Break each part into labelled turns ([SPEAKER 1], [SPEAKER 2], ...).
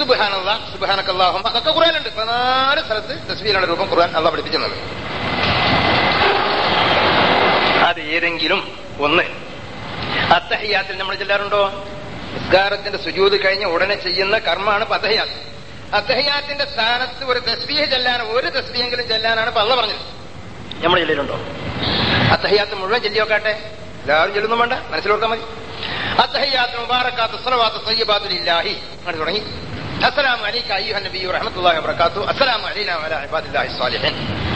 [SPEAKER 1] സുബാനല്ല സുബാനക്കല്ലാഹും അതൊക്കെ ഖുറാനുണ്ട് പതിനാല് സ്ഥലത്ത് തസ്ബീലാണ് രൂപം ഖുർആൻ അല്ല പഠിപ്പിക്കുന്നത് അത് ഏതെങ്കിലും ഒന്ന് അത്തഹയ്യാത്തിൽ നമ്മൾ ചെല്ലാറുണ്ടോ നിസ്കാരത്തിന്റെ സുജൂത് കഴിഞ്ഞ് ഉടനെ ചെയ്യുന്ന കർമ്മമാണ് അത്തഹയ്യാത്ത് അത്തഹയ്യാത്തിന്റെ സ്ഥാനത്ത് ഒരു തസ്ബീഹ് ചെല്ലാൻ ഒരു തസ്ബീഹെങ്കിലും ചെല്ലാനാണ് ഇപ്പൊ അല്ല പറഞ്ഞത് നമ്മൾ ചെല്ലിലുണ്ടോ അത്തഹയ്യാത്ത് മുഴുവൻ ചെല്ലിയോക്കാട്ടെ എല്ലാവരും ചെല്ലുന്നു വേണ്ട മനസ്സിലോർത്താൽ മതി അത്തഹയ്യാത്ത് മുബാറക്കാത്ത് സ്വലവാത്ത് സയ്യബാത്തുൽ ഇല്ലാഹി അങ്ങനെ തുടങ്ങി അസ്സലാമു അലൈക അയ്യുഹൻ നബിയ്യു റഹ്മത്തുള്ളാഹി വബറകാതുഹു അസ്സലാമു അലൈനാ വഅലാ ഇബാദില്ലാഹി സ്വാലിഹീൻ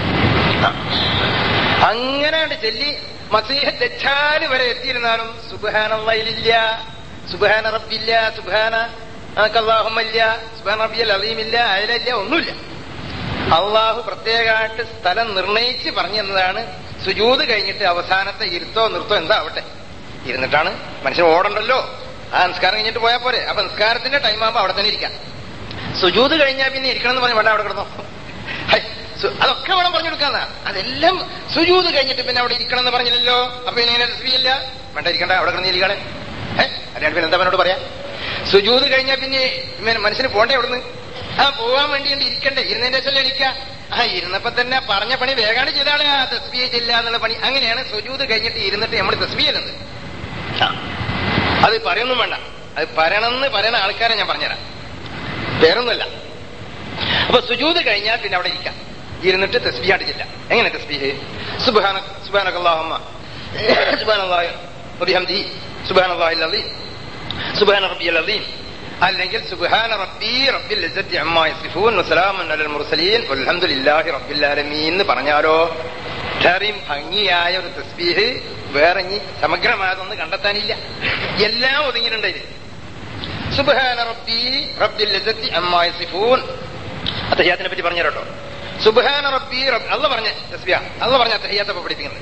[SPEAKER 1] അങ്ങനെ ചെല്ലി മസീഹ തെറ്റാല് വരെ എത്തിയിരുന്നാലും സുബാനല്ല സുബാന റബ്ബില്ല സുബാന അല്ലാഹുമല്ല സുബാൻ റബ്ബിയൽ അലീമില്ല അയലില്ല ഒന്നുമില്ല അള്ളാഹു പ്രത്യേകമായിട്ട് സ്ഥലം നിർണയിച്ച് പറഞ്ഞു തന്നതാണ് സുജൂത് കഴിഞ്ഞിട്ട് അവസാനത്തെ ഇരുത്തോ നിർത്തോ എന്താ ആവട്ടെ ഇരുന്നിട്ടാണ് മനുഷ്യൻ ഓടണ്ടല്ലോ ആ നിസ്കാരം കഴിഞ്ഞിട്ട് പോയാൽ പോരെ അപ്പൊ നിസ്കാരത്തിന്റെ ടൈം ആകുമ്പോൾ അവിടെ തന്നെ ഇരിക്കാം സുജൂത് കഴിഞ്ഞാൽ പിന്നെ ഇരിക്കണം എന്ന് പറഞ്ഞ് വേണ്ട അവിടെ കിടന്നോ ഹൈ, സു- അതൊക്കെ വേണം പറഞ്ഞു കൊടുക്കാന്ന അതെല്ലാം സുജൂത് കഴിഞ്ഞിട്ട് പിന്നെ അവിടെ ഇരിക്കണം എന്ന് പറഞ്ഞില്ലല്ലോ അപ്പൊ ഇനി ഇങ്ങനെ തസ്ബീഹില്ല വേണ്ട ഇരിക്കണ്ട അവിടെ കിടന്ന് ഇരിക്കണേ ഏഹ് അല്ലാണ്ട് പിന്നെ എന്താ എന്നോട് പറയാ സുജൂത് കഴിഞ്ഞാൽ പിന്നെ ഇവൻ മനുഷ്യന് പോണ്ടേ അവിടുന്ന് ആ പോവാൻ വേണ്ടി ഉണ്ട് ഇരിക്കണ്ടേ ഇരുന്നതിന്റെ ശേഷം എണീക്ക ആ ഇരുന്നപ്പോ തന്നെ പറഞ്ഞ പണി വേഗാണ് ചെയ്താണ് ആ തസ്ബിയ ചെല്ല എന്നുള്ള പണി അങ്ങനെയാണ് സുജൂത് കഴിഞ്ഞിട്ട് ഇരുന്നിട്ട് നമ്മൾ തസ്ബിയ ചെയ്യുന്നത് ആ. അത് പറയൊന്നും വേണ്ട അത് പറയണമെന്ന് പറയുന്ന ആൾക്കാരെ ഞാൻ പറഞ്ഞുതരാം വേറൊന്നുമല്ല അപ്പൊ സുജൂത് കഴിഞ്ഞാൽ പിന്നെ അവിടെ ഇരിക്കാം ഇരുന്നിട്ട് തസ്ബിയായിട്ട് ചെല്ലാം എങ്ങനെ തസ്ബീഹ് സുബാന സുബാനക്കല്ലാഹമ്മ സുബാനല്ലാഹി വബിഹംദിഹി സുബാനല്ലാഹിൽ അലീം സുബാന റബ്ബിയൽ അലീം അല്ലെങ്കിൽ സുബ്ഹാന റബ്ബി റബ്ബിൽ ഇസ്സത്തി അമ്മാ യസിഫൂൻ വസലാമുൻ അലൽ മുർസലീൻ വൽഹംദുലില്ലാഹി റബ്ബിൽ ആലമീൻ എന്ന് പറഞ്ഞാലോ ഇത്രയും ഭംഗിയായ ഒരു തസ്ബീഹ് വേറെ ഇനി സമഗ്രമായതൊന്നും കണ്ടെത്താനില്ല എല്ലാം ഒതുങ്ങിയിട്ടുണ്ട് ഇതിൽ സുബ്ഹാന റബ്ബി റബ്ബിൽ ഇസ്സത്തി അമ്മാ യസിഫൂൻ അത്തഹിയാത്തിനെ പറ്റി പറഞ്ഞു കേട്ടോ സുബ്ഹാന റബ്ബി റബ്ബ് അല്ല പറഞ്ഞ തസ്ബിയ അല്ല പറഞ്ഞ അത്തഹിയാത്തപ്പോ പഠിപ്പിക്കുന്നത്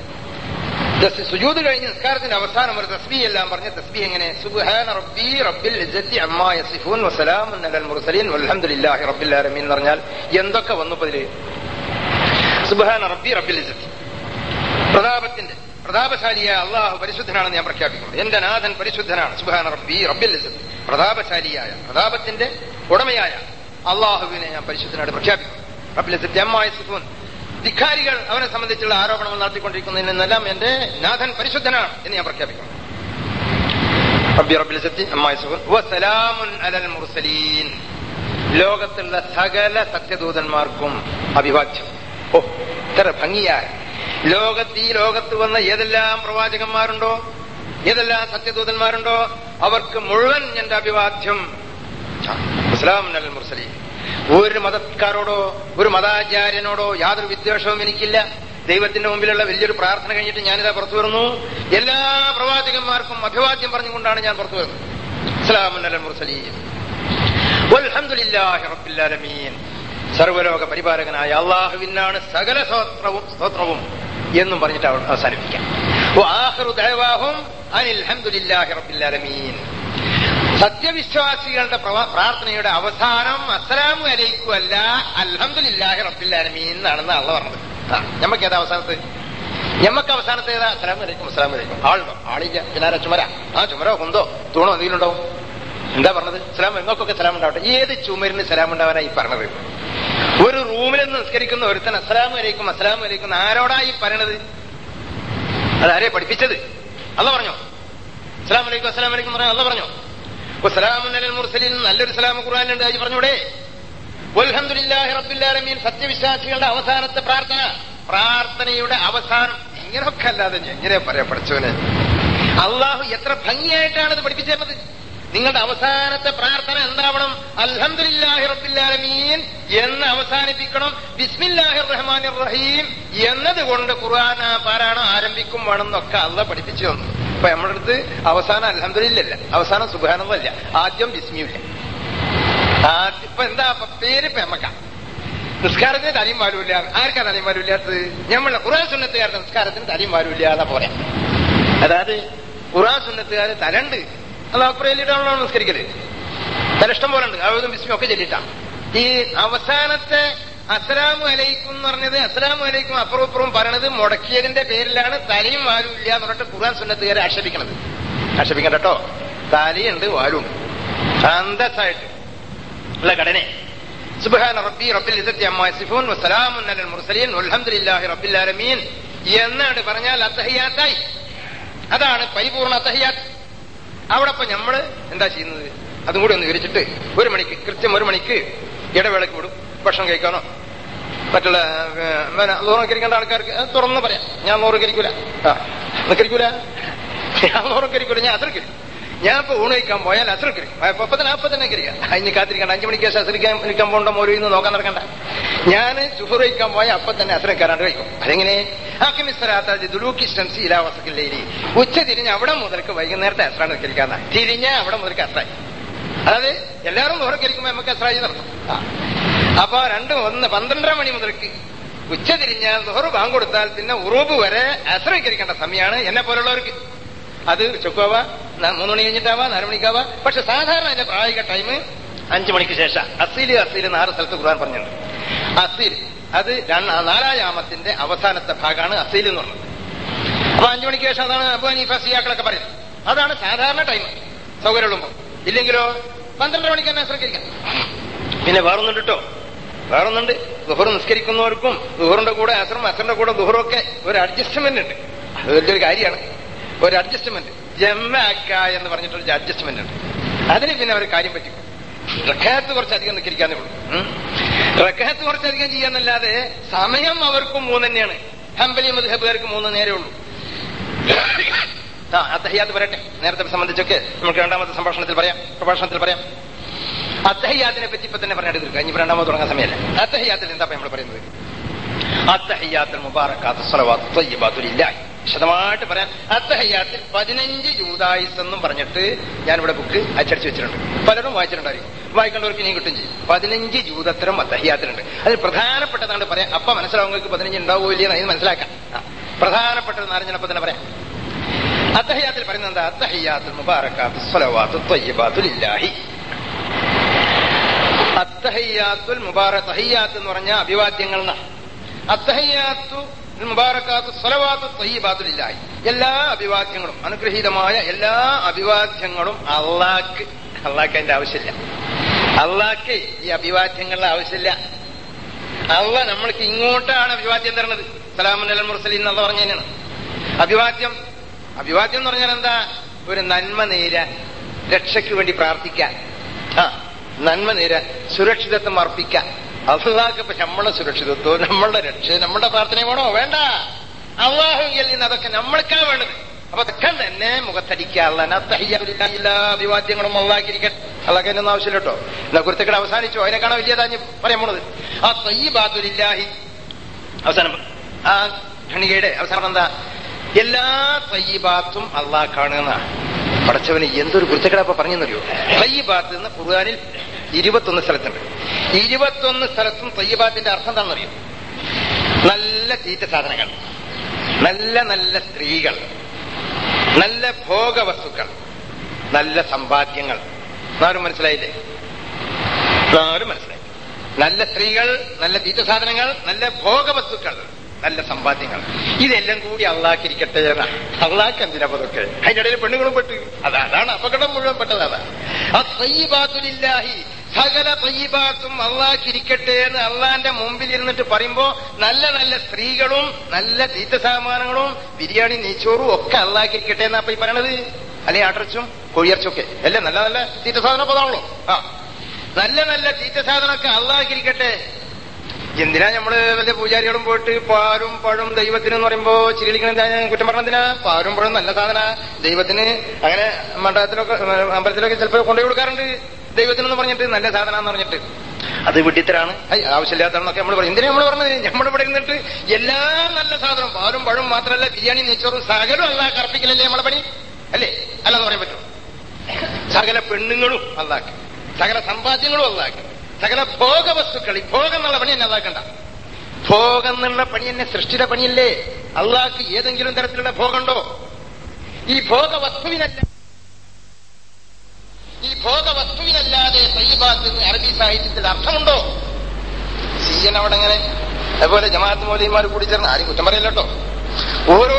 [SPEAKER 1] ദസ് സുജൂദ് കഴിഞ്ഞ് നിസ്കാരത്തിന്റെ അവസാനം ഒരു തസ്ബി എല്ലാം പറഞ്ഞ തസ്ബി എങ്ങനെ സുബ്ഹാന റബ്ബി റബ്ബിൽ ഇസ്സത്തി അമ്മാ യസിഫൂൻ വസലാമുൻ അലൽ മുർസലീൻ വൽഹംദുലില്ലാഹി റബ്ബിൽ ആലമീൻ എന്ന് പറഞ്ഞാൽ എന്തൊക്കെ വന്നു ഇപ്പൊ ഇതില് സുബ്ഹാന റബ്ബി റബ്ബിൽ ഇസ്സത്തി പ്രതാപത്തിന്റെ പ്രതാപശാലിയായ അള്ളാഹു പരിശുദ്ധനാണെന്ന് ഞാൻ പ്രഖ്യാപിക്കുന്നു എന്റെ നാഥൻ പരിശുദ്ധനാണ് സുബ്ഹാന റബ്ബി റബ്ബിൽ ഇസ്സത്തി പ്രതാപശാലിയായ പ്രതാപത്തിന്റെ ഉടമയായ അള്ളാഹുവിനെ ഞാൻ പരിശുദ്ധനായിട്ട് പ്രഖ്യാപിക്കുന്നു റബ്ബിൽ ഇസ്സത്തി അമ്മാ യസിഫൂൻ ധിക്കാരികൾ അവനെ സംബന്ധിച്ചുള്ള ആരോപണങ്ങൾ നടത്തിക്കൊണ്ടിരിക്കുന്നതിൽ നിന്നെല്ലാം എന്റെ നാഥൻ പരിശുദ്ധനാണ് എന്ന് ഞാൻ പ്രഖ്യാപിക്കുന്നു റബ്ബി റബ്ബിൽ ഇസ്സത്തി അമ്മാ യസിഫൂൻ വസലാമുൻ അലൽ മുർസലീൻ ലോകത്തുള്ള സകല സത്യദൂതന്മാർക്കും അഭിവാദ്യം ഓ ഇത്ര ഭംഗിയായ ലോകത്ത് ഈ ലോകത്ത് വന്ന ഏതെല്ലാം പ്രവാചകന്മാരുണ്ടോ ഏതെല്ലാം സത്യദൂതന്മാരുണ്ടോ അവർക്ക് മുഴുവൻ എന്റെ അഭിവാദ്യം ഇസ്ലാം അൽ മുർസലി ഒരു മതക്കാരോടോ ഒരു മതാചാര്യനോടോ യാതൊരു വിദ്വേഷവും എനിക്കില്ല ദൈവത്തിന്റെ മുമ്പിലുള്ള വലിയൊരു പ്രാർത്ഥന കഴിഞ്ഞിട്ട് ഞാനിതാ പുറത്തു വരുന്നു എല്ലാ പ്രവാചകന്മാർക്കും അഭിവാദ്യം പറഞ്ഞുകൊണ്ടാണ് ഞാൻ പുറത്തു വരുന്നത് ഇസ്ലാം അൽ മുർസലി വൽഹംദുലില്ലാഹി റബ്ബിൽ ആലമീൻ സർവലോക പരിപാലകനായ അള്ളാഹുവിനാണ് സകല സ്തോത്രവും സ്തോത്രവും എന്നും പറഞ്ഞിട്ട് അവ- അവസാനിപ്പിക്കാം വആഖിറു ദഅവാഹും അനിൽ ഹംദുലില്ലാഹി റബ്ബിൽ ആലമീൻ സത്യവിശ്വാസികളുടെ പ്രവ- പ്രാർത്ഥനയുടെ അവസാനം അസ്സലാമു അലൈക്കും അല്ല അൽഹംദുലില്ലാഹി റബ്ബിൽ ആലമീൻ എന്നാണെന്ന് അള്ള പറഞ്ഞത് ആ ഞമ്മക്ക് ഏതാ അവസാനത്ത് ഞമ്മക്ക് അവസാനത്തെ ഏതാ അസ്സലാമു അലൈക്കും അസ്സലാമു അലൈക്കും ആളുണ്ടോ ആളില്ല പിന്നെ ആരാ ചുമര ആ ചുമരോ കുന്തോ തൂണോ എന്തെങ്കിലും ഉണ്ടാവും എന്താ പറഞ്ഞത് സലാം നിങ്ങൾക്കൊക്കെ സലാം ഉണ്ടാവട്ടെ ഏത് ചുമരിന് സലാം ഉണ്ടാവാനായി പറഞ്ഞത് ഒരു റൂമിൽ നിന്ന് നിസ്കരിക്കുന്ന ഒരുത്തൻ അസ്സലാമു അലൈക്കും അസ്സലാമു അലൈക്കും എന്ന് ആരോടാ ഈ പറയണത് അതാരെ പഠിപ്പിച്ചത് അല്ല പറഞ്ഞോ അസ്സലാമു അലൈക്കും അസ്സലാമു അലൈക്കും പറയാൻ അല്ല പറഞ്ഞോ സലാമുൻ അലൽ മുർസലിൻ നല്ലൊരു സലാം ഖുർആാനുണ്ട് അത് പറഞ്ഞൂടെ വൽഹംദുലില്ലാഹി റബ്ബിൽ ആലമീൻ സത്യവിശ്വാസികളുടെ അവസാനത്തെ പ്രാർത്ഥന പ്രാർത്ഥനയുടെ അവസാനം ഇങ്ങനെയൊക്കെ അല്ലാതെ ഞാൻ എങ്ങനെ പറയാം പഠിച്ചവനെ അള്ളാഹു എത്ര ഭംഗിയായിട്ടാണ് ഇത് പഠിപ്പിച്ചേർന്നത് നിങ്ങളുടെ അവസാനത്തെ പ്രാർത്ഥന എന്താവണം അൽഹംദുലില്ലാഹി റബ്ബിൽ ആലമീൻ എന്ന് അവസാനിപ്പിക്കണം ബിസ്മില്ലാഹിർ റഹ്മാനിർ റഹീം എന്നതുകൊണ്ട് ഖുർആൻ പാരായണം ആരംഭിക്കും വേണമെന്നൊക്കെ അല്ല പഠിപ്പിച്ചു തന്നു അപ്പൊ നമ്മുടെ അടുത്ത് അവസാനം അൽഹംദുലില്ലല്ല അവസാനം സുബാനല്ല ആദ്യം ബിസ്മിയില്ല ആദ്യം ഇപ്പൊ എന്താ അപ്പൊ പേര് പെമ്മക്ക നിസ്കാരത്തിന് തലയും പാലുമില്ല ആർക്കാ തലയും പാലുമില്ലാത്തത് ഞമ്മളെ ഖുർആൻ സുന്നത്തുകാരുടെ നിസ്കാരത്തിന് തലയും പാലുമില്ല അതാ പറയാം അതായത് ഖുർആൻ സുന്നത്തുകാര് തലണ്ട് അത് അപ്പുറയിലിട്ടാണല്ലോ നിസ്കരിക്കല് തല ഇഷ്ടം പോലെ ഉണ്ട് അവരും ബിസ്മിയും ഒക്കെ ചെല്ലിട്ടാണ് ഈ അവസാനത്തെ അസ്സലാമു അലൈക്കും എന്ന് പറഞ്ഞത് അസ്സലാമു അലൈക്കും അപ്പുറവും ഇപ്പുറവും പറയണത് മുടക്കിയതിന്റെ പേരിലാണ് തലയും വാലും ഇല്ല എന്ന് പറഞ്ഞിട്ട് ഖുർആൻ സുന്നത്തുകാരെ ആക്ഷേപിക്കണത് ആക്ഷേപിക്കണ്ട കേട്ടോ തലയുണ്ട് വാലും അന്തസ്സായിട്ട് ഉള്ള ഘടന സുബ്ഹാന റബ്ബി റബ്ബിൽ ഇസത്തി അമ്മ സിഫൂൻ വസ്സലാമുൻ അലൽ മുർസലീൻ വൽഹംദുലില്ലാഹി റബ്ബിൽ ആലമീൻ എന്നാണ് പറഞ്ഞാൽ അത്തഹിയാത്തായി അതാണ് പരിപൂർണ അത്തഹിയാത്ത് അവിടെ ഇപ്പൊ നമ്മള് എന്താ ചെയ്യുന്നത് അതും കൂടി ഒന്ന് വിവരിച്ചിട്ട് ഒരു മണിക്ക് കൃത്യം ഒരു മണിക്ക് ഇടവേളയ്ക്ക് വിടും ഭക്ഷണം കഴിക്കാനോ മറ്റുള്ള നൂറക്കരിക്കേണ്ട ആൾക്കാർക്ക് അത് തുറന്ന് പറയാം ഞാൻ നൂറക്കരിക്കൂല ആ നിക്കരിക്കൂല ഞാൻ നൂറക്കരിക്കൂല ഞാൻ അസർക്കരിക്കും ഞാൻ ഇപ്പൊ ഊണ് കഴിക്കാൻ പോയാൽ അസർക്കരിക്കും അപ്പൊ തന്നെ അപ്പൊ തന്നെ കരിക്കാം അതിന് കാത്തിരിക്കണ്ട അഞ്ചു മണിക്ക് ശേഷം അസറിക്കാൻ ഇരിക്കാൻ പോകണ്ട മോരിൽ നിന്ന് നോക്കാൻ നടക്കണ്ട ഞാൻ ചുഹർ കഴിക്കാൻ പോയാൽ അപ്പൊ തന്നെ അസരം കയറാണ്ട് കഴിക്കും അതെങ്ങനെ ദുലൂക്കിസ്റ്റൻസിലാവസക്കില്ലേരി ഉച്ച തിരിഞ്ഞ് അവിടെ മുതൽക്ക് വൈകുന്നേരത്തെ അസ്രാണ് നിൽക്കരിക്കാന്ന തിരിഞ്ഞ അവിടെ മുതൽക്ക് അസ്രായി അതായത് എല്ലാവരും നൂറക്കരിക്കുമ്പോ നമുക്ക് അസ്രായി നടത്തും ആ അപ്പൊ രണ്ടും ഒന്ന് പന്ത്രണ്ടര മണി മുതൽക്ക് ഉച്ച തിരിഞ്ഞാൽ നുഹറ് ബാങ്ക് കൊടുത്താൽ പിന്നെ ഉറൂബ് വരെ ആശ്രയിക്കരിക്കേണ്ട സമയമാണ് എന്നെ പോലുള്ളവർക്ക് അത് ചൊക്കുവാ മൂന്ന് മണി കഴിഞ്ഞിട്ടാവാ നാല് മണിക്കാവാ പക്ഷെ സാധാരണ അതിന്റെ പ്രായോഗിക ടൈം അഞ്ചു മണിക്ക് ശേഷം അസീല് അസീല് നാല് സ്ഥലത്ത് ഖുർആൻ പറഞ്ഞിട്ടുണ്ട് അസീൽ അത് നാലായാമത്തിന്റെ അവസാനത്തെ ഭാഗമാണ് അസീൽ എന്ന് പറഞ്ഞത് അപ്പൊ അഞ്ചു മണിക്ക് ശേഷം അതാണ് അബു ഹനീഫ സിയാക്കളൊക്കെ പറയുന്നത് അതാണ് സാധാരണ ടൈം സൗകര്യമുള്ളപ്പോ ഇല്ലെങ്കിലോ പന്ത്രണ്ടര മണിക്ക് തന്നെ ആശ്രയിക്കാം പിന്നെ വേറൊന്നുണ്ട് കേട്ടോ വേറൊന്നുണ്ട് ദുഹർ നിസ്കരിക്കുന്നവർക്കും ദുഹറിന്റെ കൂടെ അസറും അസറിന്റെ കൂടെ ദുഹറും ഒക്കെ ഒരു അഡ്ജസ്റ്റ്മെന്റ് ഉണ്ട് അത് വലിയൊരു കാര്യമാണ് ഒരു അഡ്ജസ്റ്റ്മെന്റ് ജമ്മാക്ക എന്ന് പറഞ്ഞിട്ടൊരു അഡ്ജസ്റ്റ്മെന്റ് ഉണ്ട് അതിന് പിന്നെ ഒരു കാര്യം പറ്റും റക്കാത്ത് കുറച്ചധികം നിൽക്കിരിക്കാന്നേ ഉള്ളൂ റക്കാത്ത് കുറച്ചധികം ചെയ്യാന്നല്ലാതെ സമയം അവർക്കും മൂന്ന് തന്നെയാണ് ഹംബലി മധുഹബുകാർക്ക് മൂന്ന് നേരെ ഉള്ളൂ ആ അത്തഹിയാത്ത് പറയട്ടെ നേരത്തെ സംബന്ധിച്ചൊക്കെ നമുക്ക് രണ്ടാമത്തെ സംഭാഷണത്തിൽ പറയാം പ്രഭാഷണത്തിൽ പറയാം അത്തഹയ്യാത്തിനെ പറ്റി ഇപ്പൊ തന്നെ പറഞ്ഞിട്ട് തീർക്കാം ഇനി രണ്ടാമത് തുടങ്ങാൻ സമയമല്ല അത്തഹയ്യാത്തിൽ എന്താ നമ്മൾ പറയുന്നത് അത്തഹയ്യാത്തിൽ മുബാറക്കാത്ത സ്വലവാത്ത് ത്വയ്യബാത്തുലില്ലാഹി വിശദമായിട്ട് പറയാൻ അത്തഹയ്യാത്തിൽ പതിനഞ്ച് ജൂതായിസ് എന്നും പറഞ്ഞിട്ട് ഞാനിവിടെ ബുക്ക് അച്ചടിച്ചു വെച്ചിട്ടുണ്ട് പലരും വായിച്ചിട്ടുണ്ടായിരിക്കും വായിക്കേണ്ടവർക്ക് ഇനിയും കിട്ടും ചെയ്യും പതിനഞ്ച് ജൂതത്തരം അത്തഹയ്യാത്തിലുണ്ട് അതിൽ പ്രധാനപ്പെട്ടതാണ് പറയാം അപ്പൊ മനസ്സിലാവുന്നവർക്ക് പതിനഞ്ച് ഉണ്ടാവുമോ ഇല്ലെന്ന് അതിന് മനസ്സിലാക്കാം പ്രധാനപ്പെട്ടത് നാരഞ്ഞപ്പോ തന്നെ പറയാം അത്തഹയ്യാത്തിൽ പറയുന്നത് എന്താ അത്തഹയ്യാത്തിൽ മുബാറക്കാത്ത് സ്വലവാത്ത് ത്വയ്യബാത്തുലില്ലാഹി അത്തഹയ്യാത്തുൽ മുബാറ തഹയ്യാത്ത് എന്ന് പറഞ്ഞ അഭിവാദ്യങ്ങൾ അത്തഹയ്യാത്തു മുബാറക്കാത്തു സ്വലവാത്തു തയ്യബാത്തുലില്ലായി എല്ലാ അഭിവാദ്യങ്ങളും അനുഗ്രഹീതമായ എല്ലാ അഭിവാദ്യങ്ങളും അള്ളാക്ക് അള്ളാക്ക് അതിന്റെ ആവശ്യമില്ല അള്ളാക്ക് ഈ അഭിവാദ്യങ്ങളുടെ ആവശ്യമില്ല അള്ള നമ്മൾക്ക് ഇങ്ങോട്ടാണ് അഭിവാദ്യം തരണത് സലാമുൻ അൽ മുർസലി എന്നുള്ള പറഞ്ഞ തന്നെയാണ് അഭിവാദ്യം അഭിവാദ്യം എന്ന് പറഞ്ഞാൽ എന്താ ഒരു നന്മ നേര രക്ഷയ്ക്ക് വേണ്ടി പ്രാർത്ഥിക്കാൻ ആ നന്മ നേര സുരക്ഷിതത്വം അർപ്പിക്കാൻ അള്ളാഹ് ഇപ്പൊ നമ്മളെ സുരക്ഷിതത്വം നമ്മളുടെ രക്ഷ നമ്മളുടെ പ്രാർത്ഥന വേണോ വേണ്ട അള്ളാഹുങ്കിൽ നിന്ന് അതൊക്കെ നമ്മൾക്കാ വേണ്ടത് അപ്പൊ അതൊക്കെ തന്നെ മുഖത്തടിക്കുക എല്ലാ അഭിവാദ്യങ്ങളും അള്ളാക്കിരിക്കട്ടെ അള്ളാഹ് എന്നൊന്നും ആവശ്യമില്ല കേട്ടോ എന്നാ കുരുത്തക്കട അവസാനിച്ചു അതിനെക്കാണോ വലിയതാഞ്ഞ് പറയാൻ പോണത് ആ തയ്യബാത്തുലില്ലാഹി അവസാനം ആ ഖണികയുടെ അവസാനം എന്താ എല്ലാ തയ്യബാത്തും അള്ളാഹ് കാണുന്ന പടച്ചവന് എന്തൊരു കുരുത്തക്കട അപ്പൊ പറഞ്ഞെന്നറിയോ തയ്യബാത്ത് എന്ന് ഖുർആാനിൽ ഇരുപത്തൊന്ന് സ്ഥലത്തുണ്ട് ഇരുപത്തൊന്ന് സ്ഥലത്തും തയ്യബാത്തിന്റെ അർത്ഥം എന്താണെന്നറിയോ നല്ല തീറ്റ സാധനങ്ങൾ നല്ല നല്ല സ്ത്രീകൾ നല്ല ഭോഗവസ്തുക്കൾ നല്ല സമ്പാദ്യങ്ങൾ ആരും മനസ്സിലായില്ലേ ആരും മനസ്സിലായി നല്ല സ്ത്രീകൾ നല്ല തീറ്റ സാധനങ്ങൾ നല്ല ഭോഗവസ്തുക്കൾ നല്ല സമ്പാദ്യങ്ങൾ ഇതെല്ലാം കൂടി അള്ളാക്കിരിക്കട്ടെ എന്നാ അള്ളാക്ക് എന്തിനാ അതൊക്കെ അതിന്റെ ഇടയിൽ പെണ്ണുങ്ങളും പെട്ട് അതാ അതാണ് അപകടം മുഴുവൻ പെട്ടത് അതാ ആ തയ്യബാത്തുലില്ലാഹി സകല തയ്യബാത്തും അള്ളാക്കിരിക്കട്ടെ എന്ന് അള്ളാന്റെ മുമ്പിൽ ഇരുന്നിട്ട് പറയുമ്പോ നല്ല നല്ല സ്ത്രീകളും നല്ല തീറ്റ സാമാനങ്ങളും ബിരിയാണി നെയ്ച്ചോറും ഒക്കെ അള്ളാക്കിരിക്കട്ടെ എന്നാ ഈ പറയണത് അല്ലെ ആട്ടർച്ചും കോഴിയർച്ചൊക്കെ അല്ലേ നല്ല നല്ല തീറ്റ സാധനം പതാണല്ലോ ആ നല്ല നല്ല തീറ്റ സാധനമൊക്കെ അള്ളാക്കിരിക്കട്ടെ എന്തിനാ നമ്മള് വല്ല പൂജാരികളും പോയിട്ട് പാലും പഴം ദൈവത്തിന് എന്ന് പറയുമ്പോ ചിരിക്കണെന്താ ഞാൻ കുറ്റം പറഞ്ഞതിനാ പാലും പഴം നല്ല സാധന ദൈവത്തിന് അങ്ങനെ മണ്ഡലത്തിലൊക്കെ അമ്പലത്തിലൊക്കെ ചിലപ്പോൾ കൊണ്ടുപോയി കൊടുക്കാറുണ്ട് ദൈവത്തിനെന്ന് പറഞ്ഞിട്ട് നല്ല സാധന എന്ന് പറഞ്ഞിട്ട് അത് വിഡിത്തരാണ് ആവശ്യമില്ലാത്തതെന്നൊക്കെ നമ്മൾ പറയും എന്തിനാ നമ്മൾ പറഞ്ഞത് നമ്മളിവിടെ ഇരുന്നിട്ട് എല്ലാ നല്ല സാധനം പാലും പഴം മാത്രമല്ല ബിരിയാണി നെച്ചോറും സകലും അല്ലാ കർപ്പിക്കലല്ലേ നമ്മളെ പണി അല്ലേ അല്ലെന്ന് പറയാൻ പറ്റും സകല പെണ്ണുങ്ങളും അല്ലാക്ക് സകല സമ്പാദ്യങ്ങളും അല്ലാക്ക് സകല ഭോഗവസ്തുക്കൾ ഈ ഭോഗം എന്നുള്ള പണി എന്നെ അല്ലാക്കണ്ട ഭോഗം എന്നുള്ള പണി എന്നെ സൃഷ്ടിയുടെ പണിയല്ലേ അള്ളാഹ്ക്ക് ഏതെങ്കിലും തരത്തിലുള്ള ഭോഗമുണ്ടോ ഈ ഭോഗവസ്തുവിനല്ല ഈ ഭോഗവസ്തുവിനല്ലാതെ സയ്യബാത്ത് അറബി സാഹിത്യത്തിൽ അർത്ഥമുണ്ടോ സീയൻ അവിടെ അങ്ങനെ അതുപോലെ ജമാഅത്ത് മൗലിമാർ കൂടി ചേർന്ന് ആരും കുറ്റം പറയില്ല കേട്ടോ ഓരോരുത്തർ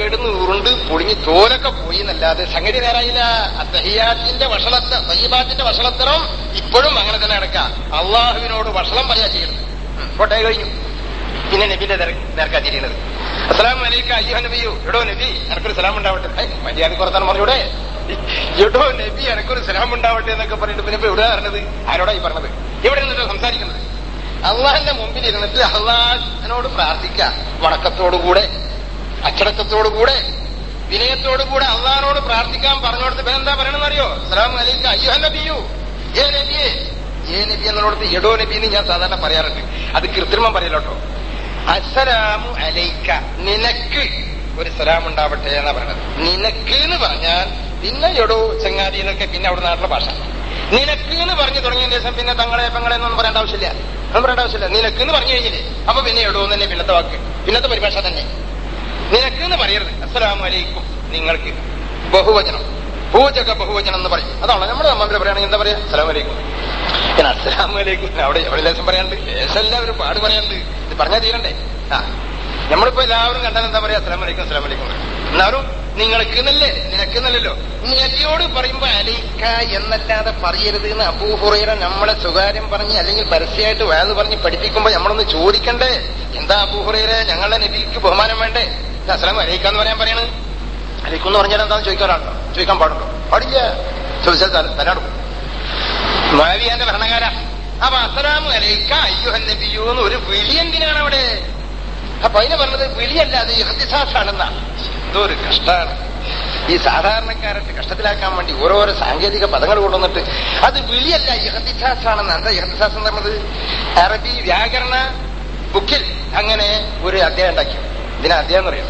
[SPEAKER 1] കിടന്ന് ഉരുണ്ട് പൊളിഞ്ഞ് തോലൊക്കെ പോയി എന്നല്ലാതെ സംഗതി നേരായില്ല അത്തഹിയാത്തിന്റെ വഷളത്ത സയ്യബാത്തിന്റെ വഷളത്തരം ഇപ്പോഴും അങ്ങനെ തന്നെ നടക്കുക അള്ളാഹുവിനോട് വഷളം പറയാ ചെയ്യുന്നത് ഉം, പോട്ടെ കഴിഞ്ഞു പിന്നെ നബിന്റെ നേർക്കാ തിരിയുന്നത് അസ്സലാം വലൈക്കും അയ്യോ നബിയോ എടോ നബി എനക്കൊരു സലാം ഉണ്ടാവട്ടെ ഏയ്, മര്യാദ കുറത്താൻ പറഞ്ഞൂടെ എടോ നബി എനക്കൊരു സലാം ഉണ്ടാവട്ടെ എന്നൊക്കെ പറഞ്ഞിട്ട് പിന്നെ ഇപ്പൊ എവിടെ പറഞ്ഞത് ആരോടാ ഈ പറഞ്ഞത് എവിടെ നിന്നിട്ട് സംസാരിക്കുന്നത് അള്ളാഹിന്റെ മുമ്പിൽ ഇരുന്നിട്ട് അള്ളാഹിനോട് പ്രാർത്ഥിക്കുക വണക്കത്തോടുകൂടെ അച്ചടക്കത്തോടുകൂടെ വിനയത്തോടുകൂടെ അള്ളാഹിനോട് പ്രാർത്ഥിക്കാൻ പറഞ്ഞോടത്ത് ഇപ്പൊ എന്താ പറയണമെന്ന് അറിയോ സലാം അലൈക്ക അയ്യോ നബിയു ഏ നബിയെ ഏ നബി എന്നുള്ളടത്ത് എടോ നബി എന്ന് ഞാൻ സാധാരണ പറയാറുണ്ട് അത് കൃത്രിമം പറയലോട്ടോ അസ്സലാമു അലൈക്ക നിനക്ക് ഒരു സലാം ഉണ്ടാവട്ടെ എന്നാ പറയണത് നിനക്ക് എന്ന് പറഞ്ഞാൽ പിന്നെ എടോ ചങ്ങാതി എന്നൊക്കെ പിന്നെ അവിടെ നാട്ടിലെ ഭാഷ നിനക്ക് എന്ന് പറഞ്ഞു തുടങ്ങിയതിന് ശേഷം പിന്നെ തങ്ങളെ പെങ്ങളെ എന്നൊന്നും പറയേണ്ട ആവശ്യമില്ല ഒന്നും പറയേണ്ട ആവശ്യമില്ല നിനക്ക് എന്ന് പറഞ്ഞു കഴിഞ്ഞില്ലേ അപ്പൊ പിന്നെ എടോ എന്ന് തന്നെ പിന്നത്തെ വാക്ക് പിന്നത്തെ പരിഭാഷ തന്നെ നിനക്ക് എന്ന് പറയരുത് അസ്സലാമു അലൈക്കും നിങ്ങൾക്ക് ബഹുവചനം പൂജക ബഹുവചനം എന്ന് പറയും അതാണ് നമ്മുടെ നമ്മളിൽ പറയുകയാണെങ്കിൽ എന്താ പറയാ അസ്സലാം വലൈക്കും പിന്നെ അസ്സലാമു അലൈക്കും അവിടെ എവിടെ ലേശം പറയാണ്ട് ലേശമല്ല ഒരു പാട് പറയാണ്ട് ഇത് പറഞ്ഞാൽ തീരണ്ടേ ആ നമ്മളിപ്പോ എല്ലാവരും കണ്ടാൽ എന്താ പറയാ അസ്സലാം വലൈക്കും അസ്സലാം വലൈക്കും എന്നാലും നിങ്ങൾക്ക് എന്നല്ലേ നിനക്ക് എന്നല്ലല്ലോ നബിയോട് പറയുമ്പോ അലൈക്ക എന്നല്ലാതെ പറയരുത് എന്ന് അബൂഹുറൈറ നമ്മളെ സ്വകാര്യം പറഞ്ഞ് അല്ലെങ്കിൽ പരസ്യമായിട്ട് വേദ പറഞ്ഞ് പഠിപ്പിക്കുമ്പോ നമ്മളൊന്ന് ചോദിക്കണ്ടേ എന്താ അബൂഹുറൈറ ഞങ്ങളുടെ നബിക്ക് ബഹുമാനം വേണ്ടേ ഇത് അസ്സലാം അലൈക്കാന്ന് പറയാൻ പറയണത് അലൈക്കും എന്ന് പറഞ്ഞാൽ എന്താന്ന് ചോദിക്കാറുണ്ടോ ചോദിക്കാൻ പാടുണ്ടോ പാടില്ല ചോദിച്ചാൽ തല- തലയാടും മാവിയാന്റെ ഭരണകാര അപ്പൊ അസ്സലാമു അലൈക്ക അയ്യുഹൻ നബിയു എന്ന് ഒരു വിളി എന്തിനാണ് അവിടെ അപ്പൊ അതിന് പറഞ്ഞത് വിളിയല്ല അത് ഇഹ്തിസാസാണെന്നാ എന്തോ ഒരു കഷ്ടാണ് ഈ സാധാരണക്കാരത്തെ കഷ്ടത്തിലാക്കാൻ വേണ്ടി ഓരോരോ സാങ്കേതിക പദങ്ങൾ കൊണ്ടുവന്നിട്ട് അത് വിളിയല്ല ഇഹ്തിസാസാണെന്ന് എന്താ ഇഹ്തിസാസ് എന്ന് പറഞ്ഞത് അറബി വ്യാകരണ ബുക്കിൽ അങ്ങനെ ഒരു അധ്യായം ഉണ്ടാക്കി ഇതിനെ അധ്യായം എന്ന് പറയും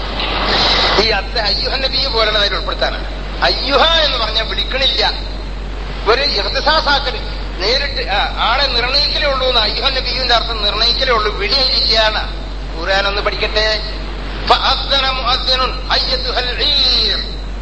[SPEAKER 1] ഈ അത്ത അയ്യുഹ നബി പോലുള്ള അതിൽ ഉൾപ്പെടുത്താനാണ് അയ്യുഹ എന്ന് പറഞ്ഞാൽ വിളിക്കണില്ല ഒരു ഇഹ്തിസാസാക്കല് നേരിട്ട് ആ, ആളെ നിർണയിക്കലേ ഉള്ളൂ എന്ന് അയ്യുഹ നബിയുടെ അർത്ഥം നിർണയിക്കലേ ഉള്ളൂ വിളിയില്ലാണ് ഖുർആൻ ഒന്ന് പഠിക്കട്ടെ فأذن مؤذن أيتها العير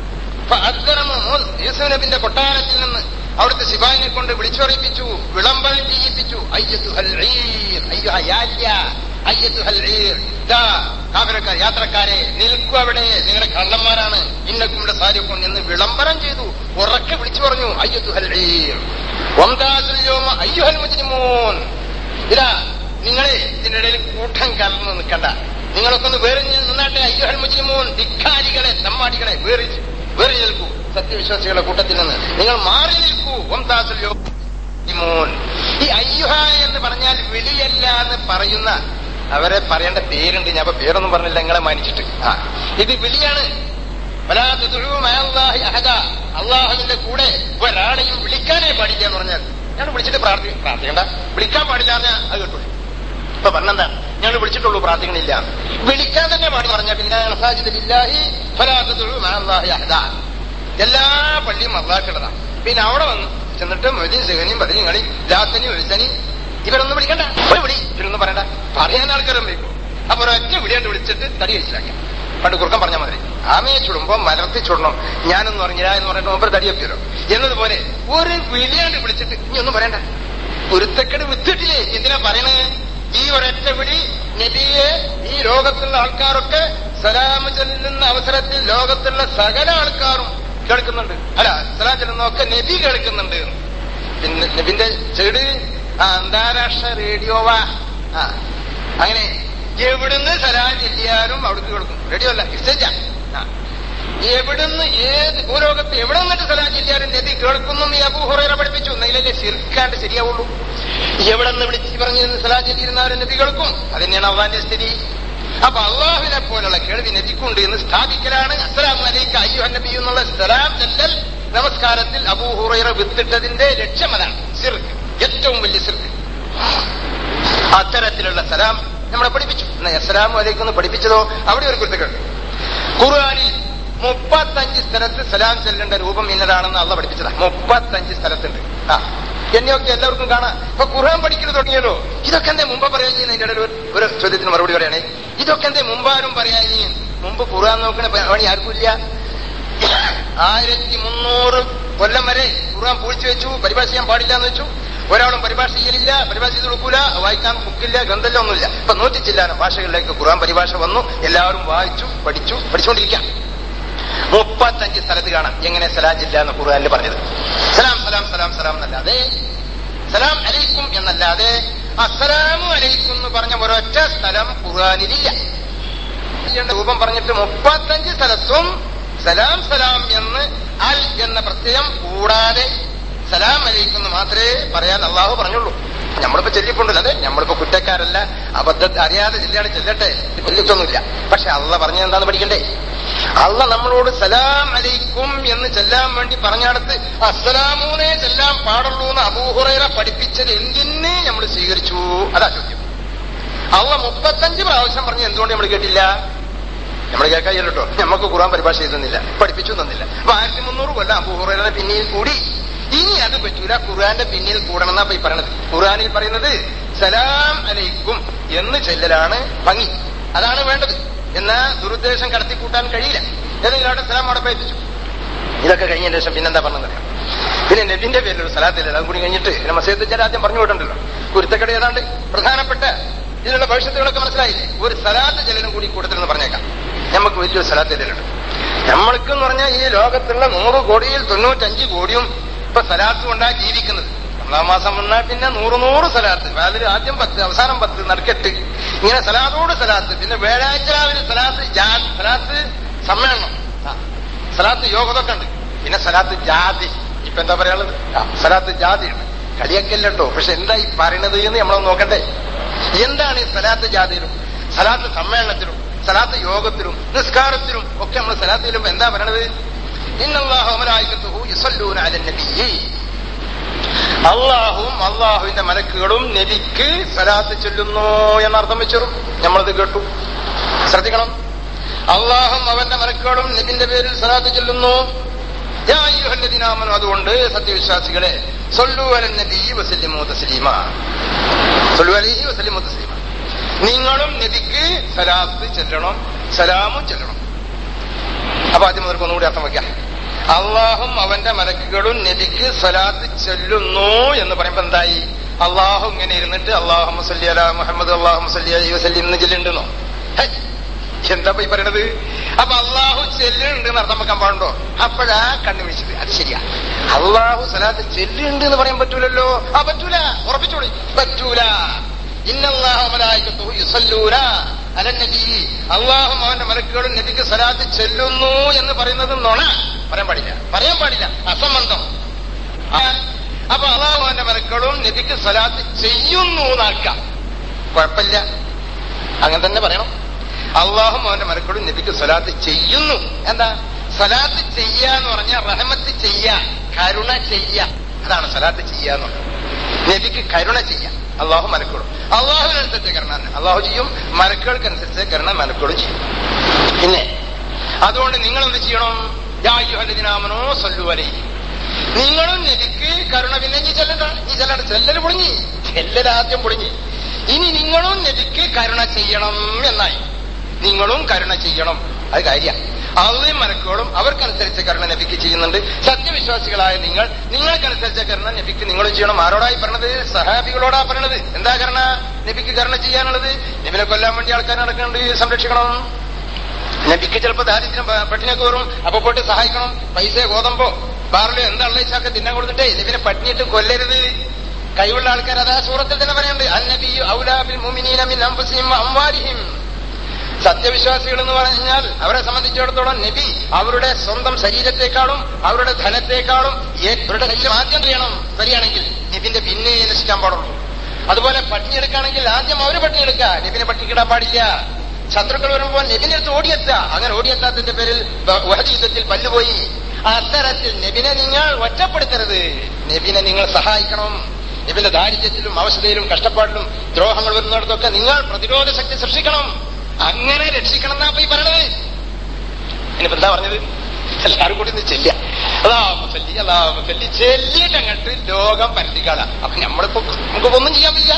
[SPEAKER 1] فأذن مؤذن യൂസുഫ് നബിന്റെ കൊട്ടാരത്തിൽ നിന്ന് അവിടുത്തെ ശിവായിനെ കൊണ്ട് വിളിച്ചറിയിപ്പിച്ചു വിളംബരം ചെയ്യിപ്പിച്ചു അയ്യത്തുഹൽ ഈർ അയ്യോ യാല്യ അയ്യത്തുഹൽ ഈർ ദാ കാവരക്കാർ യാത്രക്കാരെ നിൽക്കൂ അവിടെ നിങ്ങളുടെ കള്ളന്മാരാണ് ഇന്നക്കുമിടെ സാരിക്കും എന്ന് വിളംബരം ചെയ്തു ഉറക്കെ വിളിച്ചു പറഞ്ഞു അയ്യത്തുഹൽ ഈർ ഒന്താസുൽ യോമ അയ്യുഹൽ മുജ്രിമൂൻ ഇതാ നിങ്ങളെ ഇതിന്റെ ഇടയിൽ കൂട്ടം കലർന്ന് നിൽക്കണ്ട നിങ്ങളൊക്കെ ഒന്ന് വേറെ നിന്നാട്ടെ അയ്യോഹൽ മുജ്രിമൂൻ ധിക്കാരികളെ നമ്മാടികളെ വേറി വേറി നിൽക്കൂ സത്യവിശ്വാസികളുടെ കൂട്ടത്തിൽ നിന്ന് നിങ്ങൾ മാറി നിൽക്കൂ ഒംതാസുൽ യോ മുജ്രിമൂൻ. ഈ അയ്യുഹ എന്ന് പറഞ്ഞാൽ വിളിയല്ല എന്ന് പറയുന്ന അവരെ പറയേണ്ട പേരുണ്ട് ഞാൻ അപ്പൊ പേരൊന്നും പറഞ്ഞില്ല നിങ്ങളെ മാനിച്ചിട്ട് ആ ഇത് വിളിയാണ് വലാ തദ്ഉ മഅല്ലാഹി അഹദ. അള്ളാഹുവിന്റെ കൂടെ ഒരാളെയും വിളിക്കാനേ പാടില്ല എന്ന് പറഞ്ഞാൽ ഞാൻ വിളിച്ചിട്ട് പ്രാർത്ഥി പ്രാർത്ഥിക്കണ്ട വിളിക്കാൻ പാടില്ല എന്ന് അത് കേട്ടു ഇപ്പൊ പറഞ്ഞെന്താ ഞങ്ങൾ വിളിച്ചിട്ടുള്ളൂ പ്രാർത്ഥിക്കണില്ല വിളിക്കാൻ തന്നെ പാടി പറഞ്ഞ പിന്നെ അസാജിദില്ലാഹി ഫലാ തദ്ഉ മഅല്ലാഹി അഹദ. എല്ലാ പള്ളിയും അള്ളാഹ്ക്കുള്ളതാണ് പിന്നെ അവിടെ വന്നു ചെന്നിട്ട് മൊയ്തീൻ സെഹനിയും ബദലിയും കളി ലാത്തനിയും ഒഴിച്ചനിയും ഇവരൊന്നും വിളിക്കണ്ട ഒരു വിളി ഇവരൊന്നും പറയണ്ട പറയാൻ ആൾക്കാരും വിളിക്കും അപ്പൊ ഒരൊറ്റ വിളിയാണ്ട് വിളിച്ചിട്ട് തടി കഴിച്ചിലാക്കാം പണ്ട് കുറുക്കം പറഞ്ഞ മാതിരി ആമയെ ചുടുമ്പോ മലർത്തി ചുടണം ഞാനൊന്നും അറിഞ്ഞില്ല എന്ന് പറഞ്ഞിട്ട് മുമ്പ് തടിയപ്പിയല്ലോ എന്നതുപോലെ ഒരു വിളിയാണ്ട് വിളിച്ചിട്ട് ഇനി ഒന്നും പറയണ്ട ഒരുത്തക്കട് വിത്തിട്ടില്ലേ എന്തിനാ പറയണേ ഈ ഒരൊറ്റ വിളി നബിയെ ഈ ലോകത്തുള്ള ആൾക്കാരൊക്കെ സലാമ് ചെല്ലുന്ന അവസരത്തിൽ ലോകത്തുള്ള സകല ആൾക്കാരും കേൾക്കുന്നുണ്ട് അല്ല സലാം ചെല്ലുന്നതൊക്കെ നബി കേൾക്കുന്നുണ്ട് പിന്നെ നബിന്റെ ചെടി ആ അന്താരാഷ്ട്ര റേഡിയോവാ ആ അങ്ങനെ എവിടുന്ന് സലാം ചെല്ലിയാലും അവിടേക്ക് കേൾക്കും റേഡിയോ അല്ല എക്സ്ചേഞ്ചാ ആ എവിടുന്ന് ഏത് ഭൂലോകത്ത് എവിടെ നിന്നിട്ട് സലാം ചെല്ലിയാലും നബി കേൾക്കുന്നു ഈ അബൂഹുറൈറ പഠിപ്പിച്ചു എന്നതിലല്ലേ ശിർക്കാണ്ട് ശരിയാവുള്ളൂ എവിടെ നിന്ന് വിളിച്ച് പറഞ്ഞ് സലാം ചെല്ലിയിരുന്നാലും നബി കേൾക്കും അത് തന്നെയാണ് അള്ളാന്റെ സ്ഥിതി അപ്പൊ അള്ളാഹുവിനെ പോലുള്ള കേൾവി നബിക്കുണ്ട് എന്ന് സ്ഥാപിക്കലാണ് അസ്സലാം അലൈക്ക അയ്യോ നബി എന്നുള്ള സലാം ചെല്ലൽ നമസ്കാരത്തിൽ അബൂഹുറൈറ വിത്തിട്ടതിന്റെ ലക്ഷ്യം അതാണ് സിർക്ക് ഏറ്റവും വലിയ സിർക്ക് അത്തരത്തിലുള്ള സലാം നമ്മളെ പഠിപ്പിച്ചു എന്നാ അസ്സലാമു അലൈക്കും എന്ന് പഠിപ്പിച്ചതോ അവിടെ ഒരു കുരുത്തക്കേട് ഖുർആാനിൽ മുപ്പത്തഞ്ച് സ്ഥലത്ത് സലാം ചെല്ലേണ്ട രൂപം ഇന്നതാണെന്ന് അള്ള പഠിപ്പിച്ചതാ മുപ്പത്തഞ്ച് സ്ഥലത്തുണ്ട് ആ എന്നെയൊക്കെ എല്ലാവർക്കും കാണാം ഇപ്പൊ ഖുർആൻ പഠിക്കുന്നത് തുടങ്ങിയല്ലോ ഇതൊക്കെ എന്തേ മുമ്പ് പറയാൻ ചെയ്യുന്ന ഇതിന്റെ ഇടയിൽ ഒരു- ഒരു ചോദ്യത്തിന് മറുപടി പറയണേ ഇതൊക്കെ എന്തേ മുമ്പാരും പറയാൻ ചെയ്യും മുമ്പ് ഖുർആൻ നോക്കണ പണി ആർക്കുമില്ല ആയിരത്തി മുന്നൂറ് കൊല്ലം വരെ ഖുർആൻ പൂഴ്ച വെച്ചു പരിഭാഷ ചെയ്യാൻ പാടില്ല എന്ന് വെച്ചു ഒരാളും പരിഭാഷ ചെയ്യലില്ല പരിഭാഷ ചെയ്ത് കൊടുക്കൂല വായിക്കാൻ ബുക്കില്ല ഗ്രന്ഥമില്ല ഒന്നുമില്ല ഇപ്പൊ നൂറ്റി ചില്ലാനം ഭാഷകളിലേക്ക് ഖുർആൻ പരിഭാഷ വന്നു എല്ലാവരും വായിച്ചു പഠിച്ചു പഠിച്ചുകൊണ്ടിരിക്കാം മുപ്പത്തഞ്ച് സ്ഥലത്ത് കാണാം എങ്ങനെ സലാം ജില്ല എന്ന് ഖുർആനിൽ പറഞ്ഞത് സലാം സലാം സലാം സലാം എന്നല്ലാതെ സലാം അലൈക്കും എന്നല്ലാതെ അസ്സലാമു അലൈക്കും എന്ന് പറഞ്ഞ ഒരൊറ്റ സ്ഥലം ഖുർആനിലില്ല ചെയ്യേണ്ട രൂപം പറഞ്ഞിട്ട് മുപ്പത്തഞ്ച് സ്ഥലത്തും സലാം സലാം എന്ന് അൽ എന്ന പ്രത്യയം കൂടാതെ സലാം അലൈക്കും എന്ന് മാത്രമേ പറയാൻ അള്ളാഹു പറഞ്ഞുള്ളൂ നമ്മളിപ്പോ ചെല്ലിക്കൊണ്ടില്ല അതെ നമ്മളിപ്പോ കുറ്റക്കാരല്ല അബദ്ധ അറിയാതെ ചെല്ലാണ് ചെല്ലട്ടെ കൊല്ലിക്കൊന്നുമില്ല പക്ഷെ അള്ള പറഞ്ഞത് എന്താന്ന് പഠിക്കണ്ടേ അള്ള നമ്മളോട് സലാം അലൈക്കും എന്ന് ചെല്ലാൻ വേണ്ടി പറഞ്ഞാടത്ത് അസ്സലാമൂനെ ചെല്ലാൻ പാടുള്ളൂ എന്ന് അബൂഹുറൈറ പഠിപ്പിച്ചത് എന്തിന് നമ്മൾ സ്വീകരിച്ചു അതാ ചോദ്യം അള്ള മുപ്പത്തഞ്ച് പ്രാവശ്യം പറഞ്ഞ് എന്തുകൊണ്ട് നമ്മൾ കേട്ടില്ല നമ്മൾ കേൾക്കാൻ കേട്ടോ നമുക്ക് ഖുറാൻ പരിഭാഷ ചെയ്തെന്നില്ല പഠിപ്പിച്ചു തന്നില്ല അപ്പൊ ആയിരത്തി മുന്നൂറ് കൊല്ലം അബൂഹുറൈറയുടെ പിന്നിൽ കൂടി ഇനി അത് പറ്റൂല ഖുർആന്റെ പിന്നിൽ കൂടണം എന്നാ ഈ പറയണത് ഖുർആനിൽ പറയുന്നത് സലാം അലൈക്കും എന്ന് ചെല്ലലാണ് ഭംഗി അതാണ് വേണ്ടത് എന്നാ ദുരുദ്ദേശം കടത്തിക്കൂട്ടാൻ കഴിയില്ല ഏതെങ്കിലും അവിടെ സലാം അവിടെ പേപ്പിച്ചു ഇതൊക്കെ കഴിഞ്ഞതിന് ശേഷം പിന്നെന്താ പറഞ്ഞത് പിന്നെ നെബിന്റെ പേരിൽ ഒരു സ്ഥലത്തില്ല അതും കൂടി കഴിഞ്ഞിട്ട് പിന്നെ മസീദ് ജല ആദ്യം പറഞ്ഞു വിട്ടുണ്ടല്ലോ കുരുത്തക്കട ഏതാണ്ട് പ്രധാനപ്പെട്ട ഇതിനുള്ള ഭവിഷ്യത്തുകളൊക്കെ മനസ്സിലായില്ലേ ഒരു സലാത്ത് ജലനും കൂടി കൂട്ടത്തിലെന്ന് പറഞ്ഞേക്കാം നമുക്ക് വലിയൊരു സലാത്ത് ജലുണ്ട് നമ്മൾക്ക് എന്ന് പറഞ്ഞാൽ ഈ ലോകത്തുള്ള നൂറ് കോടിയിൽ തൊണ്ണൂറ്റഞ്ച് കോടിയും ഇപ്പൊ സലാത്ത് കൊണ്ടാ ജീവിക്കുന്നത് ഒന്നാം മാസം വന്നാൽ പിന്നെ നൂറ് നൂറ് സലാത്ത് അതിൽ ആദ്യം പത്ത് അവസാനം പത്ത് നറുക്കെട്ട് ഇങ്ങനെ സലാത്തോട് സലാത്ത് പിന്നെ വ്യാഴാഴ്ച രാവിലെ സലാത്ത് ജാ- സലാത്ത് സമ്മേളനം ആ, സലാത്ത് യോഗതൊക്കെ ഉണ്ട് പിന്നെ സലാത്ത് ജാതി ഇപ്പൊ എന്താ പറയാനുള്ളത് ആ, സലാത്ത് ജാതിയുണ്ട് കളിയൊക്കെല്ലോ പക്ഷെ എന്താ ഈ പറയണത് എന്ന് നമ്മളൊന്ന് നോക്കട്ടെ എന്താണ് ഈ സലാത്ത് ജാതിയിലും സലാത്ത് സമ്മേളനത്തിലും സലാത്ത് യോഗത്തിലും നിസ്കാരത്തിലും ഒക്കെ നമ്മൾ സലാത്ത് ചെല്ലുമ്പോ എന്താ പറയണത് ഇന്നല്ലാഹുമലായിക്കത്തുഹു യുസല്ലൂന അലൻ നബിയ്യി അള്ളാഹുവും അള്ളാഹുവിന്റെ മലക്കുകളും നബിക്ക് സലാത്ത് ചൊല്ലുന്നു എന്നർത്ഥം വെച്ചോറും നമ്മളത് കേട്ടു ശ്രദ്ധിക്കണം അള്ളാഹും അവന്റെ മലക്കുകളും നബിന്റെ പേരിൽ സലാത്ത് ചൊല്ലുന്നു യാ അയ്യുഹല്ലദീനാമനു അതുകൊണ്ട് സത്യവിശ്വാസികളെ സൊല്ലു അലൻ നബി വസല്ലിമു തസ്ലീമ സൊല്ലു അലൈഹി വസല്ലിമു തസ്ലീമ നിങ്ങളും നബിക്ക് സലാത്ത് ചെല്ലണം സലാമും ചെല്ലണം അപ്പൊ ആദ്യം മുതൽക്ക് ഒന്നുകൂടി അർത്ഥം വയ്ക്കാം അള്ളാഹും അവന്റെ മലക്കുകളും നബിക്ക് സ്വലാത്ത് ചൊല്ലുന്നു എന്ന് പറയുമ്പോ എന്തായി അള്ളാഹു ഇങ്ങനെ ഇരുന്നിട്ട് അള്ളാഹു മുസല്ലി അല മുഹമ്മദ് അള്ളാഹു മുസല്ലി അലൈഹി വസല്ലി എന്ന് ചെല്ലുണ്ടെന്നോ ഹൈ, എന്താ ഈ പറയണത് അപ്പൊ അള്ളാഹു ചെല്ലുന്നുണ്ട് എന്ന് അർത്ഥം വെക്കാൻ പാടുണ്ടോ അപ്പോഴാ കണ്ണു വിളിച്ചത് അത് ശരിയാ അള്ളാഹു സ്വലാത്ത് ചെല്ലുന്നുണ്ട് എന്ന് പറയാൻ പറ്റൂലല്ലോ ആ പറ്റൂല ഉറപ്പിച്ചോളി പറ്റൂല അള്ളാഹും അവന്റെ മലക്കുകളും നബിക്ക് സലാത്ത് ചെല്ലുന്നു എന്ന് പറയുന്നത് നുണ പറയാൻ പാടില്ല പറയാൻ പാടില്ല അസംബന്ധം ആ, അപ്പൊ അള്ളാഹു അവന്റെ മലക്കുകളും നബിക്ക് സലാത്ത് ചെയ്യുന്നു എന്നാക്കാം കുഴപ്പമില്ല അങ്ങനെ തന്നെ പറയണം അള്ളാഹും അവന്റെ മലക്കളും നബിക്ക് സ്വലാത്ത് ചെയ്യുന്നു എന്താ സ്വലാത്ത് ചെയ്യാന്ന് പറഞ്ഞാൽ റഹമത്ത് ചെയ്യ കരുണ ചെയ്യ അതാണ് സ്വലാത്ത് ചെയ്യാന്ന് പറഞ്ഞത് നബിക്ക് കരുണ ചെയ്യാം അള്ളാഹു മലക്കോടും അള്ളാഹുവിനനുസരിച്ച് കരുണ അള്ളാഹു ചെയ്യും മലക്കുകൾക്കനുസരിച്ച് കരുണ മലക്കോട് ചെയ്യും പിന്നെ അതുകൊണ്ട് നിങ്ങൾ എന്ത് ചെയ്യണം യാഹുദിനാമനോ സല്ലു അലൈ നിങ്ങളും നബിക്ക് കരുണ പിന്നെ നീ ചെല്ലണ്ട നീ ചെല്ലണ്ട ചെല്ലല് പൊളിഞ്ഞി ചെല്ലൽ ആദ്യം പൊളിഞ്ഞി ഇനി നിങ്ങളും നബിക്ക് കരുണ ചെയ്യണം എന്നായി നിങ്ങളും കരുണ ചെയ്യണം അത് കാര്യ അള്ളയും മലക്കോടും അവർക്കനുസരിച്ച് കരുണ നബിക്ക് ചെയ്യുന്നുണ്ട് സത്യവിശ്വാസികളായ നിങ്ങൾ നിങ്ങൾക്കനുസരിച്ച കരുണ നബിക്ക് നിങ്ങളും ചെയ്യണം ആരോടായി പറഞ്ഞത് സഹാബികളോടാ പറഞ്ഞത് എന്താ കരുണ നബിക്ക് കരുണ ചെയ്യാനുള്ളത് നബിനെ കൊല്ലാൻ വേണ്ടി ആൾക്കാർ നടക്കുന്നുണ്ട് സംരക്ഷിക്കണം നബിക്ക് ചിലപ്പോ ദാരിദ്ര്യം പ- പട്ടിണിയൊക്കെ വരും അപ്പൊ പോയിട്ട് സഹായിക്കണം പൈസ ഗോതമ്പോ ബാറിലോ എന്താ ഉള്ളച്ചാക്കെ തിന്നാൻ കൊടുത്തിട്ടേ നബിനെ പട്ടിണിയിട്ട് കൊല്ലരുത് കഴിവുള്ള ആൾക്കാർ അതാ സൂറത്തിൽ തന്നെ പറയുന്നുണ്ട് അന്നബി ഔലാബിൽ മുമിനീന മിൻ അൻഫുസിഹിം വ അംവാലിഹിം സത്യവിശ്വാസികൾ എന്ന് പറഞ്ഞാൽ അവരെ സംബന്ധിച്ചിടത്തോളം നബി അവരുടെ സ്വന്തം ശരീരത്തെക്കാളും അവരുടെ ധനത്തെക്കാളും ഏ- അവരുടെ ശരീരം ആദ്യം ചെയ്യണം ശരിയാണെങ്കിൽ നബിന്റെ പിന്നെ നശിക്കാൻ പാടുള്ളൂ അതുപോലെ പട്ടിണി എടുക്കുകയാണെങ്കിൽ ആദ്യം അവര് പട്ടിണി എടുക്കുക നബിനെ പട്ടിണിക്കിടാൻ പാടില്ല ശത്രുക്കൾ വരുമ്പോൾ നബിനെ അടുത്ത് ഓടിയെത്തുക അങ്ങനെ ഓടിയെത്താത്തതിന്റെ പേരിൽ ബ- ഉഹദ് യുദ്ധത്തിൽ പല്ലുപോയി അത്തരത്തിൽ നബിനെ നിങ്ങൾ ഒറ്റപ്പെടുത്തരുത് നബിനെ നിങ്ങൾ സഹായിക്കണം നബിന്റെ ദാരിദ്ര്യത്തിലും അവശതയിലും കഷ്ടപ്പാടിലും ദ്രോഹങ്ങൾ വരുന്നിടത്തൊക്കെ നിങ്ങൾ പ്രതിരോധ ശക്തി സൃഷ്ടിക്കണം അങ്ങനെ രക്ഷിക്കണം എന്നാ ഇപ്പൊ ഈ പറയണത് ഇനിയിപ്പോ എന്താ പറഞ്ഞത് എല്ലാവരും കൂടി ഒന്ന് ചെല്ലുക അതാവുമ്പോ ചെല്ലി അതാവുമ്പോ ചെല്ലി ചെല്ലിയിട്ട് അങ്ങോട്ട് ലോകം പരത്തിക്കാളാ അപ്പൊ നമ്മളിപ്പോ നമുക്ക് ഒന്നും ചെയ്യാൻ പറ്റില്ല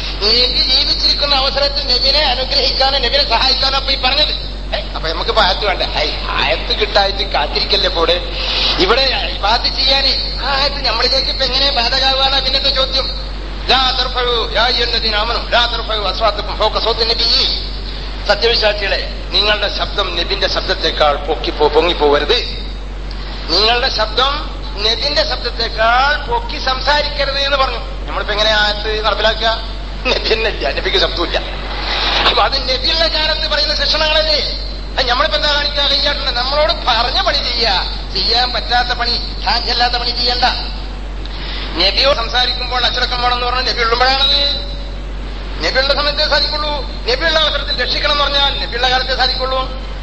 [SPEAKER 1] നബി ജീവിച്ചിരിക്കുന്ന അവസരത്തിൽ നബിനെ അനുഗ്രഹിക്കാനോ നബിനെ സഹായിക്കാനോ അപ്പൊ ഈ പറഞ്ഞത് ഏ, അപ്പൊ നമുക്ക് ആയത്ത് വേണ്ട ഹൈ ആയത്ത് കിട്ടായിട്ട് കാത്തിരിക്കല്ലേ ഇവിടെ ഇവിടെ ബാധ ചെയ്യാന് ആ ആയത്ത് നമ്മളിലേക്ക് ഇപ്പൊ എങ്ങനെ ബാധകാവാനാ പിന്നത്തെ ചോദ്യം ലാ തർഫഉ യാ അയ്യുഹല്ലദീന ആമനു ലാ തർഫഉ അസ്വാത്തക്കും ഫൗക സൗത്തി നബിയ്യി സത്യവിശ്വാസികളെ നിങ്ങളുടെ ശബ്ദം നബിന്റെ ശബ്ദത്തെക്കാൾ പൊക്കി പോ- പൊങ്ങിപ്പോകരുത് നിങ്ങളുടെ ശബ്ദം നബിന്റെ ശബ്ദത്തെക്കാൾ പൊക്കി സംസാരിക്കരുത് എന്ന് പറഞ്ഞു നമ്മളിപ്പോ എങ്ങനെ ആയത്ത് നടപ്പിലാക്കുക നബിന്നില്ല നബിക്ക് ശബ്ദമില്ല അപ്പൊ അത് നബിയുള്ള കാലത്ത് പറയുന്ന ശിക്ഷണങ്ങളല്ലേ അത് നമ്മളിപ്പോ എന്താ കാണിക്കുക കയ്യാട്ടുണ്ട് നമ്മളോട് പറഞ്ഞ പണി ചെയ്യുക ചെയ്യാൻ പറ്റാത്ത പണി സാധ്യമല്ലാത്ത പണി ചെയ്യണ്ട നബിയോട് സംസാരിക്കുമ്പോൾ അച്ചടക്കം വേണമെന്ന് പറഞ്ഞാൽ നബി ഉള്ളുമ്പോഴാണത് നബിയുള്ള സമയത്തേ സാധിക്കുള്ളൂ നബിയുള്ള അവസരത്തിൽ രക്ഷിക്കണം എന്ന് പറഞ്ഞാൽ നബിയുള്ള കാലത്തെ സാധിക്കുള്ളൂ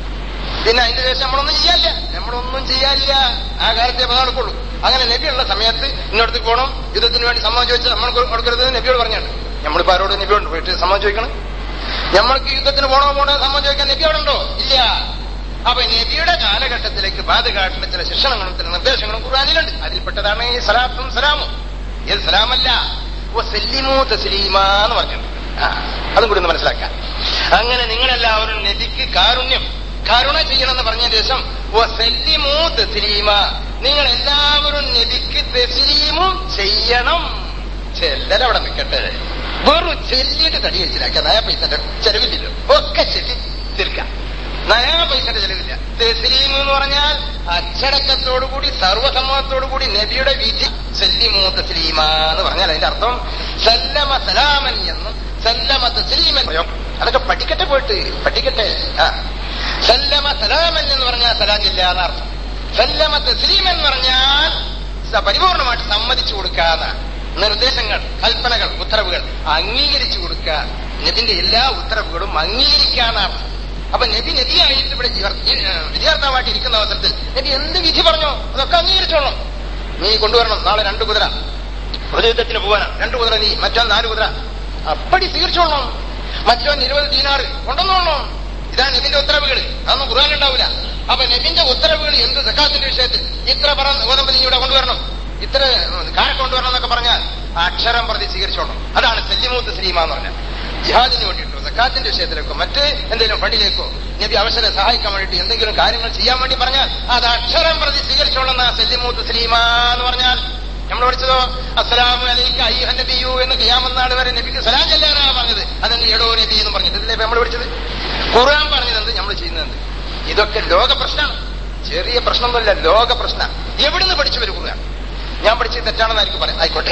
[SPEAKER 1] പിന്നെ അതിന്റെ ശേഷം നമ്മളൊന്നും ചെയ്യാനില്ല നമ്മളൊന്നും ചെയ്യാനില്ല ആ കാലത്തെ നടക്കുള്ളൂ അങ്ങനെ നബിയുള്ള സമയത്ത് ഇന്നടത്ത് പോകണം യുദ്ധത്തിന് വേണ്ടി സമ്മതം ചോദിച്ചാൽ നമ്മൾ കൊടുക്കരുത് നബിയോട് പറഞ്ഞാണ് നമ്മളിപ്പോ ആരോട് നബിയോട് പോയിട്ട് സമ്മതം ചോദിക്കണം നമ്മൾക്ക് യുദ്ധത്തിന് പോണോ പോണോ സമ്മതം ചോദിക്കാൻ നബി അവിടെ ഉണ്ടോ ഇല്ല അപ്പൊ നബിയുടെ കാലഘട്ടത്തിലേക്ക് ബാധ കാട്ടുന്ന ചില ശിക്ഷണങ്ങളും ചില നിർദ്ദേശങ്ങളും ഖുർആാനിലുണ്ട് അതിൽപ്പെട്ടതാണ് ഈ സലാത്തും സലാമും ഏത് സലാമല്ല ഓ സെല്ലിമോ തസ്ലീമാ എന്ന് പറഞ്ഞിട്ടുണ്ട് ആ, അതും കൂടി ഒന്ന് മനസ്സിലാക്കാം അങ്ങനെ നിങ്ങളെല്ലാവരും നബിക്ക് കാരുണ്യം കരുണ ചെയ്യണമെന്ന് പറഞ്ഞ ശേഷം ഓ സെല്ലിമോ തസ്ലീമ നിങ്ങൾ എല്ലാവരും നബിക്ക് തെസ്ലീമും ചെയ്യണം ചെല്ലരവിടെ നിൽക്കട്ടെ വെറും ചെല്ലിയിട്ട് തടി വെച്ചിലാക്കുക നയ പൈസന്റെ ചെലവില്ലല്ലോ ഒക്കെ ചെല്ലി തീർക്കാം നയാ പൈസന്റെ ചെലവില്ല തെസ്ലീം എന്ന് പറഞ്ഞാൽ അച്ചടക്കത്തോടുകൂടി സർവസമ്മതത്തോടുകൂടി നബിയുടെ വിധി സല്ലിമൂ തസ്ലീമ എന്ന് പറഞ്ഞാൽ അതിന്റെ അർത്ഥം സല്ലമ സലാമൻ എന്നും സല്ലമ തസ്ലീമൻ അതൊക്കെ പഠിക്കട്ടെ പോയിട്ട് പഠിക്കട്ടെ ആ സല്ലമ സലാമൻ എന്ന് പറഞ്ഞാൽ സലാമില്ല എന്നർത്ഥം സല്ലമ തസ്ലീമൻ എന്ന് പറഞ്ഞാൽ സ- പരിപൂർണമായിട്ട് സമ്മതിച്ചു കൊടുക്കാന്ന നിർദ്ദേശങ്ങൾ കൽപ്പനകൾ ഉത്തരവുകൾ അംഗീകരിച്ചു കൊടുക്കുക നബിന്റെ എല്ലാ ഉത്തരവുകളും അംഗീകരിക്കാന്ന അർത്ഥം അപ്പൊ നബി നബിയായിട്ട് ഇവിടെ ജീവർ- ഈ- ഏ, വിധികർത്താവായിട്ട് ഇരിക്കുന്ന അവസരത്തിൽ നബി എന്ത് വിധി പറഞ്ഞോ അതൊക്കെ അംഗീകരിച്ചോളണം നീ കൊണ്ടുവരണം നാളെ രണ്ട് കുതിര പ്രതിയുദ്ധത്തിന് പോകാനാണ് രണ്ട് കുതിര നീ മറ്റോ നാല് കുതിര അപ്പടി സ്വീകരിച്ചോളണം മറ്റോ ഇരുപത് ദീനാറ് കൊണ്ടുവന്നോളണം ഇതാണ് നബിന്റെ ഉത്തരവുകൾ അതൊന്നും ഖുർആൻ ഉണ്ടാവില്ല അപ്പൊ നബിന്റെ ഉത്തരവുകൾ എന്ത് സക്കാത്തിന്റെ വിഷയത്തിൽ ഇത്ര പറ ഗോതമ്പ് നീ ഇവിടെ കൊണ്ടുവരണം ഇത്ര കാര കൊണ്ടുവരണം എന്നൊക്കെ പറഞ്ഞാൽ അക്ഷരം പ്രതി സ്വീകരിച്ചോളണം അതാണ് സെല്ലിമൂത്ത് സലീമ എന്ന് പറഞ്ഞാൽ ജിഹാദിന് വേണ്ടിയിട്ടോ സക്കാത്തിന്റെ വിഷയത്തിലേക്കോ മറ്റ് എന്തെങ്കിലും ഫണ്ടിലേക്കോ നബി അവസരം സഹായിക്കാൻ വേണ്ടിയിട്ട് എന്തെങ്കിലും കാര്യങ്ങൾ ചെയ്യാൻ വേണ്ടി പറഞ്ഞാൽ അത് അക്ഷരം പ്രതി സ്വീകരിച്ചോളുന്ന സെല്ലിമൂത്ത് സലീമ എന്ന് പറഞ്ഞാൽ നമ്മൾ പഠിച്ചതോ അസ്സലാമു അലൈക്ക അയ്യുഹ നബിയു എന്ന് ഖിയാമത്ത് വരെ നബിക്ക് സലാം ചെല്ലാനാണ് പറഞ്ഞത് അതെന്ത് എടോ നബി എന്ന് പറഞ്ഞത് ഇതിലെ നമ്മൾ പഠിച്ചത് ഖുർആൻ പറഞ്ഞത് നമ്മൾ ചെയ്യുന്നത് ഇതൊക്കെ ലോക പ്രശ്നമാണ് ചെറിയ പ്രശ്നമൊന്നുമല്ല ലോക പ്രശ്നം എവിടുന്ന് പഠിച്ചു വരും ഖുർആൻ ഞാൻ പഠിച്ചത് തെറ്റാണെന്നായിരിക്കും പറയാം ആയിക്കോട്ടെ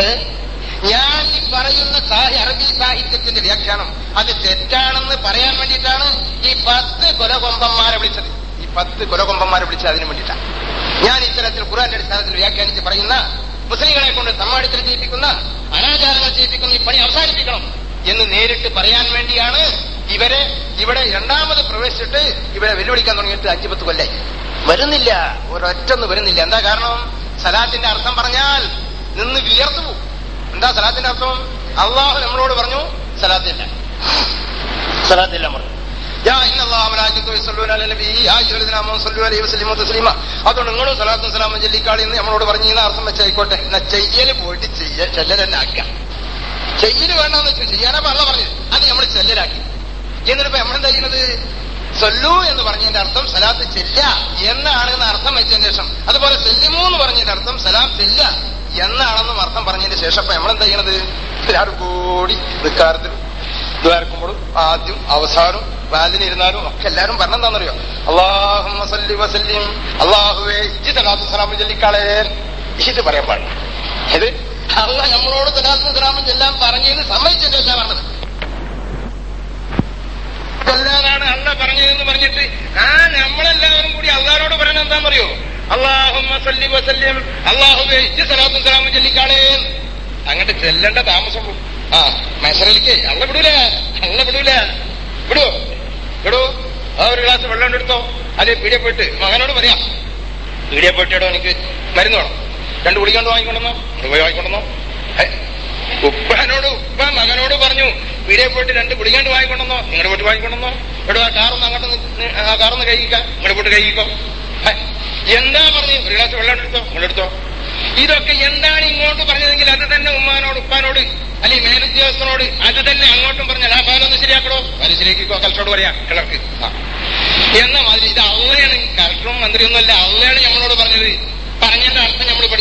[SPEAKER 1] ഞാൻ ഈ പറയുന്ന സാഹി അറബി സാഹിത്യത്തിന്റെ വ്യാഖ്യാനം അത് തെറ്റാണെന്ന് പറയാൻ വേണ്ടിയിട്ടാണ് ഈ പത്ത് കൊലകൊമ്പന്മാരെ വിളിച്ചത് ഈ പത്ത് കൊലകൊമ്പന്മാരെ വിളിച്ചത് അതിനു വേണ്ടിയിട്ടാണ് ഞാൻ ഇത്തരത്തിൽ ഖുർആന്റെ അടിസ്ഥാനത്തിൽ വ്യാഖ്യാനിച്ച് പറയുന്ന മുസ്ലിങ്ങളെ കൊണ്ട് തമ്മാടിത്തരം ചെയ്യിപ്പിക്കുന്ന അനാചാരങ്ങൾ ചെയ്യിപ്പിക്കുന്ന ഈ പണി അവസാനിപ്പിക്കണം എന്ന് നേരിട്ട് പറയാൻ വേണ്ടിയാണ് ഇവരെ ഇവിടെ രണ്ടാമത് പ്രവേശിച്ചിട്ട് ഇവരെ വെല്ലുവിളിക്കാൻ തുടങ്ങിയിട്ട് അഞ്ചു പത്ത് കൊല്ലായി വരുന്നില്ല ഒരൊറ്റൊന്ന് വരുന്നില്ല എന്താ കാരണം സലാത്തിന്റെ അർത്ഥം പറഞ്ഞാൽ നിന്ന് വിയർത്തു പോകും എന്താ സലാത്തിന്റെ അർത്ഥം അള്ളാഹു നമ്മളോട് പറഞ്ഞു സലാത്തില്ല സലാത്തില്ല പറഞ്ഞു യാ ഇന്ന അല്ലാഹ മലായികത്തു യസല്ലൂന അലൻ നബി യാ അയ്യുഹല്ലദീന ആമനു സല്ലു അലൈഹി വസല്ലിമു തസ്ലീമ അതുകൊണ്ട് നിങ്ങളും സലാത്തും സലാമും ചൊല്ലിക്കാളി എന്ന് നമ്മളോട് പറഞ്ഞു ഈ അർത്ഥം വെച്ചായിക്കോട്ടെ എന്നാ ചെയ്യല് പോയിട്ട് ചെയ്യ ചെല്ലലെന്നെ ആക്കാം ചെയ്യല് വേണ്ടെന്ന് വെച്ചു ചെയ്യാനാ പറഞ്ഞ പറഞ്ഞത് അത് നമ്മൾ ചെല്ലലാക്കി എന്നിട്ടിപ്പോ നമ്മളെന്താ ചെയ്യുന്നത് സൊല്ലു എന്ന് പറഞ്ഞതിന്റെ അർത്ഥം സലാത്ത് ചെല്ല എന്നാണ് എന്ന് അർത്ഥം വെച്ചതിന് ശേഷം അതുപോലെ സെല്ലിമു എന്ന് പറഞ്ഞതിന്റെ അർത്ഥം സലാം ചെല്ല എന്നാണെന്നും അർത്ഥം പറഞ്ഞതിന് ശേഷം ഇപ്പൊ നമ്മളെന്താ ചെയ്യണത് എല്ലാവരും കൂടി നിൽക്കാരത്തിൽ ദ്വാരക്കുമ്പോഴും ആദ്യം അവസാനം വാലിനിരുന്നാലും ഒക്കെ എല്ലാവരും പറഞ്ഞെന്താണെന്നറിയോ അള്ളാഹു വസല്ലി വസല്ലിം അള്ളാഹുവേ ഇജി സലാത്തു സലാമു ചൊല്ലിക്കാളേ ഇത് പറയാൻ പാടില്ല ഇത് അള്ള നമ്മളോട് സലാത്തു സലാമു ചെല്ലാൻ പറഞ്ഞതിന് സമ്മതിച്ചതിന്റെ ശേഷം പറഞ്ഞത് കൊല്ലാനാണ് അള്ള പറഞ്ഞതെന്ന് പറഞ്ഞിട്ട് ആ നമ്മളെല്ലാവരും കൂടി അള്ളാഹോട് പറയുന്നത് എന്താണെന്നറിയോ അള്ളാഹുമ്മ സല്ലി വസല്ലിം അള്ളാഹുവേ ഇജ്ജ് സലാത്തും സലാമും ചൊല്ലിക്കാളേ അങ്ങോട്ട് ചെല്ലേണ്ട താമസം പോകും ആ മൈസറലിക്ക് അള്ള വിടൂല അള്ള വിടൂല വിടുവോ വിടൂ ആ ഒരു ഗ്ലാസ് വെള്ളം എടുത്തോ അത് പീടിയെ പോയിട്ട് മകനോട് പറയാം പീടിയെ പോയിട്ടോ എനിക്ക് മരുന്ന് വേണം രണ്ട് കുടിക്കാണ്ട് വാങ്ങിക്കൊണ്ടെന്നോ അത് പോയി വാങ്ങിക്കൊണ്ടെന്നോ ഏ? ഉപ്പനോട് ഉപ്പ മകനോട് പറഞ്ഞു പീടിയെ പോയിട്ട് രണ്ട് കുടിക്കാണ്ട് വാങ്ങിക്കൊണ്ടെന്നോ നിങ്ങളുടെ പോയിട്ട് വാങ്ങിക്കൊണ്ടെന്നോ ഇവിടെ ആ കാറൊന്ന് അങ്ങോട്ട് നി- ആ കാറൊന്ന് കഴിക്കാം നിങ്ങളുടെ പോയിട്ട് കഴിക്കോ ഹേ, എന്താ പറഞ്ഞു ഒരു ഗ്ലാസ് വെള്ളം എടുത്തോ നിങ്ങളെടുത്തോ ഇതൊക്കെ എന്താണ് ഇങ്ങോട്ട് പറഞ്ഞതെങ്കിൽ അത് തന്നെ ഉമ്മാനോട് ഉപ്പാനോട് അല്ലെങ്കിൽ മേലുദ്യോഗസ്ഥനോട് അത് തന്നെ അങ്ങോട്ടും പറഞ്ഞാൽ ആ പാലൊന്ന് ശരിയാക്കണോ പാല് ശരിയാക്കിക്കോ കലക്ടറോട് പറയാം കിളർക്ക് ആ എന്ന മാതിരി ഇത് അള്ളയാണ് കളക്ടറും മന്ത്രിയൊന്നുമല്ല അള്ളയാണ് നമ്മളോട് പറഞ്ഞത് പറഞ്ഞതിന്റെ അർത്ഥം നമ്മൾ പഠിച്ചു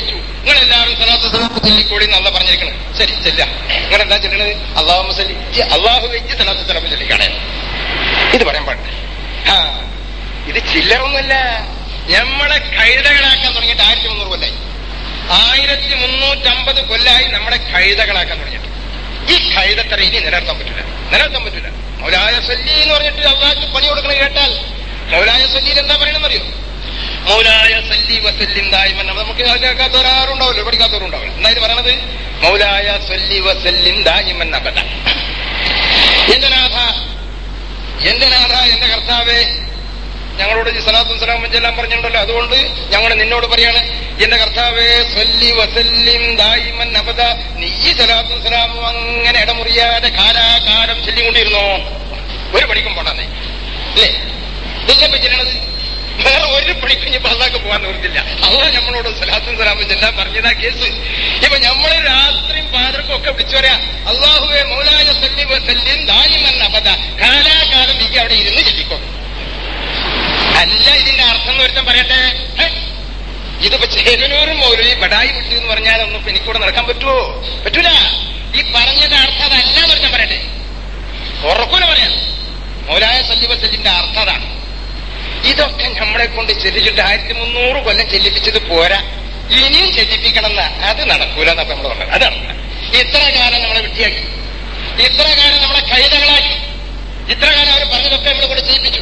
[SPEAKER 1] നിങ്ങൾ എല്ലാവരും സലാത്ത് സലാത്ത് ചൊല്ലിക്കൂടി എന്നല്ല പറഞ്ഞിരിക്കണം ശരി ചെല്ല നിങ്ങൾ എന്താ ചെല്ലണത് അള്ളാഹു സല്ലി അള്ളാഹു വെച്ച് സലാത്ത് സലാത്ത് ചൊല്ലിക്കാണേ ഇത് പറയാൻ പാടില്ല ആ ഇത് ചില്ലറൊന്നുമല്ല നമ്മളെ കഴുതകളാക്കാൻ തുടങ്ങിയിട്ട് ആയിരത്തി മുന്നൂറ് കൊല്ലായി ആയിരത്തി മുന്നൂറ്റമ്പത് കൊല്ലായി നമ്മുടെ കഴുതകളാക്കാൻ തുടങ്ങിയിട്ട് ഈ കഴുതത്തറ ഇനി നിലനിർത്താൻ പറ്റില്ല നിലനിർത്താൻ പറ്റില്ല മൗലായ സല്ലി എന്ന് പറഞ്ഞിട്ട് അള്ളാഹ്ക്ക് പണി കൊടുക്കണ കേട്ടാൽ മൗലായ സല്ലിയിൽ എന്താ പറയണമെന്നറിയോ മൗലായ സല്ലി വസല്ലിം ദായിമൻ നമുക്ക് അത് കേൾക്കാത്തവരാറുണ്ടാവില്ല പഠിക്കാത്തവരുണ്ടാവില്ല എന്താ ഇത് പറയണത് മൗലായ സല്ലി വസല്ലിം ദായിമൻ അബദ എന്റെ നാഥ എന്റെ നാഥ എന്റെ കർത്താവേ ഞങ്ങളോട് ഈ സലാത്തും സലാമും ചെല്ലാൻ പറഞ്ഞിട്ടുണ്ടല്ലോ അതുകൊണ്ട് ഞങ്ങൾ നിന്നോട് പറയാണ് എന്റെ കർത്താവേ സല്ലി വസല്ലിം ദായിമൻ അബദ നീ ഈ സലാത്തും സലാമും അങ്ങനെ ഇടമുറിയാതെ കാലാകാലം ചൊല്ലിക്കൊണ്ടിരുന്നോ ഒരു പണിക്കും പോണ്ടാന്നേ അല്ലേ ഇതൊക്കെ ചെല്ലണത് വേറെ ഒരു പണിക്കും ഇപ്പൊ അള്ളാഹ്ക്ക് പോകാൻ നിവൃത്തില്ല അള്ളാഹ് നമ്മളോട് സലാത്തും സലാമും ചെല്ലാൻ പറഞ്ഞതാ കേസ് ഇപ്പൊ നമ്മള് രാത്രിയും പാതിരക്കും ഒക്കെ വിളിച്ചു പറയാ അള്ളാഹുവെ മൗലായ സല്ലി വസല്ലിം ദായിമൻ അബദ കാലാകാലം നീ അവിടെ ഇരുന്ന് ചെല്ലിക്കോ അല്ല ഇതിന്റെ അർത്ഥം എന്ന് ഒരുത്തൻ പറയട്ടെ ഹേ, ഇതിപ്പോ ചേകനൂരും മൗലവി ബടായി വിട്ടു എന്ന് പറഞ്ഞാൽ ഒന്നും ഇപ്പൊ എനിക്കൂടെ നടക്കാൻ പറ്റുമോ പറ്റൂല ഈ പറഞ്ഞതിന്റെ അർത്ഥം അതല്ല എന്ന് ഒരുത്തൻ പറയട്ടെ ഉറക്കൂല പറയാം മൗലായ സല്ലിബ സല്ലിന്റെ അർത്ഥം അതാണ് ഇതൊക്കെ നമ്മളെ കൊണ്ട് ചെല്ലിച്ചിട്ട് ആയിരത്തി മുന്നൂറ് കൊല്ലം ചെല്ലിപ്പിച്ചത് പോരാ ഇനിയും ചെല്ലിപ്പിക്കണമെന്ന അത് നടക്കൂല എന്നൊക്കെ നമ്മൾ പറഞ്ഞത് അത് നടക്കില്ല ഇത്ര കാലം നമ്മളെ വിട്ടിയാക്കി ഇത്ര കാലം നമ്മളെ കൈതകളാക്കി ഇത്ര കാലം അവർ പറഞ്ഞതൊക്കെ നമ്മളെ കൊണ്ട് ചെയ്യിപ്പിച്ചു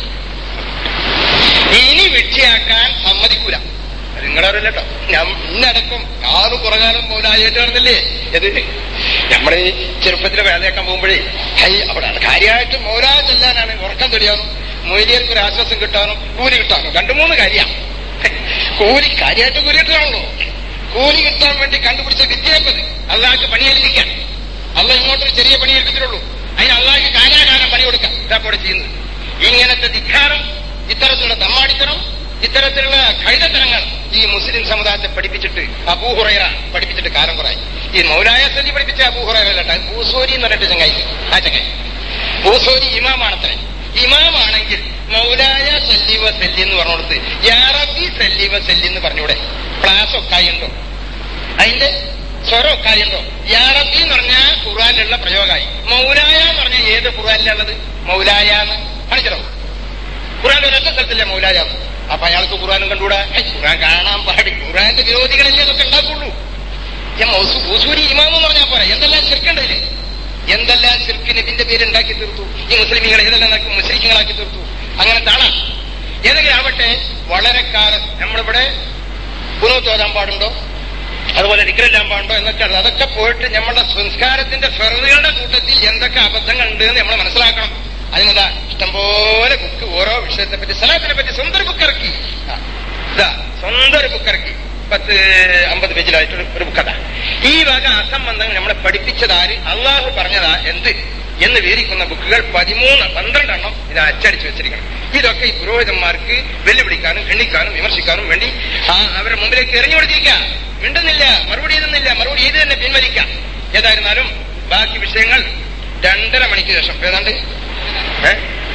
[SPEAKER 1] ഇനി വിട്ടിയാക്കാൻ സമ്മതിക്കൂല അത് നിങ്ങളറിയില്ല കേട്ടോ ഞാൻ ഇന്നടക്കം കാറ് പുറകാലം പോലായിട്ട് നടന്നില്ലേ ഇത് നമ്മള് ചെറുപ്പത്തിൽ വേലയാക്കാൻ പോകുമ്പോഴേ ഹൈ അവിടെ കാര്യമായിട്ട് മൗലാ ചെല്ലാനാണ് ഉറക്കം തെളിയാനും മൊയ്ലിയർക്ക് ഒരു ആശ്വാസം കിട്ടാനും കൂലി കിട്ടാനും രണ്ടു മൂന്ന് കാര്യ കൂലി കാര്യമായിട്ട് കൂലി കിട്ടാണല്ലോ കൂലി കിട്ടാൻ വേണ്ടി കണ്ടുപിടിച്ച വിദ്യാഭ്യാസം അള്ളാഹ്ക്ക് പണിയേൽപ്പിക്കാൻ അല്ല ഇങ്ങോട്ടൊരു ചെറിയ പണി ഏൽപ്പിച്ചിട്ടുള്ളൂ അതിന് അള്ളാഹ്ക്ക് കാലാകാലം പണി കൊടുക്കാം ഇതാ കൂടെ ചെയ്യുന്നത് ഇങ്ങനത്തെ ധിക്കാരം ഇത്തരത്തിലുള്ള തമ്മാടിത്തരം ഇത്തരത്തിലുള്ള കഴുതത്തരങ്ങൾ ഈ മുസ്ലിം സമുദായത്തെ പഠിപ്പിച്ചിട്ട് അബൂഹുറൈറ പഠിപ്പിച്ചിട്ട് കാലം കുറയായി ഈ മൗലായ സല്ലി പഠിപ്പിച്ച അബൂഹുറൈറ അല്ലട്ടെ ഭൂസോരി എന്ന് പറഞ്ഞിട്ട് ചങ്ങായി ആ ചങ്ങായി ഭൂസോരി ഇമാമാണത്രേ ഇമാമാണെങ്കിൽ മൗലായ സല്ലി വ സല്ലി എന്ന് പറഞ്ഞുകൊടുത്ത് യാറബി സല്ലി വ സല്ലി എന്ന് പറഞ്ഞൂടെ ക്ലാസ് ഒക്കായി ഉണ്ടോ അതിന്റെ സ്വരം ഒക്കായി ഉണ്ടോ യാറബി എന്ന് പറഞ്ഞാൽ ഖുറാനിലുള്ള പ്രയോഗമായി മൗലായ എന്ന് പറഞ്ഞാൽ ഏത് ഖുറാനിലുള്ളത് മൗലായ എന്ന് കാണിച്ചോ ഖുറാൻ ഒരൊറ്റ സ്ഥലത്തില്ലേ മൗലായ എന്ന്. അപ്പൊ അയാൾക്ക് ഖുറാനും കണ്ടുകൂടാ ഏയ്, ഖുറാൻ കാണാൻ പാടി ഖുറാന്റെ വിരോധികളല്ലേ അതൊക്കെ ഉണ്ടാക്കുള്ളൂ ഞാൻ മൗസു ഭൂസൂരി ഇമാമെന്ന് പറഞ്ഞാൽ പോരാ എന്തെല്ലാം ശിർക്കുണ്ടല്ലേ എന്തെല്ലാം ശിർക്ക് നബിന്റെ പേര് ഉണ്ടാക്കി തീർത്തു ഈ മുസ്ലിമീങ്ങളെ ഏതെല്ലാം ഉണ്ടാക്കി മുസ്ലിങ്ങളാക്കി തീർത്തു അങ്ങനെ താണാ ഏതെങ്കിലും ആവട്ടെ വളരെ കാലം നമ്മളിവിടെ കുനൂത്ത് ഓതാൻ പാടുണ്ടോ അതുപോലെ ദിക്കറെല്ലാം പാടുണ്ടോ എന്നൊക്കെ ഉണ്ട്. അതൊക്കെ പോയിട്ട് നമ്മളുടെ സംസ്കാരത്തിന്റെ ഫെറുകളുടെ കൂട്ടത്തിൽ എന്തൊക്കെ അബദ്ധങ്ങൾ ഉണ്ട് എന്ന് നമ്മൾ മനസ്സിലാക്കണം അതിനെന്താ ഇഷ്ടംപോലെ ബുക്ക് ഓരോ വിഷയത്തെ പറ്റി സ്ഥലത്തിനെ പറ്റി സ്വന്തം ഒരു ബുക്ക് ഇറക്കി ആ, ഇതാ സ്വന്തം ഒരു ബുക്ക് ഇറക്കി പത്ത് അമ്പത് പേജിലായിട്ട് ഒരു- ഒരു ബുക്കതാ ഈ വക അസംബന്ധങ്ങൾ നമ്മളെ പഠിപ്പിച്ചതാര് അള്ളാഹു പറഞ്ഞതാ എന്ത് എന്ന് വിവരിക്കുന്ന ബുക്കുകൾ പതിമൂന്ന് പന്ത്രണ്ടെണ്ണം ഇത് അച്ചടിച്ചു വെച്ചിരിക്കണം ഇതൊക്കെ ഈ പുരോഹിതന്മാർക്ക് വെല്ലുവിളിക്കാനും ഖണ്ഡിക്കാനും വിമർശിക്കാനും വേണ്ടി ആ അവരുടെ മുമ്പിലേക്ക് എറിഞ്ഞു കൊടുത്തിരിക്കുക മിണ്ടുന്നില്ല മറുപടി എഴുതുന്നില്ല മറുപടി എഴുതി തന്നെ പിൻവലിക്കാം ഏതായിരുന്നാലും ബാക്കി വിഷയങ്ങൾ രണ്ടര മണിക്ക് ശേഷം ഏതാണ്ട് ഏ?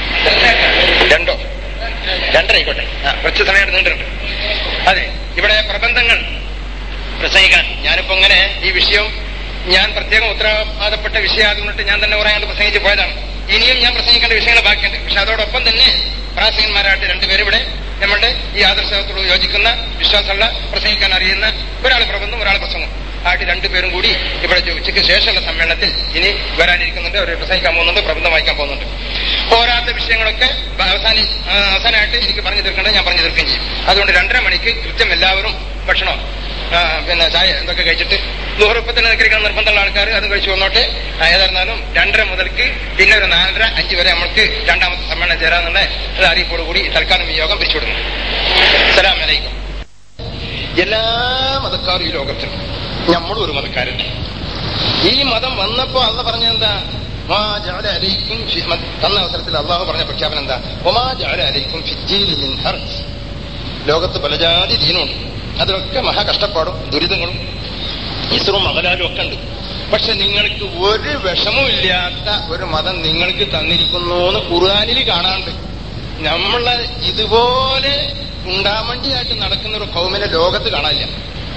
[SPEAKER 1] രണ്ടോ രണ്ടരയിക്കോട്ടെ ആ കുറച്ച് സമയമായിട്ട് നീണ്ടിട്ടുണ്ട് അതെ ഇവിടെ പ്രബന്ധങ്ങൾ പ്രസംഗിക്കാൻ ഞാനിപ്പോ ഇങ്ങനെ ഈ വിഷയം ഞാൻ പ്രത്യേകം ഉത്തരവാദപ്പെട്ട വിഷയമാകുന്നിട്ട് ഞാൻ തന്നെ കുറെ അങ്ങോട്ട് പ്രസംഗിച്ച് പോയതാണ് ഇനിയും ഞാൻ പ്രസംഗിക്കേണ്ട വിഷയങ്ങൾ ബാക്കിയുണ്ട് പക്ഷെ അതോടൊപ്പം തന്നെ പ്രാസംഗന്മാരായിട്ട് രണ്ടുപേരും ഇവിടെ നമ്മളുടെ ഈ ആദർശത്തോട് യോജിക്കുന്ന വിശ്വാസമുള്ള പ്രസംഗിക്കാൻ അറിയുന്ന ഒരാൾ പ്രബന്ധം ഒരാൾ പ്രസംഗം ആയിട്ട് രണ്ടുപേരും കൂടി ഇവിടെ ഉച്ചയ്ക്ക് ശേഷമുള്ള സമ്മേളനത്തിൽ ഇനി വരാനിരിക്കുന്നുണ്ട് അവർ പ്രസംഗിക്കാൻ പോകുന്നുണ്ട് പ്രബന്ധം വായിക്കാൻ പോകുന്നുണ്ട് പോരാത്ത വിഷയങ്ങളൊക്കെ അവസാനി ആ, അവസാനമായിട്ട് എനിക്ക് പറഞ്ഞു തീർക്കേണ്ടത് ഞാൻ പറഞ്ഞു തീർക്കുകയും ചെയ്യും അതുകൊണ്ട് രണ്ടര മണിക്ക് കൃത്യം എല്ലാവരും ഭക്ഷണം ആ, പിന്നെ ചായ എന്തൊക്കെ കഴിച്ചിട്ട് നൂറുപ്പത്തിന് നിൽക്കാൻ നിർബന്ധമുള്ള ആൾക്കാർ അതും കഴിച്ചു വന്നോട്ടെ ആ, ഏതായിരുന്നാലും രണ്ടര മുതൽക്ക് പിന്നെ ഒരു നാലര അഞ്ച് വരെ നമ്മൾക്ക് രണ്ടാമത്തെ സമ്മേളനം ചേരാന്നുള്ള ഒരു അറിയിപ്പോട് കൂടി തൽക്കാലം ഈ യോഗം പിരിച്ചുവിടുന്നു സലാം അലൈക്കും എല്ലാ മതക്കാരും ഈ ലോകത്തിൽ നമ്മളും ഒരു മതക്കാരൻ ഈ മതം വന്നപ്പോ അള്ള പറഞ്ഞെന്താ മാ ജഅല അലൈക്കും ഫി- മ- തന്ന അവസരത്തിൽ അള്ളാഹു പറഞ്ഞ പ്രഖ്യാപനം എന്താ ഒമാ ജഅല അലൈക്കും ഫിജ്ജീലി മിൻ ഹർജ് ലോകത്ത് പലജാതി ദീനുണ്ട് അതിലൊക്കെ മഹാ കഷ്ടപ്പാടും ദുരിതങ്ങളും ഇസ്രും അകലാലും ഒക്കെ ഉണ്ട് പക്ഷെ നിങ്ങൾക്ക് ഒരു വിഷമവും ഇല്ലാത്ത ഒരു മതം നിങ്ങൾക്ക് തന്നിരിക്കുന്നു എന്ന് ഖുർആാനിൽ കാണാണ്ട് നമ്മളെ ഇതുപോലെ ഉണ്ടാമണ്ടിയായിട്ട് നടക്കുന്ന ഒരു കൗമിനെ ലോകത്ത് കാണാനില്ല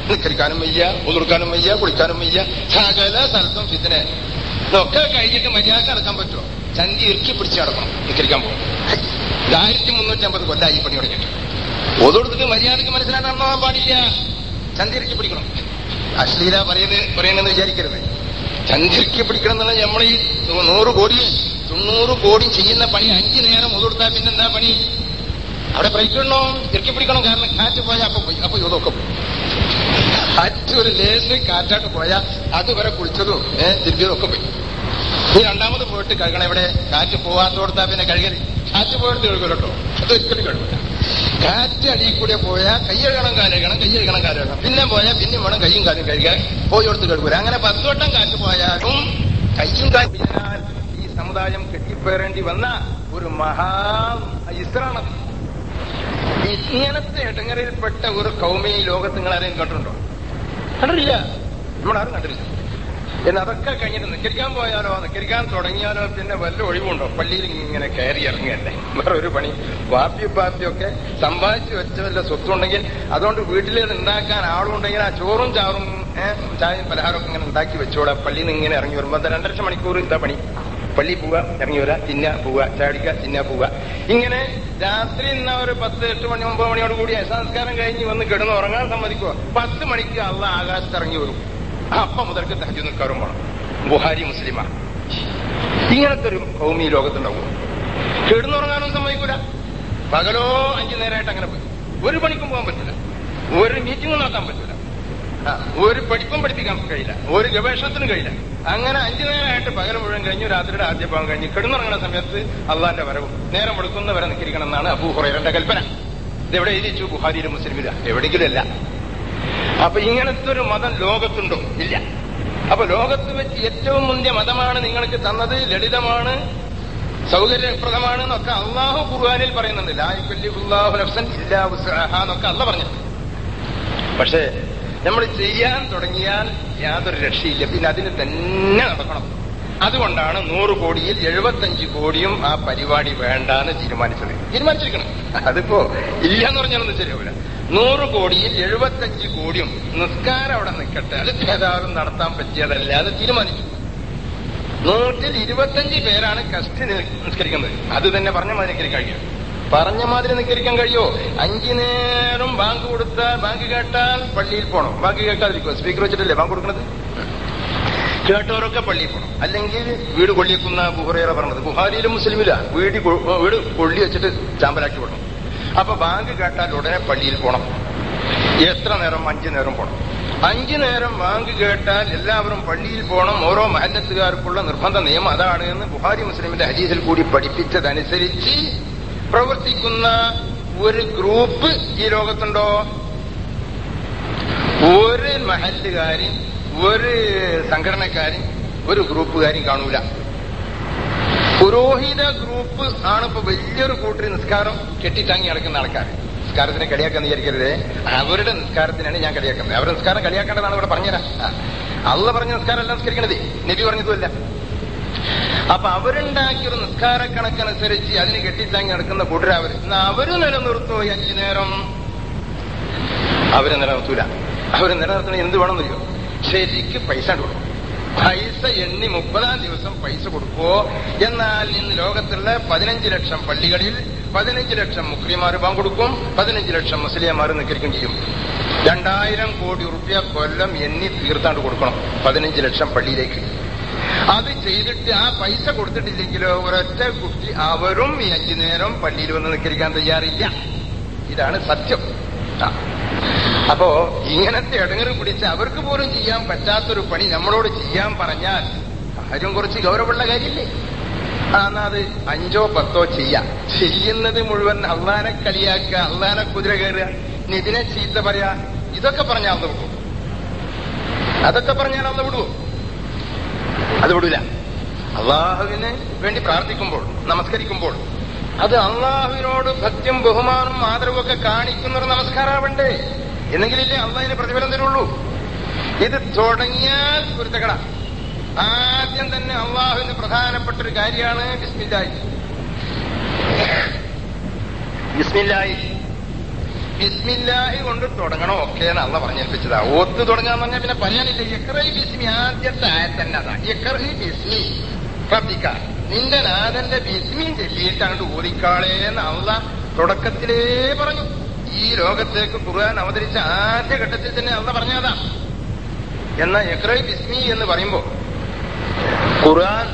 [SPEAKER 1] നിക്കരിക്കാനും വയ്യ ഒതുർക്കാനും വയ്യ കുളിക്കാനും വയ്യ സകല സ്ഥലത്തും ഫിത്തിനെ ഇതൊക്കെ കഴിഞ്ഞിട്ട് മര്യാദ നടക്കാൻ പറ്റുമോ ചന്തി ഇറുക്കി പിടിച്ച് നടക്കണം നിക്കരിക്കാൻ പോകും ഇത് ആയിരത്തി മുന്നൂറ്റി അമ്പത് കൊല്ലായി ഈ പണി തുടങ്ങിയിട്ട് ഒതുകൊടുത്തിട്ട് മര്യാദക്ക് മനസ്സിലാക്കാൻ പോകാൻ പാടില്ല ചന്തി ഇറുക്കി പിടിക്കണം അശ്ലീല പറയുന്നത് പറയണമെന്ന് വിചാരിക്കരുത് ചന്തിക്ക് പിടിക്കണം എന്നുള്ള നമ്മൾ ഈ നൂറ് കോടി തൊണ്ണൂറ് കോടി ചെയ്യുന്ന പണി അഞ്ചു നേരം ഒതുകൊടുത്താൽ പിന്നെന്താ പണി അവിടെ ബ്രേക്ക് ഇടണോ ഇറക്കി പിടിക്കണം കാരണം കാറ്റ് പോയാൽ അപ്പൊ പോയി അപ്പൊ ഇതൊക്കെ പോയി കാറ്റ് ഒരു ലേസ് കാറ്റാട്ട് പോയാൽ അതുവരെ കുളിച്ചതും ഏഹ് തിരിഞ്ഞതും ഒക്കെ പോയി ഈ രണ്ടാമത് പോയിട്ട് കഴുകണം ഇവിടെ കാറ്റ് പോവാത്തോടത്താ പിന്നെ കഴുകൽ കാറ്റ് പോയിട്ട് കഴുകലോ അത് ഒരിക്കലും കഴുകില്ല കാറ്റ് അടിയിൽ കൂടെ പോയാൽ കൈ കഴുകണം കാല് കഴുകണം കൈ കഴുകണം കാല് കഴുകണം പിന്നെ പോയാൽ പിന്നെ വേണം കൈയും കാലും കഴുകാൻ പോയി കൊടുത്ത് കഴുകൂല അങ്ങനെ പത്ത് വട്ടം കാറ്റ് പോയാലും കൈയും കാലും ഇതിനാൽ ഈ സമുദായം കെട്ടിപ്പേറേണ്ടി വന്ന ഒരു മഹാ ഇസ്രാണ് ഇങ്ങനത്തെ ഇടങ്ങറിൽപ്പെട്ട ഒരു കൗമി ഈ ലോകത്ത് നിങ്ങൾ ആരെയും കണ്ടിട്ടുണ്ടോ കണ്ടിട്ടില്ല നമ്മളാരും കണ്ടിട്ടില്ല എന്ന് അതൊക്കെ കഴിഞ്ഞിട്ട് നിക്കരിക്കാൻ പോയാലോ നിക്കരിക്കാൻ തുടങ്ങിയാലോ പിന്നെ വല്ല ഒഴിവുണ്ടോ പള്ളിയിൽ ഇങ്ങനെ കയറി ഇറങ്ങിയല്ലേ വേറെ ഒരു പണി വാപ്പി പാപ്പിയൊക്കെ സമ്പാദിച്ചു വെച്ച വല്ല സ്വത്തുണ്ടെങ്കിൽ അതുകൊണ്ട് വീട്ടിൽ ഉണ്ടാക്കാൻ ആളുണ്ടെങ്കിൽ ആ ചോറും ചാറും ഏഹ്, ചായയും പലഹാരമൊക്കെ ഇങ്ങനെ ഉണ്ടാക്കി വെച്ചോളാം പള്ളിയിൽ നിന്ന് ഇങ്ങനെ ഇറങ്ങി വരുമ്പോ അത് രണ്ടര മണിക്കൂർ ഇതാ പണി പള്ളി പോവുക ഇറങ്ങി വരാ തിന്ന പോവുക ചാടിക്കുക തിന്ന പോവുക ഇങ്ങനെ രാത്രി ഇന്ന ഒരു പത്ത് എട്ട് മണി ഒമ്പത് മണിയോട് കൂടി സംസ്കാരം കഴിഞ്ഞ് വന്ന് കിടന്ന് ഉറങ്ങാൻ സമ്മതിക്കുക പത്ത് മണിക്ക് അള്ള ആകാശത്ത് ഇറങ്ങി വരും അപ്പം മുതൽക്ക് തഹജു നിൽക്കാറും വേണം ബുഹാരി മുസ്ലിമാ ഇങ്ങനത്തെ ഒരു ഭൂമി ലോകത്തുണ്ടാവും കിടന്നുറങ്ങാനും സമ്മതിക്കൂല പകലോ അഞ്ചു നേരമായിട്ട് അങ്ങനെ പോയി ഒരു പണിക്കും പോകാൻ പറ്റില്ല ഒരു മീറ്റിംഗും നടത്താൻ പറ്റില്ല ആ, ഒരു പഠിപ്പും പഠിപ്പിക്കാൻ കഴിയില്ല ഒരു ഗവേഷണത്തിനും കഴിയില്ല അങ്ങനെ അഞ്ചു നേരമായിട്ട് പകൽ മുഴുവൻ കഴിഞ്ഞു രാത്രിയുടെ ആദ്യ ഭാഗം കഴിഞ്ഞ് കിടന്നുറങ്ങുന്ന സമയത്ത് അള്ളാന്റെ വരവും നേരം എടുക്കുന്ന വരെ നിൽക്കണം എന്നാണ് അബൂ ഹുറൈറന്റെ കൽപ്പന ഇതെവിടെ എഴുതിച്ചു ബുഹാരിയിലും മുസ്ലിമില്ല എവിടെയെങ്കിലും അല്ല അപ്പൊ ഇങ്ങനത്തെ ഒരു മതം ലോകത്തുണ്ടോ ഇല്ല അപ്പൊ ലോകത്ത് വെച്ച് ഏറ്റവും മുന്തിയ മതമാണ് നിങ്ങൾക്ക് തന്നത് ലളിതമാണ് സൗകര്യപ്രദമാണ് എന്നൊക്കെ അള്ളാഹു ഖുർആാനിൽ പറയുന്നുണ്ട് ലാഹു നഫ്സൻ ഇല്ലാ വുസ്അഹാ എന്നൊക്കെ അല്ല പറഞ്ഞു പക്ഷേ നമ്മൾ ചെയ്യാൻ തുടങ്ങിയാൽ യാതൊരു രക്ഷയില്ല പിന്നെ അതിന് തന്നെ നടക്കണം അതുകൊണ്ടാണ് നൂറ് കോടിയിൽ എഴുപത്തഞ്ച് കോടിയും ആ പരിപാടി വേണ്ടാന്ന് തീരുമാനിച്ചത് തീരുമാനിച്ചിരിക്കണം അതിപ്പോ ഇല്ല എന്ന് പറഞ്ഞാലൊന്നും ശരിയാവില്ല നൂറ് കോടിയിൽ എഴുപത്തഞ്ച് കോടിയും നിസ്കാരം അവിടെ നിൽക്കട്ടെ അത് ഏതായാലും നടത്താൻ പറ്റിയതല്ല അത് തീരുമാനിച്ചു നൂറ്റിൽ ഇരുപത്തഞ്ച് പേരാണ് കഷ്ടി നിസ്കരിക്കുന്നത് അത് തന്നെ പറഞ്ഞ മാതിരി നിസ്കരിക്കാൻ കഴിയും പറഞ്ഞ മാതിരി നിസ്കരിക്കാൻ കഴിയോ അഞ്ചു നേരം ബാങ്ക് കൊടുത്താൽ ബാങ്ക് കേട്ടാൽ പള്ളിയിൽ പോകണം ബാങ്ക് കേൾക്കാതിരിക്കുമോ സ്പീക്കർ വെച്ചിട്ടല്ലേ ബാങ്ക് കൊടുക്കുന്നത് കേട്ടവരൊക്കെ പള്ളിയിൽ പോകണം അല്ലെങ്കിൽ വീട് കൊള്ളിയേക്കുന്ന ബുഹറേറ പറഞ്ഞത് ബുഹാരിയിലും മുസ്ലിമില്ല വീട് കൊ- വീട് കൊള്ളി വെച്ചിട്ട് ചാമ്പലാക്കി വിടണം അപ്പൊ ബാങ്ക് കേട്ടാൽ ഉടനെ പള്ളിയിൽ പോകണം എത്ര നേരം അഞ്ചു നേരം പോകണം അഞ്ചു നേരം ബാങ്ക് കേട്ടാൽ എല്ലാവരും പള്ളിയിൽ പോകണം ഓരോ മഹല്ലത്തുകാർക്കുള്ള നിർബന്ധ നിയമം അതാണ് എന്ന് ബുഹാരി മുസ്ലിമിന്റെ ഹദീസിൽ കൂടി പഠിപ്പിച്ചതനുസരിച്ച് പ്രവർത്തിക്കുന്ന ഒരു ഗ്രൂപ്പ് ഈ ലോകത്തുണ്ടോ ഒരു മഹല്ലുകാരും ഒരു സംഘടനക്കാരും ഒരു ഗ്രൂപ്പുകാരും കാണൂല പുരോഹിത ഗ്രൂപ്പ് ആണ് ഇപ്പൊ വലിയൊരു കൂട്ടർ നിസ്കാരം കെട്ടിത്താങ്ങി നടക്കുന്ന ആൾക്കാർ നിസ്കാരത്തിനെ കളിയാക്കാന്ന് വിചാരിക്കരുത് അവരുടെ നിസ്കാരത്തിനാണ് ഞാൻ കളിയാക്കുന്നത് അവരുടെ നിസ്കാരം കളിയാക്കേണ്ടതാണ് ഇവിടെ പറഞ്ഞുതരാം ആ. അള്ള പറഞ്ഞ നിസ്കാരം എല്ലാം നിസ്കരിക്കണത് നബി പറഞ്ഞതുമല്ല അപ്പൊ അവരുണ്ടാക്കിയൊരു നിസ്കാര കണക്കനുസരിച്ച് അതിന് കെട്ടിത്താങ്ങി നടക്കുന്ന കൂട്ടരവർ എന്നാ അവര് നിലനിർത്തുമോ ഈ അഞ്ചു നേരം അവര് നിലനിർത്തൂല അവര് നിലനിർത്തണ എന്ത് വേണമെന്നറിയോ ശരിക്ക് പൈസ കൊടുക്കും പൈസ എണ്ണി മുപ്പതാം ദിവസം പൈസ കൊടുക്കുവോ എന്നാൽ ഇന്ന് ലോകത്തുള്ള പതിനഞ്ച് ലക്ഷം പള്ളികളിൽ പതിനഞ്ച് ലക്ഷം മുസ്ലിമാർ പങ്കെടുക്കും പതിനഞ്ച് ലക്ഷം മുസ്ലിംമാർ നിൽക്കുകയും ചെയ്യും രണ്ടായിരം കോടി റുപ്യ കൊല്ലം എണ്ണി തീർത്താണ്ട് കൊടുക്കണം പതിനഞ്ച് ലക്ഷം പള്ളിയിലേക്ക് അത് ചെയ്തിട്ട് ആ പൈസ കൊടുത്തിട്ടില്ലെങ്കിലോ ഒരൊറ്റ കുട്ടി അവരും ഈ അഞ്ചു നേരം പള്ളിയിൽ വന്ന് നിൽക്കരിക്കാൻ തയ്യാറില്ല ഇതാണ് സത്യം ആ. അപ്പോ ഇങ്ങനത്തെ ഇടങ്ങറ് പിടിച്ച് അവർക്ക് പോലും ചെയ്യാൻ പറ്റാത്തൊരു പണി നമ്മളോട് ചെയ്യാൻ പറഞ്ഞാൽ കാര്യം കുറച്ച് ഗൗരവമുള്ള കാര്യമില്ലേ ആ എന്നാ അത് അഞ്ചോ പത്തോ ചെയ്യാം ചെയ്യുന്നത് മുഴുവൻ അള്ളാനെ കളിയാക്കുക അള്ളാനെ കുതിര കയറുക നിതിനെ ചീത്ത പറയാ ഇതൊക്കെ പറഞ്ഞാൽ അന്ന് വിടും അതൊക്കെ പറഞ്ഞാൽ അന്ന് വിടുവോ അത് വിടൂല അള്ളാഹുവിന് വേണ്ടി പ്രാർത്ഥിക്കുമ്പോൾ നമസ്കരിക്കുമ്പോൾ അത് അള്ളാഹുവിനോട് ഭക്തിയും ബഹുമാനും ആദരവും ഒക്കെ കാണിക്കുന്ന ഒരു നമസ്കാരാവണ്ടേ എന്നെങ്കിലില്ലേ അള്ളാഹിന് പ്രതിഫലം തരുള്ളൂ ഇത് തുടങ്ങിയാൽ കുരുത്തകട ആദ്യം തന്നെ അള്ളാഹുവിന് പ്രധാനപ്പെട്ട ഒരു കാര്യമാണ് ബിസ്മില്ലായി ബിസ്മില്ലായി ബിസ്മില്ലാഹി കൊണ്ട് തുടങ്ങണം ഒക്കെ അല്ല പറഞ്ഞേൽപ്പിച്ചതാ ഓത്ത് തുടങ്ങാന്ന് പറഞ്ഞാൽ പിന്നെ പറയാനില്ല യക്രൈ ബിസ്മി ആദ്യത്തെ ആയത് തന്നെ അതാ യക്രൈ ബിസ്മി പ്രാർത്ഥിക്ക നിന്റെ നാഥന്റെ ബിസ്മിൻ ചൊല്ലിയിട്ട് അങ്ങോട്ട് ഓതിക്കാളേന്ന് അള്ള തുടക്കത്തിലേ പറഞ്ഞു ഈ ലോകത്തേക്ക് ഖുർആൻ അവതരിച്ച ആദ്യ ഘട്ടത്തിൽ തന്നെ അള്ള പറഞ്ഞതാ എന്നാൽ യക്രൈ ബിസ്മി എന്ന് പറയുമ്പോ ഖുർആൻ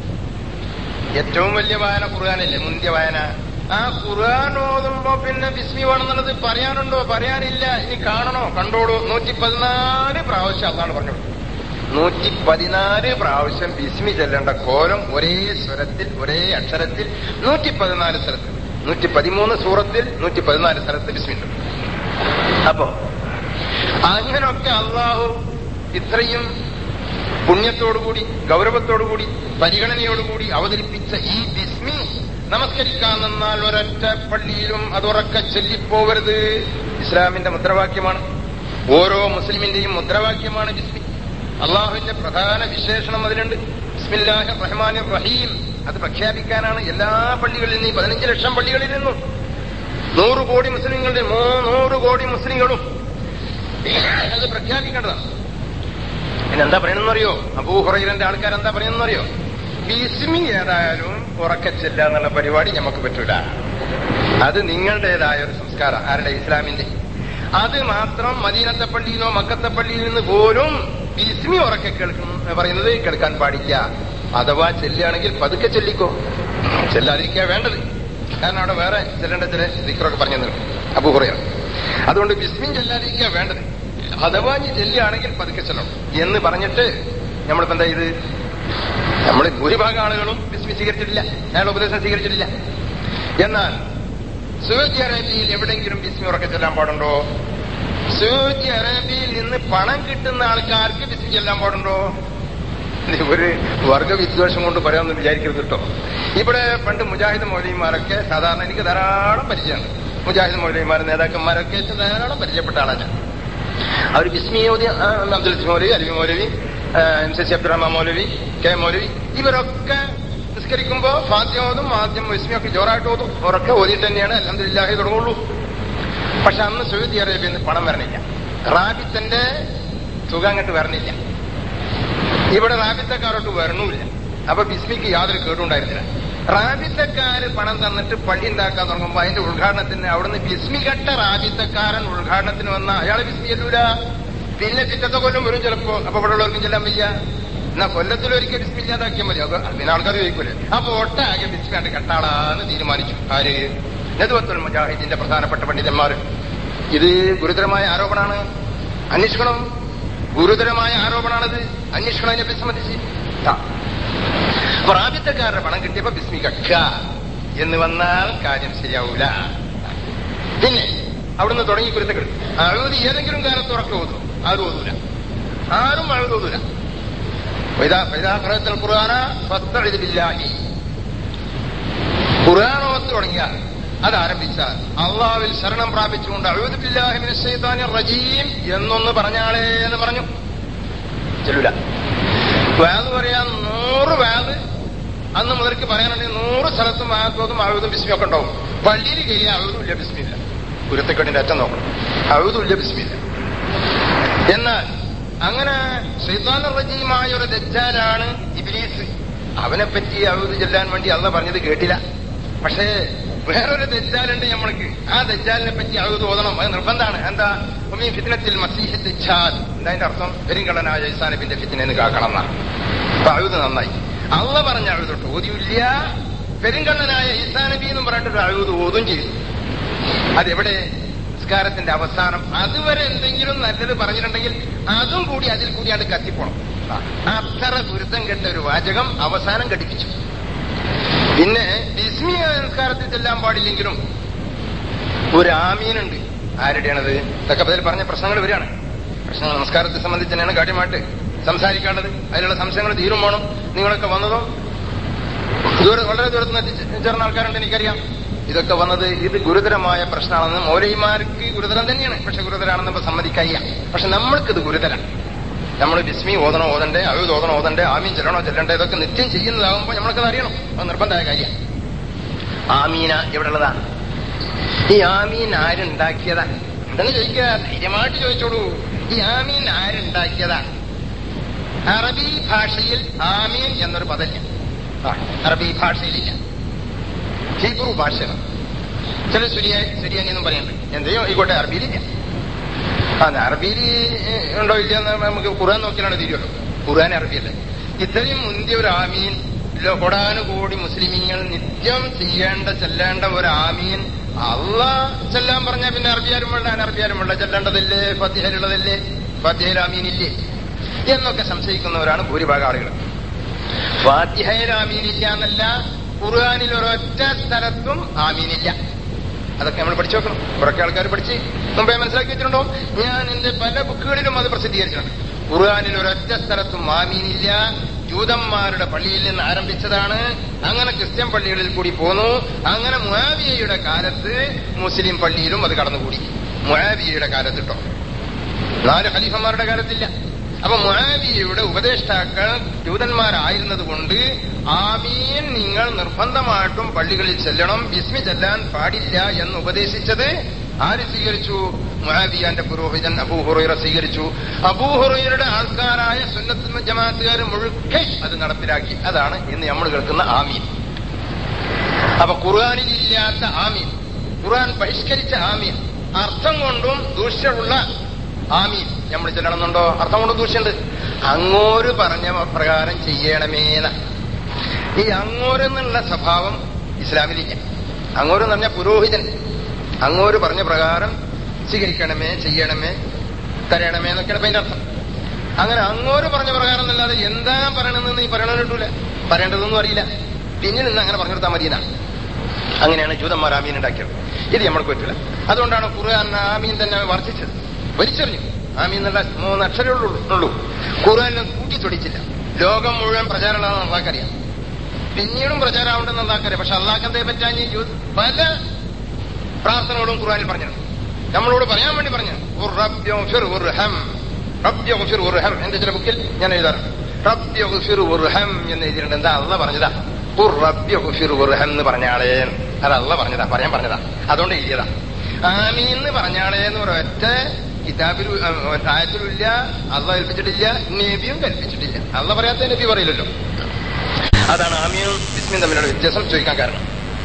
[SPEAKER 1] ഏറ്റവും വലിയ വായന ഖുർആാനല്ലേ മുന്തിയ വായന ആ ഖുർആൻ ഓതുമ്പോ പിന്നെ ബിസ്മി വേണമെന്നുള്ളത് പറയാനുണ്ടോ പറയാനില്ല ഇനി കാണണോ കണ്ടോളൂ നൂറ്റി പതിനാല് പ്രാവശ്യം അതാണ് പറഞ്ഞോളൂ നൂറ്റി പതിനാല് പ്രാവശ്യം ബിസ്മി ചെല്ലേണ്ട കോലം ഒരേ സ്വരത്തിൽ ഒരേ അക്ഷരത്തിൽ നൂറ്റി പതിനാല് സ്ഥലത്ത് നൂറ്റി പതിമൂന്ന് സൂറത്തിൽ നൂറ്റി പതിനാല് സ്ഥലത്ത് ബിസ്മി ഉണ്ട് അപ്പോ അങ്ങനൊക്കെ അള്ളാഹു ഇത്രയും പുണ്യത്തോടുകൂടി ഗൗരവത്തോടുകൂടി പരിഗണനയോടുകൂടി അവതരിപ്പിച്ച ഈ ബിസ്മി നമസ്കരിക്കാൻ നിന്നാൽ ഒരൊറ്റ പള്ളിയിലും അതുറക്ക ചൊല്ലിപ്പോവരുത് ഇസ്ലാമിന്റെ മുദ്രാവാക്യമാണ് ഓരോ മുസ്ലിമിന്റെയും മുദ്രാവാക്യമാണ് ബിസ്മി അള്ളാഹുവിന്റെ പ്രധാന വിശേഷണം അതിലുണ്ട് ബിസ്മില്ലാഹി റഹ്മാൻ റഹീം അത് പ്രഖ്യാപിക്കാനാണ് എല്ലാ പള്ളികളിൽ നിന്നും പതിനഞ്ച് ലക്ഷം പള്ളികളിൽ നിന്നും നൂറ് കോടി മുസ്ലിങ്ങളുടെ നൂറ് കോടി മുസ്ലിങ്ങളും അത് പ്രഖ്യാപിക്കേണ്ടതാണ് പിന്നെ എന്താ പറയണമെന്നറിയോ അബൂഹുറൈരന്റെ ആൾക്കാർ എന്താ പറയുന്നറിയോ ബിസ്മി ഏതായാലും ഉറക്കച്ചില്ല എന്നുള്ള പരിപാടി നമുക്ക് പറ്റൂല അത് നിങ്ങളുടേതായ ഒരു സംസ്കാരം ആരുടെ ഇസ്ലാമിന്റെ അത് മാത്രം മദീനത്തെ പള്ളിയിലോ മക്കത്തെ പള്ളിയിൽ നിന്ന് പോലും ബിസ്മി ഉറക്കെ കേൾക്കും പറയുന്നത് കേൾക്കാൻ പാടില്ല അഥവാ ചെല്ലുകയാണെങ്കിൽ പതുക്കെ ചെല്ലിക്കോ ചെല്ലാതിരിക്കുക വേണ്ടത് കാരണം അവിടെ വേറെ ചെല്ലേണ്ട ചില ദിക്കറൊക്കെ പറഞ്ഞു നിൽക്കും അബൂഹുറൈറ അതുകൊണ്ട് ബിസ്മിൻ ചെല്ലാതിരിക്കുക വേണ്ടത് അഥവാ നീ ചെല്ലുകയാണെങ്കിൽ പതുക്കെ ചെല്ലണം എന്ന് പറഞ്ഞിട്ട് നമ്മളിപ്പോ എന്താ ഇത് നമ്മൾ ഭൂരിഭാഗം ആളുകളും ബിസ്മി സ്വീകരിച്ചിട്ടില്ല അയാളുടെ ഉപദേശം സ്വീകരിച്ചിട്ടില്ല എന്നാൽ സൗദി അറേബ്യയിൽ എവിടെയെങ്കിലും ബിസ്മി ഉറക്കെ ചെല്ലാൻ പാടുണ്ടോ സൗദി അറേബ്യയിൽ നിന്ന് പണം കിട്ടുന്ന ആൾക്കാർക്ക് ബിസ്മി ചെല്ലാൻ പാടുണ്ടോ ഒരു വർഗവിദ്വേഷം കൊണ്ട് പറയാമെന്ന് വിചാരിക്കരുത് കേട്ടോ ഇവിടെ പണ്ട് മുജാഹിദ് മൗലിമാരൊക്കെ സാധാരണ എനിക്ക് ധാരാളം പരിചയമുണ്ട് മുജാഹിദ് മൗലിമാർ നേതാക്കന്മാരൊക്കെ ധാരാളം പരിചയപ്പെട്ട ആളാണ് ഞാൻ അവർ ബിസ്മി മോദി Abdul Moulavi Alavi Moulavi M C C Abdurahman Moulavi K Moulavi ഇവരൊക്കെ നിസ്കരിക്കുമ്പോ ഫാദ്യോതും ആദ്യം വിസ്മിയൊക്കെ ജോറായിട്ട് ഓതും ഉറക്കെ ഓതിയിട്ട് തന്നെയാണ് അലഹദില്ലാഹി തുടങ്ങുള്ളൂ പക്ഷെ അന്ന് സൗദി അറേബ്യയിൽ നിന്ന് പണം വരണില്ല റാബിത്തിന്റെ തുക അങ്ങോട്ട് വരണില്ല ഇവിടെ റാബിത്തക്കാരോട്ട് വരണമില്ല അപ്പൊ ബിസ്മിക്ക് യാതൊരു കേടുണ്ടായിരുന്നില്ല റാബിത്തക്കാര് പണം തന്നിട്ട് പള്ളി ഉണ്ടാക്കാൻ തുടങ്ങുമ്പോ അതിന്റെ ഉദ്ഘാടനത്തിന് അവിടുന്ന് ബിസ്മി കെട്ട റാബിത്തക്കാരൻ ഉദ്ഘാടനത്തിന് വന്ന അയാളെ ബിസ്മി ചെല്ലൂല പിന്നെ പിറ്റത്തെ കൊല്ലം വരും ചിലപ്പോ അപ്പൊ ഇവിടെ ഉള്ളവർക്കും ചെല്ലാൻ വയ്യ എന്നാ കൊല്ലത്തിലൊരിക്കൽ ബിസ്മി ഇല്ലാതാക്കിയാൽ മതി അത് പിന്നെ ആൾക്കാർ ചോദിക്കൂലേ അപ്പൊ ഒട്ടാകെ ബിസ്മി കണ്ട് കെട്ടാളാന്ന് തീരുമാനിച്ചു ആര് നെതുവത്തുൽ മുജാഹിദിന്റെ പ്രധാനപ്പെട്ട പണ്ഡിതന്മാർ ഇത് ഗുരുതരമായ ആരോപണമാണ് അന്വേഷിക്കണം ഗുരുതരമായ ആരോപണമാണത് അന്വേഷണം അതിനെ സംബന്ധിച്ച് അപ്പൊ റാബിത്തക്കാരുടെ പണം കിട്ടിയപ്പോ ബിസ്മി കക്ക എന്ന് വന്നാൽ കാര്യം ശരിയാവൂല പിന്നെ അവിടുന്ന് തുടങ്ങി കുരുത്തക്കൾ അഴുതി ഏതെങ്കിലും കാലത്ത് ഉറക്കം ഓതും ആരും ഓതൂല ആരും അഴുത് ഓതൂല ഖുർആന ഫസ്തഇദ്ബില്ലാഹി ഖുർആൻ ഓത്ത് തുടങ്ങിയാൽ അത് ആരംഭിച്ചാൽ അള്ളാവിൽ ശരണം പ്രാപിച്ചുകൊണ്ട് അഴുദില്ലാഹിമിൻ റജീം എന്നൊന്ന് പറഞ്ഞാളേ എന്ന് പറഞ്ഞു ചെല്ലൂല വേദ് പറയാൻ നൂറ് വേദ് അന്ന് മുതൽക്ക് പറയാനുണ്ടെങ്കിൽ നൂറ് സ്ഥലത്തും വാത്തോതും അഴുതും ബിസ്മിയൊക്കെ ഉണ്ടാവും പള്ളിയിൽ കയറിയ അഴുതും ഇല്ല ബിസ്മില്ല കുരുത്തക്കെട്ടിന്റെ അറ്റം നോക്കണം അഴുതും ഇല്ല ബിസ്മില്ല എന്നാൽ അങ്ങനെ ഷെയ്ത്താൻ റജീമായ ഒരു ദജ്ജാലാണ് ഇബ്ലീസ് അവനെ പറ്റി അഴുത് ചെല്ലാൻ വേണ്ടി അള്ള പറഞ്ഞത് കേട്ടില്ല പക്ഷേ വേറൊരു ദജ്ജാലുണ്ട് നമ്മൾക്ക് ആ ദജ്ജാലിനെ പറ്റി അഴുത് ഓതണം അത് നിർബന്ധമാണ് എന്താ ഉമ്മീ ഫിത്തിനത്തിൽ മസീഹ് ദജ്ജാൽ എന്താ അർത്ഥം പെരുങ്കള്ളനായ ഇസാനബിന്റെ ഫിത്തിനെന്ന് കാക്കണം എന്നാണ് അപ്പൊ അഴുത് നന്നായി അള്ള പറഞ്ഞ അഴുതൊട്ട് ഓതിയില്ല പെരുങ്കള്ളനായ ഈസാനബി എന്നും പറഞ്ഞിട്ട് അഴുത് ഓതും ചെയ്തു അതെവിടെ നിസ്കാരത്തിന്റെ അവസാനം അതുവരെ എന്തെങ്കിലും നല്ലത് പറഞ്ഞിട്ടുണ്ടെങ്കിൽ അതും കൂടി അതിൽ കൂടി അത് കത്തിപ്പോണം അത്ര ഗുരുത്തം കെട്ട ഒരു വാചകം അവസാനം ഘടിപ്പിച്ചു പിന്നെ ബിസ്മി നിസ്കാരത്തിൽ ചെല്ലാൻ പാടില്ലെങ്കിലും ഒരു ആമീനുണ്ട് ആരുടെയാണത് ഇതൊക്കെ അതിൽ പറഞ്ഞ പ്രശ്നങ്ങൾ വരികയാണ് പ്രശ്നങ്ങൾ നമസ്കാരത്തെ സംബന്ധിച്ച് തന്നെയാണ് കാര്യമായിട്ട് സംസാരിക്കേണ്ടത് അതിലുള്ള സംശയങ്ങൾ തീരും വേണം നിങ്ങളൊക്കെ വന്നതും ദൂരെ വളരെ ദൂരത്ത് നിന്ന് എത്തിച്ചേർന്ന ആൾക്കാരുണ്ട് എനിക്കറിയാം ഇതൊക്കെ വന്നത് ഇത് ഗുരുതരമായ പ്രശ്നമാണെന്ന് മൗലൈമാർക്ക് ഗുരുതരം തന്നെയാണ് പക്ഷെ ഗുരുതരാണെന്ന് ഇപ്പൊ സമ്മതിക്കയ്യ പക്ഷെ നമ്മൾക്കിത് ഗുരുതരം നമ്മൾ ബിസ്മി ഓതണോ ഓതണ്ടേ അഴുത് ഓതണോ ഓതണ്ടേ ആമീൻ ചെല്ലണോ ചെല്ലണ്ടേ ഇതൊക്കെ നിത്യം ചെയ്യുന്നതാകുമ്പോൾ നമ്മൾക്കത് അറിയണം അത് നിർബന്ധമായ കാര്യം ആമീന എവിടെ ഉള്ളതാണ് ഈ ആമീൻ ആരുണ്ടാക്കിയതാ എന്താണ് ചോദിക്കുക ധൈര്യമായിട്ട് ചോദിച്ചോളൂ ഈ ആമീൻ ആരുണ്ടാക്കിയതാ അറബി ഭാഷയിൽ ആമീൻ എന്നൊരു പദമില്ല ആ, അറബി ഭാഷയിലില്ല ഹീബ്രു ഭാഷയാണ് ചില സുരിയ സുരിയാനി എന്നും പറയുന്നുണ്ട് എന്തെയോ ആയിക്കോട്ടെ അറബിയിലില്ല ആ അറബിയിൽ ഉണ്ടോ ഇല്ല എന്ന് നമുക്ക് ഖുർആൻ നോക്കിയാലാണ് തിരിയുള്ളൂ ഖുർആൻ അറബിയല്ലേ ഇത്രയും മുന്തിയ ഒരു ആമീൻ ലോ- കൊടാനുകൂടി മുസ്ലിമീങ്ങൾ നിത്യം ചെയ്യേണ്ട ചെല്ലേണ്ട ഒരു ആമീൻ അല്ല ചെല്ലാൻ പറഞ്ഞാൽ പിന്നെ അറബിയാരും വേണ്ട അനറബിയാരും വേണ്ട ചെല്ലേണ്ടതല്ലേ ഫത്തിഹയിലുള്ളതല്ലേ ഫത്തിഹയിൽ ആമീനില്ലേ എന്നൊക്കെ സംശയിക്കുന്നവരാണ് ഭൂരിഭാഗം ആളുകൾ ഫാത്തിഹയിൽ ആമീനില്ല എന്നല്ല ഖുർആാനിൽ ഒരൊറ്റ സ്ഥലത്തും ആമീനില്ല അതൊക്കെ നമ്മൾ പഠിച്ചു വെക്കണം കുറക്കെ ആൾക്കാർ പഠിച്ച് മുമ്പേ മനസ്സിലാക്കി വെച്ചിട്ടുണ്ടോ ഞാൻ എന്റെ പല ബുക്കുകളിലും അത് പ്രസിദ്ധീകരിച്ചിട്ടുണ്ട് ഖുർആാനിൽ ഒരൊറ്റ സ്ഥലത്തും ആമീനില്ല ജൂതന്മാരുടെ പള്ളിയിൽ നിന്ന് ആരംഭിച്ചതാണ് അങ്ങനെ ക്രിസ്ത്യൻ പള്ളികളിൽ കൂടി പോന്നു അങ്ങനെ മുഹാവിയയുടെ കാലത്ത് മുസ്ലിം പള്ളിയിലും അത് കടന്നുകൂടി മുഹാവിയയുടെ കാലത്ത് കേട്ടോ നാല് ഖലീഫന്മാരുടെ കാലത്തില്ല അപ്പൊ മുഹാവിയയുടെ ഉപദേഷ്ടാക്കൾ ജൂതന്മാരായിരുന്നത് കൊണ്ട് ആമീൻ നിങ്ങൾ നിർബന്ധമായിട്ടും പള്ളികളിൽ ചെല്ലണം ബിസ്മി ചെല്ലാൻ പാടില്ല എന്ന് ഉപദേശിച്ചത് ആര് സ്വീകരിച്ചു മുഹാവിയാന്റെ പുരോഹിതൻ അബൂഹുറൈറ സ്വീകരിച്ചു അബൂഹുറൈറയുടെ ആൾക്കാരായ സുന്നത്ത് ജമാഅത്തുകാർ മുഴുക്കെ അത് നടപ്പിലാക്കി അതാണ് ഇന്ന് നമ്മൾ കേൾക്കുന്ന ആമീൻ അപ്പൊ ഖുർആാനിൽ ഇല്ലാത്ത ആമീൻ ഖുർആൻ ബഹിഷ്കരിച്ച ആമീൻ അർത്ഥം കൊണ്ടും ദൂഷ്യമുള്ള ആമീൻ നമ്മൾ ചെല്ലണമെന്നുണ്ടോ അർത്ഥം കൊണ്ടും ദൂഷ്യമുണ്ട് അങ്ങോര് പറഞ്ഞ പ്രകാരം ചെയ്യണമേന ഈ അങ്ങോരെന്നുള്ള സ്വഭാവം ഇസ്ലാമിലില്ല അങ്ങോരെന്ന് പറഞ്ഞ പുരോഹിതൻ അങ്ങോര് പറഞ്ഞ പ്രകാരം സ്വീകരിക്കണമേ ചെയ്യണമേ തരണമേ എന്നൊക്കെയാണ് ഇപ്പൊ അതിന്റെ അർത്ഥം അങ്ങനെ അങ്ങോര് പറഞ്ഞ പ്രകാരം എന്നല്ലാതെ എന്താ പറയണമെന്ന് നീ പറയണമെന്ന് കിട്ടൂല പറയേണ്ടതൊന്നും അറിയില്ല പിന്നിൽ നിന്ന് അങ്ങനെ പറഞ്ഞു കൊടുത്താൽ മതി എന്നാണ് അങ്ങനെയാണ് ജൂതന്മാർ ആമീൻ ഉണ്ടാക്കിയത് ഇത് നമ്മൾക്ക് പറ്റില്ല അതുകൊണ്ടാണ് ഖുർആൻ ആമീൻ തന്നെ വർദ്ധിച്ചത് വലിച്ചെറിഞ്ഞു ആമീൻ എന്നുള്ള മൂന്ന് അക്ഷരമുള്ളൂ ഉള്ളൂ ഖുർആാനിൽ കൂട്ടി തൊടിച്ചില്ല ലോകം മുഴുവൻ പ്രചാരമുള്ളതെന്ന് അള്ളാഹ്ക്കറിയാം പിന്നീടും പ്രചാരമുണ്ടെന്ന് അള്ളാഹ്ക്കറിയാം പക്ഷെ അള്ളാഹ്ക്കന്തേ പറ്റാൻ പല പ്രാർത്ഥനകളും ഖുർആനിൽ പറഞ്ഞിട്ടുണ്ട് നമ്മളോട് പറയാൻ വേണ്ടി പറഞ്ഞു റബ്ബ്യഗ്ഫിർ വർഹം. റബ്ബ്യഗ്ഫിർ വർഹം. എന്റെ ചില ബുക്കിൽ ഞാൻ എഴുതാറുണ്ട് റബ്ബ്യഗ്ഫിർ വർഹം എന്ന് എഴുതിയിട്ടുണ്ട് എന്താ അള്ള പറഞ്ഞതാ ഖുർ റബ്ബ്യഗ്ഫിർ വർഹം എന്ന് പറഞ്ഞാളേ അത് അള്ള പറഞ്ഞതാ പറയാൻ പറഞ്ഞതാ അതുകൊണ്ട് എഴുതിയതാ ആമീന്ന് പറഞ്ഞാളേ എന്ന് ഒരൊറ്റ കിതാബിൽ ആയത്തിലുമില്ല അള്ള കൽപ്പിച്ചിട്ടില്ല നബിയും കൽപ്പിച്ചിട്ടില്ല അള്ള പറയാത്ത നബി പറയില്ലല്ലോ അതാണ് ആമിയും ബിസ്മിയും തമ്മിലുള്ള വ്യത്യാസം ചോദിക്കാൻ കാരണം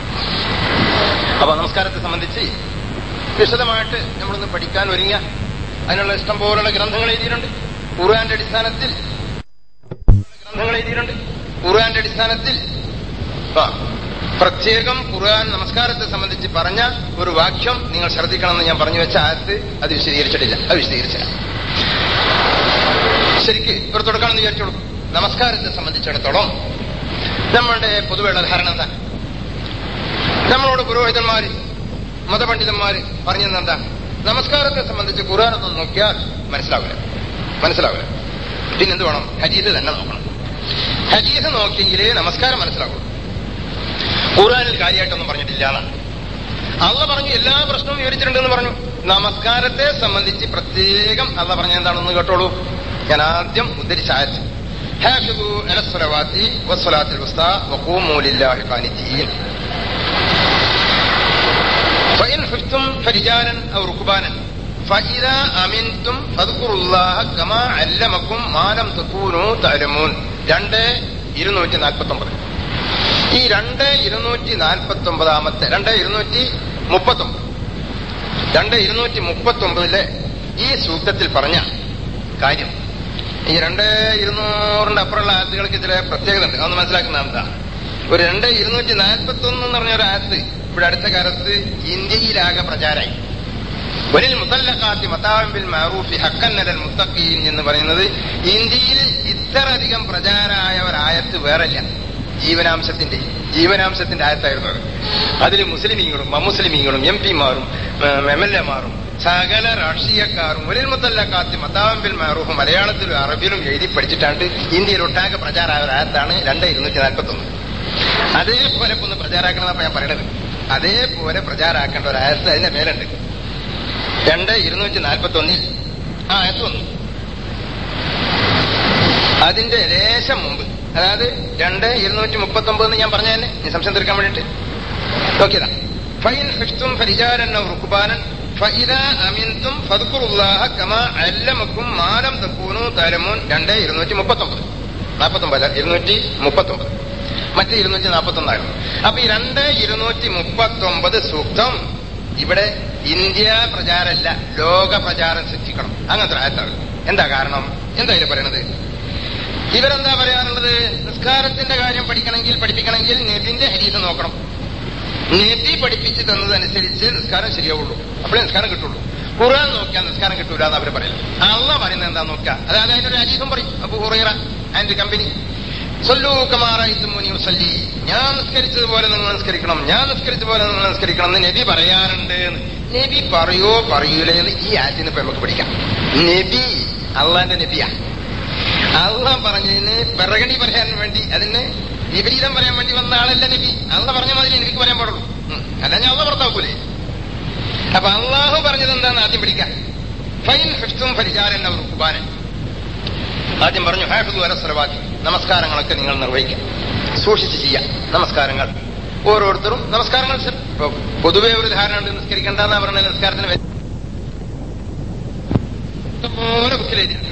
[SPEAKER 1] അപ്പൊ നമസ്കാരത്തെ സംബന്ധിച്ച് വിശദമായിട്ട് നമ്മളൊന്ന് പഠിക്കാൻ ഒരുങ്ങിയ അതിനുള്ള ഇഷ്ടം പോലുള്ള ഗ്രന്ഥങ്ങൾ എഴുതിയിട്ടുണ്ട് ഖുർആന്റെ അടിസ്ഥാനത്തിൽ ഗ്രന്ഥങ്ങൾ എഴുതിയിട്ടുണ്ട് ഖുർആന്റെ അടിസ്ഥാനത്തിൽ ആ, പ്രത്യേകം ഖുർആൻ നമസ്കാരത്തെ സംബന്ധിച്ച് പറഞ്ഞ ഒരു വാക്യം നിങ്ങൾ ശ്രദ്ധിക്കണമെന്ന് ഞാൻ പറഞ്ഞു വെച്ച ആയത്ത് അത് വിശദീകരിച്ചിട്ടില്ല അത് വിശദീകരിച്ചില്ല ശരിക്ക് ഒരു തുടക്കമെന്ന് വിചാരിച്ചോളൂ നമസ്കാരത്തെ സംബന്ധിച്ചിടത്തോളം നമ്മളുടെ പൊതുവെയുള്ള ധാരണ എന്താ നമ്മളോട് പുരോഹിതന്മാര് മതപണ്ഡിതന്മാര് പറഞ്ഞത് എന്താ നമസ്കാരത്തെ സംബന്ധിച്ച് ഖുർആാനൊന്നും നോക്കിയാൽ മനസ്സിലാവില്ല മനസ്സിലാവില്ല പിന്നെന്ത് വേണം ഹജീദ് തന്നെ നോക്കണം ഹജീദ് നോക്കിയെങ്കിലേ നമസ്കാരം മനസ്സിലാവുള്ളൂ ഖുർആാനിൽ കാര്യമായിട്ടൊന്നും പറഞ്ഞിട്ടില്ല എന്നാണ് അള്ള പറഞ്ഞു എല്ലാ പ്രശ്നവും വിവരിച്ചിട്ടുണ്ടെന്ന് പറഞ്ഞു നമസ്കാരത്തെ സംബന്ധിച്ച് പ്രത്യേകം അള്ള പറഞ്ഞ എന്താണെന്ന് കേട്ടോളൂ ഞാൻ ആദ്യം ഉദ്ധരിച്ച ആയത്ത് ഹാഫിദു അലസ്വലവാത്തി വസ്വലാത്തിൽ ഉസ്താ വഖൂമൂ ലില്ലാഹി ഖാനിതീൻ فإن خفتم فرجالا أو ركبانا فإذا أمنتم فاذكروا الله كما علمكم ما لم تكونوا تعلمون രണ്ട് ഇരുന്നൂറ്റി നാൽപ്പത്തി ഒമ്പത് ഈ രണ്ട് ഇരുന്നൂറ്റി നാൽപ്പത്തി ഒമ്പതാമത്തെ രണ്ട് ഇരുന്നൂറ്റി മുപ്പത്തി ഒമ്പത് രണ്ട് ഇരുന്നൂറ്റി മുപ്പത്തി ഒമ്പതിലെ ഈ സൂക്തത്തിൽ പറഞ്ഞ കാര്യം ഈ രണ്ട് ഇരുന്നൂറിന്റെ അപ്പുറമുള്ള ആയത്തുകൾക്ക് ചില പ്രത്യേകത ഉണ്ട് അതൊന്ന് മനസ്സിലാക്കുന്ന എന്താ ഒരു രണ്ട് ഇരുന്നൂറ്റി നാൽപ്പത്തി ഒന്ന് എന്ന് പറഞ്ഞ ഒരു ആയത്ത് ഇവിടെ അടുത്ത കാലത്ത് ഇന്ത്യയിലാകെ പ്രചാരമായി ഒരിൽ മുത്തല്ലക്കാത്തി മത്താവിൽ മാറൂഫി ഹക്കൻ നലൽ മുത്തഖീൻ എന്ന് പറയുന്നത് ഇന്ത്യയിൽ ഇത്രയധികം പ്രചാരമായ ഒരായത്ത് വേറല്ല ജീവനാംശത്തിന്റെ ജീവനാംശത്തിന്റെ ആയത്തായിരുന്നു അത് അതിൽ മുസ്ലിമീങ്ങളും അമുസ്ലിമീങ്ങളും എം പിമാരും എം എൽ എമാരും സകല രാഷ്ട്രീയക്കാരും ഒരിൽ മുത്തല്ലക്കാത്തി മത്താവമ്പിൽ മാറൂഫ് മലയാളത്തിലും അറബിയിലും എഴുതി പഠിച്ചിട്ടാണ്ട് ഇന്ത്യയിൽ ഒട്ടാകെ പ്രചാരമായ ഒരു ആയത്താണ് രണ്ട് ഇരുന്നൂറ്റി നാൽപ്പത്തി ഒന്ന് അതേപോലെ ഒന്ന് പ്രചാരാക്കണമെന്നപ്പോ ഞാൻ പറയണത് അതേപോലെ പ്രചാരാക്കേണ്ട ഒരു ആയത്ത് അതിന്റെ മേലുണ്ട് രണ്ട് ഇരുന്നൂറ്റി നാൽപ്പത്തി ഒന്നിൽ ആ ആയത്ത് വന്നു അതിന്റെ ലേശം മുമ്പ് അതായത് രണ്ട് ഇരുന്നൂറ്റി മുപ്പത്തി ഒമ്പത് എന്ന് ഞാൻ പറഞ്ഞ തന്നെ ഈ സംശയം തീർക്കാൻ വേണ്ടിയിട്ട് നോക്കിയതാ ഫൈൻ ഹിഷ്തും ഫരിജാരൻ റുക്കുബാനൻ ഫഇദാ അമിൻതും ഫദ്കുറുല്ലാഹ കമാ അല്ലമക്കും മാലം തക്കൂനു തലമൂൻ രണ്ട് ഇരുന്നൂറ്റി മുപ്പത്തൊമ്പത് നാൽപ്പത്തൊമ്പത് ഇരുന്നൂറ്റി മുപ്പത്തൊമ്പത് മറ്റേ ഇരുന്നൂറ്റി നാൽപ്പത്തൊന്നായിരുന്നു അപ്പൊ ഈ രണ്ട് ഇരുന്നൂറ്റി മുപ്പത്തൊമ്പത് സൂക്തം ഇവിടെ ഇന്ത്യ പ്രചാരമല്ല ലോക പ്രചാരം സൃഷ്ടിക്കണം അങ്ങനത്തെ ആയത്താണ് എന്താ കാരണം എന്താ ഇതിൽ പറയണത് ഇവരെന്താ പറയാറുള്ളത് നിസ്കാരത്തിന്റെ കാര്യം പഠിക്കണമെങ്കിൽ പഠിപ്പിക്കണമെങ്കിൽ നെബിന്റെ ഹരീസ് നോക്കണം നബി പഠിപ്പിച്ചു തന്നതനുസരിച്ച് നിസ്കാരം ശരിയാവുള്ളൂ അപ്പോഴേ നിസ്കാരം കിട്ടുള്ളൂ ഖുർആൻ നോക്കിയാൽ നിസ്കാരം കിട്ടൂല എന്ന് അവർ പറയുന്നത് അള്ള പറയുന്നത് എന്താ നോക്കുക അതായത് അതിന്റെ ഒരു ഹരീസും പറയും അപ്പൊ ഹുറൈറ ആൻഡ് കമ്പനി സൊല്ലൂ കമാറായിത്തുമുനി സല്ലി ഞാൻ നിസ്കരിച്ചതുപോലെ നിങ്ങൾ നിസ്കരിക്കണം ഞാൻ നിസ്കരിച്ചതുപോലെ നിങ്ങൾ നിസ്കരിക്കണം എന്ന് നബി പറയാറുണ്ട് എന്ന്. നബി പറയോ പറയൂലേ എന്ന് ഈ ആറ്റിന് ഇപ്പൊ നമുക്ക് പഠിക്കാം നബി അള്ളാന്റെ നബിയാ അള്ളാഹ് പറഞ്ഞതിന് പിറകണി പറയാൻ വേണ്ടി അതിന് വിപരീതം പറയാൻ വേണ്ടി വന്ന ആളല്ല നബി അള്ള പറഞ്ഞ മാതിരി എനിക്ക് പറയാൻ പാടുള്ളൂ ഉം. അല്ല ഞാൻ അള്ള പുറത്താക്കൂലേ അപ്പൊ അള്ളാഹു പറഞ്ഞത് എന്താന്ന് ആദ്യം പിടിക്കാം ഫൈൻ ഹിഷ്തും ഫരിജാരൻ അവർ കുബാനൻ ആദ്യം പറഞ്ഞു ഹാഫിദു അലസ്ലവാക്കി നമസ്കാരങ്ങളൊക്കെ നിങ്ങൾ നിർവഹിക്കാം സൂക്ഷിച്ച് ചെയ്യാം നമസ്കാരങ്ങൾ ഓരോരുത്തരും നമസ്കാരങ്ങൾ സ- ഇപ്പൊ പൊതുവെ ഒരു ധാരണ ഉണ്ട് നിസ്കരിക്കേണ്ടെന്നാ പറഞ്ഞ നിസ്കാരത്തിന് വെ- ഓരോ ബുക്കിലെഴുതിയിട്ടുണ്ട്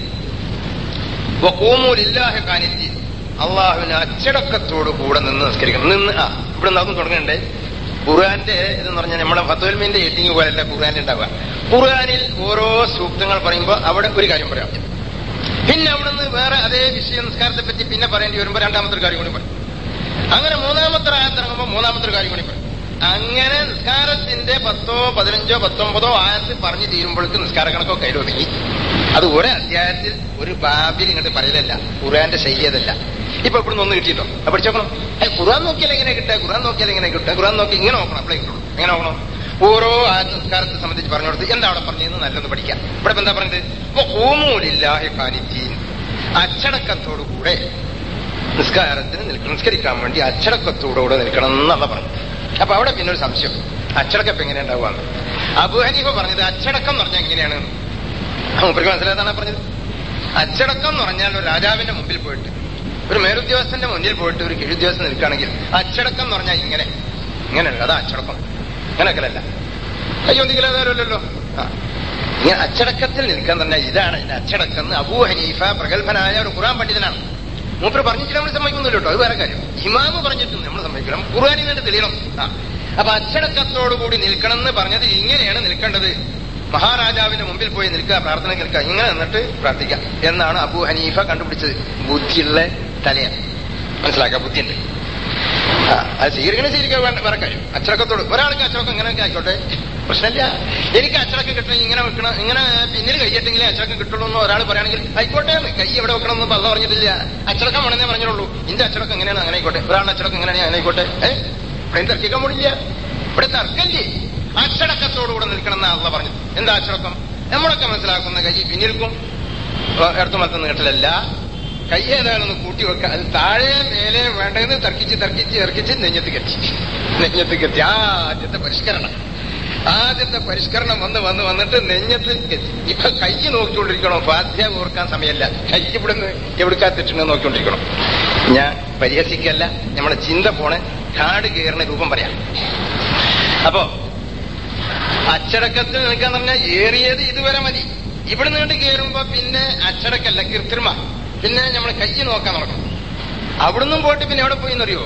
[SPEAKER 1] വഖൂമുലില്ലാഹി ഖാനിത്തീൻ. അള്ളാഹുവിന് അച്ചടക്കത്തോട് കൂടെ നിന്ന് നിസ്കരിക്കണം നിന്ന് ആ ഇവിടെ നിന്ന് തുടങ്ങണ്ടേ ഖുർആന്റെ ഇതെന്ന് പറഞ്ഞാൽ നമ്മുടെ ഫത്തുൽമീന്റെ എഡിങ് പോലല്ല ഖുർആന്റെ ഉണ്ടാവുക ഖുർആനിൽ ഓരോ സൂക്തങ്ങൾ പറയുമ്പോൾ അവിടെ ഒരു കാര്യം പറയാം പിന്നെ അവിടുന്ന് വേറെ അതേ വിഷയ നിസ്കാരത്തെ പറ്റി പിന്നെ പറയേണ്ടി വരുമ്പോൾ രണ്ടാമത്തെ ഒരു കാര്യം കൂടി പറയും അങ്ങനെ മൂന്നാമത്തെ ആയത്തിറങ്ങുമ്പോൾ മൂന്നാമത്തെ ഒരു കാര്യം കൂടി പറയും അങ്ങനെ നിസ്കാരത്തിന്റെ പത്തോ പതിനഞ്ചോ പത്തൊമ്പതോ ആയത്ത് പറഞ്ഞു തീരുമ്പോഴേക്ക് നിസ്കാര കണക്കോ കയ്യിലൊതുങ്ങി അത് ഒരു അധ്യായത്തിൽ ഒരു ബാബിൽ ഇങ്ങോട്ട് പറയലല്ല ഖുർആന്റെ ശൈലി അതല്ല ഇപ്പൊ ഇവിടുന്ന് ഒന്ന് കിട്ടിയിട്ടോ അപ്പൊ പഠിച്ചോക്കണം ഏ ഖുർആൻ നോക്കിയാൽ എങ്ങനെ കിട്ടുക ഖുർആൻ നോക്കിയാൽ എങ്ങനെ കിട്ടുക ഖുർആൻ നോക്കി ഇങ്ങനെ നോക്കണം അപ്പോഴേ കിട്ടുള്ളൂ എങ്ങനെ നോക്കണം ഓരോ ആയത്ത് നിസ്കാരത്തെ സംബന്ധിച്ച് പറഞ്ഞു കൊടുത്ത് എന്താ അവിടെ പറഞ്ഞതെന്ന് നല്ലത് പഠിക്കാം ഇവിടെ ഇപ്പൊ എന്താ പറഞ്ഞത് ഇപ്പൊ ഊമൂലില്ലാഹി ഖാനിത്തീൻ അച്ചടക്കത്തോടുകൂടെ നിസ്കാരത്തിന് നിൽക്കണം നിസ്കരിക്കാൻ വേണ്ടി അച്ചടക്കത്തോടുകൂടെ നിൽക്കണം എന്നല്ല പറഞ്ഞു അപ്പൊ അവിടെ പിന്നെ ഒരു സംശയം അച്ചടക്കം ഇപ്പൊ എങ്ങനെ ഉണ്ടാവുകയാണ് അബു ഹനീഫ പറഞ്ഞത് അച്ചടക്കം എന്ന് പറഞ്ഞാൽ എങ്ങനെയാണ് മൂപ്പർക്ക് മനസ്സിലായതാണ് പറഞ്ഞത് അച്ചടക്കം എന്ന് പറഞ്ഞാൽ ഒരു രാജാവിന്റെ മുമ്പിൽ പോയിട്ട് ഒരു മേലുദ്യോഗസ്ഥന്റെ മുന്നിൽ പോയിട്ട് ഒരു കീഴുദ്യോഗസ്ഥൻ നിൽക്കുകയാണെങ്കിൽ അച്ചടക്കം എന്ന് പറഞ്ഞാൽ ഇങ്ങനെ ഇങ്ങനെയല്ല അതാ അച്ചടക്കം ഇങ്ങനെയൊക്കെയല്ല അയ്യോ എന്തെങ്കിലല്ലോ ആ ഇങ്ങനെ അച്ചടക്കത്തിൽ നിൽക്കാൻ തന്നെ ഇതാണ് ഇതിന്റെ അച്ചടക്കം എന്ന് അബൂ ഹനീഫ പ്രഗത്ഭനായ ഒരു ഖുറാൻ പണ്ഡിതനാണ് മൂപ്പര് പറഞ്ഞിട്ട് നമ്മൾ സമ്മതിക്കുന്നില്ല കേട്ടോ അത് വേറെ കാര്യം ഇമാമ് പറഞ്ഞിട്ടുണ്ട് നമ്മൾ സമ്മതിക്കണം ഖുർആാനിൽ നിന്ന് തെളിയണം ആ അപ്പൊ അച്ചടക്കത്തോടുകൂടി നിൽക്കണം എന്ന് പറഞ്ഞത് ഇങ്ങനെയാണ് നിൽക്കേണ്ടത് മഹാരാജാവിന്റെ മുമ്പിൽ പോയി നിൽക്കുക പ്രാർത്ഥന നിൽക്കുക ഇങ്ങനെ നിന്നിട്ട് പ്രാർത്ഥിക്കാം എന്നാണ് അബൂ ഹനീഫ കണ്ടുപിടിച്ചത് ബുദ്ധിയുള്ള തലയാണ് മനസ്സിലാക്കുക ബുദ്ധിയുണ്ട് ആ, അത് സ്വീകരിക്കണം സ്വീകരിക്കാൻ വേണ്ട വേറെ കാര്യം അച്ചടക്കത്തോട് ഒരാൾക്ക് അച്ചടക്കം ഇങ്ങനെയൊക്കെ ആയിക്കോട്ടെ പ്രശ്നമില്ല എനിക്ക് അച്ചടക്കം കിട്ടണം ഇങ്ങനെ വെക്കണം ഇങ്ങനെ പിന്നിൽ കൈയിട്ടെങ്കിലേ അച്ചടക്കം കിട്ടുള്ളൂ എന്ന് ഒരാൾ പറയുകയാണെങ്കിൽ ആയിക്കോട്ടെ എന്ന് കൈ എവിടെ വെക്കണം എന്ന് പല്ല പറഞ്ഞിട്ടില്ല അച്ചടക്കം വേണമെന്നേ പറഞ്ഞുള്ളൂ ഇന്റെ അച്ചടക്കം എങ്ങനെയാണ് അങ്ങനെ ആയിക്കോട്ടെ ഒരാളുടെ അച്ചടക്കം എങ്ങനെയാണ് അങ്ങനെ ആയിക്കോട്ടെ ഏഹ് ഇവിടെ തർക്കിക്കാൻ പോണില്ല ഇവിടെ തർക്കല്ലേ അച്ചടക്കത്തോടുകൂടെ നിൽക്കണം എന്നാ അള്ള പറഞ്ഞത് എന്താ അച്ചടക്കം നമ്മളൊക്കെ മനസ്സിലാക്കുന്ന കൈ പിന്നിൽക്കും ഇടത്തു മലത്തുന്ന കെട്ടലല്ല കൈ ഏതാണെന്ന് കൂട്ടി വെക്കുക അത് താഴെ മേലെ വേണ്ടതെന്ന് തർക്കിച്ച് തർക്കിച്ച് തർക്കിച്ച് നെഞ്ഞത്ത് കെട്ടി നെഞ്ഞത്ത് കെട്ടി ആദ്യത്തെ പരിഷ്കരണം ആദ്യത്തെ പരിഷ്കരണം വന്ന് വന്ന് വന്നിട്ട് നെഞ്ഞത്ത് കെട്ടി ഇപ്പൊ കൈ നോക്കിക്കൊണ്ടിരിക്കണോ ഫാധ്യ ഓർക്കാൻ സമയമല്ല കൈ ഇവിടുന്ന് എവിടുക്കാ തെറ്റുന്നത് നോക്കിക്കൊണ്ടിരിക്കണം ഞാൻ പരിഹസിക്കല്ല നമ്മുടെ ചിന്ത പോണെ കാട് കയറുന്ന രൂപം പറയാം അപ്പോ അച്ചടക്കത്തിൽ നിൽക്കാൻ പറഞ്ഞാൽ ഏറിയത് ഇതുവരെ മതി ഇവിടെ നീണ്ട് കയറുമ്പോ പിന്നെ അച്ചടക്കല്ല കൃത്രിമ പിന്നെ നമ്മൾ കൈ നോക്കാൻ നടക്കും അവിടുന്നും പോയിട്ട് പിന്നെ എവിടെ പോയി എന്നറിയോ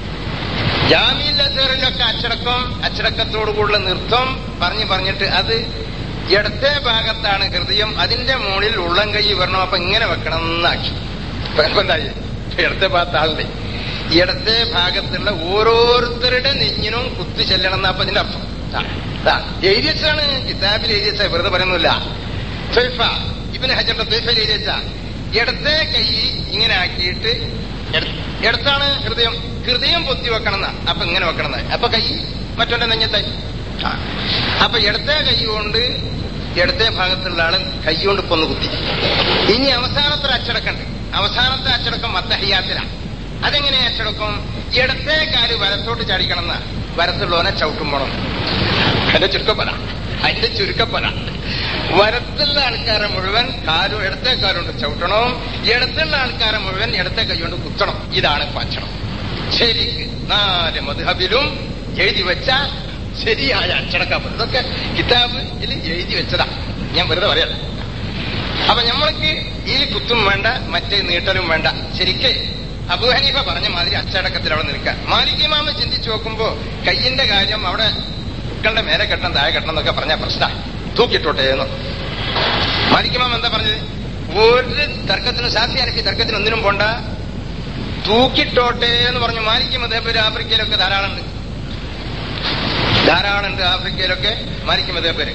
[SPEAKER 1] ജാമ്യയിൽ അസറിലൊക്കെ അച്ചടക്കം അച്ചടക്കത്തോടുകൂടിയുള്ള നൃത്തം പറഞ്ഞു പറഞ്ഞിട്ട് അത് ഇടത്തെ ഭാഗത്താണ് ഹൃദയം അതിന്റെ മുകളിൽ ഉള്ളം കൈ വരണം അപ്പൊ ഇങ്ങനെ വെക്കണം എന്നാക്കി ഇപ്പൊ എന്തായി ഇടത്തെ ഭാഗത്ത് ആളുടെ ഇടത്തെ ഭാഗത്തുള്ള ഓരോരുത്തരുടെ നെഞ്ഞിനും കുത്തു ചെല്ലണം എന്നാ അപ്പൊ അതിന്റെ അർത്ഥം ആ, ദാ, എഴുതി വെച്ചാണ് കിതാബിൽ എഴുതി വെച്ച വെറുതെ പറയുന്നില്ല ത്വയ്ഫ ഇവന് ഹജറിന്റെ ത്വയ്ഫയിൽ എഴുതി വെച്ച ഇടത്തെ കൈ ഇങ്ങനെ ആക്കിയിട്ട് ഇട- ഇടത്താണ് ഹൃദയം ഹൃദയം പൊത്തി വെക്കണം എന്നാ അപ്പൊ ഇങ്ങനെ വെക്കണം എന്നാ അപ്പൊ കൈ മറ്റൊന്റെ നെഞ്ഞത്തായി ആ. അപ്പൊ ഇടത്തെ കൈ കൊണ്ട് ഇടത്തെ ഭാഗത്തുള്ള ആള് കൈ കൊണ്ട് ഇപ്പൊ ഒന്ന് കുത്തി ഇനി അവസാനത്തെ ഒരു അച്ചടക്കമുണ്ട് അവസാനത്തെ അച്ചടക്കം മത്തഹയ്യാത്തിലാണ് അതെങ്ങനെ അച്ചടക്കം ഇടത്തെ കാല് വലത്തോട്ട് ചാടിക്കണം എന്നാ വരത്തുള്ളവനെ ചവിട്ടുമ്പോണം അതിന്റെ ചുരുക്കപ്പല അതിന്റെ ചുരുക്കപ്പല വരത്തുള്ള ആൾക്കാരെ മുഴുവൻ കാലും ഇടത്തെ കാലുകൊണ്ട് ചവിട്ടണം ഇടത്തുള്ള ആൾക്കാരെ മുഴുവൻ ഇടത്തെ കൈ കൊണ്ട് കുത്തണം ഇതാണ് ഭക്ഷണം ശരിക്ക് നാല് മധുഹബിലും എഴുതി വെച്ച ശരിയായ അച്ചടക്കാപ്പ് ഇതൊക്കെ കിതാബിൽ എഴുതി വെച്ചതാ ഞാൻ വെറുതെ പറയല്ല അപ്പൊ നമ്മൾക്ക് ഈ കുത്തും വേണ്ട മറ്റേ നീട്ടലും വേണ്ട ശരിക്ക് അബു ഹനീഫ പറഞ്ഞ മാതിരി അച്ചടക്കത്തിൽ അവിടെ നിൽക്കാം മാലിക്കിമാമ ചിന്തിച്ചു നോക്കുമ്പോ കയ്യിന്റെ കാര്യം അവിടെ മക്കളുടെ മേലെ കെട്ടണം താഴെ കെട്ടണം എന്നൊക്കെ പറഞ്ഞ പ്രശ്ന തൂക്കിട്ടോട്ടെ എന്ന് മാലിക്കിമാം എന്താ പറഞ്ഞത് ഒരു തർക്കത്തിനും സാധ്യ എനിക്ക് തർക്കത്തിന് ഒന്നിനും പോണ്ട തൂക്കിട്ടോട്ടെ എന്ന് പറഞ്ഞു മാലിക്കും അതേപോലെ ആഫ്രിക്കയിലൊക്കെ ധാരാളമുണ്ട് ധാരാളമുണ്ട് ആഫ്രിക്കയിലൊക്കെ മാലിക്കും അതേപോലെ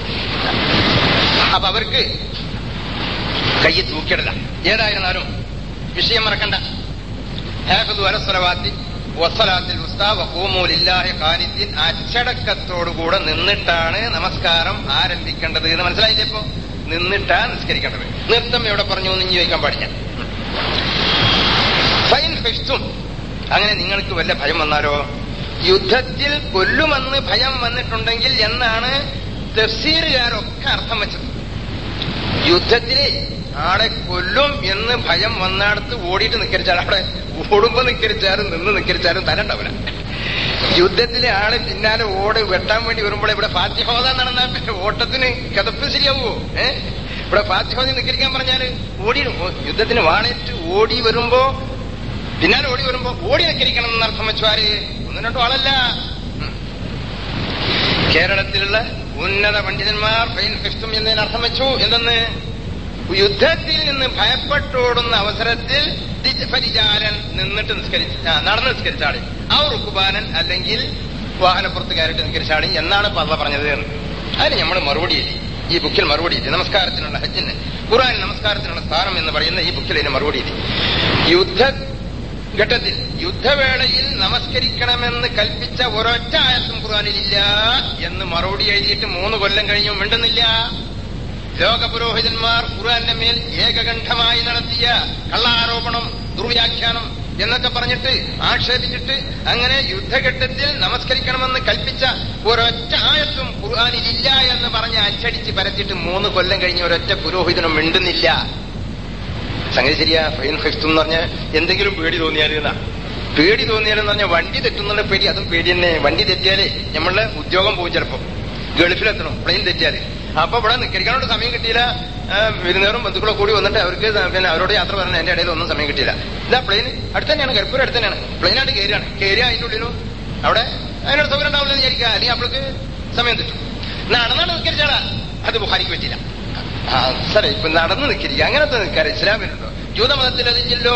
[SPEAKER 1] അപ്പൊ അവർക്ക് കൈ തൂക്കിയിടല ഏതായിരുന്നാലും വിഷയം മറക്കണ്ട ഹാഫിദു അലസ്വലവാത്തി വസ്സലാത്തിൽ ഉസ്താവൂലില്ലാഹി ഖാലിദ്ദീൻ അച്ചടക്കത്തോടുകൂടെ നിന്നിട്ടാണ് നമസ്കാരം ആരംഭിക്കേണ്ടത് എന്ന് മനസ്സിലായില്ലേ ഇപ്പോ നിന്നിട്ടാ നിസ്കരിക്കേണ്ടത് നൃത്തം എവിടെ പറഞ്ഞു എന്ന് ഇനി ചോദിക്കാൻ പാടില്ല ഫൈൻ ഫിഷ്തും അങ്ങനെ നിങ്ങൾക്ക് വല്ല ഭയം വന്നാലോ യുദ്ധത്തിൽ കൊല്ലുമെന്ന് ഭയം വന്നിട്ടുണ്ടെങ്കിൽ എന്നാണ് തഫ്സീറുകാരൊക്കെ അർത്ഥം വെച്ചത് യുദ്ധത്തില് ആളെ കൊല്ലും എന്ന് ഭയം വന്നിടത്ത് ഓടിയിട്ട് നിക്കരിച്ചാൽ അവിടെ ഓടുമ്പോ നിക്കരിച്ചാലും നിന്ന് നിക്കരിച്ചാലും തരണ്ടവന യുദ്ധത്തിലെ ആളെ പിന്നാലെ ഓട് വെട്ടാൻ വേണ്ടി വരുമ്പോൾ ഇവിടെ ഫാത്തിഹോദ നടന്ന ഓട്ടത്തിന് കഥപ്പ് ശരിയാവുമോ ഏ ഇവിടെ ഫാത്തിഹോദ നിക്കരിക്കാൻ പറഞ്ഞാല് ഓടി യുദ്ധത്തിന് വാണേറ്റ് ഓടി വരുമ്പോ പിന്നാലെ ഓടി വരുമ്പോ ഓടി നിക്കരിക്കണം എന്നർത്ഥം വെച്ചു ആര് ഒന്നും രണ്ടും ആളല്ല ഉം. കേരളത്തിലുള്ള ഉന്നത പണ്ഡിതന്മാർ ഫൈൻ ഫിഫ്തും എന്നതിന് അർത്ഥം വെച്ചു എന്തെന്ന് യുദ്ധത്തിൽ നിന്ന് ഭയപ്പെട്ടോടുന്ന അവസരത്തിൽ പരിചാരൻ നിന്നിട്ട് നിസ്കരിച്ച ആ, നടന്ന് നിസ്കരിച്ചാളി ആ റുക്കുബാനൻ അല്ലെങ്കിൽ വാഹനപ്പുറത്ത് കയറിട്ട് നിസ്കരിച്ചാളി എന്നാണ് പള്ള പറഞ്ഞത് എന്ന് അതിന് നമ്മൾ മറുപടി എഴുതി ഈ ബുക്കിൽ മറുപടി എഴുതി നമസ്കാരത്തിനുള്ള ഹജ്ജിന് ഖുറാൻ നമസ്കാരത്തിനുള്ള സ്ഥാനം എന്ന് പറയുന്ന ഈ ബുക്കിൽ ഇതിന് മറുപടി എഴുതി യുദ്ധ ഘട്ടത്തിൽ യുദ്ധവേളയിൽ നമസ്കരിക്കണമെന്ന് കൽപ്പിച്ച ഒരൊറ്റ ആയത്തും ഖുർആാനിലില്ല എന്ന് മറുപടി എഴുതിയിട്ട് മൂന്ന് കൊല്ലം കഴിഞ്ഞു മിണ്ടുന്നില്ല ലോകപുരോഹിതന്മാർ ഖുർആന്റെ മേൽ ഏകകണ്ഠമായി നടത്തിയ കള്ളാരോപണം ദുർവ്യാഖ്യാനം എന്നൊക്കെ പറഞ്ഞിട്ട് ആക്ഷേപിച്ചിട്ട് അങ്ങനെ യുദ്ധഘട്ടത്തിൽ നമസ്കരിക്കണമെന്ന് കൽപ്പിച്ച ഒരൊറ്റ ആയത്തും ഖുർആാനിലില്ല എന്ന് പറഞ്ഞ് അച്ചടിച്ച് പരത്തിയിട്ട് മൂന്ന് കൊല്ലം കഴിഞ്ഞ് ഒരൊറ്റ പുരോഹിതനും മിണ്ടുന്നില്ല സംഗതി ശരിയാ ഫൈൻ ഫിഫ്ത്ത് എന്ന് പറഞ്ഞ എന്തെങ്കിലും പേടി തോന്നിയാൽ എന്നാ പേടി തോന്നിയാലെന്ന് പറഞ്ഞാൽ വണ്ടി തെറ്റുന്നുള്ള പേടി അതും പേടി തന്നെ വണ്ടി തെറ്റിയാലേ നമ്മളുടെ ഉദ്യോഗം പോകും ചിലപ്പോ ഗൾഫിലെത്തണം പ്ലെയിൻ തെറ്റിയാല് അപ്പൊ ഇവിടെ നിൽക്കാനോട് സമയം കിട്ടിയില്ല ആ, വിരുന്നേറും ബന്ധുക്കളെ കൂടി വന്നിട്ട് അവർക്ക് പിന്നെ അവരോട് യാത്ര പറഞ്ഞ എന്റെ ഇടയിൽ ഒന്നും സമയം കിട്ടിയില്ല ഇതാ പ്ലെയിൻ അടുത്ത് തന്നെയാണ് കരിപ്പൂർ അടുത്ത് തന്നെയാണ് പ്ലെയിനായിട്ട് കയറിയാണ് കയറിയ അതിന്റെ ഉള്ളിലും അവിടെ അതിനോട് സൗകര്യം ഉണ്ടാവില്ല എന്ന് വിചാരിക്കുക അല്ലെങ്കിൽ അവൾക്ക് സമയം തെറ്റും നടന്നാണ് നിസ്കരിച്ചാളാ അത് ബുഹാരിക്ക് പറ്റില്ല ആ സാറേ ഇപ്പൊ നടന്ന് നിൽക്കിരിക്കുക അങ്ങനത്തെ നിൽക്കാറ് ഇസ്ലാമിലുണ്ടോ ജൂതമതത്തിൽ അതില്ലല്ലോ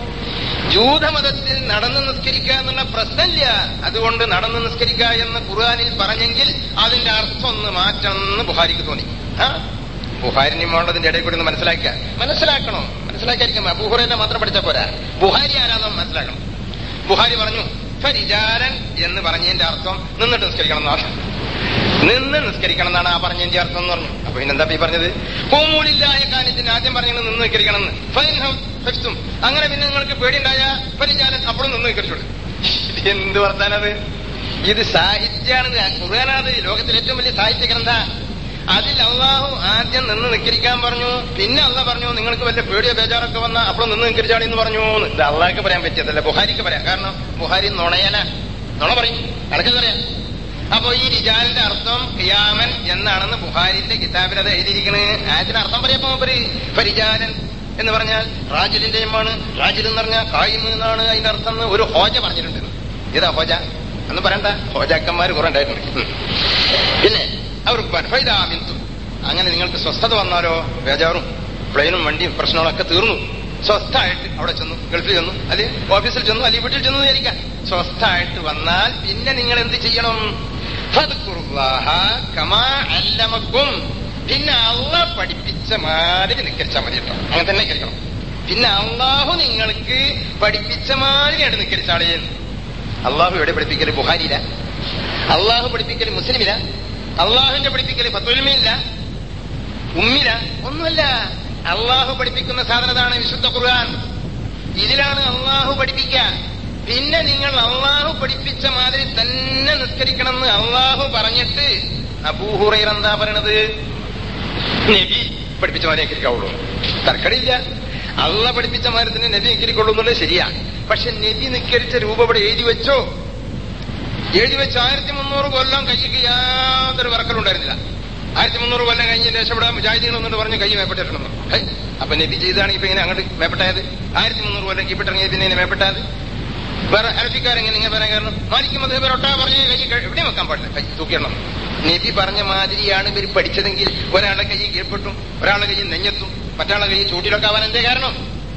[SPEAKER 1] ജൂതമതത്തിൽ നടന്ന് നിസ്കരിക്കുക എന്നുള്ള പ്രശ്നമില്ല അതുകൊണ്ട് നടന്ന് നിസ്കരിക്കുക എന്ന് ഖുർആാനിൽ പറഞ്ഞെങ്കിൽ അതിന്റെ അർത്ഥം ഒന്ന് മാറ്റണം എന്ന് ബുഹാരിക്ക് തോന്നി ആ ബുഹാരിനെയും വേണ്ടതിന്റെ ഇടയിൽ കൂടി ഒന്ന് മനസ്സിലാക്കുക മനസ്സിലാക്കണം മനസ്സിലാക്കിയായിരിക്കും അബൂഹുറേനെ മാത്രം പഠിച്ച പോരാ ബുഹാരി ആരാന്നും മനസ്സിലാക്കണം ബുഹാരി പറഞ്ഞു ഫരിജാരൻ എന്ന് പറഞ്ഞതിന്റെ അർത്ഥം നിന്നിട്ട് നിസ്കരിക്കണം എന്നാണ് നിന്ന് നിസ്കരിക്കണം എന്നാണ് ആ പറഞ്ഞതിന്റെ അർത്ഥം എന്ന് പറഞ്ഞു അപ്പൊ പിന്നെന്താ ഈ പറഞ്ഞത് പൂമൂലില്ലായ കാര്യത്തിന് ആദ്യം പറഞ്ഞത് നിന്ന് നിസ്കരിക്കണം എന്ന് ഫൈൻ ഫിഫ്തും അങ്ങനെ പിന്നെ നിങ്ങൾക്ക് പേടിയുണ്ടായ പരിചാരൻ അപ്പോഴും നിന്ന് നിസ്കരിച്ചോളൂ ഇത് എന്ത് വർത്താനത് ഇത് സാഹിത്യാണ് ഖുർആാനത് ലോകത്തിലെ ഏറ്റവും വലിയ സാഹിത്യ ഗ്രന്ഥ അതിൽ അള്ളാഹു ആദ്യം നിന്ന് നിക്കരിക്കാൻ പറഞ്ഞു പിന്നെ അള്ള പറഞ്ഞു നിങ്ങൾക്ക് വല്ല പേടിയോ ബേജാറൊക്കെ വന്ന അപ്പോൾ നിന്ന് നിക്കരിച്ചാളി എന്ന് പറഞ്ഞു എന്ന്. ഇത് അള്ളാഹ്ക്ക് പറയാൻ പറ്റിയതല്ല ബുഹാരിക്ക് പറയാം കാരണം ബുഹാരി നുണയന നുണ പറയും അടക്കറിയാം അപ്പൊ ഈ റിജാലിന്റെ അർത്ഥം ഖിയാമൻ എന്നാണെന്ന് ബുഹാരിന്റെ കിതാബിൽ അത് എഴുതിയിരിക്കണ് ആയത്തിന് അർത്ഥം പറയാപ്പോ മൂപ്പര് പരിചാരൻ എന്ന് പറഞ്ഞാൽ റാജിലിന്റെ ജമ്മാണ് റാജിൽ എന്ന് പറഞ്ഞാൽ കായിം എന്നാണ് അതിന്റെ അർത്ഥം എന്ന് ഒരു ഹോജ പറഞ്ഞിട്ടുണ്ട് ഏതാ ഹോജ എന്ന് പറയണ്ട ഹോജാക്കന്മാർ കുറെ ഉണ്ടായിട്ടുണ്ട് ഉം. പിന്നെ അവർക്ക് ഫൈദാമിന്തു അങ്ങനെ നിങ്ങൾക്ക് സ്വസ്ഥത വന്നാലോ ബേജാറും പ്ലെയിനും വണ്ടിയും പ്രശ്നങ്ങളൊക്കെ തീർന്നു സ്വസ്ഥായിട്ട് അവിടെ ചെന്നു ഗൾഫിൽ ചെന്നു അല്ലെ ഓഫീസിൽ ചെന്നു അല്ലെങ്കിൽ വീട്ടിൽ ചെന്നു വിചാരിക്കാം സ്വസ്ഥായിട്ട് വന്നാൽ പിന്നെ നിങ്ങൾ എന്ത് ചെയ്യണം ഫദ്കുറുല്ലാഹ കമാ അല്ലമക്കും പിന്നെ അള്ള പഠിപ്പിച്ച മാതിരി നിക്കരിച്ചാൽ മതി കേട്ടോ അങ്ങനെ തന്നെ നിക്കരിക്കണം പിന്നെ അള്ളാഹു നിങ്ങൾക്ക് പഠിപ്പിച്ച മാതിരിയായിട്ട് നിക്കരിച്ചാളേ അള്ളാഹു എവിടെ പഠിപ്പിക്കല് ബുഹാരിയില അള്ളാഹു പഠിപ്പിക്കല് മുസ്ലിമില അള്ളാഹുവിന്റെ പഠിപ്പിക്കല് ഫത്തുൽമയില്ല ഉമ്മില ഒന്നുമല്ല അള്ളാഹു പഠിപ്പിക്കുന്ന സാധനതാണ് വിശുദ്ധ ഖുർആൻ ഇതിലാണ് അള്ളാഹു പഠിപ്പിക്കുക പിന്നെ നിങ്ങൾ അള്ളാഹു പഠിപ്പിച്ച മാതിരി തന്നെ നിസ്കരിക്കണമെന്ന് അള്ളാഹു പറഞ്ഞിട്ട് അബൂഹുറൈർ എന്താ പറയണത് നബി പഠിപ്പിച്ച മാതിരി നിസ്കരിക്കാവുള്ളൂ തർക്കടില്ല അള്ള പഠിപ്പിച്ച മാതിരി തന്നെ നബി നിസ്കരിക്കുള്ളൂ എന്നുള്ളത് ശരിയാണ് പക്ഷെ നബി നിസ്കരിച്ച രൂപം ഇവിടെ എഴുതി വെച്ചോ എഴുതി വെച്ച് ആയിരത്തി മുന്നൂറ് കൊല്ലം കൈക്ക് യാതൊരു വറക്കലുണ്ടായിരുന്നില്ല ആയിരത്തി മുന്നൂറ് കൊല്ലം കഴിഞ്ഞ ശേഷം ഇവിടെ മുജാഹിദീൻ എന്നിട്ട് പറഞ്ഞ് കൈ മേപ്പെട്ടിട്ടുണ്ടെന്ന് ഹൈ, അപ്പൊ നബി ചെയ്താണ് ഇപ്പൊ ഇങ്ങനെ അങ്ങോട്ട് മേപ്പെട്ടായത് ആയിരത്തി മുന്നൂറ് കൊല്ലം കീപ്പിട്ടിറങ്ങിയ പിന്നെ ഇങ്ങനെ മേപ്പെട്ടായത് വേറെ അരഫിക്കാരെങ്ങനെ ഇങ്ങനെ പറയാൻ കാരണം മാലിക്കും അത് ഒട്ടാ പറഞ്ഞ് കൈ കഴി- എവിടെയും വെക്കാൻ പാടില്ല കൈ തൂക്കിയിടണം നബി പറഞ്ഞ മാതിരിയാണ് ഇവർ പഠിച്ചതെങ്കിൽ ഒരാളുടെ കൈ കീഴ്പ്പെട്ടും ഒരാളുടെ കൈ നെഞ്ഞത്തും മറ്റാളുടെ കൈ ചൂട്ടിലൊക്കെ ആവാൻ എന്തേ കാരണം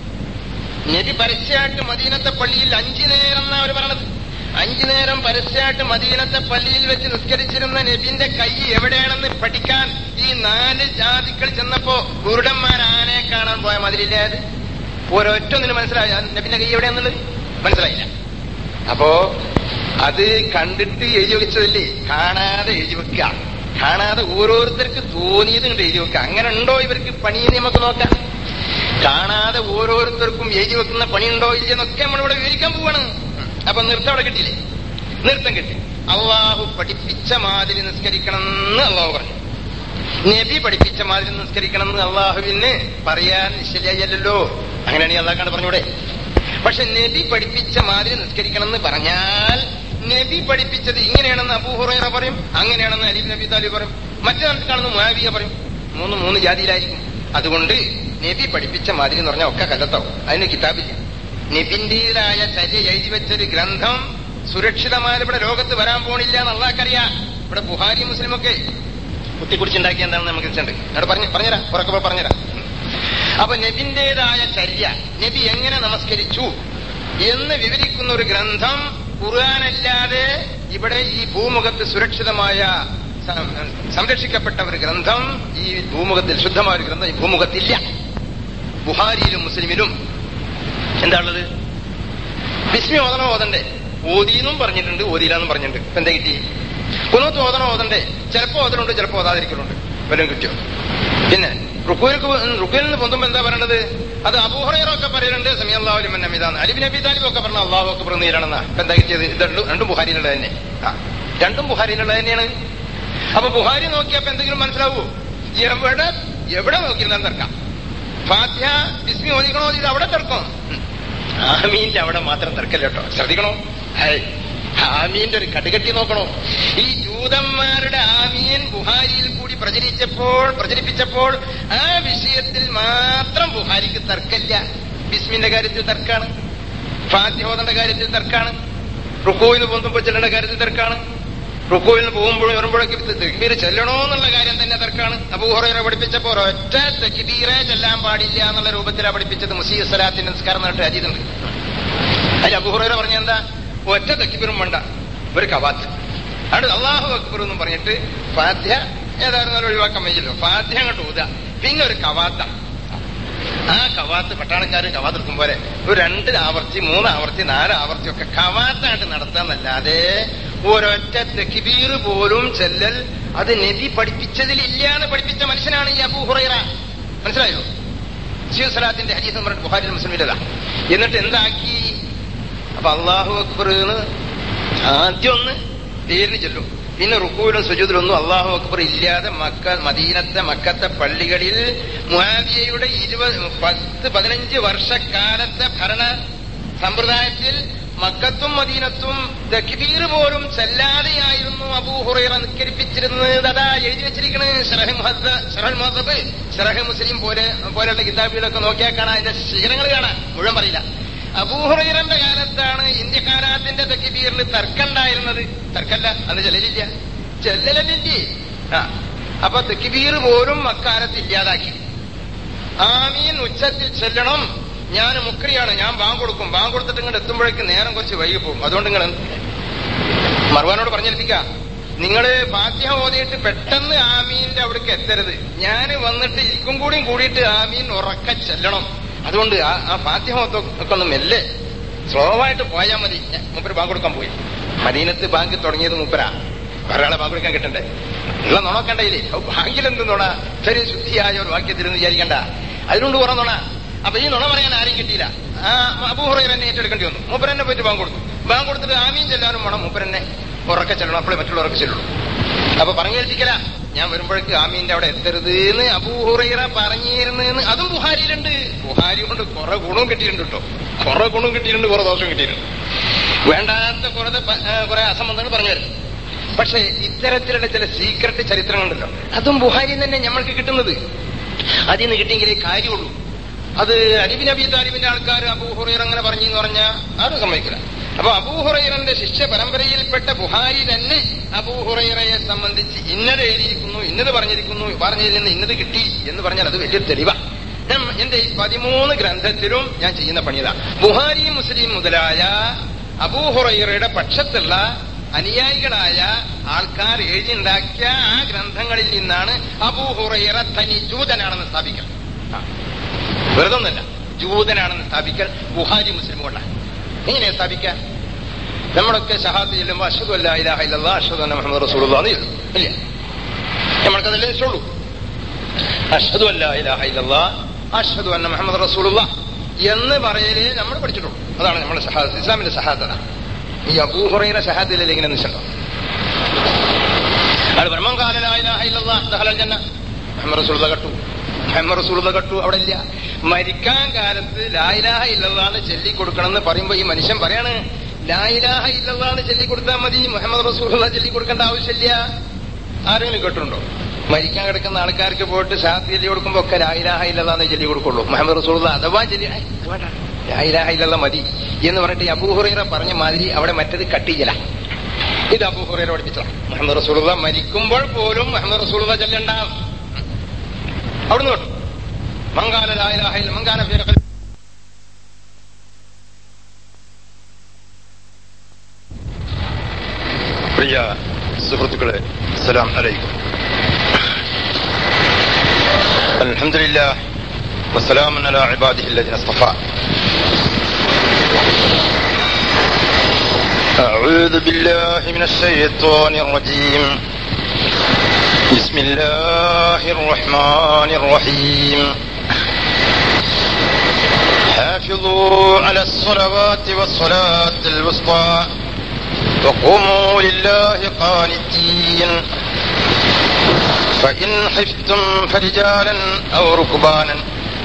[SPEAKER 1] നബി പരസ്യമായിട്ട് മദീനത്തെ പള്ളിയിൽ അഞ്ചു നേരം എന്നാ അവർ പറഞ്ഞത് അഞ്ചു നേരം പരസ്യമായിട്ട് മദീനത്തെ പള്ളിയിൽ വെച്ച് നിസ്കരിച്ചിരുന്ന നബിന്റെ കൈ എവിടെയാണെന്ന് പഠിക്കാൻ ഈ നാല് ജാതികൾ ചെന്നപ്പോ ഗുരുടന്മാർ ആനയെ കാണാൻ പോയ മതിലില്ലേ അത് ഒരൊറ്റ ഒന്നിന് മനസ്സിലായി നബിന്റെ കൈ എവിടെയാന്നുള്ളത് മനസ്സിലായില്ല അപ്പോ അത് കണ്ടിട്ട് എഴുതി വെച്ചതല്ലേ കാണാതെ എഴുതി വെക്കുക കാണാതെ ഓരോരുത്തർക്ക് തോന്നിയത് കൊണ്ട് എഴുതി വെക്കുക അങ്ങനെ ഉണ്ടോ ഇവർക്ക് പണിയെന്ന് നമുക്ക് നോക്കാം കാണാതെ ഓരോരുത്തർക്കും എഴുതി വെക്കുന്ന പണിയുണ്ടോ ഇല്ലെന്നൊക്കെ നമ്മളിവിടെ വിവരിക്കാൻ പോവാണ് അപ്പൊ നൃത്തം അവിടെ കിട്ടിയില്ലേ നൃത്തം കിട്ടി അള്ളാഹു പഠിപ്പിച്ച മാതിരി നിസ്കരിക്കണം എന്ന് അള്ളാഹു പറഞ്ഞു നബി പഠിപ്പിച്ച മാതിരി നിസ്കരിക്കണം എന്ന് അള്ളാഹുവിന് പറയാൻ നിശ്ചയല്ലോ അങ്ങനെയാണ് അള്ളാഹാണ് പറഞ്ഞൂടെ പക്ഷെ നബി പഠിപ്പിച്ച മാതിരി നിസ്കരിക്കണം എന്ന് പറഞ്ഞാൽ നബി പഠിപ്പിച്ചത് ഇങ്ങനെയാണെന്ന് അബൂഹുറൈറ പറയും അങ്ങനെയാണെന്ന് അലീബ് നബി താലിബ് പറയും മറ്റേ കാണുന്ന മുയാവിയ പറയും മൂന്ന് മൂന്ന് ജാതിയിലായിരിക്കും അതുകൊണ്ട് നബി പഠിപ്പിച്ച മാതിരി എന്ന് പറഞ്ഞാൽ ഒക്കെ കല്ലെത്താവും അതിന് കിതാബില്ല നബിന്റേതായ ചര്യ എഴുതി വെച്ചൊരു ഗ്രന്ഥം സുരക്ഷിതമായ ഇവിടെ ലോകത്ത് വരാൻ പോണില്ല എന്ന് അള്ളാഹ്ക്കറിയാം ഇവിടെ ബുഹാരി മുസ്ലിമൊക്കെ കുത്തിക്കുടിച്ചുണ്ടാക്കിയ എന്താണെന്ന് നമുക്ക് വെച്ചിട്ടുണ്ട് അവിടെ പറഞ്ഞു പറഞ്ഞുതരാം ഉറക്കെ പറഞ്ഞുതരാം അപ്പൊ നബിന്റേതായ ചര്യ നബി എങ്ങനെ നമസ്കരിച്ചു എന്ന് വിവരിക്കുന്ന ഒരു ഗ്രന്ഥം ഖുർആാനല്ലാതെ ഇവിടെ ഈ ഭൂമുഖത്ത് സുരക്ഷിതമായ സം- സംരക്ഷിക്കപ്പെട്ട ഒരു ഗ്രന്ഥം ഈ ഭൂമുഖത്തിൽ ശുദ്ധമായ ഒരു ഗ്രന്ഥം ഈ ഭൂമുഖത്തില്ല ബുഹാരിയിലും മുസ്ലിമിലും എന്താ ഉള്ളത് ബിസ്മി ഓതണോ ഓതണ്ടേ ഓതിയെന്നും പറഞ്ഞിട്ടുണ്ട് ഓതിയില്ലാന്നും പറഞ്ഞിട്ടുണ്ട് ഇപ്പൊ എന്താ കിട്ടി കുനൂത്ത് ഓതണോ ഓതണ്ടേ ചിലപ്പോ ഓതലുണ്ട് ചിലപ്പോ ഓതാതിരിക്കലുണ്ട് വല്ലതും കിട്ടിയോ പിന്നെ റുക്കുവിൽ റുക്കുവിൽ നിന്ന് പൊന്തുമ്പോ എന്താ പറയണത് അത് അബൂഹറയൊക്കെ പറയുന്നുണ്ട് സമയ അള്ളാഹുലിം നബിതാണ് അലിബ് നബി താലിബ് ഒക്കെ പറഞ്ഞ അള്ളാഹു ഒക്കെ പറഞ്ഞിരാണെന്നാ ഇപ്പൊ എന്താ കിട്ടിയത് ഇത് രണ്ടും രണ്ടും ബുഹാരിയിലുള്ളത് തന്നെ ആ രണ്ടും ബുഹാരിയിലുള്ളത് തന്നെയാണ് അപ്പൊ ബുഹാരി നോക്കിയപ്പോ എന്തെങ്കിലും മനസ്സിലാവൂ എവിടെ എവിടെ നോക്കിയിരുന്നാലും തർക്കാം ഫാത്യ ബിസ്മി ഓദിക്കണോ ഇത് അവിടെ തർക്കം ഉം. ആമീന്റെ അവിടെ മാത്രം തർക്കല്ല കേട്ടോ ശ്രദ്ധിക്കണോ ഹേയ്, ആമീന്റെ ഒരു കടുകട്ടി നോക്കണോ ഈ ജൂതന്മാരുടെ ആമീൻ ബുഹാരിയിൽ കൂടി പ്രചരിച്ചപ്പോൾ പ്രചരിപ്പിച്ചപ്പോൾ ആ വിഷയത്തിൽ മാത്രം ബുഹാരിക്ക് തർക്കമില്ല ബിസ്മിന്റെ കാര്യത്തിൽ തർക്കാണ് ഫാത്യഹോദന്റെ കാര്യത്തിൽ തർക്കാണ് റുക്കോയിന്ന് പൊന്തുമ്പോൾ ചെല്ലേണ്ട കാര്യത്തിൽ തർക്കാണ് റുക്കോയിൽ പോകുമ്പോഴും വരുമ്പോഴൊക്കെ തെക്കീർ ചെല്ലണോ എന്നുള്ള കാര്യം തന്നെ തർക്കാണ് അബൂഹുറൈറ പഠിപ്പിച്ചപ്പോ ഒറ്റ തെക്കിബീറെ ചെല്ലാൻ പാടില്ല എന്നുള്ള രൂപത്തിലാണ് പഠിപ്പിച്ചത് മുസീദ് സലാത്തിന്റെ നിസ്കാരം എന്നിട്ട് അജീതുണ്ട് അതിൽ അബൂഹുറൈറ പറഞ്ഞ എന്താ ഒറ്റ തെക്കിബീറും വേണ്ട ഒരു കവാത്ത് അവിടെ അള്ളാഹു അക്ബർ എന്നും പറഞ്ഞിട്ട് ഫാധ്യ ഏതായിരുന്നാലും ഒഴിവാക്കാൻ വയ്യല്ലോ ഫാധ്യ അങ്ങോട്ട് ഊത പിന്നെ ഒരു കവാത്ത ആ കവാത്ത് പട്ടാളക്കാർ കവാത്ത് എടുക്കും പോലെ ഒരു രണ്ട് ആവർത്തി മൂന്ന് ആവർത്തി നാല് ആവർത്തി ഒക്കെ കവാത്തായിട്ട് നടത്താന്നല്ലാതെ ഒരൊറ്റ തെക്കിബീർ പോലും ചെല്ലൽ അത് നബി പഠിപ്പിച്ചതിലില്ല എന്ന് പഠിപ്പിച്ച മനുഷ്യനാണ് ഈ അബൂഹുറൈറ മനസ്സിലായോ സലാത്തിന്റെ ഹരീസ് എന്ന് പറഞ്ഞിട്ട് ബുഹാരി മുസ്ലിമിലതാ എന്നിട്ട് എന്താക്കി അപ്പൊ അള്ളാഹു അക്ബർ ആദ്യം ഒന്ന് പേരിന് ചെല്ലും പിന്നെ റുക്കൂലും സുജൂദിലൊന്നും അള്ളാഹു അക്ബർ ഇല്ലാതെ മക്ക മദീനത്തെ മക്കത്തെ പള്ളികളിൽ മുഹാദിയയുടെ ഇരുപത് പത്ത് പതിനഞ്ച് വർഷക്കാലത്തെ ഭരണ സമ്പ്രദായത്തിൽ മക്കത്തും മദീനത്തും തക്ബീർ പോലും ചെല്ലാതെയായിരുന്നു അബൂഹുറൈറ നിസ്കരിപ്പിച്ചിരുന്നത് അതാ എഴുതി വെച്ചിരിക്കണ് ഷറഹ് മുഹദ്ദ ഷറഹ് മുഹദ്ദബ് ഷറഹ് മുസ്ലിം പോലെ പോലെയുള്ള കിതാബിലൊക്കെ നോക്കിയാൽ കാണാം അതിന്റെ ശിഖരങ്ങൾ കാണാം മുഴുവൻ പറയില്ല അബൂഹുറൈറന്റെ കാലത്താണ് ഇന്ത്യക്കാരാത്തിന്റെ തക്ബീറിൽ തർക്കമുണ്ടായിരുന്നത് തർക്കല്ല അന്ന് ചെല്ലലില്ല ചെല്ലലില്ലേ ആ അപ്പൊ തക്ബീർ പോലും അക്കാലത്ത് ഇല്ലാതാക്കി ആമീൻ ഉച്ചത്തിൽ ചെല്ലണം ഞാൻ മുക്രിയാണ് ഞാൻ ബാങ്ക് കൊടുക്കും ബാങ്ക് കൊടുത്തിട്ട് ഇങ്ങോട്ട് എത്തുമ്പോഴേക്ക് നേരം കുറച്ച് വൈകി പോകും അതുകൊണ്ട് നിങ്ങൾ മർവാനോട് പറഞ്ഞേൽപ്പിക്ക നിങ്ങൾ ഫാത്തിഹ ഓതിയിട്ട് പെട്ടെന്ന് ആമീന്റെ അവിടേക്ക് എത്തരുത് ഞാൻ വന്നിട്ട് ഇരിക്കും കൂടിയും കൂടിയിട്ട് ആമീൻ ഉറക്ക ചെല്ലണം അതുകൊണ്ട് ആ ആ ഫാത്തിഹ ഒക്കെ ഒന്ന് മെല്ലെ സ്ലോ ആയിട്ട് പോയാൽ മതി മൂപ്പര് ബാങ്ക് കൊടുക്കാൻ പോയി മദീനത്ത് ബാങ്ക് തുടങ്ങിയത് മൂപ്പരാ ഒരാളെ ബാങ്ക് കൊടുക്കാൻ കിട്ടണ്ടേ ഉള്ള നുണക്കണ്ടയില്ലേ ബാങ്കിൽ എന്ത് നുണ ശരി ശുദ്ധിയായ ഒരു വാക്യത്തിലെന്ന് വിചാരിക്കണ്ട അതിനുകൊണ്ട് കുറെ നുണ അപ്പൊ ഈ നുണ പറയാൻ ആരും കിട്ടിയില്ല ആ അബൂഹുറൈർ എന്നെ ഏറ്റെടുക്കേണ്ടി വന്നു മൂപ്പരെന്നെ പോയിട്ട് ബാങ്ക് കൊടുത്തു ബാങ്ക് കൊടുത്തിട്ട് ആമീൻ ചെല്ലാനും വേണം മൂപ്പരെന്നെ ഉറക്കെ ചെല്ലണം അപ്പോഴേ മറ്റുള്ളവർക്ക് ചെല്ലുള്ളൂ അപ്പൊ പറഞ്ഞു കേൾപ്പിക്കല ഞാൻ വരുമ്പോഴേക്ക് ആമീന്റെ അവിടെ എത്തരുത് എന്ന് അബൂഹുറൈറ പറഞ്ഞിരുന്നെന്ന് അതും ബുഹാരിയിലുണ്ട് ബുഹാരി കൊണ്ട് കുറെ ഗുണവും കിട്ടിയിട്ടുണ്ട് കേട്ടോ കുറെ ഗുണവും കിട്ടിയിട്ടുണ്ട് കുറെ ദോഷവും കിട്ടിയിട്ടുണ്ട് വേണ്ടാത്ത കുറെ പ- ആ, കുറെ അസംബന്ധങ്ങൾ പറഞ്ഞു വരും പക്ഷേ ഇത്തരത്തിലുള്ള ചില സീക്രട്ട് ചരിത്രങ്ങളുണ്ടല്ലോ അതും ബുഹാരി തന്നെ നമ്മൾക്ക് കിട്ടുന്നത് അതിൽ നിന്ന് കിട്ടിയെങ്കിലേ കാര്യമുള്ളൂ അത് അലിബിൻ അബി താലിബിന്റെ ആൾക്കാർ അബൂഹുറൈർ അങ്ങനെ പറഞ്ഞു എന്ന് പറഞ്ഞാൽ ആരും സമ്മതിക്കില്ല അപ്പൊ അബൂഹുറൈറിന്റെ ശിഷ്യ പരമ്പരയിൽപ്പെട്ട ബുഹാരി തന്നെ അബൂഹുറൈറയെ സംബന്ധിച്ച് ഇന്നത് എഴുതിയിരിക്കുന്നു ഇന്നത് പറഞ്ഞിരിക്കുന്നു പറഞ്ഞതിൽ നിന്ന് ഇന്നത് കിട്ടി എന്ന് പറഞ്ഞാൽ അത് വലിയൊരു തെളിവാ ഞാൻ എന്റെ ഈ പതിമൂന്ന് ഗ്രന്ഥത്തിലും ഞാൻ ചെയ്യുന്ന പണിയതാ ബുഹാരി മുസ്ലിം മുതലായ അബൂഹുറൈറയുടെ പക്ഷത്തുള്ള അനുയായികളായ ആൾക്കാർ എഴുതിയുണ്ടാക്കിയ ആ ഗ്രന്ഥങ്ങളിൽ നിന്നാണ് അബൂഹുറൈറ തനി ജൂതനാണെന്ന് സ്ഥാപിക്കുന്നത് ആ. വെറുതെ ഒന്നല്ല ജൂതനാണെന്ന് സ്ഥാപിക്കൽ ബുഹാരി മുസ്ലിം കൊണ്ടാണ് എങ്ങനെയാ സ്ഥാപിക്കാൻ നമ്മളൊക്കെ ഷഹാദ് ചെല്ലുമ്പോൾ അഷദു അല്ല ഇലാഹ ഇല്ലല്ലാ അഷദു അന്ന മുഹമ്മദ് റസൂലുള്ള എന്ന് ചൊല്ലും ഇല്ല നമ്മൾക്കതല്ലേ ഇഷ്ടമുള്ളൂ അഷദു അല്ല ഇലാഹ ഇല്ലല്ലാ അഷദു അന്ന മുഹമ്മദ് റസൂലുള്ള എന്ന് പറയലേ നമ്മൾ പഠിച്ചിട്ടുള്ളൂ അതാണ് നമ്മുടെ ഷഹാദ് ഇസ്ലാമിന്റെ ഷഹാദത ഈ അബൂഹുറയുടെ ഷഹാദിലെ ഇങ്ങനെ നിശ്ചണ്ടോ അത് ബ്രഹ്മം കാലലായില്ല മുഹമ്മദ് റസൂലുള്ള കട്ടു മുഹമ്മദ് റസൂലുള്ള കട്ടു അവിടെ ഇല്ല മരിക്കാൻ കാലത്ത് ലായിലാഹ ഇല്ലെന്ന് ചൊല്ലിക്കൊടുക്കണമെന്ന് പറയുമ്പോ ഈ മനുഷ്യൻ പറയാണ് ലായിലാഹ ഇല്ലെന്ന് ചൊല്ലിക്കൊടുത്താൽ മതി മുഹമ്മദ് റസൂലുള്ള ചൊല്ലിക്കൊടുക്കേണ്ട ആവശ്യമില്ല ആരെങ്കിലും കേട്ടിട്ടുണ്ടോ മരിക്കാൻ കിടക്കുന്ന ആൾക്കാർക്ക് പോയിട്ട് ഷാത്ത് ചൊല്ലി കൊടുക്കുമ്പോ ഒക്കെ ലായിലാഹ ഇല്ലെന്ന് ചൊല്ലി കൊടുക്കുള്ളൂ മുഹമ്മദ് റസൂലുള്ള അഥവാ ചൊല്ലി "ഐ, ഇത് വേണ്ട. ലായിലാഹ ഇല്ലല്ലാ മതി എന്ന് പറഞ്ഞിട്ട് ഈ അബൂഹുറൈറ പറഞ്ഞ മാതിരി അവിടെ മറ്റത് കട്ടിയില്ല ഇത് അബൂഹുറൈറ പഠിപ്പിച്ചതാണ് മുഹമ്മദ് റസൂലുള്ള മരിക്കുമ്പോൾ പോലും മുഹമ്മദ് റസൂലുള്ള ചെല്ലണ്ടാവും അവിടുന്ന് കേട്ടു മങ്കാല ലായിലാഹ ഇല്ല മങ്കാന ഫീ ഖൽബി
[SPEAKER 2] പ്രിയ സുഹൃത്തുക്കളെ അസ്സലാം അലൈക്കും അൽഹംദുലില്ല വസ്സലാമൻ അലാ ഇബാദിഹി الذين اصطفى أعوذ بالله من الشيطان الرجيم بسم الله الرحمن الرحيم حافظوا على الصلوات والصلاة الوسطى وقوموا لله قانتين فإن خفتم فرجالا أو ركبانا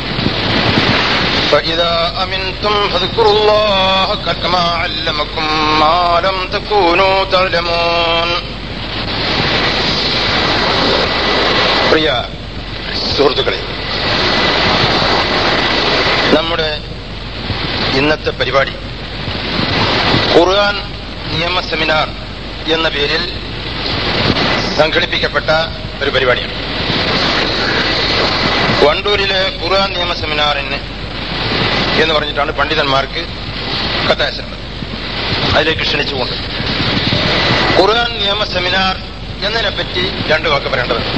[SPEAKER 2] فإذا أمنتم فاذكروا الله كما علمكم ما لم تكونوا تعلمون പ്രിയ സുഹൃത്തുക്കളെ നമ്മുടെ ഇന്നത്തെ പരിപാടി ഖുർആൻ നിയമ സെമിനാർ എന്ന പേരിൽ സംഘടിപ്പിക്കപ്പെട്ട ഒരു പരിപാടിയാണ് വണ്ടൂരിലെ ഖുർആൻ നിയമ സെമിനാറിന് എന്ന് പറഞ്ഞിട്ടാണ് പണ്ഡിതന്മാർക്ക് കത്തയച്ചിട്ടുള്ളത് അതിലേക്ക് ക്ഷണിച്ചുകൊണ്ട് ഖുർആൻ നിയമ സെമിനാർ എന്നതിനെപ്പറ്റി രണ്ടു വാക്ക് പറയേണ്ടതുണ്ട്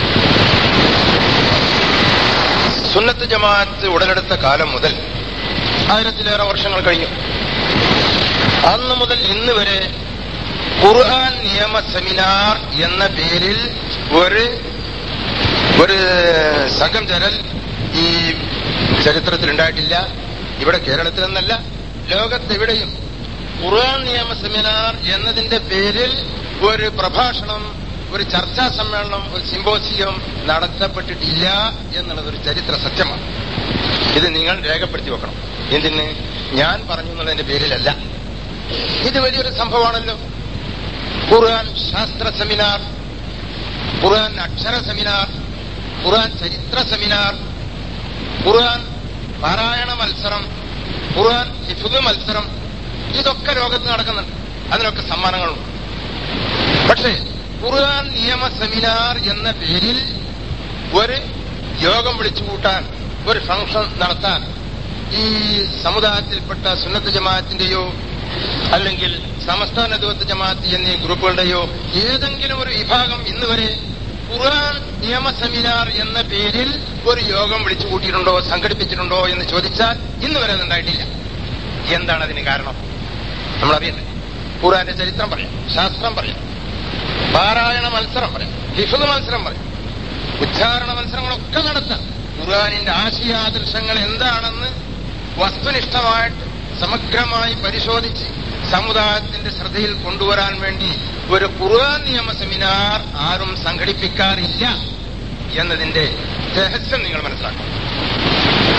[SPEAKER 2] സുന്നത്ത് ജമാഅത്ത് ഉടലെടുത്ത കാലം മുതൽ ആയിരത്തിലേറെ വർഷങ്ങൾ കഴിഞ്ഞു അന്ന് മുതൽ ഇന്ന് വരെ ഖുർആൻ നിയമ സെമിനാർ എന്ന പേരിൽ ഒരു ഒരു സംഘം ചേരൽ ഈ ചരിത്രത്തിൽ ഉണ്ടായിട്ടില്ല ഇവിടെ കേരളത്തിൽ നിന്നല്ല ലോകത്തെവിടെയും ഖുർആൻ നിയമ സെമിനാർ എന്നതിന്റെ പേരിൽ ഒരു പ്രഭാഷണം ഒരു ചർച്ചാ സമ്മേളനം ഒരു സിമ്പോസിയം നടത്തപ്പെട്ടിട്ടില്ല എന്നുള്ളത് ഒരു ചരിത്ര സത്യമാണ് ഇത് നിങ്ങൾ രേഖപ്പെടുത്തി വെക്കണം എന്തിന് ഞാൻ പറഞ്ഞു എന്നുള്ളതിന്റെ പേരിലല്ല ഇത് വലിയൊരു സംഭവമാണല്ലോ ഖുർആൻ ശാസ്ത്ര സെമിനാർ ഖുർആൻ അക്ഷര സെമിനാർ ഖുർആൻ ചരിത്ര സെമിനാർ ഖുർആൻ പാരായണ മത്സരം ഖുർആൻ ഹിഫുദ് മത്സരം ഇതൊക്കെ ലോകത്ത് നടക്കുന്നുണ്ട് അതിനൊക്കെ സമ്മാനങ്ങളുണ്ട് പക്ഷേ ഖുർആൻ നിയമ സെമിനാർ എന്ന പേരിൽ ഒരു യോഗം വിളിച്ചു കൂട്ടാൻ ഒരു ഫംഗ്ഷൻ നടത്താൻ ഈ സമുദായത്തിൽപ്പെട്ട സുന്നത്ത് ജമാഅത്തിന്റെയോ അല്ലെങ്കിൽ സമസ്ത നദുവത്ത് ജമാഅത്ത് എന്നീ ഗ്രൂപ്പുകളുടെയോ ഏതെങ്കിലും ഒരു വിഭാഗം ഇന്ന് വരെ ഖുർആൻ നിയമ സെമിനാർ എന്ന പേരിൽ ഒരു യോഗം വിളിച്ചു കൂട്ടിയിട്ടുണ്ടോ സംഘടിപ്പിച്ചിട്ടുണ്ടോ എന്ന് ചോദിച്ചാൽ ഇന്ന് വരെ അതുണ്ടായിട്ടില്ല എന്താണ് അതിന് കാരണം നമ്മൾ അറിയണ്ടേ ഖുർആന്റെ ചരിത്രം പറയാം ശാസ്ത്രം പറയാം പാരായണ മത്സരം പറയാം ഹിഫുദ് മത്സരം പറയാം ഉച്ചാരണ മത്സരങ്ങളൊക്കെ നടത്താം ഖുർആാനിന്റെ ആശയാദർശങ്ങൾ എന്താണെന്ന് വസ്തുനിഷ്ഠമായിട്ട് സമഗ്രമായി പരിശോധിച്ച് സമുദായത്തിന്റെ ശ്രദ്ധയിൽ കൊണ്ടുവരാൻ വേണ്ടി ഒരു ഖുർആൻ നിയമ സെമിനാർ ആരും സംഘടിപ്പിക്കാറില്ല എന്നതിന്റെ രഹസ്യം നിങ്ങൾ മനസ്സിലാക്കണം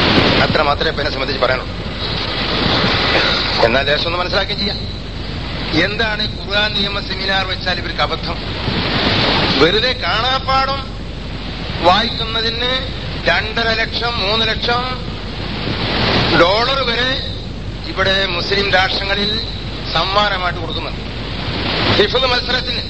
[SPEAKER 2] അത്ര മാത്രമേ ഇപ്പൊ എന്നെ സംബന്ധിച്ച് പറയാനുള്ളൂ എന്നാൽ ലേശം ഒന്ന് മനസ്സിലാക്കുകയും ചെയ്യാം എന്താണ് ഖുർആൻ നിയമ സെമിനാർ വെച്ചാൽ ഇവർക്ക് അബദ്ധം വെറുതെ കാണാപ്പാടം വായിക്കുന്നതിന് രണ്ടര ലക്ഷം മൂന്ന് ലക്ഷം ഡോളർ വരെ ഇവിടെ മുസ്ലിം രാഷ്ട്രങ്ങളിൽ സമ്മാനമായിട്ട് കൊടുക്കുന്നുണ്ട് ഹിഫുദ് മത്സരത്തിന്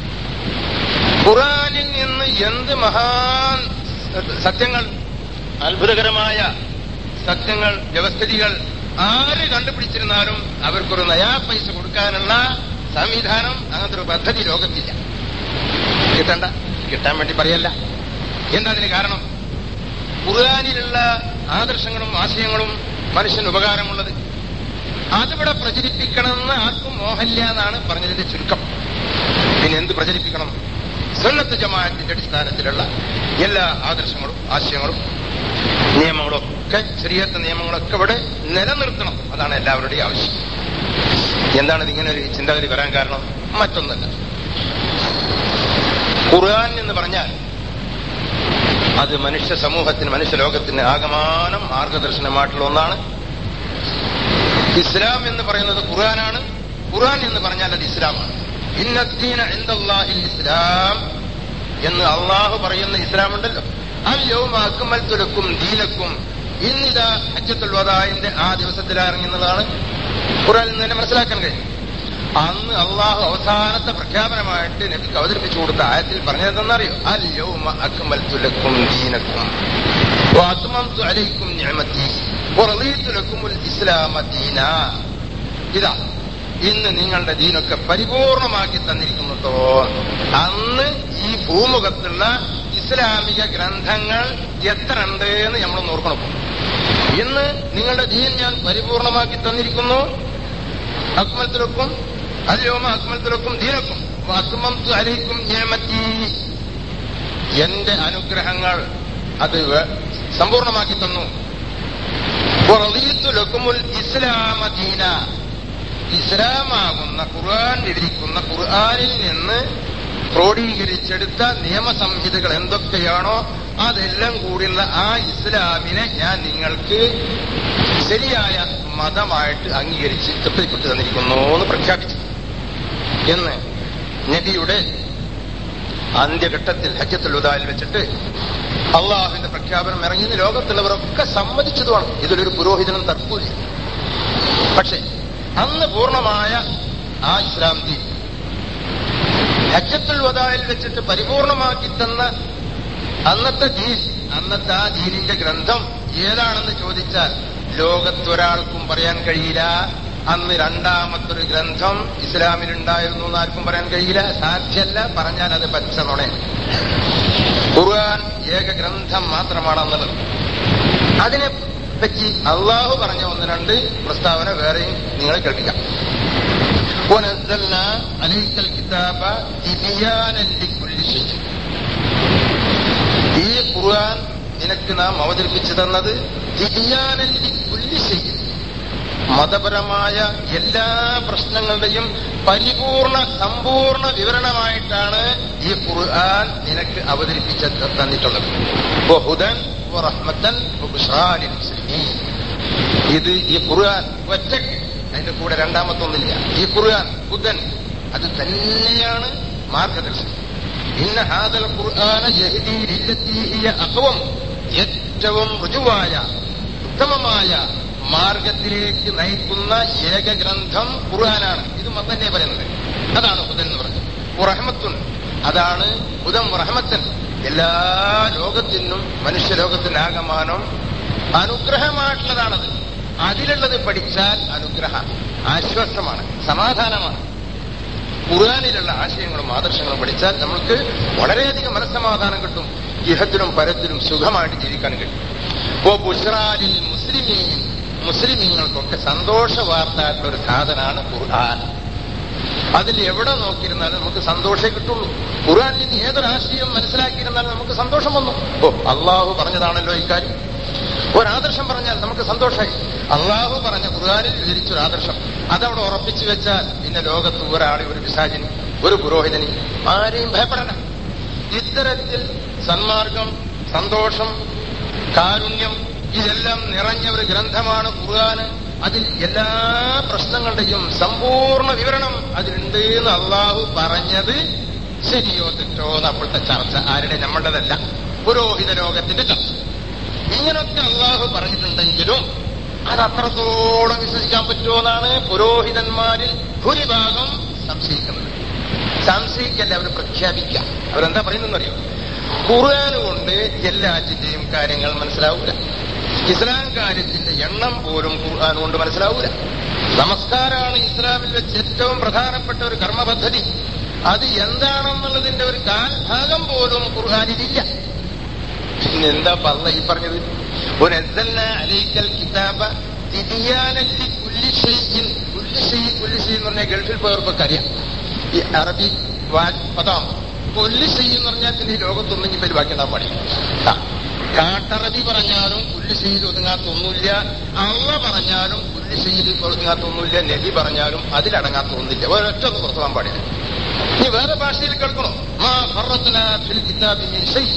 [SPEAKER 2] ഖുറാനിൽ നിന്ന് എന്ത് മഹാൻ സത്യങ്ങൾ അത്ഭുതകരമായ സത്യങ്ങൾ വ്യവസ്ഥിതികൾ ആര് കണ്ടുപിടിച്ചിരുന്നാലും അവർക്കൊരു നയാ പൈസ കൊടുക്കാനുള്ള സംവിധാനം അങ്ങനത്തെ ഒരു പദ്ധതി ലോകത്തില്ല കിട്ടണ്ട കിട്ടാൻ വേണ്ടി പറയല്ല എന്താ അതിന് കാരണം ഖുർആാനിലുള്ള ആദർശങ്ങളും ആശയങ്ങളും മനുഷ്യന് ഉപകാരമുള്ളത് അതിവിടെ പ്രചരിപ്പിക്കണമെന്ന് ആർക്കും മോഹമില്ല എന്നാണ് പറഞ്ഞതിന്റെ ചുരുക്കം പിന്നെ എന്ത് പ്രചരിപ്പിക്കണം സുന്നത്ത് ജമാഅത്തിന്റെ അടിസ്ഥാനത്തിലുള്ള എല്ലാ ആദർശങ്ങളും ആശയങ്ങളും നിയമങ്ങളും ഒക്കെ ശരീരത്തെ നിയമങ്ങളൊക്കെ ഇവിടെ നിലനിർത്തണം അതാണ് എല്ലാവരുടെയും ആവശ്യം എന്താണ് ഇതിങ്ങനെ ഒരു ചിന്താഗതി വരാൻ കാരണം മറ്റൊന്നല്ല ഖുർആൻ എന്ന് പറഞ്ഞാൽ അത് മനുഷ്യ സമൂഹത്തിന് മനുഷ്യ ലോകത്തിന് ആകമാനം മാർഗദർശനമായിട്ടുള്ള ഒന്നാണ് ഇസ്ലാം എന്ന് പറയുന്നത് ഖുർആനാണ് ഖുർആൻ എന്ന് പറഞ്ഞാൽ അത് ഇസ്ലാമാണ് ഇന്നദ്ദീന ഇന്ദല്ലാഹിൽ ഇസ്ലാം എന്ന് അള്ളാഹു പറയുന്ന ഇസ്ലാം ഉണ്ടല്ലോ അൽ യൗമ അക്മൽതുലക്കും ദീനക്കും ഇന്നിതാ ഹജ്ജത്തുൽ വദാഇന്റെ ആ ദിവസത്തിൽ ഇറങ്ങുന്നതാണ് ഖുർആനിൽ നിന്ന് തന്നെ മനസ്സിലാക്കാൻ കഴിയും അന്ന് അള്ളാഹു അവസാനത്തെ പ്രഖ്യാപനമായിട്ട് നബിക്ക് അവതരിപ്പിച്ചു കൊടുത്ത ആയത്തിൽ പറഞ്ഞതെന്നറിയോ അൽ യൗമ അക്മൽതുലക്കും ദീനക്കും വാത്മംതു അലൈക്കും നിഅമതി വറദീതു ലക്കുമുൽ ഇസ്ലാമ ദീന ഇതാ ഇന്ന് നിങ്ങളുടെ ദീനൊക്കെ പരിപൂർണമാക്കി തന്നിരിക്കുന്നുട്ടോ അന്ന് ഈ ഭൂമുഖത്തുള്ള ഇസ്ലാമിക ഗ്രന്ഥങ്ങൾ എത്ര ഉണ്ട് എന്ന് നമ്മൾ നോക്കണം ഇന്ന് നിങ്ങളുടെ ദീൻ ഞാൻ പരിപൂർണമാക്കി തന്നിരിക്കുന്നു അക്മലത്തിലൊക്കും അല്യോമ അക്മലത്തിലൊക്കും ദീനക്കും അക്മംതു അലൈക്കും നിയമത്തി എന്റെ അനുഗ്രഹങ്ങൾ അത് സമ്പൂർണമാക്കി തന്നു ലക്കുമുൽ ഇസ്ലാമ ദീന ഇസ്ലാമാകുന്ന ഖുർആൻ വിവരിക്കുന്ന ഖുർആനിൽ നിന്ന് ക്രോഡീകരിച്ചെടുത്ത നിയമസംഹിതകൾ എന്തൊക്കെയാണോ അതെല്ലാം കൂടിയുള്ള ആ ഇസ്ലാമിനെ ഞാൻ നിങ്ങൾക്ക് ശരിയായ മതമായിട്ട് അംഗീകരിച്ച് തൃപ്തിപ്പെട്ടു തന്നിരിക്കുന്നു എന്ന് പ്രഖ്യാപിച്ചു എന്ന് നബിയുടെ അന്ത്യഘട്ടത്തിൽ ഹജ്ജത്തുൽ ഉദായിൽ വെച്ചിട്ട് അള്ളാഹുവിന്റെ പ്രഖ്യാപനം ഇറങ്ങിയത് ലോകത്തുള്ളവരൊക്കെ സമ്മതിച്ചതുമാണ് ഇതിലൊരു പുരോഹിതനും തർക്കൂല പക്ഷേ അന്ന് പൂർണ്ണമായ ആ ഇസ്ലാം ദീൻ ഹജ്ജത്തുൽ വദായിൽ വെച്ചിട്ട് പരിപൂർണമാക്കി തന്ന അന്നത്തെ ദീൻ അന്നത്തെ ആ ദീനിന്റെ ഗ്രന്ഥം ഏതാണെന്ന് ചോദിച്ചാൽ ലോകത്തൊരാൾക്കും പറയാൻ കഴിയില്ല അന്ന് രണ്ടാമത്തൊരു ഗ്രന്ഥം ഇസ്ലാമിലുണ്ടായിരുന്നു എന്ന് ആർക്കും പറയാൻ കഴിയില്ല സാധ്യല്ല പറഞ്ഞാൽ അത് പച്ച നുണയാണ് ഖുർആൻ ഏക ഗ്രന്ഥം മാത്രമാണെന്നുള്ളത് അതിനെ പറ്റി അള്ളാഹു പറഞ്ഞ ഒന്ന് രണ്ട് പ്രസ്താവന വേറെയും നിങ്ങളെ കേൾപ്പിക്കാം ونزلنا عليك الكتاب تبيانا لكل شيء ഈ ഖുർആൻ നിനക്ക് നാം അവതരിപ്പിച്ചു തന്നത് തിബിയാനൻ ലിക്കുല്ലി ശൈഇൻ മതപരമായ എല്ലാ പ്രശ്നങ്ങളുടെയും പരിപൂർണ സമ്പൂർണ്ണ വിവരണമായിട്ടാണ് ഈ ഖുർആൻ നിനക്ക് അവതരിപ്പിച്ച് തന്നിട്ടുള്ളത് വഹുദൻ വറഹ്മത്തൻ വബുശ്റാലിൽ മുസ്ലിമീൻ ഇത് ഈ ഖുർആൻ ഒറ്റ അതിന്റെ കൂടെ രണ്ടാമത്തൊന്നില്ല ഈ ഖുർആൻ ഹുദൻ അത് തന്നെയാണ് മാർഗദർശനം ഇന്ന ഹാദൽ ഖുർആന യഹ്ദീ ലില്ലത്തീ ഹിയ അഖ്വം ഏറ്റവും ഋജുവായ ഉത്തമമായ മാർഗത്തിലേക്ക് നയിക്കുന്ന ഏക ഗ്രന്ഥം ഖുർആനാണ് ഇത് തന്നെ പറയുന്നത് അതാണ് ഹുദൻ എന്ന് പറഞ്ഞത് റഹ്മത്തുൻ അതാണ് ഹുദം റഹ്മത്തൻ എല്ലാ ലോകത്തിനും മനുഷ്യലോകത്തിന്റെ ആകമാനം അനുഗ്രഹമായിട്ടുള്ളതാണത് അതിലുള്ളത് പഠിച്ചാൽ അനുഗ്രഹം ആശ്വാസമാണ് സമാധാനമാണ് ഖുർആാനിലുള്ള ആശയങ്ങളും ആദർശങ്ങളും പഠിച്ചാൽ നമുക്ക് വളരെയധികം മനസ്സമാധാനം കിട്ടും ഇഹത്തിലും പരത്തിലും സുഖമായിട്ട് ജീവിക്കാൻ കഴിയും ഓ ബുഷ്റാലിൽ മുസ്ലിമീൻ മുസ്ലിമീങ്ങൾക്കൊക്കെ സന്തോഷ വാർത്തയായിട്ടുള്ള ഒരു സാധനമാണ് ഖുർആൻ അതിൽ എവിടെ നോക്കിയിരുന്നാലും നമുക്ക് സന്തോഷമേ കിട്ടുള്ളൂ ഖുർആനിൽ നിന്ന് ഏതൊരാശയം മനസ്സിലാക്കിയിരുന്നാലും നമുക്ക് സന്തോഷം വന്നു ഓ അള്ളാഹു പറഞ്ഞതാണല്ലോ ഇക്കാര്യം ഒരാദർശം പറഞ്ഞാൽ നമുക്ക് സന്തോഷമായി അള്ളാഹു പറഞ്ഞ ഖുർആാനിൽ വിവരിച്ചൊരു ആദർശം അതവിടെ ഉറപ്പിച്ചു വെച്ചാൽ പിന്നെ ലോകത്ത് ഒരാളെ ഒരു പിശാചിനി ഒരു പുരോഹിതനി ആരെയും ഭയപ്പെടണ്ട ഇത്തരത്തിൽ സന്മാർഗം സന്തോഷം കാരുണ്യം ഇതെല്ലാം നിറഞ്ഞ ഒരു ഗ്രന്ഥമാണ് ഖുർആന് അതിൽ എല്ലാ പ്രശ്നങ്ങളുടെയും സമ്പൂർണ്ണ വിവരണം അതിലുണ്ട് എന്ന് അള്ളാഹു പറഞ്ഞത് ശരിയോ തെറ്റോ എന്ന് അപ്പോഴത്തെ ചർച്ച ആരുടെ നമ്മളുടേതല്ല പുരോഹിത ലോകത്തിന്റെ ചർച്ച ഇങ്ങനൊക്കെ അള്ളാഹു പറഞ്ഞിട്ടുണ്ടെങ്കിലും അത് അത്രത്തോളം വിശ്വസിക്കാൻ പറ്റുമെന്നാണ് പുരോഹിതന്മാരിൽ ഭൂരിഭാഗം സംശയിക്കുന്നത് സംശയിക്കല്ല അവർ പ്രഖ്യാപിക്കുക അവരെന്താ പറയുന്നറിയോ ഖുർആൻ കൊണ്ട് എല്ലാറ്റിന്റെയും കാര്യങ്ങൾ മനസ്സിലാവൂല ഇസ്ലാം കാര്യത്തിന്റെ എണ്ണം പോലും ഖുർആൻ കൊണ്ട് മനസ്സിലാവൂല നമസ്കാരമാണ് ഇസ്ലാമിൽ വെച്ച് ഏറ്റവും പ്രധാനപ്പെട്ട ഒരു കർമ്മ പദ്ധതി അത് എന്താണെന്നുള്ളതിന്റെ ഒരു കാൽഭാഗം പോലും ഖുർആാനിലില്ല പിന്നെ എന്താ പറഞ്ഞ ഈ പറഞ്ഞത് ഒരു അലൈക്കൽ കിതാബ തിരിയാനല്ലി കുല്ലിഷയിൻ കുല്ലിഷയി കുല്ലിഷയി എന്ന് പറഞ്ഞാൽ ഗൾഫിൽ പോയവർക്കൊക്കെ അറിയാം ഈ അറബി പദം കൊല്ലിഷയി എന്ന് പറഞ്ഞാൽ പിന്നെ ഈ ലോകത്തൊന്നും ഇപ്പൊ ബാക്കി ഉണ്ടാൻ പാടില്ല കാട്ടറബി പറഞ്ഞാലും കുല്ലിഷയിൽ ഒതുങ്ങാത്തൊന്നുമില്ല അള്ള പറഞ്ഞാലും കുല്ലിഷയിൽ ഒതുങ്ങാത്തൊന്നുമില്ല നബി പറഞ്ഞാലും അതിലടങ്ങാത്തൊന്നുമില്ല ഒരൊറ്റ ഒന്ന് പുറത്തു പോകാൻ പാടില്ല ഇനി വേറെ ഭാഷയിൽ കേൾക്കണോ മാ ഫറത്ന ഫിൽ കിതാബി മിൻ ഷൈ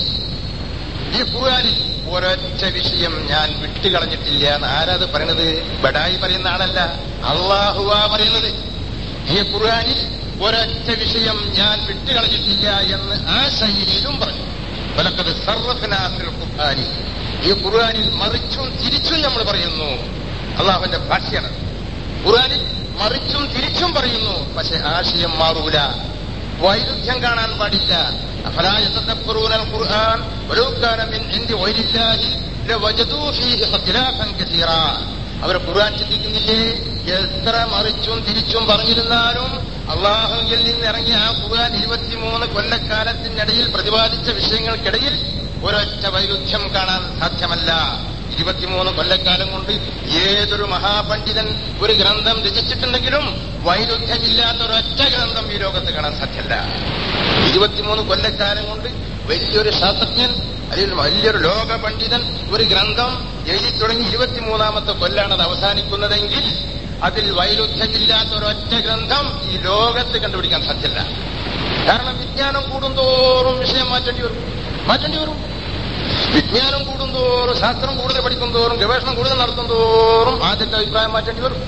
[SPEAKER 2] ഈ ഖുർആനിൽ ഒരൊറ്റ വിഷയം ഞാൻ വിട്ടുകളഞ്ഞിട്ടില്ല എന്ന് ആരാത് പറയണത് ബഡായി പറയുന്ന ആളല്ല അള്ളാഹുവാ പറയുന്നത് ഈ ഖുർആനിൽ ഒരൊറ്റ വിഷയം ഞാൻ വിട്ടുകളഞ്ഞിട്ടില്ല എന്ന് ആ ശൈലിയിലും പറഞ്ഞു പലക്കത് സർവഫിനാഫിൽ ഖുർആാനി ഈ ഖുർആനിൽ മറിച്ചും തിരിച്ചും നമ്മൾ പറയുന്നു അള്ളാഹുവിന്റെ ഭാഷയാണ് ഖുർആനിൽ മറിച്ചും തിരിച്ചും പറയുന്നു പക്ഷെ ആശയം മാറൂല വൈരുദ്ധ്യം കാണാൻ പാടില്ല أفلا يتدبرون القرآن ولو كان من عند غير الله لوجدوا فيه اختلافا كثيرا അവർ ഖുർആൻ ചിന്തിക്കുന്നില്ലേ എത്ര മറിച്ചും തിരിച്ചും പറഞ്ഞിരുന്നാലും അള്ളാഹുവിൽ നിന്ന് ഇറങ്ങിയ ആ ഖുർആൻ ഇരുപത്തിമൂന്ന് കൊല്ലക്കാലത്തിനിടയിൽ പ്രതിപാദിച്ച വിഷയങ്ങൾക്കിടയിൽ ഒരൊറ്റ വൈരുദ്ധ്യം കാണാൻ സാധ്യമല്ല ഇരുപത്തിമൂന്ന് കൊല്ലക്കാലം കൊണ്ട് ഏതൊരു മഹാപണ്ഡിതൻ ഒരു ഗ്രന്ഥം രചിച്ചിട്ടുണ്ടെങ്കിലും വൈരുദ്ധ്യമില്ലാത്ത ഒരൊറ്റ ഗ്രന്ഥം ഈ ലോകത്ത് കാണാൻ സാധ്യമല്ല ഇരുപത്തിമൂന്ന് കൊല്ലക്കാലം കൊണ്ട് വലിയൊരു ശാസ്ത്രജ്ഞൻ അല്ലെങ്കിൽ വലിയൊരു ലോക പണ്ഡിതൻ ഒരു ഗ്രന്ഥം എഴുതി തുടങ്ങി ഇരുപത്തിമൂന്നാമത്തെ കൊല്ലാണ് അത് അവസാനിക്കുന്നതെങ്കിൽ അതിൽ വൈരുദ്ധ്യമില്ലാത്ത ഒരൊറ്റ ഗ്രന്ഥം ഈ ലോകത്ത് കണ്ടുപിടിക്കാൻ സാധ്യമല്ല കാരണം വിജ്ഞാനം കൂടുന്തോറും വിഷയം മാറ്റേണ്ടി വരും മാറ്റേണ്ടി വരും വിജ്ഞാനം കൂടുന്തോറും ശാസ്ത്രം കൂടുതൽ പഠിക്കുന്തോറും ഗവേഷണം കൂടുതൽ നടത്തുന്തോറും ആദ്യത്തെ അഭിപ്രായം മാറ്റേണ്ടി വരും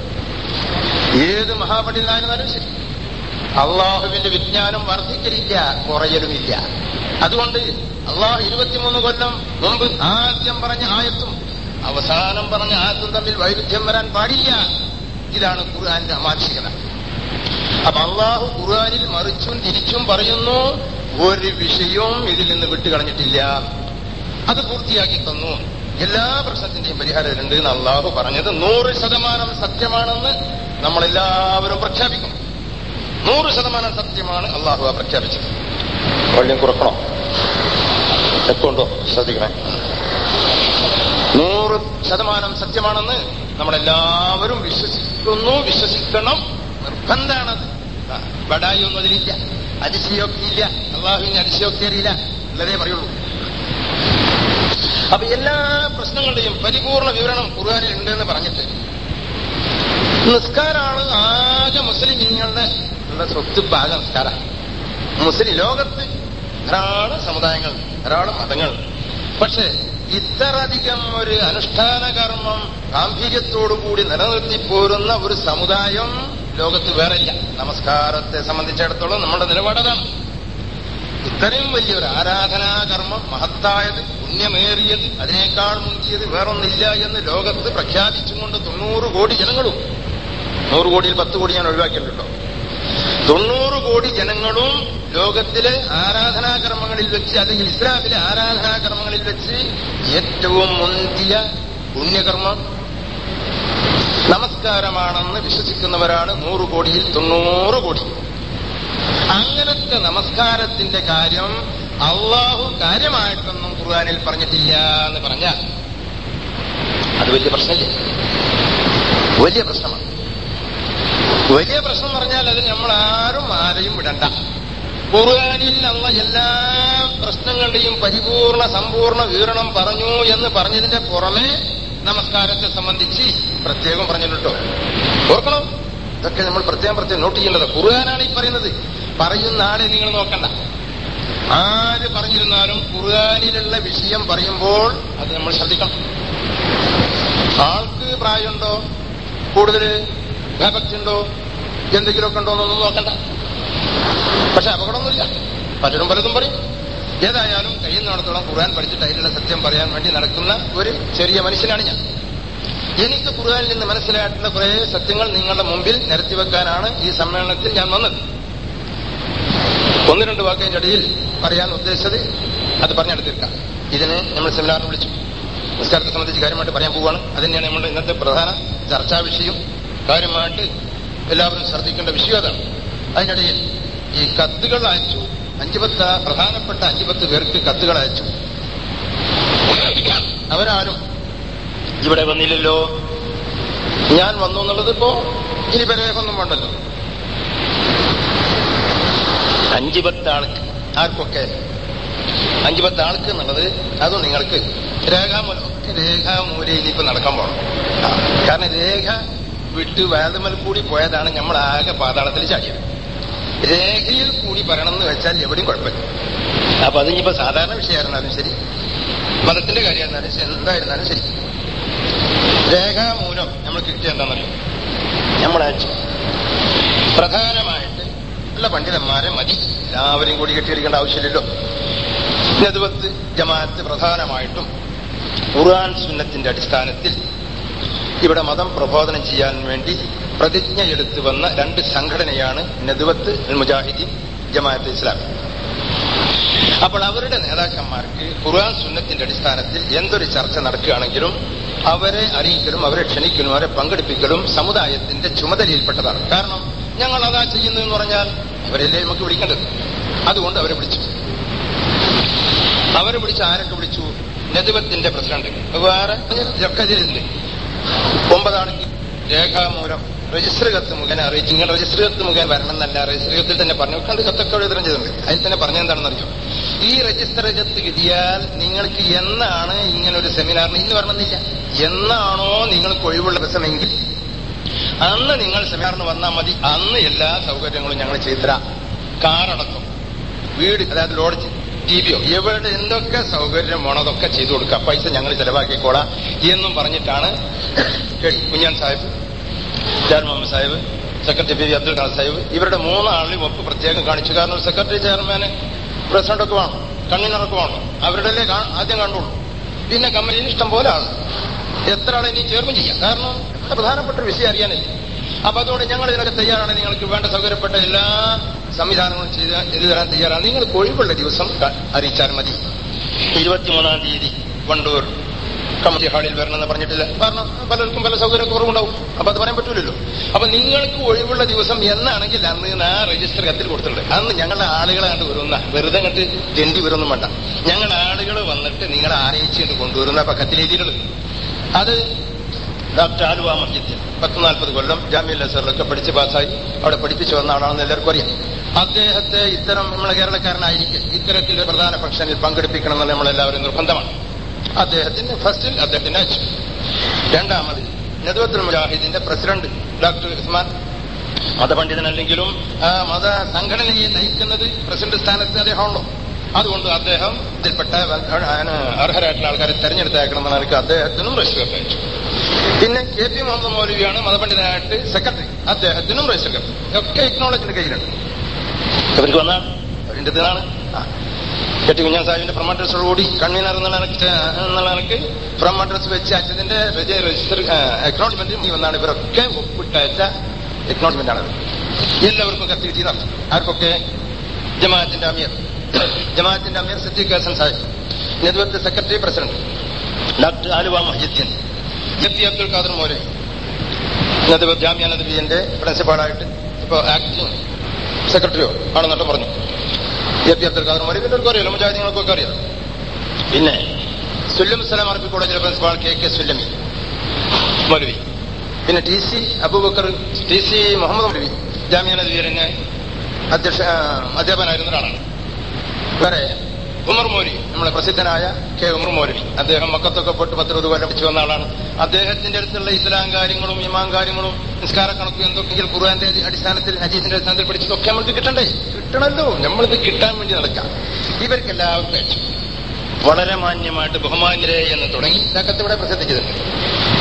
[SPEAKER 2] ഏത് മഹാപണ്ഡിതനായിരുന്നാലും ശരി അള്ളാഹുവിന്റെ വിജ്ഞാനം വർദ്ധിക്കലില്ല കുറയലുമില്ല അതുകൊണ്ട് അള്ളാഹു ഇരുപത്തിമൂന്ന് കൊല്ലം മുമ്പ് ആദ്യം പറഞ്ഞ ആയത്തും അവസാനം പറഞ്ഞ ആയത്തും തമ്മിൽ വൈരുദ്ധ്യം വരാൻ പാടില്ല ഇതാണ് ഖുർആാന്റെ അമാനുഷികത അപ്പൊ അള്ളാഹു ഖുർആാനിൽ മറിച്ചും തിരിച്ചും പറയുന്നു ഒരു വിഷയവും ഇതിൽ നിന്ന് വിട്ടുകളഞ്ഞിട്ടില്ല അത് പൂർത്തിയാക്കി തന്നു എല്ലാ പ്രശ്നത്തിന്റെയും പരിഹാരം ഇതിലുണ്ട് എന്ന് അള്ളാഹു പറഞ്ഞത് നൂറ് ശതമാനം സത്യമാണെന്ന് നമ്മളെല്ലാവരും പ്രഖ്യാപിക്കും നൂറ് ശതമാനം സത്യമാണ് അള്ളാഹു പ്രഖ്യാപിച്ചത് വള്ളിയും കുറക്കണോ എപ്പോണ്ടോ ശ്രദ്ധിക്കണേ നൂറ് ശതമാനം സത്യമാണെന്ന് നമ്മളെല്ലാവരും വിശ്വസിക്കുന്നു വിശ്വസിക്കണം നിർബന്ധാണത് ബടായി ഒന്നും അതിലില്ല അതിശയോക്തിയില്ല അള്ളാഹുവിന് അതിശയോക്തി അറിയില്ല എന്നതേ പറയുള്ളൂ അപ്പൊ എല്ലാ പ്രശ്നങ്ങളുടെയും പരിപൂർണ വിവരണം ഖുർആാനിൽ ഉണ്ടെന്ന് പറഞ്ഞിട്ട് നിസ്കാരാണ് ആകെ മുസ്ലിമീങ്ങളുടെ ഉള്ള സ്വത്ത് ഭാഗം നിസ്കാര മുസ്ലിം ലോകത്ത് ധാരാളം സമുദായങ്ങൾ ധാരാളം മതങ്ങൾ പക്ഷെ ഇത്രയധികം ഒരു അനുഷ്ഠാന കർമ്മം ഗാംഭീര്യത്തോടുകൂടി നിലനിർത്തി പോരുന്ന ഒരു സമുദായം ലോകത്ത് വേറെയില്ല നമസ്കാരത്തെ സംബന്ധിച്ചിടത്തോളം നമ്മുടെ നിലപാടതാണ് ഇത്രയും വലിയൊരു ആരാധനാകർമ്മം മഹത്തായത് പുണ്യമേറിയത് അതിനേക്കാൾ മുന്തിയത് വേറൊന്നില്ല എന്ന് ലോകത്ത് പ്രഖ്യാപിച്ചുകൊണ്ട് തൊണ്ണൂറ് കോടി ജനങ്ങളും നൂറ് കോടിയിൽ പത്ത് കോടി ഞാൻ ഒഴിവാക്കിയിട്ടുണ്ടോ തൊണ്ണൂറ് കോടി ജനങ്ങളും ലോകത്തിലെ ആരാധനാകർമ്മങ്ങളിൽ വെച്ച് അല്ലെങ്കിൽ ഇസ്ലാമിലെ ആരാധനാകർമ്മങ്ങളിൽ വെച്ച് ഏറ്റവും മുന്തിയ പുണ്യകർമ്മം നമസ്കാരമാണെന്ന് വിശ്വസിക്കുന്നവരാണ് നൂറ് കോടിയിൽ തൊണ്ണൂറ് കോടി അങ്ങനത്തെ നമസ്കാരത്തിന്റെ കാര്യം അള്ളാഹു കാര്യമായിട്ടൊന്നും ഖുർആാനിൽ പറഞ്ഞിട്ടില്ല എന്ന് പറഞ്ഞാൽ അത് വലിയ പ്രശ്നമില്ല വലിയ പ്രശ്നമാണ് വലിയ പ്രശ്നം പറഞ്ഞാൽ അത് നമ്മൾ ആരും ആരെയും വിടണ്ട ഖുർആാനിൽ അള്ള എല്ലാ പ്രശ്നങ്ങളുടെയും പരിപൂർണ സമ്പൂർണ്ണ വിവരണം പറഞ്ഞു എന്ന് പറഞ്ഞതിന്റെ പുറമെ നമസ്കാരത്തെ സംബന്ധിച്ച് പ്രത്യേകം പറഞ്ഞിട്ടോ ഓർക്കണം ഇതൊക്കെ നമ്മൾ പ്രത്യേകം പ്രത്യേകം നോട്ട് ചെയ്യേണ്ടത് ഖുർആനാണ് ഈ പറയുന്നത് പറയുന്ന ആളെ നിങ്ങൾ നോക്കണ്ട ആര് പറഞ്ഞിരുന്നാലും ഖുർആാനിലുള്ള വിഷയം പറയുമ്പോൾ അത് നമ്മൾ ശ്രദ്ധിക്കണം ആൾക്ക് പ്രായമുണ്ടോ കൂടുതൽ ഭയഭക്തി ഉണ്ടോ എന്തെങ്കിലുമൊക്കെ ഉണ്ടോ എന്നൊന്നും നോക്കണ്ട പക്ഷെ അപകടമൊന്നുമില്ല പലരും പലതും പറയും ഏതായാലും കഴിയുന്നിടത്തോളം ഖുർആൻ പഠിച്ചിട്ട് അതിലുള്ള സത്യം പറയാൻ വേണ്ടി നടക്കുന്ന ഒരു ചെറിയ മനുഷ്യനാണ് ഞാൻ എനിക്ക് ഖുർആനിൽ നിന്ന് മനസ്സിലായിട്ടുള്ള കുറെ സത്യങ്ങൾ നിങ്ങളുടെ മുമ്പിൽ നിരത്തി വെക്കാനാണ് ഈ സമ്മേളനത്തിൽ ഞാൻ വന്നത് ഒന്ന് രണ്ട് വാക്കിന്റെ ഇടയിൽ പറയാൻ ഉദ്ദേശിച്ചത് അത് പറഞ്ഞെടുത്തിരിക്കാം ഇതിന് നമ്മൾ സെമിനാറിന് വിളിച്ചു നിസ്കാരത്തെ സംബന്ധിച്ച് കാര്യമായിട്ട് പറയാൻ പോവുകയാണ് അത് തന്നെയാണ് നമ്മുടെ ഇന്നത്തെ പ്രധാന ചർച്ചാ വിഷയം കാര്യമായിട്ട് എല്ലാവരും ശ്രദ്ധിക്കേണ്ട വിഷയം അതാണ് അതിനിടയിൽ ഈ കത്തുകൾ അയച്ചു അഞ്ചു പത്ത് പ്രധാനപ്പെട്ട അഞ്ചു പത്ത് പേർക്ക് കത്തുകൾ അയച്ചു അവരാരും ഇവിടെ വന്നില്ലല്ലോ ഞാൻ വന്നു എന്നുള്ളത് ഇപ്പോ ഇനി പരേഖൊന്നും വേണ്ടല്ലോ അഞ്ചു പത്ത് ആൾക്ക് ആർക്കൊക്കെ അഞ്ചു പത്ത് ആൾക്ക് എന്നുള്ളത് അതും നിങ്ങൾക്ക് രേഖാമൂലം ഒക്കെ രേഖാമൂലയിൽ ഇപ്പൊ നടക്കാൻ പോകണം ആ, കാരണം രേഖ വിട്ട് വേദമൽ കൂടി പോയതാണ് നമ്മൾ ആകെ പാതാളത്തിൽ ചാടിയത് രേഖയിൽ കൂടി പറയണം എന്ന് വെച്ചാൽ എവിടെയും കുഴപ്പമില്ല അപ്പൊ അതിനിപ്പോ സാധാരണ വിഷയമായിരുന്നാലും ശരി മതത്തിന്റെ കാര്യമായിരുന്നാലും ശരി എന്തായിരുന്നാലും ശരി രേഖാമൂലം നമ്മൾ കിട്ടിയ എന്താണെന്നറിയോ നമ്മൾ അയച്ചു പ്രധാനമായിട്ട് ഉള്ള പണ്ഡിതന്മാരെ മതി എല്ലാവരെയും കൂടി കെട്ടിയിരിക്കേണ്ട ആവശ്യമില്ലല്ലോ നെതുവത്ത് ജമാഅത്ത് പ്രധാനമായിട്ടും ഖുർആൻ സുന്നത്തിന്റെ അടിസ്ഥാനത്തിൽ ഇവിടെ മതം പ്രബോധനം ചെയ്യാൻ വേണ്ടി പ്രതിജ്ഞ എടുത്തു വന്ന രണ്ട് സംഘടനയാണ് നെതുവത്ത് മുജാഹിദീൻ ജമാഅത്ത് ഇസ്ലാമി അപ്പോൾ അവരുടെ നേതാക്കന്മാർക്ക് ഖുർആൻ സുന്നത്തിന്റെ അടിസ്ഥാനത്തിൽ എന്തൊരു ചർച്ച നടക്കുകയാണെങ്കിലും അവരെ അറിയിക്കലും അവരെ ക്ഷണിക്കലും അവരെ പങ്കെടുപ്പിക്കലും സമുദായത്തിന്റെ ചുമതലയിൽപ്പെട്ടതാണ് കാരണം ഞങ്ങൾ അതാ ചെയ്യുന്നതെന്ന് പറഞ്ഞാൽ അവരല്ലേ നമുക്ക് വിളിക്കേണ്ടത് അതുകൊണ്ട് അവരെ വിളിച്ചു അവരെ വിളിച്ച് ആരൊക്കെ വിളിച്ചു നെതുവത്തിന്റെ പ്രസിഡന്റ് വേറെ ഒക്കെ ഇതിലുണ്ട് ഒമ്പതാണെങ്കിൽ രേഖാമൂലം രജിസ്റ്റർ കത്ത് മുഖേന അറിയിച്ചു നിങ്ങൾ രജിസ്റ്റർ കത്ത് മുഖേന വരണം എന്നല്ല രജിസ്റ്റർ കത്തിൽ തന്നെ പറഞ്ഞു കണ്ട് കത്തൊക്കെ വിതരണം ചെയ്തിട്ടുണ്ട് അതിൽ തന്നെ പറഞ്ഞെന്താണെന്ന് അറിയോ ഈ രജിസ്റ്റർ കത്ത് കിട്ടിയാൽ നിങ്ങൾക്ക് എന്നാണ് ഇങ്ങനെ ഒരു സെമിനാറിന് ഇന്ന് വരണമെന്നില്ല എന്നാണോ നിങ്ങൾക്ക് ഒഴിവുള്ള ദിവസമെങ്കിൽ അന്ന് നിങ്ങൾ സെമിനാറിന് വന്നാൽ മതി അന്ന് എല്ലാ സൗകര്യങ്ങളും ഞങ്ങൾ ചെയ്തുതരാം കാറടക്കം വീട് അതായത് ലോഡ്ജ് ടി വിയോ എവിടെ എന്തൊക്കെ സൗകര്യം വേണോ അതൊക്കെ ചെയ്തു കൊടുക്കുക പൈസ ഞങ്ങൾ ചെലവാക്കിക്കോളാം എന്നും പറഞ്ഞിട്ടാണ് Kunjan Sahib Jan Muhammad Sahib secretary P V Abdul Khan Sahib ഇവരുടെ മൂന്നാളിലും ഒപ്പ് പ്രത്യേകം കാണിച്ചു കാരണം ഒരു സെക്രട്ടറി ചെയർമാന് പ്രസിഡന്റ് ഒക്കെ വേണം കൺവീനറൊക്കെ വേണം അവരുടെ ആദ്യം കണ്ടുള്ളൂ പിന്നെ കമ്പനിയിൽ ഇഷ്ടം പോലെ ആണ് എത്ര ആളെ ഇനി ചേർന്നും ചെയ്യാം കാരണം ഇത് പ്രധാനപ്പെട്ട ഒരു വിഷയം അറിയാനില്ല അപ്പൊ അതുകൊണ്ട് ഞങ്ങൾ ഇതിനൊക്കെ തയ്യാറാണ് നിങ്ങൾക്ക് വേണ്ട സൗകര്യപ്പെട്ട എല്ലാ സംവിധാനങ്ങളും ചെയ്ത് ചെയ്തു തരാൻ തയ്യാറാണ് നിങ്ങൾ ഒഴിവുള്ള ദിവസം ക- അറിയിച്ചാൽ മതി ഇരുപത്തിമൂന്നാം തീയതി വണ്ടൂർ കമ്മിറ്റി ഹാളിൽ വരണമെന്ന് പറഞ്ഞിട്ടില്ല കാരണം പലർക്കും പല സൗകര്യ കുറവുണ്ടാവും അപ്പൊ അത് പറയാൻ പറ്റൂലല്ലോ അപ്പൊ നിങ്ങൾക്ക് ഒഴിവുള്ള ദിവസം എന്നാണെങ്കിൽ അന്ന് ആ രജിസ്റ്റർ കത്തിൽ കൊടുത്തിട്ടുണ്ട് അന്ന് ഞങ്ങളുടെ ആളുകളെ കണ്ട് വരുന്ന വെറുതെ കണ്ട് തെണ്ടി വരുമൊന്നും വേണ്ട ഞങ്ങളുടെ ആളുകൾ വന്നിട്ട് നിങ്ങളെ ആനയിച്ചുകൊണ്ട് കൊണ്ടുവരുന്ന അപ്പൊ കത്തിലെഴുതിയിട്ടുള്ളത് അത് ഡോക്ടർ ആലുവ മഹ്യത്തിൽ പത്ത് നാൽപ്പത് കൊല്ലം ജാമ്യ അസറിലൊക്കെ പഠിച്ച് പാസ്സായി അവിടെ പഠിപ്പിച്ചു വന്ന ആളാണെന്ന് എല്ലാവർക്കും അറിയാം അദ്ദേഹത്തെ ഇത്തരം നമ്മളെ കേരളക്കാരനായിരിക്കും ഇത്തരത്തിൽ ഒരു പ്രധാന ഫംഗ്ഷനിൽ പങ്കെടുപ്പിക്കണം എന്നുള്ള നമ്മളെല്ലാവരും നിർബന്ധമാണ് അദ്ദേഹത്തിന് ഫസ്റ്റിൽ അദ്ദേഹത്തിന് അയച്ചു രണ്ടാമത് നദുവത്തുൽ മുജാഹിദിന്റെ പ്രസിഡന്റ് ഡോക്ടർ ഉസ്മാൻ മതപണ്ഡിതനല്ലെങ്കിലും ആ മത സംഘടനയെ നയിക്കുന്നത് പ്രസിഡന്റ് സ്ഥാനത്ത് അദ്ദേഹമുള്ളൂ അതുകൊണ്ട് അദ്ദേഹം ഇതിൽപ്പെട്ട അതിന് അർഹരായിട്ടുള്ള ആൾക്കാരെ തെരഞ്ഞെടുത്തയക്കണമെന്ന നിലയ്ക്ക് അദ്ദേഹത്തിനും രജിസ്റ്റർ കത്ത് അയച്ചു പിന്നെ കെ പി മുഹമ്മദ് മൗലവിയാണ് മതപണ്ഡിതനായിട്ട് സെക്രട്ടറി അദ്ദേഹത്തിനും രജിസ്റ്റർ കത്ത് ഒക്കെ ഇഗ്നോളജിന്റെ കയ്യിലുണ്ട് അവർക്ക് വന്നാണ് അവരിന്റെ ഇതിനാണ് കെ ടി കുഞ്ഞാൻ സാഹിബിന്റെ ഫ്രം അഡ്രസ്സോട് കൂടി കൺവീനർ എന്നുള്ള നിലയ്ക്ക് എന്നുള്ള നിലയ്ക്ക് ഫ്രം അഡ്രസ് വെച്ച് അച്ഛന്റെ രജിസ്റ്റർ എക്നോളജ്മെന്റ് ഈ വന്നാണ് ഇവരൊക്കെ ഒപ്പിട്ടയച്ച എക്നോളജ്മെന്റ് ആണ് എല്ലാവർക്കും കത്ത് കിട്ടിയതാണ് ആർക്കൊക്കെ ജമാഅത്തിന്റെ അമീർ ജമാഅത്തിന്റെ അമീർ Siddique Hasan Sahib Nadwath secretary president doctor Aluva Mohiyuddin ജത്തി അബ്ദുൽ ഖാദർ മോലെ നെതുവത്ത് ജാമ്യ നദബിയന്റെ പ്രിൻസിപ്പാളായിട്ട് ഇപ്പൊ ആക്ടിംഗ് സെക്രട്ടറിയോ ആണെന്നിട്ട് പറഞ്ഞു എ പി അബ്ദുൽ ഖാദർ മോലെ എല്ലാവർക്കും അറിയാലോ മുജാഹിദീങ്ങൾക്കൊക്കെ അറിയാം പിന്നെ സുല്ലം സലാം അറബി കോളേജിലെ principal K K Sullami Moulavi പിന്നെ T C Abubacker T C Muhammad Moulavi Jamia നദീറിന് അധ്യക്ഷ ആ, അധ്യാപകനായിരുന്ന ഒരാളാണ് വേറെ ഉമർ മൗലവി നമ്മളെ പ്രസിദ്ധനായ കെ ഉമർ മൗലവി അദ്ദേഹം മക്കത്തൊക്കെ പോയിട്ട് പത്തിരുപത് കൊല്ലം പഠിച്ചു വന്ന ആളാണ് അദ്ദേഹത്തിന്റെ അടുത്തുള്ള ഇസ്ലാം കാര്യങ്ങളും ഇമാം കാര്യങ്ങളും നിസ്കാര കണക്കും എന്തൊക്കെയെങ്കിലും ഖുർആന്റെ അടിസ്ഥാനത്തിൽ ഹജീസിന്റെ അടിസ്ഥാനത്തിൽ പഠിച്ചതൊക്കെ നമ്മൾക്ക് കിട്ടണ്ടേ കിട്ടണല്ലോ നമ്മളിത് കിട്ടാൻ വേണ്ടി നടക്കാം ഇവർക്ക് എല്ലാവർക്കും അയച്ചു വളരെ മാന്യമായിട്ട് ബഹുമാന്യരെ എന്ന് തുടങ്ങി ഇതൊക്കെ ഇവിടെ പ്രസിദ്ധിച്ചിട്ടുണ്ട്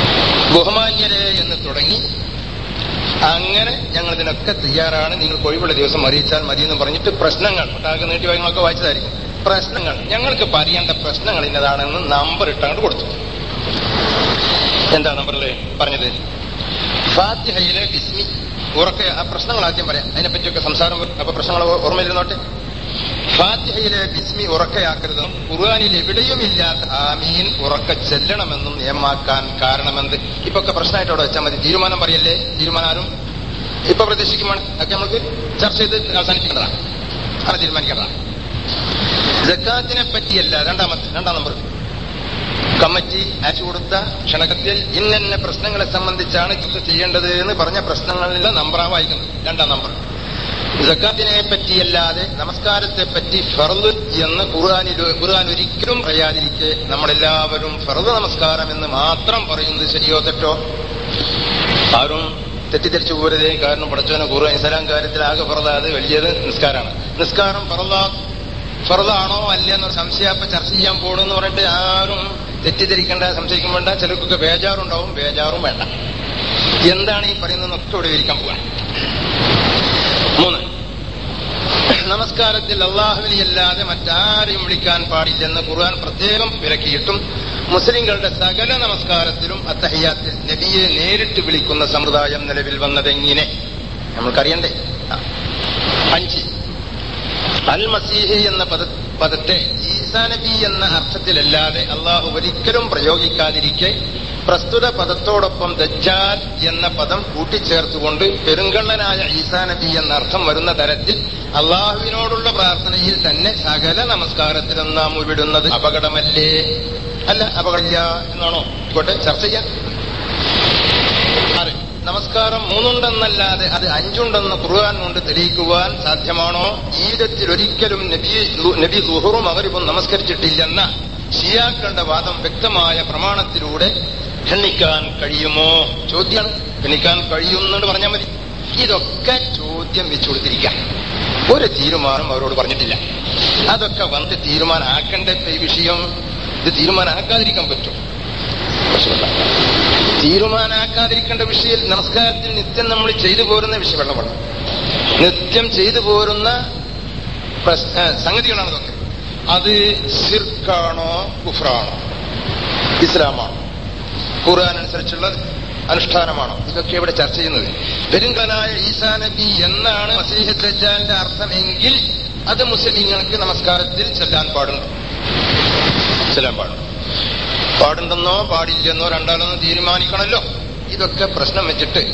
[SPEAKER 2] ബഹുമാന്യരെ എന്ന് തുടങ്ങി അങ്ങനെ ഞങ്ങൾ ഇതിനൊക്കെ തയ്യാറാണ് നിങ്ങൾ ഒഴിവുള്ള ദിവസം അറിയിച്ചാൽ മതി എന്ന് പറഞ്ഞിട്ട് പ്രശ്നങ്ങൾ ഒട്ടാകെ നീട്ടി വാങ്ങുകളൊക്കെ വായിച്ചതായിരിക്കും പ്രശ്നങ്ങൾ ഞങ്ങൾക്ക് പറയേണ്ട പ്രശ്നങ്ങൾ ഇന്നതാണെന്ന് നമ്പർ ഇട്ടങ്ങോട്ട് കൊടുത്തു എന്താ നമ്പറിൽ പറഞ്ഞത് ഫാത്തിഹയിലെ ബിസ്മി ഉറക്കെ ആ പ്രശ്നങ്ങൾ ആദ്യം പറയാം അതിനെപ്പറ്റിയൊക്കെ സംസാരം വരും. അപ്പൊ പ്രശ്നങ്ങൾ ഓ- ഓർമ്മയിരുന്നോട്ടെ ഫാത്തിഹയിലെ ബിസ്മി ഉറക്കയാക്കരുതും ഖുർആാനിൽ എവിടെയുമില്ലാത്ത ആമീൻ ഉറക്ക ചെല്ലണമെന്നും നിയമാക്കാൻ കാരണമെന്ത് ഇപ്പൊ ഒക്കെ പ്രശ്നമായിട്ട് അവിടെ വെച്ചാൽ മതി തീരുമാനം പറയല്ലേ തീരുമാനം ഇപ്പൊ പ്രതീക്ഷിക്കുമ്പോൾ ഒക്കെ നമുക്ക് ചർച്ച ചെയ്ത് അവസാനിപ്പിക്കേണ്ടതാണ് അത് തീരുമാനിക്കേണ്ടതാണ് ജക്കാത്തിനെ പറ്റിയല്ല രണ്ടാമത്തെ രണ്ടാം നമ്പർ കമ്മിറ്റി അയച്ചു കൊടുത്ത ക്ഷണകത്തിൽ ഇന്ന പ്രശ്നങ്ങളെ സംബന്ധിച്ചാണ് ചർച്ച ചെയ്യേണ്ടത് എന്ന് പറഞ്ഞ പ്രശ്നങ്ങളിലെ നമ്പറാ വായിക്കുന്നത് രണ്ടാം നമ്പർ ജക്കാത്തിനെ പറ്റിയല്ലാതെ നമസ്കാരത്തെ പറ്റി ഫർദ് എന്ന് ഖുർആാനിൽ ഖുർആൻ ഒരിക്കലും പറയാതിരിക്കെ നമ്മളെല്ലാവരും ഫർദ് നമസ്കാരം എന്ന് മാത്രം പറയുന്നത് ശരിയോ തെറ്റോ ആരും തെറ്റിദ്ധരിച്ചു പോരുതേ കാരണം പഠിച്ചവനെ ഖുർആൻ ഇസ്ലാം കാര്യത്തിൽ ആകെ ഫറദ അത് വലിയത് നിസ്കാരമാണ് നിസ്കാരം ഫറദ ഫറദാണോ അല്ലെന്ന് സംശയാപ്പ ചർച്ച ചെയ്യാൻ പോണെന്ന് പറഞ്ഞിട്ട് ആരും തെറ്റിദ്ധരിക്കേണ്ട സംശയിക്കും വേണ്ട ചിലർക്കൊക്കെ ബേജാറുണ്ടാവും ബേജാറും വേണ്ട എന്താണ് ഈ പറയുന്നതെന്നൊക്കെ ഇവിടെ വിവരിക്കാൻ പോവാൻ മൂന്ന് നമസ്കാരത്തിൽ അള്ളാഹുവിനെ അല്ലാതെ മറ്റാരെയും വിളിക്കാൻ പാടില്ലെന്ന് ഖുർആൻ പ്രത്യേകം വിലക്കിയിട്ടും മുസ്ലിങ്ങളുടെ സകല നമസ്കാരത്തിലും അത്തഹയ്യാത്തിൽ നബിയെ നേരിട്ട് വിളിക്കുന്ന സമ്പ്രദായം നിലവിൽ വന്നതെങ്ങനെ നമ്മൾക്കറിയണ്ടേ ആ. അഞ്ച് അൽ മസീഹ് എന്ന പദ പദത്തെ ഈസാ നബി എന്ന അർത്ഥത്തിലല്ലാതെ അള്ളാഹു ഒരിക്കലും പ്രയോഗിക്കാതിരിക്കെ പ്രസ്തുത പദത്തോടൊപ്പം ദജ്ജാൽ എന്ന പദം കൂട്ടിച്ചേർത്തുകൊണ്ട് പെരുങ്കള്ളനായ ഈസാ നബി എന്ന അർത്ഥം വരുന്ന തരത്തിൽ അള്ളാഹുവിനോടുള്ള പ്രാർത്ഥനയിൽ തന്നെ സകല നമസ്കാരത്തിലും നാം ഉരുവിടുന്നത് അപകടമല്ലേ അല്ല അപകടമില്ല എന്നാണോ ഇങ്ങോട്ട് ചർച്ച ചെയ്യാം ആറ് നമസ്കാരം മൂന്നുണ്ടെന്നല്ലാതെ അത് അഞ്ചുണ്ടെന്ന് ഖുർആൻ കൊണ്ട് തെളിയിക്കുവാൻ സാധ്യമാണോ ജീവിതത്തിൽ ഒരിക്കലും നബി നബി സുഹറും മകരിബും നമസ്കരിച്ചിട്ടില്ലെന്ന ഷിയാക്കളുടെ വാദം വ്യക്തമായ പ്രമാണത്തിലൂടെ ഖണ്ഡിക്കാൻ കഴിയുമോ ചോദ്യമാണ് ഖണ്ഡിക്കാൻ കഴിയുമെന്നുകൊണ്ട് പറഞ്ഞാൽ മതി ഇതൊക്കെ ചോദ്യം വെച്ചു കൊടുത്തിരിക്കാം ഒരു തീരുമാനം അവരോട് പറഞ്ഞിട്ടില്ല അതൊക്കെ വന്ന് തീരുമാനമാക്കേണ്ട ഈ വിഷയം ഇത് തീരുമാനമാക്കാതിരിക്കാൻ പറ്റും പ്രശ്നമില്ല തീരുമാനാക്കാതിരിക്കേണ്ട വിഷയം നമസ്കാരത്തിൽ നിത്യം നമ്മൾ ചെയ്തു പോരുന്ന വിഷയം വെള്ളമാണ് നിത്യം ചെയ്തു പോരുന്ന പ്രശ്- ഏ, സംഗതികളാണ് ഇതൊക്കെ അത് സിർക്കാണോ കുഫ്രാണോ ഇസ്ലാമാണോ ഖുർആൻ അനുസരിച്ചുള്ള അനുഷ്ഠാനമാണോ ഇതൊക്കെ ഇവിടെ ചർച്ച ചെയ്യുന്നത് പെരുങ്കനായ ഈസാ നബി എന്നാണ് മസീഹ് ദജ്ജാലിന്റെ അർത്ഥമെങ്കിൽ അത് മുസ്ലിങ്ങൾക്ക് നമസ്കാരത്തിൽ ചെല്ലാൻ പാടുണ്ട് ചെല്ലാൻ പാടുണ്ട് പാടുണ്ടെന്നോ പാടില്ലെന്നോ രണ്ടാളെന്നോ തീരുമാനിക്കണമല്ലോ ഇതൊക്കെ പ്രശ്നം വെച്ചിട്ട്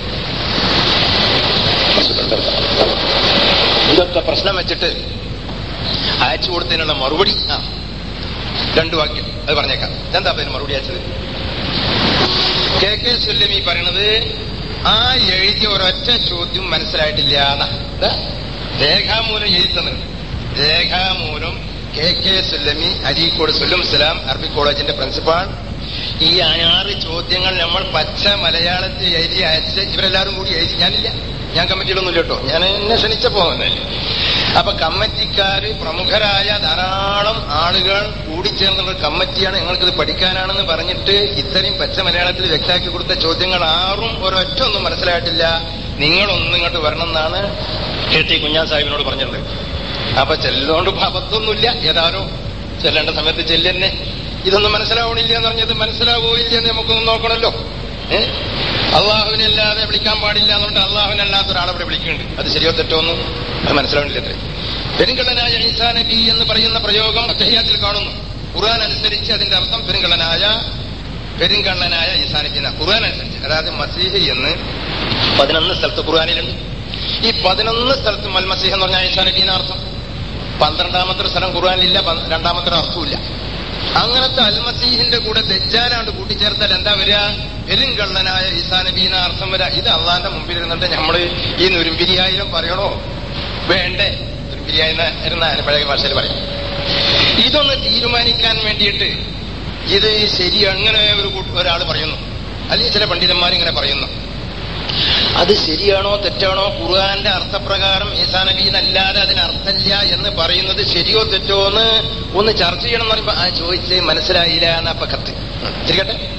[SPEAKER 2] ഇതൊക്കെ പ്രശ്നം വെച്ചിട്ട് അയച്ചു കൊടുത്തതിനുള്ള മറുപടി ആ രണ്ടു വാക്യം അത് പറഞ്ഞേക്കാം എന്താ അതിന് മറുപടി അയച്ചത് കെ കെ സുല്ലമി പറയണത് ആ എഴുതിയ ഒരൊറ്റ ചോദ്യം മനസ്സിലായിട്ടില്ല എന്നാ ദാ, രേഖാമൂലം എഴുതി തന്നത് രേഖാമൂലം കെ കെ സുല്ലമി അരീക്കോട് സുല്ലും സലാം അറബി കോളേജിന്റെ പ്രിൻസിപ്പാൾ ഈ ആറ് ചോദ്യങ്ങൾ നമ്മൾ പച്ച മലയാളത്തിൽ എഴുതി അയച്ച് ഇവരെല്ലാവരും കൂടി എഴുതി ഞാനില്ല ഞാൻ കമ്മിറ്റിയിലൊന്നുമില്ല കേട്ടോ ഞാൻ എന്നെ ക്ഷണിച്ചപ്പോ വന്നല്ലേ അപ്പൊ കമ്മിറ്റിക്കാര് പ്രമുഖരായ ധാരാളം ആളുകൾ കൂടിച്ചേർന്നുള്ള ഒരു കമ്മിറ്റിയാണ് ഞങ്ങൾക്കിത് പഠിക്കാനാണെന്ന് പറഞ്ഞിട്ട് ഇത്രയും പച്ച മലയാളത്തിൽ വ്യക്തമാക്കി കൊടുത്ത ചോദ്യങ്ങൾ ആറും ഒരൊറ്റ ഒന്നും മനസ്സിലായിട്ടില്ല നിങ്ങളൊന്നും ഇങ്ങോട്ട് വരണം എന്നാണ് കെ ടി കുഞ്ഞാൻ സാഹിബിനോട് പറഞ്ഞത് അപ്പൊ ചെല്ലുകൊണ്ട് പാപത്തൊന്നുമില്ല ഏതാരോ ചെല്ലേണ്ട സമയത്ത് ചെല്ലെന്നെ ഇതൊന്നും മനസ്സിലാവണില്ല എന്ന് പറഞ്ഞത് മനസ്സിലാവോ ഇല്ല എന്ന് നമുക്കൊന്ന് നോക്കണല്ലോ ഏഹ് അള്ളാഹുവിനല്ലാതെ വിളിക്കാൻ പാടില്ല എന്നുകൊണ്ട് അള്ളാഹുവിനല്ലാത്ത ഒരാളെ ഇവിടെ വിളിക്കുന്നുണ്ട് അത് ശരിയോ തെറ്റോ ഒന്നും അത് മനസ്സിലാവണില്ല അത്രേ പെരുങ്കള്ളനായ ഈസാ നബി എന്ന് പറയുന്ന പ്രയോഗം അത്തഹിയാത്തിൽ കാണുന്നു ഖുർആൻ അനുസരിച്ച് അതിന്റെ അർത്ഥം പെരുങ്കള്ളനായ പെരുങ്കള്ളനായ ഈസാ നബി എന്ന ഖുർആൻ അനുസരിച്ച് അതായത് മസീഹ് എന്ന് പതിനൊന്ന് സ്ഥലത്ത് ഖുർആനിലുണ്ട് ഈ പതിനൊന്ന് സ്ഥലത്ത് മൽ മസീഹ് എന്ന് പറഞ്ഞാൽ ഈസാ നബി എന്ന അർത്ഥം പന്ത്രണ്ടാമത്തെ സ്ഥലം ഖുർആനിലില്ല പന്ത് രണ്ടാമത്തെ അർത്ഥമില്ല അങ്ങനത്തെ അൽമസീഹിന്റെ കൂടെ ദജ്ജാലാണ്ട് കൂട്ടിച്ചേർത്താൽ എന്താ വരിക പെരുങ്കള്ളനായ ഈസാ നബി എന്ന അർത്ഥം വരാ ഇത് അള്ളാന്റെ മുമ്പിൽ ഇരുന്നിട്ട് നമ്മള് ഈ നുരുമ്പിരിയായിരം പറയണോ വേണ്ടേ നുരുമ്പിരിയായിരുന്ന പഴയ ഭാഷയിൽ പറയും ഇതൊന്ന് തീരുമാനിക്കാൻ വേണ്ടിയിട്ട് ഇത് ശരി അങ്ങനെ ഒരു ഒരാൾ പറയുന്നു അല്ലെങ്കിൽ ചില പണ്ഡിതന്മാർ ഇങ്ങനെ പറയുന്നു അത് ശരിയാണോ തെറ്റാണോ ഖുർആന്റെ അർത്ഥപ്രകാരം ഈസാ നബീനല്ലാതെ അതിന് അർത്ഥമില്ല എന്ന് പറയുന്നത് ശരിയോ തെറ്റോ എന്ന് ഒന്ന് ചർച്ച ചെയ്യണം എന്ന് പറയുമ്പോ ആ ചോദിച്ച് മനസ്സിലായില്ല എന്നപ്പ കത്ത് തിരികട്ടെ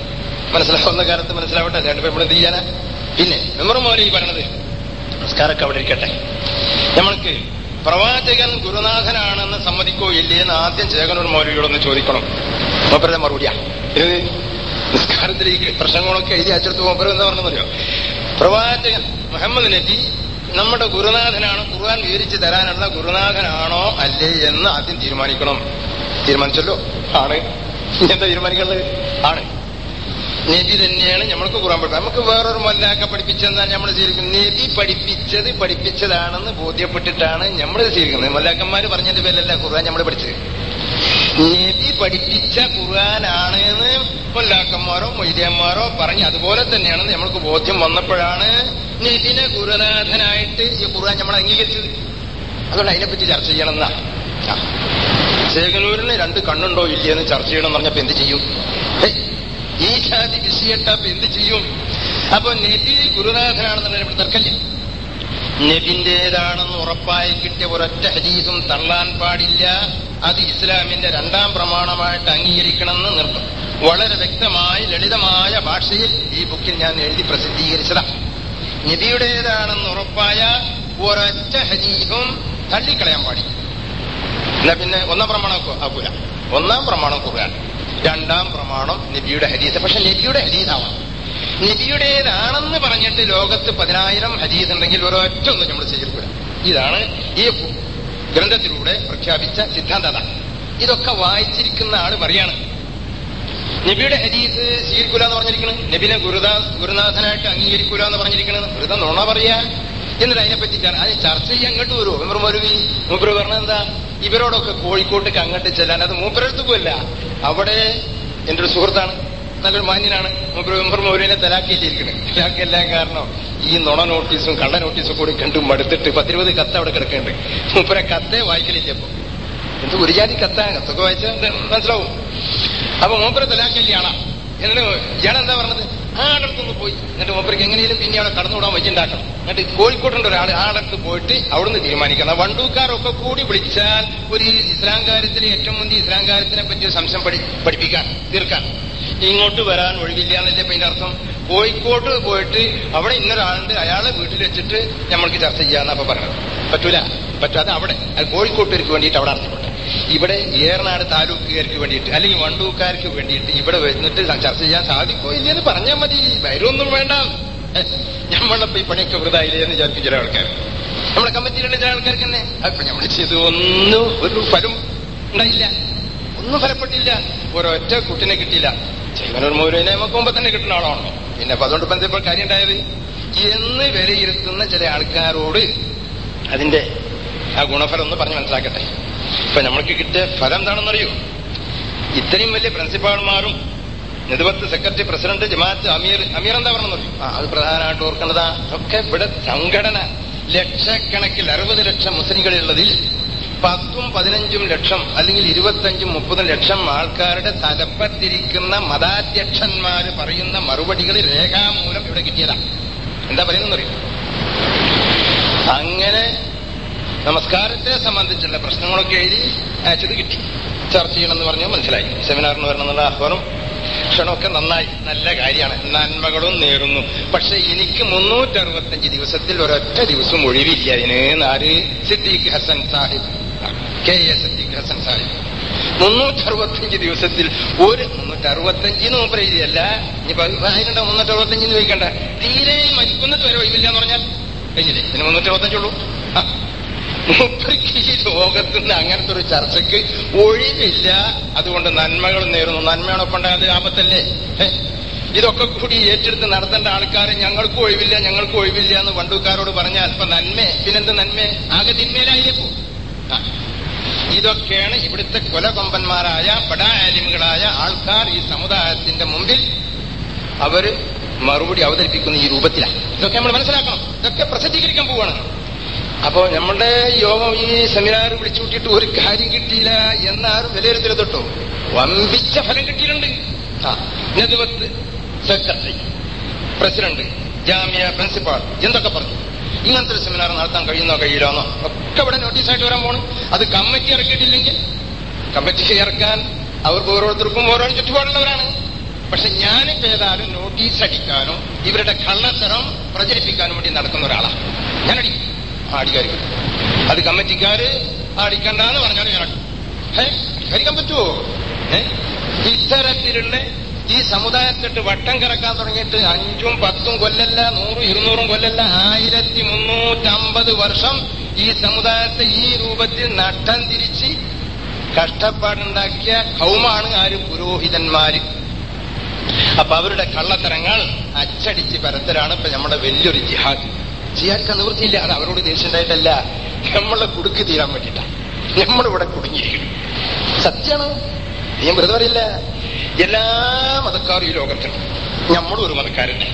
[SPEAKER 2] മനസ്സിലാവുന്ന കാലത്ത് മനസ്സിലാവട്ടെ രണ്ടുപേരും ഇവിടെ എന്ത് ചെയ്യാനാ പിന്നെ മെമ്മർ മൗലി പറയണത് നമസ്കാരമൊക്കെ അവിടെ ഇരിക്കട്ടെ നമ്മൾക്ക് പ്രവാചകൻ ഗുരുനാഥനാണെന്ന് സമ്മതിക്കോ ഇല്ലേ എന്ന് ആദ്യം ചേകനൂർ മൗലവിയോടൊന്ന് ചോദിക്കണം മൂപ്പരുടെ മറുപടിയാ ഏത് നിസ്കാരത്തിൽ ഈ പ്രശ്നങ്ങളൊക്കെ എഴുതി അച്ചെടുത്ത് മൂപ്പര് എന്താ പറഞ്ഞറിയോ പ്രവാചകൻ മുഹമ്മദ് നബി നമ്മുടെ ഗുരുനാഥനാണ് ഖുർആൻ വിവരിച്ചു തരാനുള്ള ഗുരുനാഥനാണോ അല്ലേ എന്ന് ആദ്യം തീരുമാനിക്കണം തീരുമാനിച്ചല്ലോ ആണ് ഇനി എന്താ തീരുമാനിക്കേണ്ടത് ആണ് നബി തന്നെയാണ് നമ്മൾക്ക് ഖുറാൻ പഠിപ്പിച്ചത് നമുക്ക് വേറൊരു മൊല്ലാക്ക പഠിപ്പിച്ചെന്നാ നമ്മൾ സ്വീകരിക്കുന്നത് നബി പഠിപ്പിച്ചത് പഠിപ്പിച്ചതാണെന്ന് ബോധ്യപ്പെട്ടിട്ടാണ് നമ്മൾ സ്വീകരിക്കുന്നത് മൊല്ലാക്കന്മാര് പറഞ്ഞതിന്റെ പേരല്ല ഖുർആൻ നമ്മൾ പഠിച്ചത് നബി പഠിപ്പിച്ച ഖുർആനാണ് എന്ന് മൊല്ലാക്കന്മാരോ മൊയ്ലിയന്മാരോ പറഞ്ഞ് അതുപോലെ തന്നെയാണെന്ന് നമ്മൾക്ക് ബോധ്യം വന്നപ്പോഴാണ് നബിനെ ഗുരുനാഥനായിട്ട് ഈ ഖുർആൻ നമ്മൾ അംഗീകരിച്ചത് അതുകൊണ്ട് അതിനെപ്പറ്റി ചർച്ച ചെയ്യണമെന്നാ ആ. ചേകനൂരിന് രണ്ട് കണ്ണുണ്ടോ ഇല്ലയെന്ന് ചർച്ച ചെയ്യണം എന്ന് പറഞ്ഞപ്പോ എന്ത് ചെയ്യും ഹേയ്, ഈ ജാതി വിഷയട്ടപ്പോ എന്ത് ചെയ്യും അപ്പൊ നബി ഗുരുനാഥനാണെന്നുള്ള ഇവിടെ തർക്കല്ലേ നബിന്റേതാണെന്ന് ഉറപ്പായി കിട്ടിയ ഒരൊറ്റ ഹദീസും തള്ളാൻ പാടില്ല അത് ഇസ്ലാമിന്റെ രണ്ടാം പ്രമാണമായിട്ട് അംഗീകരിക്കണമെന്ന് നിർത്തും വളരെ വ്യക്തമായി ലളിതമായ ഭാഷയിൽ ഈ ബുക്കിൽ ഞാൻ എഴുതി പ്രസിദ്ധീകരിച്ചതാണ് നബിയുടേതാണെന്ന് ഉറപ്പായ ഒരൊറ്റ ഹദീസും തള്ളിക്കളയാൻ പാടില്ല എന്നാ പിന്നെ ഒന്നാം പ്രമാണം കു- ആക്കൂല ഒന്നാം പ്രമാണം ഖുർആൻ രണ്ടാം പ്രമാണം നബിയുടെ ഹദീസ് പക്ഷെ നബിയുടെ ഹദീസാവണം നബിയുടേതാണെന്ന് പറഞ്ഞിട്ട് ലോകത്ത് പതിനായിരം ഹദീസ് ഉണ്ടെങ്കിൽ ഒരൊറ്റ ഒന്നും നമ്മൾ ചെയ്തിരിക്കില്ല ഇതാണ് ഈ ബു- ഗ്രന്ഥത്തിലൂടെ പ്രഖ്യാപിച്ച സിദ്ധാന്തത ഇതൊക്കെ വായിച്ചിരിക്കുന്ന ആള് പറയാണ് നബിയുടെ ഹദീസ് സ്വീകരിക്കൂല എന്ന് പറഞ്ഞിരിക്കുന്നത് നബിനെ ഗുരുദാ ഗുരുനാഥനായിട്ട് അംഗീകരിക്കൂല എന്ന് പറഞ്ഞിരിക്കുന്നത് വെറുതെ നുണ പറയാ എന്നിട്ട് അതിനെപ്പറ്റി ചർ- അത് ചർച്ച ചെയ്യാൻ അങ്ങോട്ട് വരുമോ മെമ്പർ മരുവി മൂപ്പര് പറഞ്ഞത് എന്താ ഇവരോടൊക്കെ കോഴിക്കോട്ടേക്ക് അങ്ങോട്ട് ചെല്ലാൻ അത് മൂപ്പരടുത്ത് പോയില്ല അവിടെ എന്റെ ഒരു സുഹൃത്താണ് നല്ലൊരു മാന്യനാണ് മൂപ്പര് മെമ്പർ മൗര്യനെ തലാക്കിയിട്ടിരിക്കുന്നത് തലാക്കെല്ലാം കാരണം ഈ നുണ നോട്ടീസും കള്ള നോട്ടീസും കൂടി കണ്ടു മടുത്തിട്ട് പത്തിരുപത് കത്ത് അവിടെ കിടക്കുന്നുണ്ട് മൂപ്പരെ കത്തേ വായിക്കലില്ല ഇപ്പൊ എന്ത് ഒരു ജാതി കത്താ കത്തൊക്കെ വായിച്ചാൽ മനസ്സിലാവും അപ്പൊ മൂപ്പര് തലാക്കല്ലേ ആളാ എന്നിട്ട് ഇയാളെന്താ പറഞ്ഞത് ആ ആളടുത്തൊന്ന് പോയി എന്നിട്ട് മൂപ്പർക്ക് എങ്ങനെയും പിന്നെ അവിടെ കടന്നുവിടാൻ വയ്യുണ്ടാക്കണം എന്നിട്ട് കോഴിക്കോട്ടുണ്ട് ഒരാൾ ആ ആളടുത്ത് പോയിട്ട് അവിടുന്ന് തീരുമാനിക്കണം വണ്ടൂക്കാരൊക്കെ കൂടി വിളിച്ചാൽ ഒരു ഇസ്ലാം കാര്യത്തിൽ ഏറ്റവും മുന്തി ഇസ്ലാം കാര്യത്തിനെ പറ്റി ഒരു സംശയം പഠി പഠിപ്പിക്കാൻ തീർക്കാൻ ഇങ്ങോട്ട് വരാൻ ഒഴിവില്ല എന്നല്ലേ ഇപ്പൊ ഇതിന്റെ അർത്ഥം കോഴിക്കോട്ട് പോയിട്ട് അവിടെ ഇന്നൊരാളുണ്ട് അയാളെ വീട്ടിൽ വെച്ചിട്ട് നമ്മൾക്ക് ചർച്ച ചെയ്യാന്നാ അപ്പൊ പറഞ്ഞത് പറ്റൂല പറ്റാതെ അവിടെ അത് കോഴിക്കോട്ടുകാർക്ക് വേണ്ടിയിട്ട് അവിടെ നടത്തിക്കോട്ടെ ഇവിടെ ഏറനാട് താലൂക്കുകാർക്ക് വേണ്ടിയിട്ട് അല്ലെങ്കിൽ വണ്ടൂക്കാർക്ക് വേണ്ടിയിട്ട് ഇവിടെ വന്നിട്ട് ചർച്ച ചെയ്യാൻ സാധിക്കോ ഇല്ലെന്ന് പറഞ്ഞാൽ മതി വൈരൊന്നും വേണ്ട നമ്മളപ്പോ ഈ പണിയൊക്കെ വൃതായില്ലേ എന്ന് വിചാരിക്കും ചില ആൾക്കാർ നമ്മളെ കമ്മിറ്റിയിലുള്ള ചില ആൾക്കാർക്ക് തന്നെ അപ്പൊ നമ്മൾ ചെയ്ത് ഒന്നും ഒരു ഫലം ഉണ്ടായില്ല ഒന്നും ഫലപ്പെട്ടില്ല ഒരൊറ്റ കുട്ടിനെ കിട്ടിയില്ല ചെയ്വനൂർ മൗര്യനെ നമുക്ക് മുമ്പ് തന്നെ കിട്ടുന്ന ആളാണല്ലോ പിന്നെ അപ്പൊ അതുകൊണ്ട് ഇപ്പൊ ഇപ്പോൾ കാര്യം ഉണ്ടായത് എന്ന് വിലയിരുത്തുന്ന ചില ആൾക്കാരോട് അതിന്റെ ആ ഗുണഫലം ഒന്ന് പറഞ്ഞ് മനസ്സിലാക്കട്ടെ ഇപ്പൊ നമ്മൾക്ക് കിട്ടിയ ഫലം എന്താണെന്നറിയോ ഇത്രയും വലിയ പ്രിൻസിപ്പാൾമാരും നെതുവത്ത് സെക്രട്ടറി പ്രസിഡന്റ് ജമാഅത്ത് അമീർ അമീർ എന്താ പറഞ്ഞറിയോ ആ അത് പ്രധാനമായിട്ട് ഓർക്കേണ്ടതാ ഒക്കെ ഇവിടെ സംഘടന ലക്ഷക്കണക്കിൽ അറുപത് ലക്ഷം മുസ്ലിങ്ങളുള്ളതിൽ പത്തും പതിനഞ്ചും ലക്ഷം അല്ലെങ്കിൽ ഇരുപത്തഞ്ചും മുപ്പതും ലക്ഷം ആൾക്കാരുടെ തലപ്പത്തിരിക്കുന്ന മതാധ്യക്ഷന്മാര് പറയുന്ന മറുപടികൾ രേഖാമൂലം ഇവിടെ കിട്ടിയതാ എന്താ പറയുന്നറിയോ അങ്ങനെ നമസ്കാരത്തെ സംബന്ധിച്ചുള്ള പ്രശ്നങ്ങളൊക്കെ എഴുതി അയച്ചത് കിട്ടി ചർച്ച ചെയ്യണമെന്ന് പറഞ്ഞാൽ മനസ്സിലായി സെമിനാറിന് വരണമെന്നുള്ള ആഹ്വാനം ക്ഷണമൊക്കെ നന്നായി നല്ല കാര്യമാണ് നന്മകളും നേരുന്നു പക്ഷെ എനിക്ക് മുന്നൂറ്ററുപത്തഞ്ച് ദിവസത്തിൽ ഒരൊറ്റ ദിവസം ഒഴിവില്ല അതിന് ആര് സിദ്ദീഖ് ഹസൻ സാഹിബ് കെ എ സിദ്ദീഖ് ഹസൻ സാഹിബ് മുന്നൂറ്ററുപത്തഞ്ച് ദിവസത്തിൽ ഒരു മുന്നൂറ്ററുപത്തഞ്ചിന് മുമ്പ് എഴുതിയല്ല ഇനിയിപ്പോ അതിനുണ്ടോ മുന്നൂറ്ററുപത്തഞ്ചിന് ചോദിക്കണ്ട തീരെ മരിക്കുന്നത് വരെ ഒഴിവില്ല എന്ന് പറഞ്ഞാൽ കഴിഞ്ഞില്ലേ പിന്നെ മുന്നൂറ്ററുപത്തഞ്ചുള്ളൂ ആ മൂപ്പർക്ക് ഈ ലോകത്തുനിന്ന് അങ്ങനത്തെ ഒരു ചർച്ചയ്ക്ക് ഒഴിവില്ല അതുകൊണ്ട് നന്മകൾ നേരുന്നു നന്മയോടൊപ്പം ഉണ്ടായത് ആപത്തല്ലേ ഹേ? ഇതൊക്കെ കൂടി ഏറ്റെടുത്ത് നടത്തേണ്ട ആൾക്കാരെ ഞങ്ങൾക്ക് ഒഴിവില്ല ഞങ്ങൾക്ക് ഒഴിവില്ല എന്ന് വണ്ടൂക്കാരോട് പറഞ്ഞാൽ ഇപ്പൊ നന്മേ പിന്നെന്ത് നന്മേ ആകെ തിന്മയിലായില്ലേ പോ ആ. ഇതൊക്കെയാണ് ഇവിടുത്തെ കൊലകൊമ്പന്മാരായ ബഡാലിമുകളായ ആൾക്കാർ ഈ സമുദായത്തിന്റെ മുമ്പിൽ അവര് മറുപടി അവതരിപ്പിക്കുന്ന ഈ രൂപത്തിലാണ് ഇതൊക്കെ നമ്മൾ മനസ്സിലാക്കണം ഇതൊക്കെ പ്രസിദ്ധീകരിക്കാൻ പോവാണ് അപ്പോ നമ്മുടെ യോഗം ഈ സെമിനാർ വിളിച്ചു കൂട്ടിയിട്ട് ഒരു കാര്യം കിട്ടിയില്ല എന്നാരും വിലയിരുത്തരുത് കേട്ടോ വമ്പിച്ച ഫലം കിട്ടിയിട്ടുണ്ട് ആ Nadwath secretary president Jamia principal എന്തൊക്കെ പറഞ്ഞു ഇങ്ങനത്തെ ഒരു സെമിനാർ നടത്താൻ കഴിയുന്നോ കഴിയില്ലെന്നോ ഒക്കെ ഇവിടെ നോട്ടീസായിട്ട് വരാൻ പോണു അത് കമ്മിറ്റി ഇറക്കിയിട്ടില്ലെങ്കിൽ കമ്മിറ്റി ഇറക്കാൻ അവർക്ക് ഓരോരുത്തർക്കും ഓരോ ചുറ്റുപാടുള്ളവരാണ് പക്ഷെ ഞാനിപ്പോ ഏതായാലും നോട്ടീസ് അടിക്കാനും ഇവരുടെ കള്ളത്തരം പ്രചരിപ്പിക്കാനും വേണ്ടി നടക്കുന്ന ഒരാളാണ് ഞാൻ അടിക്കും ആ അടിക്കാർക്ക് അത് കമ്മിറ്റിക്കാര് ആ അടിക്കണ്ടെന്ന് പറഞ്ഞാലും ഞാൻ അടിക്കും ഏ അടിക്കാൻ പറ്റുമോ ഏ ഇത്തരത്തിലുള്ള ഈ സമുദായത്തിട്ട് വട്ടം കറക്കാൻ തുടങ്ങിയിട്ട് അഞ്ചും പത്തും കൊല്ലല്ല നൂറും ഇരുന്നൂറും കൊല്ലല്ല ആയിരത്തി മുന്നൂറ്റമ്പത് വർഷം ഈ സമുദായത്തെ ഈ രൂപത്തിൽ നട്ടം തിരിച്ച് കഷ്ടപ്പാടുണ്ടാക്കിയ കൗമാണ് ആര് പുരോഹിതന്മാര് അപ്പൊ അവരുടെ കള്ളത്തരങ്ങൾ അച്ചടിച്ച് പരത്തരാണ് ഇപ്പൊ നമ്മുടെ വലിയൊരു ജിഹാദ് ജിഹാദിക്കാൻ നിവൃത്തിയില്ല അത് അവരോട് ദേഷ്യണ്ടായിട്ടല്ല നമ്മളെ കുടുക്ക് തീരാൻ വേണ്ടിയിട്ടാ നമ്മളിവിടെ കുടുങ്ങിയിരിക്കണം സത്യമാണ് ഞാൻ വെറുതെ പറയില്ല എല്ലാ മതക്കാരും ഈ ലോകത്തുണ്ട് നമ്മളും ഒരു മതക്കാരനെ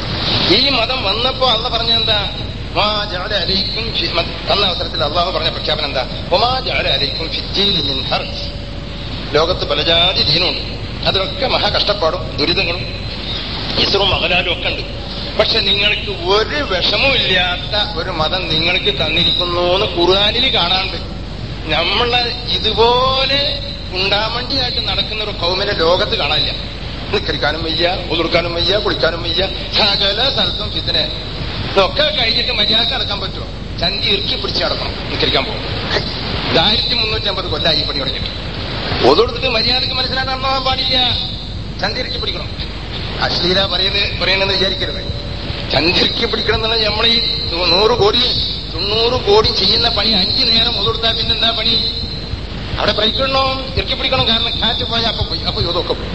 [SPEAKER 2] ഈ മതം വന്നപ്പോ അള്ള പറഞ്ഞ എന്താ മാ ജഅല അലൈക്കും ഫി- മ- തന്ന അവസരത്തിൽ അള്ളാഹു പറഞ്ഞ പ്രഖ്യാപനം എന്താ ഒമാ ജഅല അലൈക്കും ഫിദ്ദീനി മിൻ ഹർജ് ലോകത്ത് പലജാതി ദീനുണ്ട് അതിലൊക്കെ മഹാ കഷ്ടപ്പാടും ദുരിതങ്ങളും ഇസ്രും മകലാലും ഒക്കെ ഉണ്ട് പക്ഷെ നിങ്ങൾക്ക് ഒരു വിഷമവും ഇല്ലാത്ത ഒരു മതം നിങ്ങൾക്ക് തന്നിരിക്കുന്നു എന്ന് ഖുർആാനിൽ കാണാണ്ട് നമ്മളെ ഇതുപോലെ ഉണ്ടാമണ്ടിയായിട്ട് നടക്കുന്ന ഒരു കൗമിനെ ലോകത്ത് കാണാനില്ല നിക്കരിക്കാനും വയ്യ ഒതുർക്കാനും വയ്യ കുളിക്കാനും വയ്യ സകല സ്ഥലത്തും ഫിത്തിനെ ഇതൊക്കെ കഴിഞ്ഞിട്ട് മര്യാദ നടക്കാൻ പറ്റുമോ ചന്തി ഇറുക്കി പിടിച്ച് നടക്കണം നിക്കരിക്കാൻ പോകും ആയിരത്തി മുന്നൂറ്റി അമ്പത് കൊല്ലായി ഈ പണി തുടങ്ങിയിട്ട് ഒതുകൊടുത്തിട്ട് മര്യാദക്ക് മനസ്സിലാക്കാൻ പാടില്ല ചന്തി ഇറുക്കി പിടിക്കണം അശ്ലീല പറയുന്നത് പറയണമെന്ന് വിചാരിക്കരുത് ചന്തിരിക്ക് പിടിക്കണം എന്നുള്ള നമ്മൾ ഈ നൂറ് കോടി തൊണ്ണൂറ് കോടി ചെയ്യുന്ന പണി അഞ്ചു നേരം ഒതുകൊടുത്താൽ പിന്നെ എന്താ പണി അവിടെ ബ്രേക്കിടണോ ഇറക്കി പിടിക്കണം കാരണം കാറ്റ് പോയാൽ അപ്പൊ പോയി അപ്പൊ ഇതൊക്കെ പോയി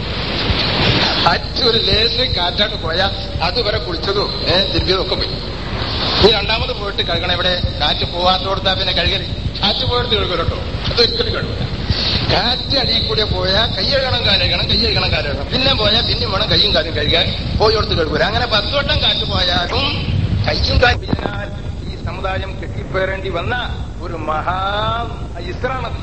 [SPEAKER 2] കാറ്റ് ഒരു ലേസ് കാറ്റായിട്ട് പോയാൽ അതുവരെ കുളിച്ചതും ഏഹ് തിരിഞ്ഞതും ഒക്കെ പോയി നീ രണ്ടാമത് പോയിട്ട് കഴുകണം ഇവിടെ കാറ്റ് പോവാത്ത കൊടുത്താൽ പിന്നെ കഴുകല് കാറ്റ് പോയിട്ട് കഴുകും കേട്ടോ അത് ഒരിക്കലും കഴുകില്ല കാറ്റ് അടിയിൽ കൂടെ പോയാൽ കൈ കഴുകണം കാലഴുകണം കൈ കഴുകണം കാലഴുകണം പിന്നെ പോയാൽ പിന്നെ വേണം കയ്യും കാലും കഴുകാൻ പോയി കൊടുത്ത് കഴുകൂല അങ്ങനെ പത്ത് വട്ടം കാറ്റ് പോയാലും കയ്യും കാലിനാൽ ഈ സമുദായം കെട്ടിപ്പേറേണ്ടി വന്ന ഒരു മഹാ ഇസ്രാണത്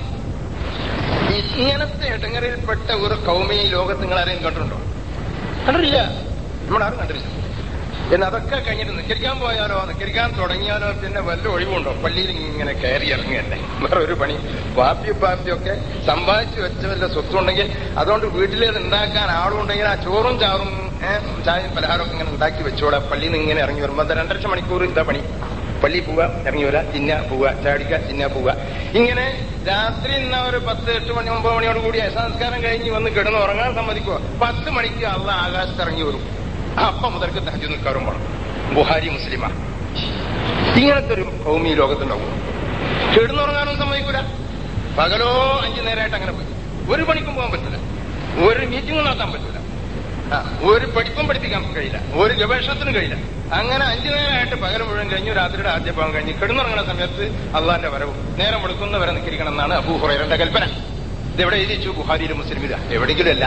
[SPEAKER 2] ഇങ്ങനത്തെ ഇടങ്ങറിൽപ്പെട്ട ഒരു കൗമി ഈ ലോകത്ത് നിങ്ങൾ ആരെയും കണ്ടിട്ടുണ്ടോ കണ്ടിട്ടില്ല നമ്മളാരും കണ്ടിട്ടില്ല എന്ന് അതൊക്കെ കഴിഞ്ഞിട്ട് നിക്കരിക്കാൻ പോയാലോ നിക്കരിക്കാൻ തുടങ്ങിയാലോ പിന്നെ വല്ല ഒഴിവുണ്ടോ പള്ളിയിൽ ഇങ്ങനെ കയറി ഇറങ്ങിയല്ലേ വേറെ ഒരു പണി പാപ്പി പാപ്പിയൊക്കെ സമ്പാദിച്ചു വെച്ച വല്ല സ്വത്തുണ്ടെങ്കിൽ അതുകൊണ്ട് വീട്ടിലേത് ഉണ്ടാക്കാൻ ആളുണ്ടെങ്കിൽ ആ ചോറും ചാറും ഏഹ്, ചായയും പലഹാരമൊക്കെ ഇങ്ങനെ ഉണ്ടാക്കി വെച്ചോളാം പള്ളിയിൽ നിന്ന് ഇങ്ങനെ ഇറങ്ങി വരുമ്പോൾ അത് രണ്ടര മണിക്കൂർ ഇതാ പണി പള്ളി പോവുക ഇറങ്ങി വരാ തിന്ന പോവുക ചാടിക്കുക തിന്ന പോവുക ഇങ്ങനെ രാത്രി ഇന്ന ഒരു പത്ത് എട്ട് മണി ഒമ്പത് മണിയോട് കൂടി സംസ്കാരം കഴിഞ്ഞ് വന്ന് കിടന്ന് ഉറങ്ങാൻ സമ്മതിക്കുക പത്ത് മണിക്ക് അള്ള ആകാശത്ത് ഇറങ്ങി വരും അപ്പം മുതൽക്ക് തഹജ് നിൽക്കാറും വേണം ബുഹാരി മുസ്ലിമാ ഇങ്ങനത്തെ ഒരു ഭൂമി ഈ ലോകത്തുണ്ടാവും കിടന്നുറങ്ങാനും സമ്മതിക്കൂല പകലോ അഞ്ചു നേരമായിട്ട് അങ്ങനെ പോയി ഒരു പണിക്കും പോകാൻ പറ്റില്ല ഒരു മീറ്റിംഗും നടത്താൻ പറ്റില്ല ആ, ഒരു പഠിപ്പും പഠിപ്പിക്കാൻ കഴിയില്ല ഒരു ഗവേഷണത്തിനും കഴിയില്ല അങ്ങനെ അഞ്ചു നേരമായിട്ട് പകരം മുഴുവൻ കഴിഞ്ഞു രാത്രിയുടെ ആദ്യ ഭാഗം കഴിഞ്ഞ് കിടന്നുറങ്ങുന്ന സമയത്ത് അള്ളാന്റെ വരവും നേരം വെളുക്കുന്ന വരെ നിൽക്കണം എന്നാണ് അബൂ ഹുറൈറന്റെ കൽപ്പന ഇതെവിടെ എഴുതിച്ചു ബുഹാരിയിലും മുസ്ലിമില എവിടെയെങ്കിലും അല്ല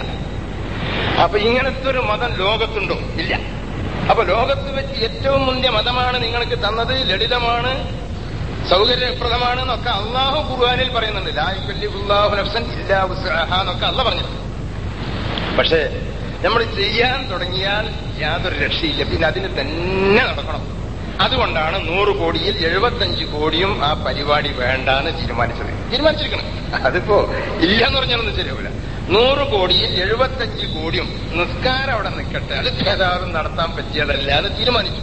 [SPEAKER 2] അപ്പൊ ഇങ്ങനത്തെ ഒരു മതം ലോകത്തുണ്ടോ ഇല്ല അപ്പൊ ലോകത്ത് വെച്ച് ഏറ്റവും മുന്തിയ മതമാണ് നിങ്ങൾക്ക് തന്നത് ലളിതമാണ് സൗകര്യപ്രദമാണ് എന്നൊക്കെ അള്ളാഹു ഖുർആാനിൽ പറയുന്നുണ്ട് ലാഹു നഫ്സൻ ഇല്ലാ വുസ്അഹ എന്നൊക്കെ അല്ല പറഞ്ഞിട്ടുണ്ട് പക്ഷേ നമ്മൾ ചെയ്യാൻ തുടങ്ങിയാൽ യാതൊരു രക്ഷയില്ല പിന്നെ അതിന് തന്നെ നടക്കണം അതുകൊണ്ടാണ് നൂറ് കോടിയിൽ എഴുപത്തഞ്ച് കോടിയും ആ പരിപാടി വേണ്ടാന്ന് തീരുമാനിച്ചത് തീരുമാനിച്ചിരിക്കണം അതിപ്പോ ഇല്ല എന്ന് പറഞ്ഞാലൊന്നും ശരിയാവില്ല നൂറ് കോടിയിൽ എഴുപത്തഞ്ച് കോടിയും നിസ്കാരം അവിടെ നിൽക്കട്ടെ അത് ഏതാറും നടത്താൻ പറ്റിയതല്ല എന്ന് തീരുമാനിച്ചു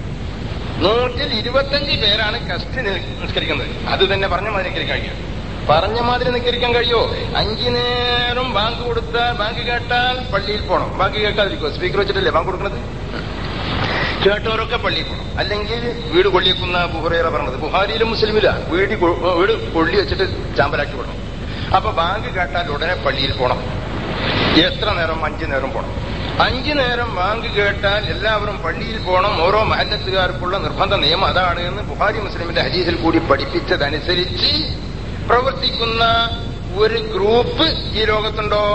[SPEAKER 2] നൂറ്റിൽ ഇരുപത്തഞ്ച് പേരാണ് കസ്റ്റ് നിസ്കരിക്കുന്നത് അത് തന്നെ പറഞ്ഞ മാതിരി നിസ്കരിക്കാൻ കഴിയും പറഞ്ഞ മാതിരി നിസ്കരിക്കാൻ കഴിയോ അഞ്ചു നേരം ബാങ്ക് കൊടുത്താൽ ബാങ്ക് കേട്ടാൽ പള്ളിയിൽ പോകണം ബാങ്ക് കേൾക്കാതിരിക്കോ സ്പീക്കർ വെച്ചിട്ടല്ലേ ബാങ്ക് കൊടുക്കുന്നത് കേട്ടവരൊക്കെ പള്ളിയിൽ പോകണം അല്ലെങ്കിൽ വീട് കൊള്ളിയേക്കുന്ന ബുഹറേറ പറഞ്ഞത് ബുഹാരിയിലും മുസ്ലിമില്ല വീട് കൊ- വീട് കൊള്ളി വെച്ചിട്ട് ചാമ്പലാക്കി വിടണം അപ്പൊ ബാങ്ക് കേട്ടാൽ ഉടനെ പള്ളിയിൽ പോകണം എത്ര നേരം അഞ്ചു നേരം പോകണം അഞ്ചു നേരം ബാങ്ക് കേട്ടാൽ എല്ലാവരും പള്ളിയിൽ പോകണം ഓരോ മഹല്ലത്തുകാർക്കുള്ള നിർബന്ധ നിയമം അതാണ് എന്ന് ബുഹാരി മുസ്ലിമിന്റെ ഹദീസിൽ കൂടി പഠിപ്പിച്ചതനുസരിച്ച് പ്രവർത്തിക്കുന്ന ഒരു ഗ്രൂപ്പ് ഈ ലോകത്തുണ്ടോ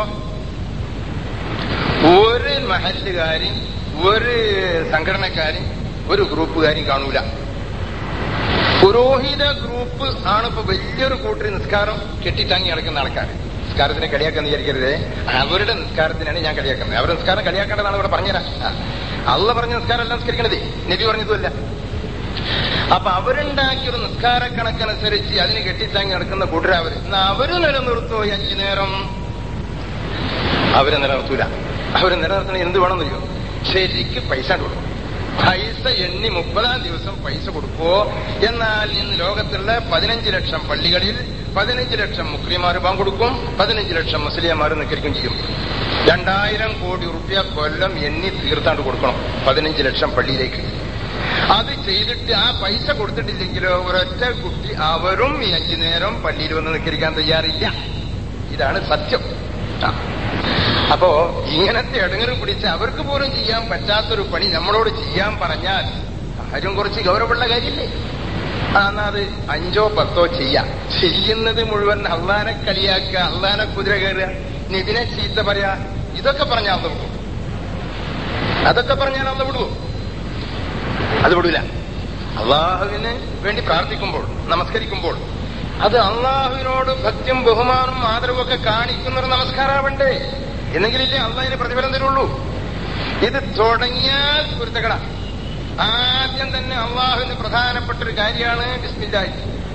[SPEAKER 2] ഒരു മഹല്ലുകാരും ഒരു സംഘടനക്കാരും ഒരു ഗ്രൂപ്പുകാരും കാണൂല പുരോഹിത ഗ്രൂപ്പ് ആണ് ഇപ്പൊ വലിയൊരു കൂട്ടരി നിസ്കാരം കെട്ടിത്താങ്ങി നടക്കുന്ന ആൾക്കാർ നിസ്കാരത്തിനെ കളിയാക്കാൻ വിചാരിക്കരുത് അവരുടെ നിസ്കാരത്തിനാണ് ഞാൻ കളിയാക്കുന്നത് അവരുടെ നിസ്കാരം കളിയാക്കേണ്ടതാണ് ഇവിടെ പറഞ്ഞുതരാം ആ. അള്ള പറഞ്ഞ നിസ്കാരം എല്ലാം നിസ്കരിക്കണത് നബി പറഞ്ഞതുമല്ല അപ്പൊ അവരുണ്ടാക്കിയ ഒരു നിസ്കാര കണക്കനുസരിച്ച് അതിന് കെട്ടിത്താങ്ങി നടക്കുന്ന കൂട്ടരവര് എന്നാ അവര് നിലനിർത്തോ ഈ അഞ്ചു നേരം അവരെ നിലനിർത്തൂല അവർ നിലനിർത്തണ എന്ത് വേണമെന്നറിയോ ശരിക്ക് പൈസ കൊടുക്കും പൈസ എണ്ണി മുപ്പതാം ദിവസം പൈസ കൊടുക്കുവോ എന്നാൽ ഇന്ന് ലോകത്തുള്ള പതിനഞ്ച് ലക്ഷം പള്ളികളിൽ പതിനഞ്ച് ലക്ഷം മുസ്ലിമാർ കൊടുക്കും പതിനഞ്ച് ലക്ഷം മുസ്ലിംമാർ നിൽക്കരിക്കും ചെയ്യും രണ്ടായിരം കോടി റുപ്യ കൊല്ലം എണ്ണി തീർത്താണ്ട് കൊടുക്കണം പതിനഞ്ച് ലക്ഷം പള്ളിയിലേക്ക് അത് ചെയ്തിട്ട് ആ പൈസ കൊടുത്തിട്ടില്ലെങ്കിലോ ഒരൊറ്റ കുട്ടി അവരും ഈ അഞ്ചു നേരം പള്ളിയിൽ വന്ന് നിൽക്കരിക്കാൻ തയ്യാറില്ല ഇതാണ് സത്യം ആ. അപ്പോ ഇങ്ങനത്തെ ഇടങ്ങറ് പിടിച്ച് അവർക്ക് പോലും ചെയ്യാൻ പറ്റാത്തൊരു പണി നമ്മളോട് ചെയ്യാൻ പറഞ്ഞാൽ കാര്യം കുറച്ച് ഗൗരവമുള്ള കാര്യമില്ലേ ആ എന്നാ അത് അഞ്ചോ പത്തോ ചെയ്യാം ചെയ്യുന്നത് മുഴുവൻ അള്ളാനെ കളിയാക്കുക അള്ളാനെ കുതിര കയറുക നിതിനെ ചീത്ത പറയാ ഇതൊക്കെ പറഞ്ഞാൽ അന്ന് വിടും അതൊക്കെ പറഞ്ഞാൽ അന്ന് വിടുവോ അത് വിടൂല അള്ളാഹുവിന് വേണ്ടി പ്രാർത്ഥിക്കുമ്പോൾ നമസ്കരിക്കുമ്പോൾ അത് അള്ളാഹുവിനോട് ഭക്തിയും ബഹുമാനും ആദരവും ഒക്കെ കാണിക്കുന്ന ഒരു നമസ്കാരാവണ്ടേ എന്നെങ്കിലില്ലേ അള്ളാഹിന് പ്രതിഫലം തരുള്ളൂ ഇത് തുടങ്ങിയാൽ കുരുത്തക്കട ആദ്യം തന്നെ അള്ളാഹുവിന് പ്രധാനപ്പെട്ട ഒരു കാര്യമാണ് ബിസ്മില്ലായി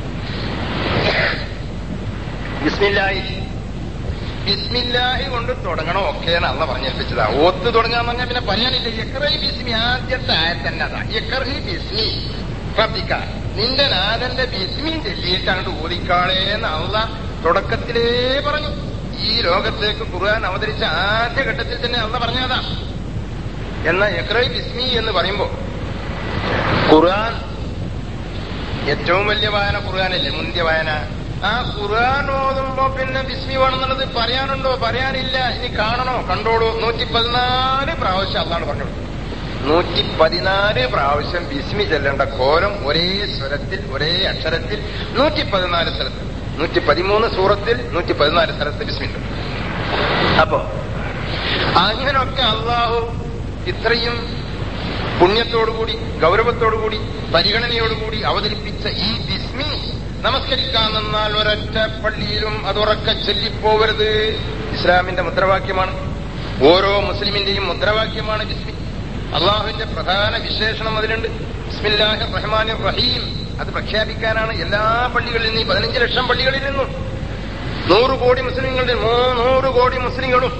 [SPEAKER 2] ബിസ്മില്ലായി ബിസ്മില്ലാഹി കൊണ്ട് തുടങ്ങണം ഒക്കെയാണ് അള്ള പറഞ്ഞേൽപ്പിച്ചതാ ഓത്ത് തുടങ്ങാന്ന് പറഞ്ഞാൽ പിന്നെ പറയാനില്ല യക്കറഹി ബിസ്മി ആദ്യത്തെ ആയത്തന്നെ അതാ യക്കറഹി ബിസ്മി റബ്ബിക്ക നിന്റെ നാഥന്റെ ബിസ്മി ചൊല്ലിയിട്ട് അങ്ങോട്ട് ഓതിക്കാളേന്ന് അള്ള തുടക്കത്തിലേ പറഞ്ഞു ഈ ലോകത്തേക്ക് ഖുർആൻ അവതരിച്ച ആദ്യ ഘട്ടത്തിൽ തന്നെ അള്ള പറഞ്ഞതാ എന്നാൽ യക്രൈ ബിസ്മി എന്ന് പറയുമ്പോ ഖുർആൻ ഏറ്റവും വലിയ വായന ഖുർആനല്ലേ മുന്തിയ വായന ആ ഖുർആൻ ഓതുമ്പോ പിന്നെ ബിസ്മി വേണമെന്നുള്ളത് പറയാനുണ്ടോ പറയാനില്ല ഇനി കാണണോ കണ്ടോളൂ നൂറ്റി പതിനാല് പ്രാവശ്യം അതാണ് പറഞ്ഞത് നൂറ്റി പതിനാല് പ്രാവശ്യം ബിസ്മി ചെല്ലേണ്ട കോലം ഒരേ സ്വരത്തിൽ ഒരേ അക്ഷരത്തിൽ നൂറ്റി പതിനാല് സ്ഥലത്ത് നൂറ്റി പതിമൂന്ന് സൂറത്തിൽ നൂറ്റി പതിനാല് സ്ഥലത്ത് ബിസ്മിണ്ട് അപ്പോ അങ്ങനൊക്കെ അള്ളാഹു ഇത്രയും പുണ്യത്തോടുകൂടി ഗൗരവത്തോടുകൂടി പരിഗണനയോടുകൂടി അവതരിപ്പിച്ച ഈ ബിസ്മി നമസ്കരിക്കാൻ നിന്നാൽ ഒരൊറ്റ പള്ളിയിലും അതുറക്കെ ചൊല്ലിപ്പോവരുത് ഇസ്ലാമിന്റെ മുദ്രാവാക്യമാണ് ഓരോ മുസ്ലിമിന്റെയും മുദ്രാവാക്യമാണ് ബിസ്മി അള്ളാഹുവിന്റെ പ്രധാന വിശേഷണം അതിലുണ്ട് ബിസ്മില്ലാഹി റഹ്മാൻ റഹീം അത് പ്രഖ്യാപിക്കാനാണ് എല്ലാ പള്ളികളിൽ നിന്നും ഈ പതിനഞ്ച് ലക്ഷം പള്ളികളിൽ നിന്നും നൂറ് കോടി മുസ്ലിങ്ങളുടെ നൂറ് കോടി മുസ്ലിങ്ങളും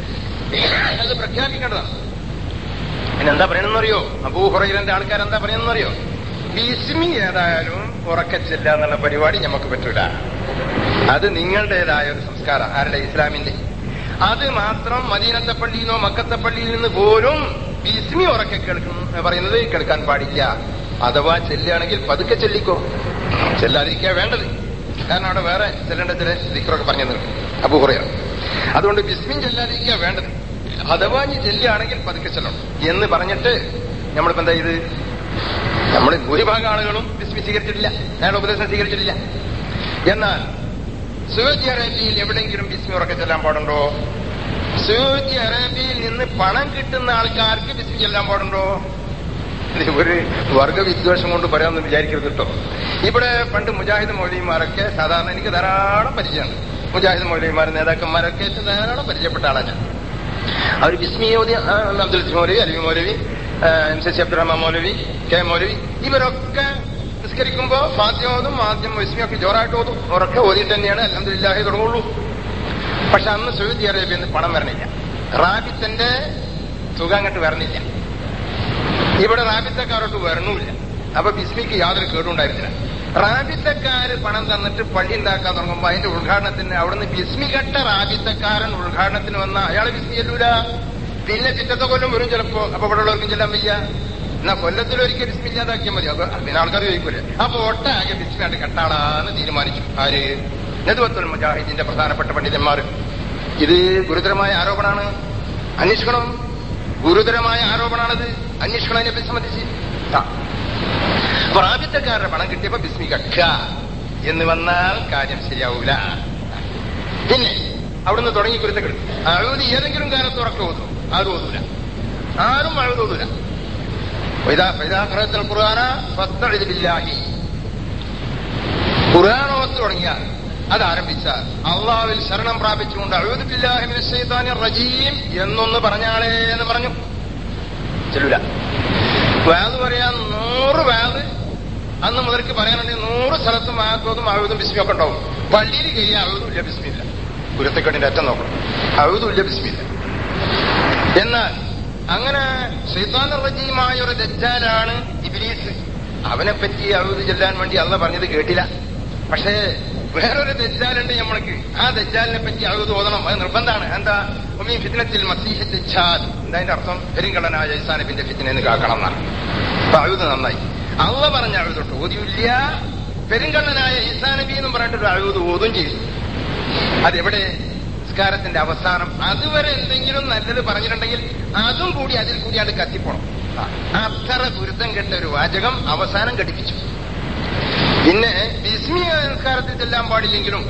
[SPEAKER 2] അത് പ്രഖ്യാപിക്കേണ്ടതാണ് പിന്നെന്താ പറയണമെന്നറിയോ അബൂഹുറയിലെ ആൾക്കാർ എന്താ പറയുന്നറിയോ ബിസ്മി ഏതായാലും ഉറക്കച്ചില്ല എന്നുള്ള പരിപാടി നമുക്ക് പറ്റൂല അത് നിങ്ങളുടേതായ ഒരു സംസ്കാരം ആരുടെ ഇസ്ലാമിന്റെ അത് മാത്രം മദീനത്തെ പള്ളിയിൽ നിന്നോ മക്കത്തെ പള്ളിയിൽ നിന്ന് പോലും ബിസ്മി ഉറക്കെ കേൾക്കും പറയുന്നത് കേൾക്കാൻ പാടില്ല അഥവാ ചെല്ലുകയാണെങ്കിൽ പതുക്കെ ചെല്ലിക്കോ ചെല്ലാതിരിക്കുക വേണ്ടത് കാരണം അവിടെ വേറെ ചെല്ലേണ്ട ചില ദിക്കറൊക്കെ പറഞ്ഞു നിർത്തും അബൂഹുറയാണ് അതുകൊണ്ട് ബിസ്മിൻ ചെല്ലാതിരിക്കുക വേണ്ടത് അഥവാ ഇനി ചെല്ലുകയാണെങ്കിൽ പതുക്കെ ചെല്ലണം എന്ന് പറഞ്ഞിട്ട് നമ്മളിപ്പോ എന്താ ഇത് നമ്മൾ ഭൂരിഭാഗം ആളുകളും ബിസ്മി സ്വീകരിച്ചിട്ടില്ല ഞങ്ങളുടെ ഉപദേശം സ്വീകരിച്ചിട്ടില്ല എന്നാൽ സൗദി അറേബ്യയിൽ എവിടെയെങ്കിലും ബിസ്മി ഉറക്കെ ചെല്ലാൻ പാടുണ്ടോ സൗദി അറേബ്യയിൽ നിന്ന് പണം കിട്ടുന്ന ആൾക്കാർക്ക് ബിസ്മി ചെല്ലാൻ പാടുണ്ടോ ഇത് ഒരു വർഗവിദ്വേഷം കൊണ്ട് പറയാമെന്ന് വിചാരിക്കരുത് കേട്ടോ ഇവിടെ പണ്ട് മുജാഹിദ് മൗലിമാരൊക്കെ സാധാരണ എനിക്ക് ധാരാളം പരിചയമാണ് മുജാഹിദ് മൗലിമാർ നേതാക്കന്മാരൊക്കെ ധാരാളം പരിചയപ്പെട്ട ആളാണ് ഞാൻ അവർ ബിസ്മിയോദി Abdul Moulavi Alavi Moulavi M C C Abdurahman Moulavi K Moulavi ഇവരൊക്കെ നിസ്കരിക്കുമ്പോ ഫാദ്യോതും ആദ്യം വിസ്മിയൊക്കെ ജോറായിട്ട് ഓതും ഉറക്കെ ഓതിയിട്ട് തന്നെയാണ് അലഹദില്ലാഹി തുടങ്ങുള്ളൂ പക്ഷെ അന്ന് സൗദി അറേബ്യയിൽ നിന്ന് പണം വരണില്ല റാബിത്തിന്റെ തുക അങ്ങോട്ട് വരണില്ല ഇവിടെ റാബിത്തക്കാരോട്ട് വരണമില്ല അപ്പൊ ബിസ്മിക്ക് യാതൊരു കേടുണ്ടായിരുന്നില്ല റാബിത്തക്കാര് പണം തന്നിട്ട് പള്ളി ഉണ്ടാക്കാൻ തുടങ്ങുമ്പോ അതിന്റെ ഉദ്ഘാടനത്തിന് അവിടുന്ന് ബിസ്മി കെട്ട റാബിത്തക്കാരൻ ഉദ്ഘാടനത്തിന് വന്ന അയാള് ബിസ്മി ചെല്ലൂല പിന്നെ ചിറ്റത്തെ കൊല്ലം വരും ചിലപ്പോ അപ്പൊ ഇവിടെ ഉള്ളവർക്കും ചെല്ലാൻ വയ്യ എന്നാ കൊല്ലത്തിൽ ഒരിക്കൽ ബിസ്മി ഇല്ലാതാക്കിയാൽ മതി അപ്പൊ പിന്നെ ആൾക്കാർ ചോദിക്കൂലേ അപ്പൊ ഒട്ടാകെ ബിസ്മിയാണ്ട് കെട്ടാളാന്ന് തീരുമാനിച്ചു ആര് നെതുവത്തുൽ മുജാഹിദിന്റെ പ്രധാനപ്പെട്ട പണ്ഡിതന്മാർ ഇത് ഗുരുതരമായ ആരോപണമാണ് അന്വേഷിക്കണം ഗുരുതരമായ ആരോപണമാണത് അന്വേഷിക്കണം അതിനെ സംബന്ധിച്ച് ആ. അപ്പൊ ആദ്യത്തെക്കാരുടെ പണം കിട്ടിയപ്പോ ബിസ്മി കക്ക എന്ന് വന്നാൽ കാര്യം ശരിയാവൂല പിന്നെ അവിടുന്ന് തുടങ്ങി കുരുത്തക്കെടു അഴുതി ഏതെങ്കിലും കാലത്ത് ഉറക്കം ഓതും ആരും ഓതൂല ആരും അഴുത് ഓതൂല ഖുർആന ഫസ്തഇദ് ബില്ലാഹി ഖുർആൻ ഓത്ത് തുടങ്ങിയാൽ അത് ആരംഭിച്ചാൽ അള്ളാവിൽ ശരണം പ്രാപിച്ചുകൊണ്ട് അഴുത് ബില്ലാഹി മിനശ് ശൈത്താനിർ റജീം എന്നൊന്ന് പറഞ്ഞാളേ എന്ന് പറഞ്ഞു ചെല്ലൂല വാത് പറയാൻ നൂറ് വാത് അന്ന് മുതൽക്ക് പറയാനുണ്ടെങ്കിൽ നൂറ് സ്ഥലത്തും ആത്തോതും അഴുതും ബിസ്മിയും ഒക്കെ ഉണ്ടാവും പള്ളിയിൽ കയറി അഴുതും ഇല്ല ബിസ്മില്ല കുരുത്തക്കെട്ടിന്റെ അറ്റം നോക്കണം അഴുതും ഇല്ല ബിസ്മില്ല എന്നാൽ അങ്ങനെ ഷെയ്ത്താൻ റജീമായ ഒരു ദജ്ജാലാണ് ഇബിലീസ് അവനെ പറ്റി അഴുത് ചെല്ലാൻ വേണ്ടി അള്ള പറഞ്ഞത് കേട്ടില്ല പക്ഷേ വേറൊരു ദജ്ജാലുണ്ട് നമ്മൾക്ക് ആ ദജ്ജാലിനെ പറ്റി അഴുത് ഓതണം അത് നിർബന്ധമാണ് എന്താ ഒമീ ഫിത്തിനത്തിൽ മസീഹ ദജ്ജാൽ എന്താ അതിന്റെ അർത്ഥം പെരിങ്കള്ളനായ ഇസാനബിന്റെ ഫിത്തിനെന്ന് കാക്കണം എന്നാണ് അപ്പൊ അഴുത് നന്നായി അള്ള പറഞ്ഞ അഴുതൊട്ട് ഓതിയില്ല പെരുങ്കള്ളനായ ഈസാനബി എന്നും പറഞ്ഞിട്ടൊരു അഴുത് ഓതും ചെയ്തു അതെവിടെ നിസ്കാരത്തിന്റെ അവസാനം അതുവരെ എന്തെങ്കിലും നല്ലത് പറഞ്ഞിട്ടുണ്ടെങ്കിൽ അതും കൂടി അതിൽ കൂടി അത് കത്തിപ്പോണം അത്ര ഗുരുതം കെട്ട ഒരു വാചകം അവസാനം ഘടിപ്പിച്ചു പിന്നെ വിസ്മി നിസ്കാരത്തിൽ ചെല്ലാൻ പാടില്ലെങ്കിലും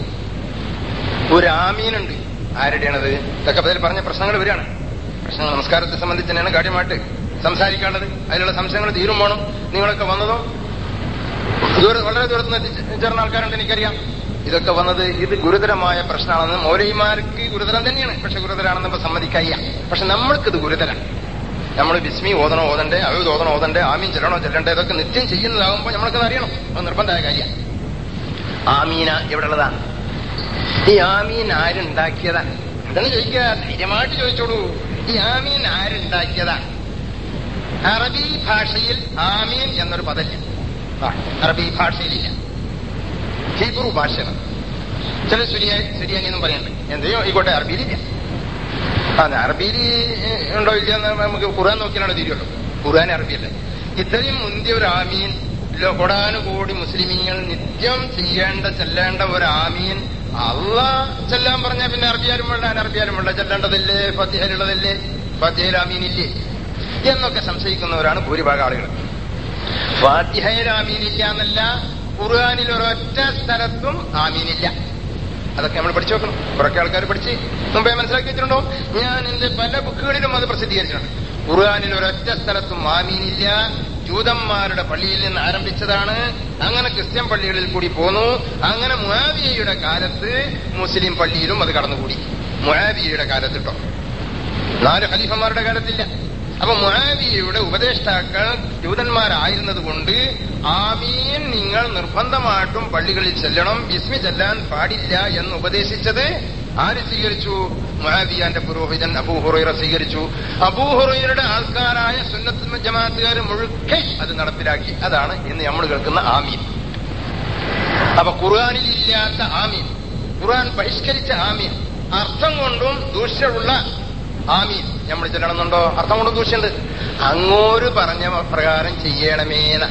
[SPEAKER 2] ഒരു ആമീനുണ്ട് ആരുടെയാണത് ഇതൊക്കെ അതിൽ പറഞ്ഞ പ്രശ്നങ്ങൾ വരികയാണ് പ്രശ്നങ്ങൾ നമസ്കാരത്തെ സംബന്ധിച്ച് തന്നെയാണ് കാര്യമായിട്ട് സംസാരിക്കേണ്ടത് അതിലുള്ള സംശയങ്ങൾ തീരും വേണം നിങ്ങളൊക്കെ വന്നതും ദൂരെ വളരെ ദൂരത്ത് നിന്ന് എത്തിച്ചേർന്ന ആൾക്കാരുണ്ട് എനിക്കറിയാം ഇതൊക്കെ വന്നത് ഇത് ഗുരുതരമായ പ്രശ്നമാണെന്ന് മൗലൈമാർക്ക് ഗുരുതരം തന്നെയാണ് പക്ഷെ ഗുരുതരാണെന്ന് ഇപ്പൊ സമ്മതിക്കയ്യ പക്ഷെ നമ്മൾക്കിത് ഗുരുതരാണ് നമ്മൾ ബിസ്മി ഓതണോ ഓതണ്ടേ അവ ഓതണോ ഓതണ്ടേ ആമീൻ ചെല്ലണോ ചെല്ലണ്ടേ ഇതൊക്കെ നിത്യം ചെയ്യുന്നതാകുമ്പോൾ നമ്മൾക്കത് അറിയണം അത് നിർബന്ധമായ കാര്യം ആമീന എവിടെയുള്ളതാണ് ഈ ആമീൻ ആരുണ്ടാക്കിയതാ എന്താണ് ചോദിക്കുക ധൈര്യമായിട്ട് ചോദിച്ചോളൂ ഈ ആമീൻ ആരുണ്ടാക്കിയതാണ് അറബി ഭാഷയിൽ ആമീൻ എന്നൊരു പദല്ല ആ, അറബി ഭാഷയിലില്ല ഹീബ്രു ഭാഷയാണ് ചില ശരിയായി ശരിയാനി എന്നും പറയുന്നുണ്ട് എന്തെയോ ആയിക്കോട്ടെ അറബിയിലില്ല അതെ അറബിയിൽ ഉണ്ടോ ഇല്ല എന്ന് നമുക്ക് ഖുർആൻ നോക്കിയാലാണ് തിരിയുള്ളൂ ഖുർആൻ അറബിയല്ല ഇത്രയും മുന്തിയ ഒരു ആമീൻ ലോ- കൊടാനുകൂടി മുസ്ലിമീങ്ങൾ നിത്യം ചെയ്യേണ്ട ചെല്ലേണ്ട ഒരു ആമീൻ അള്ള ചെല്ലാൻ പറഞ്ഞ പിന്നെ അറബിയാരും വേണ്ട അനറബിയാരും വേണ്ട ചെല്ലേണ്ടതല്ലേ ഫത്തിഹയിലുള്ളതല്ലേ ഫത്തിഹയിൽ ആമീനില്ലേ എന്നൊക്കെ സംശയിക്കുന്നവരാണ് ഭൂരിഭാഗം ആളുകൾ ഫാത്തിഹയിൽ ആമീനില്ല എന്നല്ല ഖുർആാനിൽ ഒരൊറ്റ സ്ഥലത്തും ആമീനില്ല അതൊക്കെ നമ്മൾ പഠിച്ചു വെക്കണം കുറക്കെ ആൾക്കാർ പഠിച്ച് മുമ്പേ മനസ്സിലാക്കി വെച്ചിട്ടുണ്ടോ ഞാൻ എന്റെ പല ബുക്കുകളിലും അത് പ്രസിദ്ധീകരിച്ചിട്ടുണ്ട് ഖുർആാനിൽ ഒരൊറ്റ സ്ഥലത്തും ആമീനില്ല ജൂതന്മാരുടെ പള്ളിയിൽ നിന്ന് ആരംഭിച്ചതാണ് അങ്ങനെ ക്രിസ്ത്യൻ പള്ളികളിൽ കൂടി പോന്നു അങ്ങനെ മുആവിയയുടെ കാലത്ത് മുസ്ലിം പള്ളിയിലും അത് കടന്നുകൂടി മുആവിയയുടെ കാലത്ത് കേട്ടോ നാല് ഖലീഫന്മാരുടെ കാലത്തില്ല അപ്പൊ മുആവിയയുടെ ഉപദേഷ്ടാക്കൾ ജൂതന്മാരായിരുന്നത് കൊണ്ട് ആമീൻ നിങ്ങൾ നിർബന്ധമായിട്ടും പള്ളികളിൽ ചെല്ലണം ബിസ്മി ചെല്ലാൻ പാടില്ല എന്ന് ഉപദേശിച്ചത് ആര് സ്വീകരിച്ചു മുആവിയാന്റെ പുരോഹിതൻ അബൂഹുറൈറ സ്വീകരിച്ചു അബൂഹുറൈറയുടെ ആൾക്കാരായ സുന്നത്ത് ജമാഅത്തുകാർ മുഴുക്കെ അത് നടപ്പിലാക്കി അതാണ് ഇന്ന് നമ്മൾ കേൾക്കുന്ന ആമീൻ അപ്പൊ ഖുർആാനിൽ ഇല്ലാത്ത ആമീൻ ഖുർആൻ ബഹിഷ്കരിച്ച ആമീൻ അർത്ഥം കൊണ്ടും ദൂഷ്യമുള്ള ആമീൻ നമ്മൾ ചെല്ലണമെന്നുണ്ടോ അർത്ഥം കൊണ്ടും ദൂഷ്യമുണ്ട് അങ്ങോര് പറഞ്ഞ പ്രകാരം ചെയ്യണമേന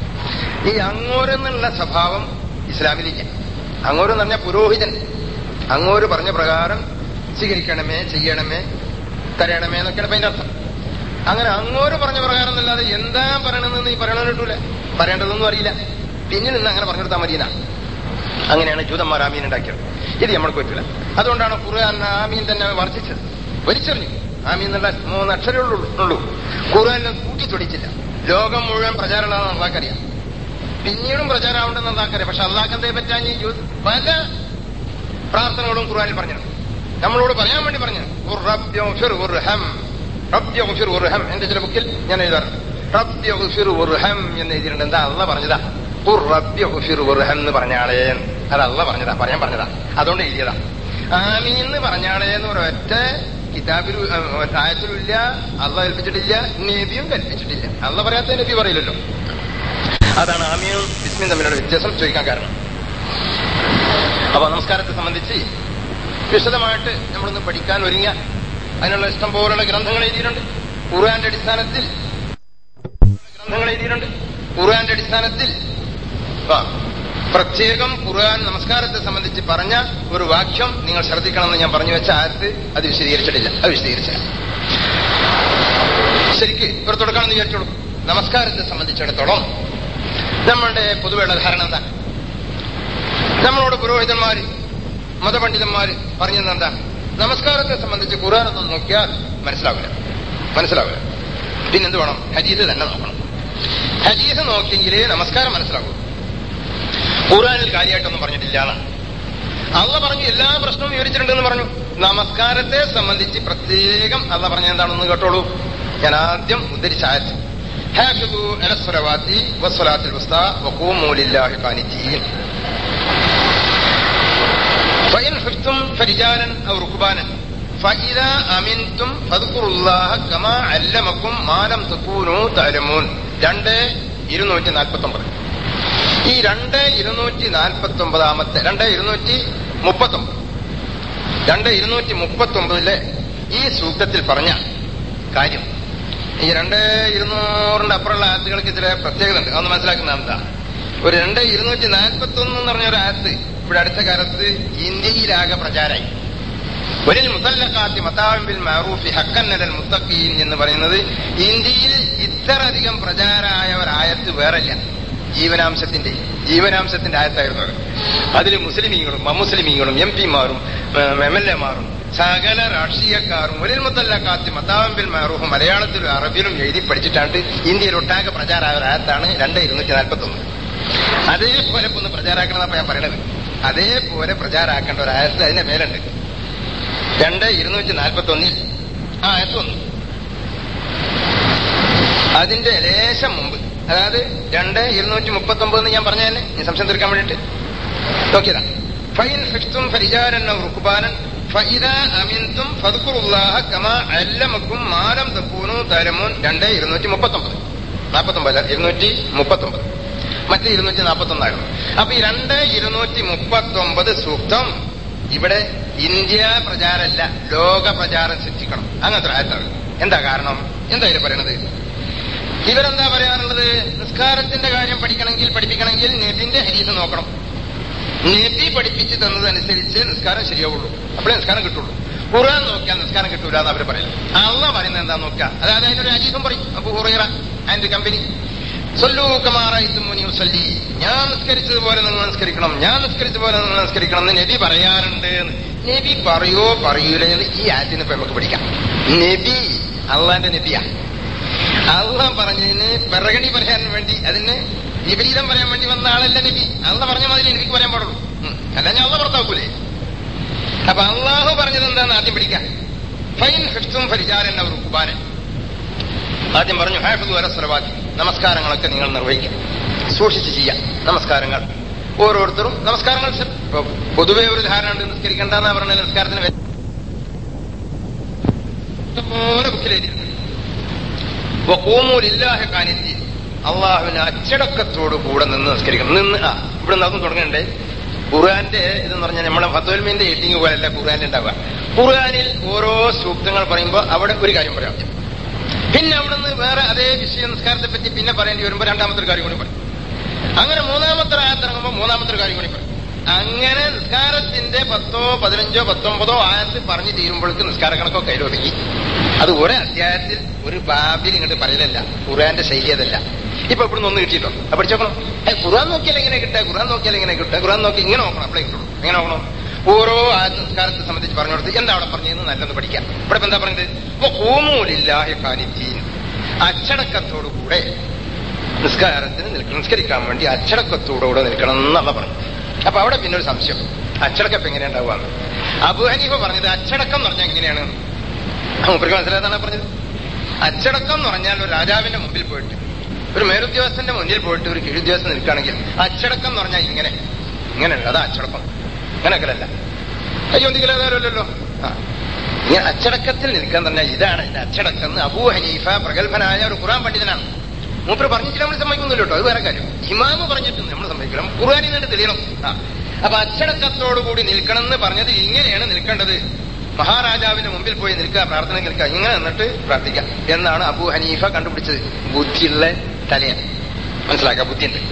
[SPEAKER 2] ഈ അങ്ങോരെന്നുള്ള സ്വഭാവം ഇസ്ലാമിലില്ല അങ്ങോരെന്ന് പറഞ്ഞ പുരോഹിതൻ അങ്ങോര് പറഞ്ഞ പ്രകാരം സ്വീകരിക്കണമേ ചെയ്യണമേ തരണമേ എന്നൊക്കെയാണ് ഇപ്പൊ അതിന്റെ അർത്ഥം അങ്ങനെ അങ്ങോര് പറഞ്ഞ പ്രകാരം എന്നല്ലാതെ എന്താ പറയണമെന്ന് നീ പറയണമെന്ന് കിട്ടൂല പറയേണ്ടതൊന്നും അറിയില്ല പിന്നിൽ നിന്ന് അങ്ങനെ പറഞ്ഞു കൊടുത്താൽ മതിയെന്നാണ് അങ്ങനെയാണ് ജൂതന്മാർ ആമീൻ ഉണ്ടാക്കിയത് ഇത് നമ്മൾക്ക് പറ്റില്ല അതുകൊണ്ടാണ് ഖുർആൻ ആമീൻ തന്നെ വർദ്ധിച്ചത് വലിച്ചെറിഞ്ഞു ആമീൻ എന്നുള്ള മൂന്ന് അക്ഷരമേ ഉള്ളൂ ഖുർആാനിനെ കൂട്ടി തൊടിച്ചില്ല ലോകം മുഴുവൻ പ്രചാരമുള്ളതെന്ന് അള്ളാഹ്ക്കറിയാം പിന്നീടും പ്രചാരമുണ്ടെന്ന് അള്ളാഹ്ക്കറിയാം പക്ഷെ അള്ളാഹ്ക്കന്തേ പറ്റാഞ്ഞ് ജൂ- പല പ്രാർത്ഥനകളും ഖുർആനിൽ പറഞ്ഞിട്ടുണ്ട് നമ്മളോട് പറയാൻ വേണ്ടി പറഞ്ഞു "ഖുർ റബ്ബി ഉഗ്ഫിർ വർഹം." റബ്ബി ഉഗ്ഫിർ വർഹം. എന്റെ ചില ബുക്കിൽ ഞാൻ എഴുതാറുണ്ട് റബ്ബി ഉഗ്ഫിർ വർഹം എന്ന് എഴുതിയിട്ടുണ്ട് എന്താ അള്ള പറഞ്ഞതാ ഖുർ റബ്ബി ഉഗ്ഫിർ വർഹം എന്ന് പറഞ്ഞാളേ അത് അള്ള പറഞ്ഞതാ പറയാൻ പറഞ്ഞതാ അതുകൊണ്ട് എഴുതിയതാ ആമീന്ന് പറഞ്ഞാളേ എന്ന് ഒരൊറ്റ കിതാബിലും ആയത്തിലും ഇല്ല അള്ള കൽപ്പിച്ചിട്ടില്ല നബിയും കൽപ്പിച്ചിട്ടില്ല അള്ള പറയാത്ത നബി പറയില്ലല്ലോ അതാണ് ആമീനും ബിസ്മിയും തമ്മിലുള്ള വ്യത്യാസം ചോദിക്കാൻ കാരണം അപ്പൊ നമസ്കാരത്തെ സംബന്ധിച്ച് വിശദമായിട്ട് നമ്മളൊന്ന് പഠിക്കാൻ ഒരുങ്ങിയ അതിനുള്ള ഇഷ്ടം പോലുള്ള ഗ്രന്ഥങ്ങൾ എഴുതിയിട്ടുണ്ട് ഖുർആന്റെ അടിസ്ഥാനത്തിൽ ഗ്രന്ഥങ്ങൾ എഴുതിയിട്ടുണ്ട് ഖുർആന്റെ അടിസ്ഥാനത്തിൽ ആ, പ്രത്യേകം ഖുർആൻ നമസ്കാരത്തെ സംബന്ധിച്ച് പറഞ്ഞ ഒരു വാക്യം നിങ്ങൾ ശ്രദ്ധിക്കണമെന്ന് ഞാൻ പറഞ്ഞു വെച്ച ആയത്ത് അത് വിശദീകരിച്ചിട്ടില്ല അത് വിശദീകരിച്ചില്ല ശരിക്ക് ഒരു തുടക്കണമെന്ന് വിചാരിച്ചോളൂ നമസ്കാരത്തെ സംബന്ധിച്ചിടത്തോളം നമ്മളുടെ പൊതുവെയുള്ള ധാരണ എന്താ നമ്മളോട് പുരോഹിതന്മാര് മതപണ്ഡിതന്മാര് പറഞ്ഞത് എന്താ നമസ്കാരത്തെ സംബന്ധിച്ച് ഖുർആാനൊന്നും നോക്കിയാൽ മനസ്സിലാവില്ല മനസ്സിലാവില്ല പിന്നെന്ത് വേണം ഹദീസ് തന്നെ നോക്കണം ഹദീസ് നോക്കിയെങ്കിലേ നമസ്കാരം മനസ്സിലാകൂ ഖുർആാനിൽ കാര്യമായിട്ടൊന്നും പറഞ്ഞിട്ടില്ല എന്നാണ് അള്ള പറഞ്ഞു എല്ലാ പ്രശ്നവും വിവരിച്ചിട്ടുണ്ടെന്ന് പറഞ്ഞു നമസ്കാരത്തെ സംബന്ധിച്ച് പ്രത്യേകം അള്ള പറഞ്ഞ എന്താണെന്ന് കേട്ടോളൂ ഞാൻ ആദ്യം ഉദ്ധരിച്ച ആയത്ത് ഹാഫിദു അലസ്വലവാത്തി വസ്വലാത്തിൽ വസ്ത വഖൂമൂ ലില്ലാഹി ഖാനിതീൻ فإن خفتم فرجالا أو ركبانا ഫഇദാ അമിൻതും ഫദ്കുറുല്ലാഹ കമാ അല്ലമക്കും മാലം തകൂനു തഅലമൂൻ രണ്ട് ഇരുന്നൂറ്റി നാൽപ്പത്തി ഒമ്പത് ഈ രണ്ട് ഇരുന്നൂറ്റി നാൽപ്പത്തി ഒമ്പതാമത്തെ രണ്ട് ഇരുന്നൂറ്റി മുപ്പത്തി ഒമ്പത് രണ്ട് ഇരുന്നൂറ്റി മുപ്പത്തി ഒമ്പതിലെ ഈ സൂക്തത്തിൽ പറഞ്ഞ കാര്യം ഈ രണ്ട് ഇരുന്നൂറിന്റെ അപ്പുറമുള്ള ആയത്തുകൾക്ക് ചില പ്രത്യേകത ഉണ്ട് അതൊന്ന് മനസ്സിലാക്കുന്ന എന്താ ഒരു രണ്ട് ഇരുന്നൂറ്റി നാൽപ്പത്തി ഒന്ന് എന്ന് പറഞ്ഞ ഒരു ആയത്ത് ഇവിടെ അടുത്ത കാലത്ത് ഇന്ത്യയിലാകെ പ്രചാരമായി ഒരിൽ മുതല്ലക്കാത്തി മതാവിൽ മാറൂഫി ഹക്കന്നലൽ മുത്തഖീൻ എന്ന് പറയുന്നത് ഇന്ത്യയിൽ ഇത്ര അധികം പ്രചാരമായ ഒരായത്ത് വേറല്ല ജീവനാംശത്തിന്റെ ജീവനാംശത്തിന്റെ ആയത്തായിരുന്നു അത് അതിൽ മുസ്ലിമീങ്ങളും അമുസ്ലിമീങ്ങളും എം പിമാരും എം എൽ എമാരും സകല രാഷ്ട്രീയക്കാരും ഒരിൽ മുത്തല്ലക്കാത്തി മതാവിൽ മാറൂഫ് മലയാളത്തിലും അറബിയിലും എഴുതി പഠിച്ചിട്ടാണ്ട് ഇന്ത്യയിൽ ഒട്ടാകെ പ്രചാരമായ ഒരു ആയത്താണ് രണ്ട് ഇരുന്നൂറ്റി നാൽപ്പത്തി ഒന്ന് അതേപോലെ ഇപ്പൊ ഒന്ന് പ്രചാരാക്കണമെന്നപ്പോ ഞാൻ പറയണത് അതേപോലെ പ്രചാരാക്കേണ്ട ഒരു ആയത്ത് അതിന്റെ മേലുണ്ട് രണ്ട് ഇരുന്നൂറ്റി നാൽപ്പത്തി ഒന്നിൽ ആ എത്തൊന്ന് അതിന്റെ ലേശം മുമ്പ് അതായത് രണ്ട് ഇരുന്നൂറ്റി മുപ്പത്തി ഒമ്പത് ഞാൻ പറഞ്ഞ തന്നെ ഈ സംശയം തീർക്കാൻ വേണ്ടിട്ട് നോക്കിയതാ ഫൈൻ ഫിഷ്തും ഫരിജാരൻ റുക്കുബാനൻ ഫഇദാ അമിൻതും ഫദ്കുറുല്ലാഹ കമാ അല്ലമക്കും മാലം തക്കൂനു തലമൂൻ രണ്ട് ഇരുന്നൂറ്റി മുപ്പത്തി ഒമ്പത് നാൽപ്പത്തി ഒമ്പത് ഇരുന്നൂറ്റി മുപ്പത്തി ഒമ്പത് മറ്റേ ഇരുന്നൂറ്റി നാൽപ്പത്തി ഒന്നായിരുന്നു അപ്പൊ ഈ രണ്ട് ഇരുന്നൂറ്റി മുപ്പത്തി ഒമ്പത് സൂക്തം ഇവിടെ ഇന്ത്യ പ്രചാരമല്ല ലോക പ്രചാരം സൃഷ്ടിക്കണം അങ്ങനത്തെ ആയത്താണ് എന്താ കാരണം എന്താ ഇത് പറയണത് ഇവരെന്താ പറയാനുള്ളത് നിസ്കാരത്തിന്റെ കാര്യം പഠിക്കണമെങ്കിൽ പഠിപ്പിക്കണമെങ്കിൽ നബിന്റെ ഹരീസ് നോക്കണം നബി പഠിപ്പിച്ചു തന്നതനുസരിച്ച് നിസ്കാരം ശരിയാവുള്ളൂ അപ്പോഴേ നിസ്കാരം കിട്ടുള്ളൂ ഖുർആൻ നോക്കിയാൽ നിസ്കാരം കിട്ടൂല എന്ന് അവർ പറയുന്നത് അള്ള പറയുന്നത് എന്താ നോക്കുക അതായത് അതിനൊരു അജീസും പറയും അപ്പൊ ഹുറൈറ ആൻഡ് കമ്പനി സൊല്ലൂ കമാറായിട്ടും മുനി സല്ലി ഞാൻ നിസ്കരിച്ചതുപോലെ നിങ്ങൾ നിസ്കരിക്കണം ഞാൻ നിസ്കരിച്ചതുപോലെ നിങ്ങൾ നിസ്കരിക്കണം എന്ന് നബി പറയാറുണ്ട് എന്ന്. നബി പറയോ പറയൂല എന്ന് ഈ ആയത്തിന് ഇപ്പൊ നമുക്ക് പഠിക്കാം നബി അള്ളാന്റെ നബിയാ അള്ളാഹ് പറഞ്ഞതിന് പിറകണി പറയാൻ വേണ്ടി അതിന് വിപരീതം പറയാൻ വേണ്ടി വന്ന ആളല്ല നബി അള്ള പറഞ്ഞ മാതിരി എനിക്ക് പറയാൻ പാടുള്ളൂ ഉം. അല്ല ഞാൻ അള്ള പുറത്താക്കൂലേ അപ്പൊ അള്ളാഹു പറഞ്ഞത് എന്താന്ന് ആദ്യം പിടിക്കാം ഫൈൻ ഹിഫ്തും ഫരിജാരൻ അവർ കുബാരൻ ആദ്യം പറഞ്ഞു ഹാഫിദ് വരസ്വലവാദി നമസ്കാരങ്ങളൊക്കെ നിങ്ങൾ നിർവഹിക്കാം സൂക്ഷിച്ച് ചെയ്യാം നമസ്കാരങ്ങൾ ഓരോരുത്തരും നമസ്കാരങ്ങൾ സ- ഇപ്പൊ പൊതുവെ ഒരു ധാരണ ഉണ്ട് നിസ്കരിക്കണ്ടെന്നാ പറഞ്ഞ നിസ്കാരത്തിന് വേ- ഇഷ്ടംപോലെ ബുക്കിലെഴുതിയിട്ടുണ്ട് വഖൂമൂലില്ലാഹി ഖാനിത്തീൻ. അള്ളാഹുവിന് അച്ചടക്കത്തോടു കൂടെ നിന്ന് നിസ്കരിക്കണം നിന്ന് ആ ഇവിടെ നിന്ന് അതും തുടങ്ങണ്ടേ ഖുർആന്റെ ഇതെന്ന് പറഞ്ഞാൽ നമ്മളെ ഫത്തോൽമിന്റെ എഡിങ് പോലെയല്ല ഖുർആനിൽ ഉണ്ടാവുക ഖുർആനിൽ ഓരോ സൂക്തങ്ങൾ പറയുമ്പോൾ അവിടെ ഒരു കാര്യം പറയാം പിന്നെ അവിടെ നിന്ന് വേറെ അതേ വിഷയ നിസ്കാരത്തെ പറ്റി പിന്നെ പറയേണ്ടി വരുമ്പോൾ രണ്ടാമത്തെ ഒരു കാര്യം കൂടി പറയും അങ്ങനെ മൂന്നാമത്തെ ആയത്തിറങ്ങുമ്പോൾ മൂന്നാമത്തെ ഒരു കാര്യം കൂടി പറയും അങ്ങനെ നിസ്കാരത്തിന്റെ പത്തോ പതിനഞ്ചോ പത്തൊമ്പതോ ആയത്ത് പറഞ്ഞു തീരുമ്പോഴേക്ക് നിസ്കാര കണക്കോ കയ്യിലൊതുങ്ങി അത് ഒരേ അധ്യായത്തിൽ ഒരു ബാബിൽ ഇങ്ങോട്ട് പറയലല്ല ഖുർആന്റെ ശൈലി അതല്ല ഇപ്പൊ ഇവിടുന്ന് ഒന്ന് കിട്ടിയിട്ടോ അപ്പൊ പഠിച്ചോക്കണം ഏ ഖുർആൻ നോക്കിയാൽ എങ്ങനെ കിട്ടുക ഖുർആൻ നോക്കിയാൽ എങ്ങനെ കിട്ടുക ഖുർആൻ നോക്കി ഇങ്ങനെ നോക്കണം അപ്പളേ കിട്ടുള്ളൂ എങ്ങനെ നോക്കണം ഓരോ ആയത്ത് നിസ്കാരത്തെ സംബന്ധിച്ച് പറഞ്ഞു കൊടുത്ത് എന്താ അവിടെ പറഞ്ഞതെന്ന് നല്ലൊന്ന് പഠിക്കാം ഇവിടെ ഇപ്പൊ എന്താ പറഞ്ഞത് ഇപ്പൊ ഹോമൂലില്ലാഹി ഖാനിത്തീൻ അച്ചടക്കത്തോടുകൂടെ നിസ്കാരത്തിന് നിൽക്കണം നിസ്കരിക്കാൻ വേണ്ടി അച്ചടക്കത്തോടുകൂടെ നിൽക്കണം എന്നുള്ള പറഞ്ഞു അപ്പൊ അവിടെ പിന്നെ ഒരു സംശയം അച്ചടക്കം ഇപ്പൊ എങ്ങനെയാ ഉണ്ടാവുക അബു ഹനീഫ പറഞ്ഞത് അച്ചടക്കം എന്ന് പറഞ്ഞാൽ എങ്ങനെയാണ് മൂപ്പർക്ക് മനസ്സിലായതാണ് പറഞ്ഞത് അച്ചടക്കം എന്ന് പറഞ്ഞാൽ ഒരു രാജാവിന്റെ മുമ്പിൽ പോയിട്ട് ഒരു മേലുദ്യോഗസ്ഥന്റെ മുന്നിൽ പോയിട്ട് ഒരു കീഴുദ്യോഗസ്ഥൻ നിൽക്കുകയാണെങ്കിൽ അച്ചടക്കം എന്ന് പറഞ്ഞാൽ ഇങ്ങനെ ഇങ്ങനെയല്ല അതാ അച്ചടക്കം അങ്ങനെയൊക്കെയല്ല അയ്യോന്തിക്കലല്ലോ ആ ഇങ്ങനെ അച്ചടക്കത്തിൽ നിൽക്കാൻ തന്നെ ഇതാണ് ഇതിന്റെ അച്ചടക്കം എന്ന് അബൂ ഹനീഫ പ്രഗത്ഭനായ ഒരു ഖുറാൻ പണ്ഡിതനാണ് മൂപ്പര് പറഞ്ഞിട്ട് നമ്മൾ സമ്മതിക്കുന്നില്ല കേട്ടോ അത് വേറെ കാര്യം ഇമാമ് പറഞ്ഞിട്ട് നമ്മൾ സമ്മതിക്കണം ഖുർആാനിൽ നിന്ന് തെളിയണം ആ അപ്പൊ അച്ചടക്കത്തോടു കൂടി നിൽക്കണം എന്ന് പറഞ്ഞത് ഇങ്ങനെയാണ് നിൽക്കേണ്ടത് മഹാരാജാവിന്റെ മുമ്പിൽ പോയി നിൽക്കുക പ്രാർത്ഥന നിൽക്കുക ഇങ്ങനെ നിന്നിട്ട് പ്രാർത്ഥിക്കാം എന്നാണ് അബൂ ഹനീഫ കണ്ടുപിടിച്ചത് ബുദ്ധിയുള്ള തലയൻ മനസ്സിലാക്കുക ബുദ്ധിയുണ്ട്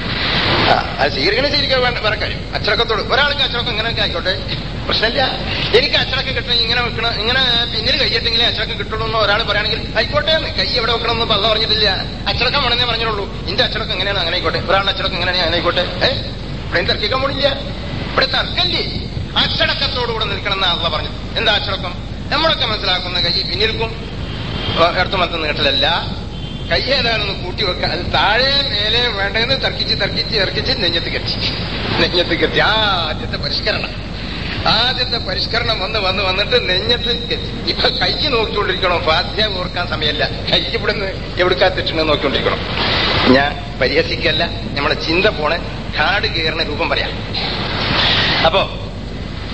[SPEAKER 2] ആ അത് സ്വീകരിക്കണേ സ്വീകരിക്കാൻ വേണ്ട വേറെ കാര്യം അച്ചടക്കത്തോട് ഒരാൾക്ക് അച്ചടക്കം ഇങ്ങനെയൊക്കെ ആയിക്കോട്ടെ പ്രശ്നമില്ല എനിക്ക് അച്ചടക്കം കിട്ടണം ഇങ്ങനെ വെക്കണം ഇങ്ങനെ പിന്നിൽ കൈയ്യിട്ടെങ്കിലേ അച്ചടക്കം കിട്ടുള്ളൂ എന്ന് ഒരാൾ പറയുകയാണെങ്കിൽ ആയിക്കോട്ടെ എന്ന് കൈ എവിടെ വെക്കണം എന്ന് പല്ല പറഞ്ഞിട്ടില്ല അച്ചടക്കം വേണമെന്നേ പറഞ്ഞുള്ളൂ ഇന്റെ അച്ചടക്കം എങ്ങനെയാണ് അങ്ങനെ ആയിക്കോട്ടെ ഒരാളുടെ അച്ചടക്കം എങ്ങനെയാണ് അങ്ങനെ ആയിക്കോട്ടെ ഏഹ് ഇവിടെ തർക്കിക്കാൻ പോണില്ല ഇവിടെ തർക്കല്ലേ അച്ചടക്കത്തോടുകൂടെ നിൽക്കണം എന്നാ അള്ള പറഞ്ഞത് എന്താ അച്ചടക്കം നമ്മളൊക്കെ മനസ്സിലാക്കുന്ന കൈ പിന്നിൽക്കും ഇടത്തുമലത്ത് നീട്ടലല്ല കൈ ഏതാണെന്ന് കൂട്ടി വെക്കുക അത് താഴെ മേലെ വേണ്ടതെന്ന് തർക്കിച്ച് തർക്കിച്ച് ഇറക്കിച്ച് നെഞ്ഞത്ത് കെട്ടി നെഞ്ഞത്ത് കെട്ടി ആ ആദ്യത്തെ പരിഷ്കരണം ആദ്യത്തെ പരിഷ്കരണം വന്ന് വന്ന് വന്നിട്ട് നെഞ്ഞത്ത് കെട്ടി ഇപ്പൊ കൈ നോക്കിക്കൊണ്ടിരിക്കണം ഫാദ്യ ഓർക്കാൻ സമയമല്ല കൈ ഇവിടെ നിന്ന് എവിടുക്കാത്തിട്ടുണ്ടെന്ന് നോക്കിക്കൊണ്ടിരിക്കണം ഞാൻ പരിഹസിക്കല്ല നമ്മളെ ചിന്ത പോണെ കാട് കയറുന്ന രൂപം പറയാം അപ്പോ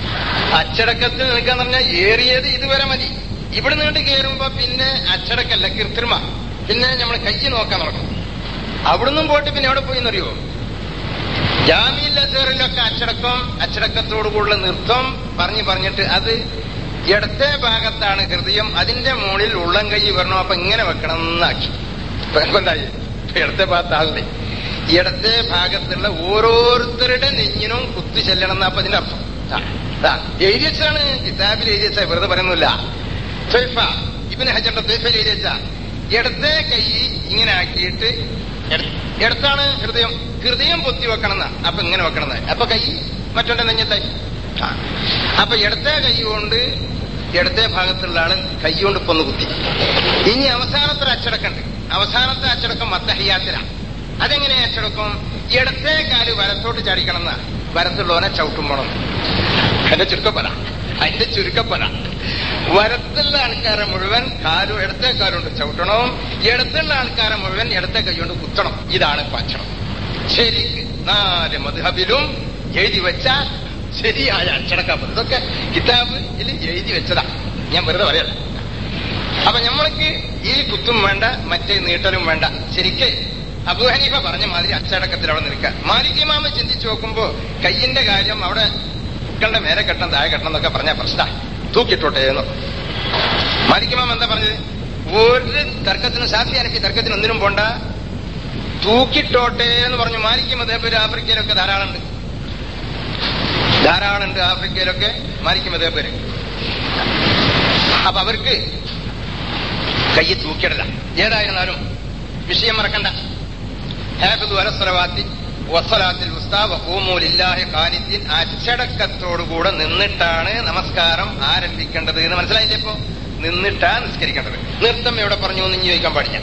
[SPEAKER 2] അച്ചടക്കത്തിൽ നിൽക്കാന്ന് പറഞ്ഞാൽ ഏറിയത് ഇതുവരെ മതി ഇവിടെ നീണ്ട് കയറുമ്പോ പിന്നെ അച്ചടക്കല്ല കൃത്രിമ പിന്നെ നമ്മൾ കൈ നോക്കാൻ നടക്കും അവിടുന്ന് പോയിട്ട് പിന്നെ എവിടെ പോയി എന്നറിയോ ജാമ്യയിൽ അസറിലൊക്കെ അച്ചടക്കം അച്ചടക്കത്തോടുകൂടുള്ള നൃത്തം പറഞ്ഞു പറഞ്ഞിട്ട് അത് ഇടത്തെ ഭാഗത്താണ് ഹൃദയം അതിന്റെ മുകളിൽ ഉള്ളം കൈ വരണം അപ്പൊ ഇങ്ങനെ വെക്കണം എന്നാക്കി ഇപ്പൊ എന്തായി ഇപ്പൊ ഇടത്തെ ഭാഗത്ത് ആളുടെ ഇടത്തെ ഭാഗത്തുള്ള ഓരോരുത്തരുടെ നെഞ്ഞിനും കുത്തു ചെല്ലണം എന്നാ അപ്പൊ അതിന്റെ അർത്ഥം ആ, ദാ, എഴുതി വെച്ചാണ് കിതാബിൽ എഴുതി വെച്ചാ വെറുതെ പറയുന്നില്ല ഫൈഫ ഇബിന് ഹജറിന്റെ ഫൈഫയിൽ എഴുതി വെച്ച ഇടത്തെ കൈ ഇങ്ങനെ ആക്കിയിട്ട് ഇട- ഇടത്താണ് ഹൃദയം ഹൃദയം പൊത്തി വെക്കണം എന്നാ അപ്പൊ ഇങ്ങനെ വെക്കണം എന്നാ. അപ്പൊ കൈ മറ്റൊന്റെ നെഞ്ഞത്തായി ആ. അപ്പൊ ഇടത്തെ കൈ കൊണ്ട് ഇടത്തെ ഭാഗത്തുള്ള ആള് കൈ കൊണ്ട് ഇപ്പൊ ഒന്ന് കുത്തി ഇനി അവസാനത്തെ ഒരു അച്ചടക്കമുണ്ട് അവസാനത്തെ അച്ചടക്കം മത്തഹിയാത്തിലാണ് അതെങ്ങനെ അച്ചടക്കം ഇടത്തെ കാല് വലത്തോട്ട് ചാടിക്കണം എന്നാ വലത്തുള്ളവനെ ചവിട്ടും പോണം അതിന്റെ ചുരുക്കപ്പല അതിന്റെ ചുരുക്കപ്പല വലത്തുള്ള ആൾക്കാരെ മുഴുവൻ കാലും ഇടത്തെ കാലുകൊണ്ട് ചവിട്ടണം ഇടത്തുള്ള ആൾക്കാരെ മുഴുവൻ ഇടത്തെ കൈ കൊണ്ട് കുത്തണം ഇതാണ് ഭക്ഷണം ശരിക്ക് നാല് മധുഹബിലും എഴുതി വെച്ച ശരിയായ അച്ചടക്കം ഇതൊക്കെ കിതാബിൽ എഴുതി വെച്ചതാ ഞാൻ വെറുതെ പറയല്ല അപ്പൊ നമ്മൾക്ക് ഈ കുത്തും വേണ്ട മറ്റേ നീട്ടലും വേണ്ട ശരിക്ക് അബുഹനീഫ പറഞ്ഞ മാതിരി അച്ചടക്കത്തിൽ അവിടെ നിൽക്കുക മാലികമാമ ചിന്തിച്ചു നോക്കുമ്പോ കയ്യിന്റെ കാര്യം അവിടെ മക്കളുടെ മേലെ കെട്ടണം താഴെ കെട്ടണം എന്നൊക്കെ പറഞ്ഞ പ്രശ്ന തൂക്കിട്ടോട്ടെ എന്ന് മാലികമാമ എന്താ പറഞ്ഞത് ഒരു തർക്കത്തിനും സാധ്യ എനിക്ക് തർക്കത്തിന് ഒന്നിനും പോണ്ട തൂക്കിട്ടോട്ടെ എന്ന് പറഞ്ഞു മാലിക്കും അതേപോലെ ആഫ്രിക്കയിലൊക്കെ ധാരാളമുണ്ട് ധാരാളമുണ്ട് ആഫ്രിക്കയിലൊക്കെ മാലിക്കും അതേപോലെ അപ്പൊ അവർക്ക് കൈ തൂക്കിയിടല ഏതായിരുന്നാലും വിഷയം മറക്കണ്ട ഹാഫിദു അലസ്വലവാത്തി വസ്സലാത്തിൽ ഉസ്താവ് ഹൂമൂലില്ലാഹി ഖാലിദ്ദീൻ അച്ചടക്കത്തോടുകൂടെ നിന്നിട്ടാണ് നമസ്കാരം ആരംഭിക്കേണ്ടത് എന്ന് മനസ്സിലായില്ലേ ഇപ്പോ നിന്നിട്ടാ നിസ്കരിക്കേണ്ടത് നൃത്തം എവിടെ പറഞ്ഞു എന്ന് ഇനി ചോദിക്കാൻ പാടില്ല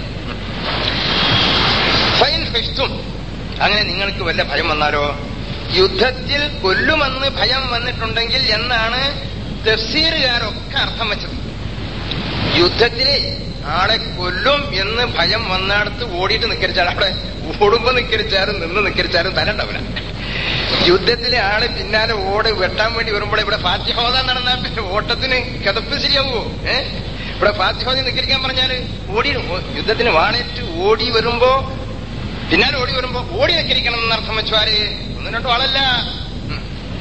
[SPEAKER 2] ഫൈൻ ഫിഷ്തും അങ്ങനെ നിങ്ങൾക്ക് വല്ല ഭയം വന്നാലോ യുദ്ധത്തിൽ കൊല്ലുമെന്ന് ഭയം വന്നിട്ടുണ്ടെങ്കിൽ എന്നാണ് തഫ്സീറുകാരൊക്കെ അർത്ഥം വെച്ചത് യുദ്ധത്തില് ആളെ കൊല്ലും എന്ന് ഭയം വന്നിടത്ത് ഓടിയിട്ട് നിക്കരിച്ചാൽ അവിടെ ഓടുമ്പോ നിക്കരിച്ചാലും നിന്ന് നിക്കരിച്ചാലും തല ഉണ്ടാവില്ല യുദ്ധത്തിലെ ആള് പിന്നാലെ ഓട് വെട്ടാൻ വേണ്ടി വരുമ്പോൾ ഇവിടെ ഫാത്തിഹോദ നടന്ന പിന്നെ ഓട്ടത്തിന് കിതപ്പ് ശരിയാവുമോ ഏ ഇവിടെ ഫാത്തിഹോദ നിക്കരിക്കാൻ പറഞ്ഞാല് ഓടി യുദ്ധത്തിന് വാണേറ്റ് ഓടി വരുമ്പോ പിന്നാലെ ഓടി വരുമ്പോ ഓടി നിക്കരിക്കണം എന്നർത്ഥം വെച്ചു ആര് ഒന്നും രണ്ടും ആളല്ല ഉം.